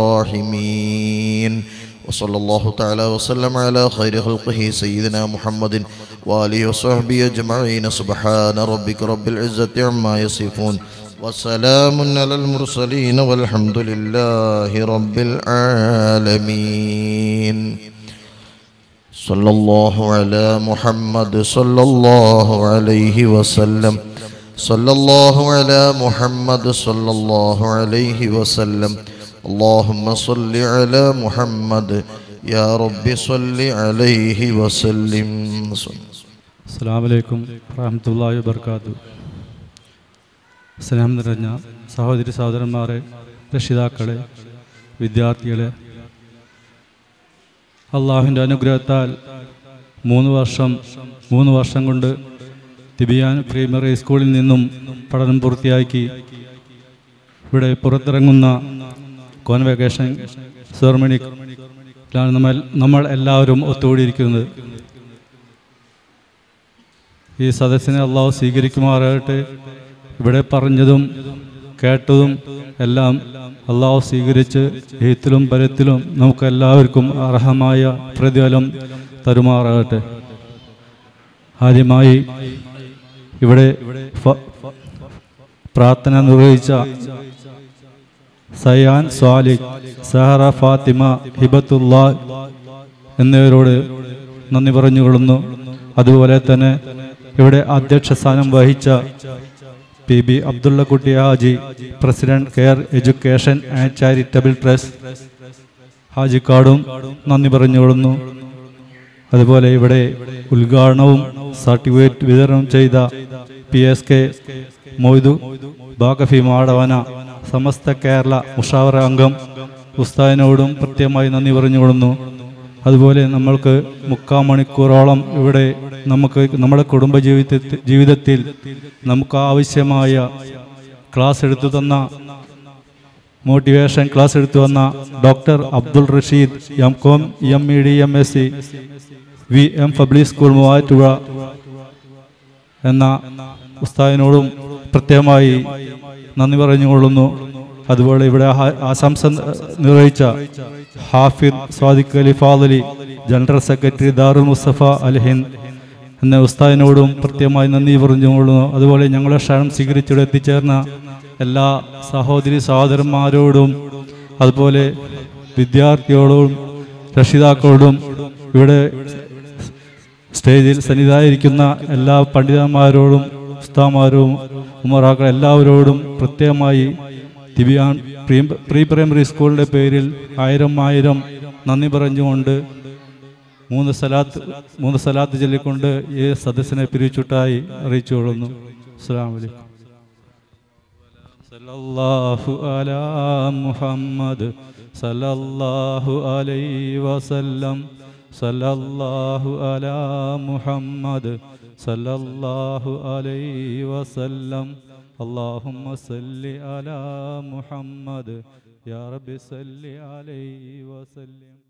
الراحمين وصلى الله تعالى وسلم على خير خلقه سيدنا محمد وآله وصحبه أجمعين سبحان ربك رب العزة عما يصفون وسلام على المرسلين والحمد لله رب العالمين صلى الله على محمد صلى الله عليه وسلم صلى الله على محمد صلى الله عليه وسلم اللهم صل على محمد يا رب صل عليه وسلم അസ്സാം വലൈക്കും വറഹമത്തല്ലാഹി വർക്കാത്തു സ്നേഹം നിറഞ്ഞ സഹോദരി സഹോദരന്മാരെ രക്ഷിതാക്കളെ വിദ്യാർത്ഥികളെ അള്ളാഹുവിൻ്റെ അനുഗ്രഹത്താൽ മൂന്ന് വർഷം മൂന്ന് വർഷം കൊണ്ട് തിബിയാൻ പ്രൈമറി സ്കൂളിൽ നിന്നും പഠനം പൂർത്തിയാക്കി ഇവിടെ പുറത്തിറങ്ങുന്ന കോൺവെക്കേഷൻ സെറമണിയിലാണ് നമ്മൾ നമ്മൾ എല്ലാവരും ഒത്തുകൂടിയിരിക്കുന്നത് ഈ സദസ്സിനെ അള്ളാഹു സ്വീകരിക്കുമാറാകട്ടെ ഇവിടെ പറഞ്ഞതും കേട്ടതും എല്ലാം അള്ളാഹു സ്വീകരിച്ച് എഴുത്തിലും പരത്തിലും നമുക്ക് എല്ലാവർക്കും അർഹമായ പ്രതിഫലം തരുമാറാകട്ടെ ആദ്യമായി ഇവിടെ ഫ- പ്രാർത്ഥന നിർവഹിച്ച സയാൻ സ്വാലിഖ് സഹറ ഫാത്തിമ ഹിബത്തുള്ള എന്നിവരോട് നന്ദി പറഞ്ഞുകൊള്ളുന്നു അതുപോലെ തന്നെ ഇവിടെ അധ്യക്ഷ സ്ഥാനം വഹിച്ച P B Abdullakutty Haji president care education and charitable trust ഹാജിക്കാടും നന്ദി പറഞ്ഞുകൊള്ളുന്നു അതുപോലെ ഇവിടെ ഉദ്ഘാടനവും സർട്ടിഫിക്കറ്റ് വിതരണം ചെയ്ത P S K Moidu Baqavi Madavana Samastha Kerala മുഷാവറ അംഗം ഉസ്താദിനോടും പ്രത്യേകമായി നന്ദി പറഞ്ഞുകൊള്ളുന്നു അതുപോലെ നമ്മൾക്ക് മുക്കാൽ മണിക്കൂറോളം ഇവിടെ നമുക്ക് നമ്മുടെ കുടുംബ ജീവിതത്തിൽ ജീവിതത്തിൽ നമുക്ക് ആവശ്യമായ ക്ലാസ് എടുത്തു തന്ന മോട്ടിവേഷൻ ക്ലാസ് എടുത്തു വന്ന doctor Abdul Rasheed M com M E D M S C V M public school Muvattupuzha എന്ന ഉസ്താദിനോടും പ്രത്യേകമായി നന്ദി പറഞ്ഞുകൊള്ളുന്നു അതുപോലെ ഇവിടെ ആ- ആശംസ നിർവഹിച്ച ഹാഫിദ് സ്വാദിഖ് അലി ഫാദലി ജനറൽ സെക്രട്ടറി ദാറുൽ മുസ്തഫ അൽ ഹിന്ദ് എന്ന ഉസ്താദിനോടും പ്രത്യേകമായി നന്ദി പറഞ്ഞുകൊള്ളുന്നു അതുപോലെ ഞങ്ങളെ ക്ഷണം സ്വീകരിച്ചിവിടെ എത്തിച്ചേർന്ന എല്ലാ സഹോദരി സഹോദരന്മാരോടും അതുപോലെ വിദ്യാർത്ഥികളോടും രക്ഷിതാക്കളോടും ഇവിടെ സ്റ്റേജിൽ സന്നിധായിരിക്കുന്ന എല്ലാ പണ്ഡിതന്മാരോടും ഉസ്താമാരും ഉമറാക്കൾ എല്ലാവരോടും പ്രത്യേകമായി ദിബിയാൻ പ്രീ പ്രീ പ്രൈമറി സ്കൂളിൻ്റെ പേരിൽ ആയിരം ആയിരം നന്ദി പറഞ്ഞുകൊണ്ട് മൂന്ന് സലാത്ത് മൂന്ന് സലാത്ത് ചൊല്ലിക്കൊണ്ട് ഈ സദസ്സിനെ പിരിച്ചുവിട്ടായി അറിയിച്ചുകൊള്ളുന്നു അസ്സാം വലൈക്കും സല്ലല്ലാഹു അലാ മുഹമ്മദ് സല്ലല്ലാഹു അലൈഹി വസല്ലം സല്ലല്ലാഹു അലാ മുഹമ്മദ് സല്ലല്ലാഹു അലൈഹി വസല്ലം اللهم صل على محمد يا رب صل عليه وسلم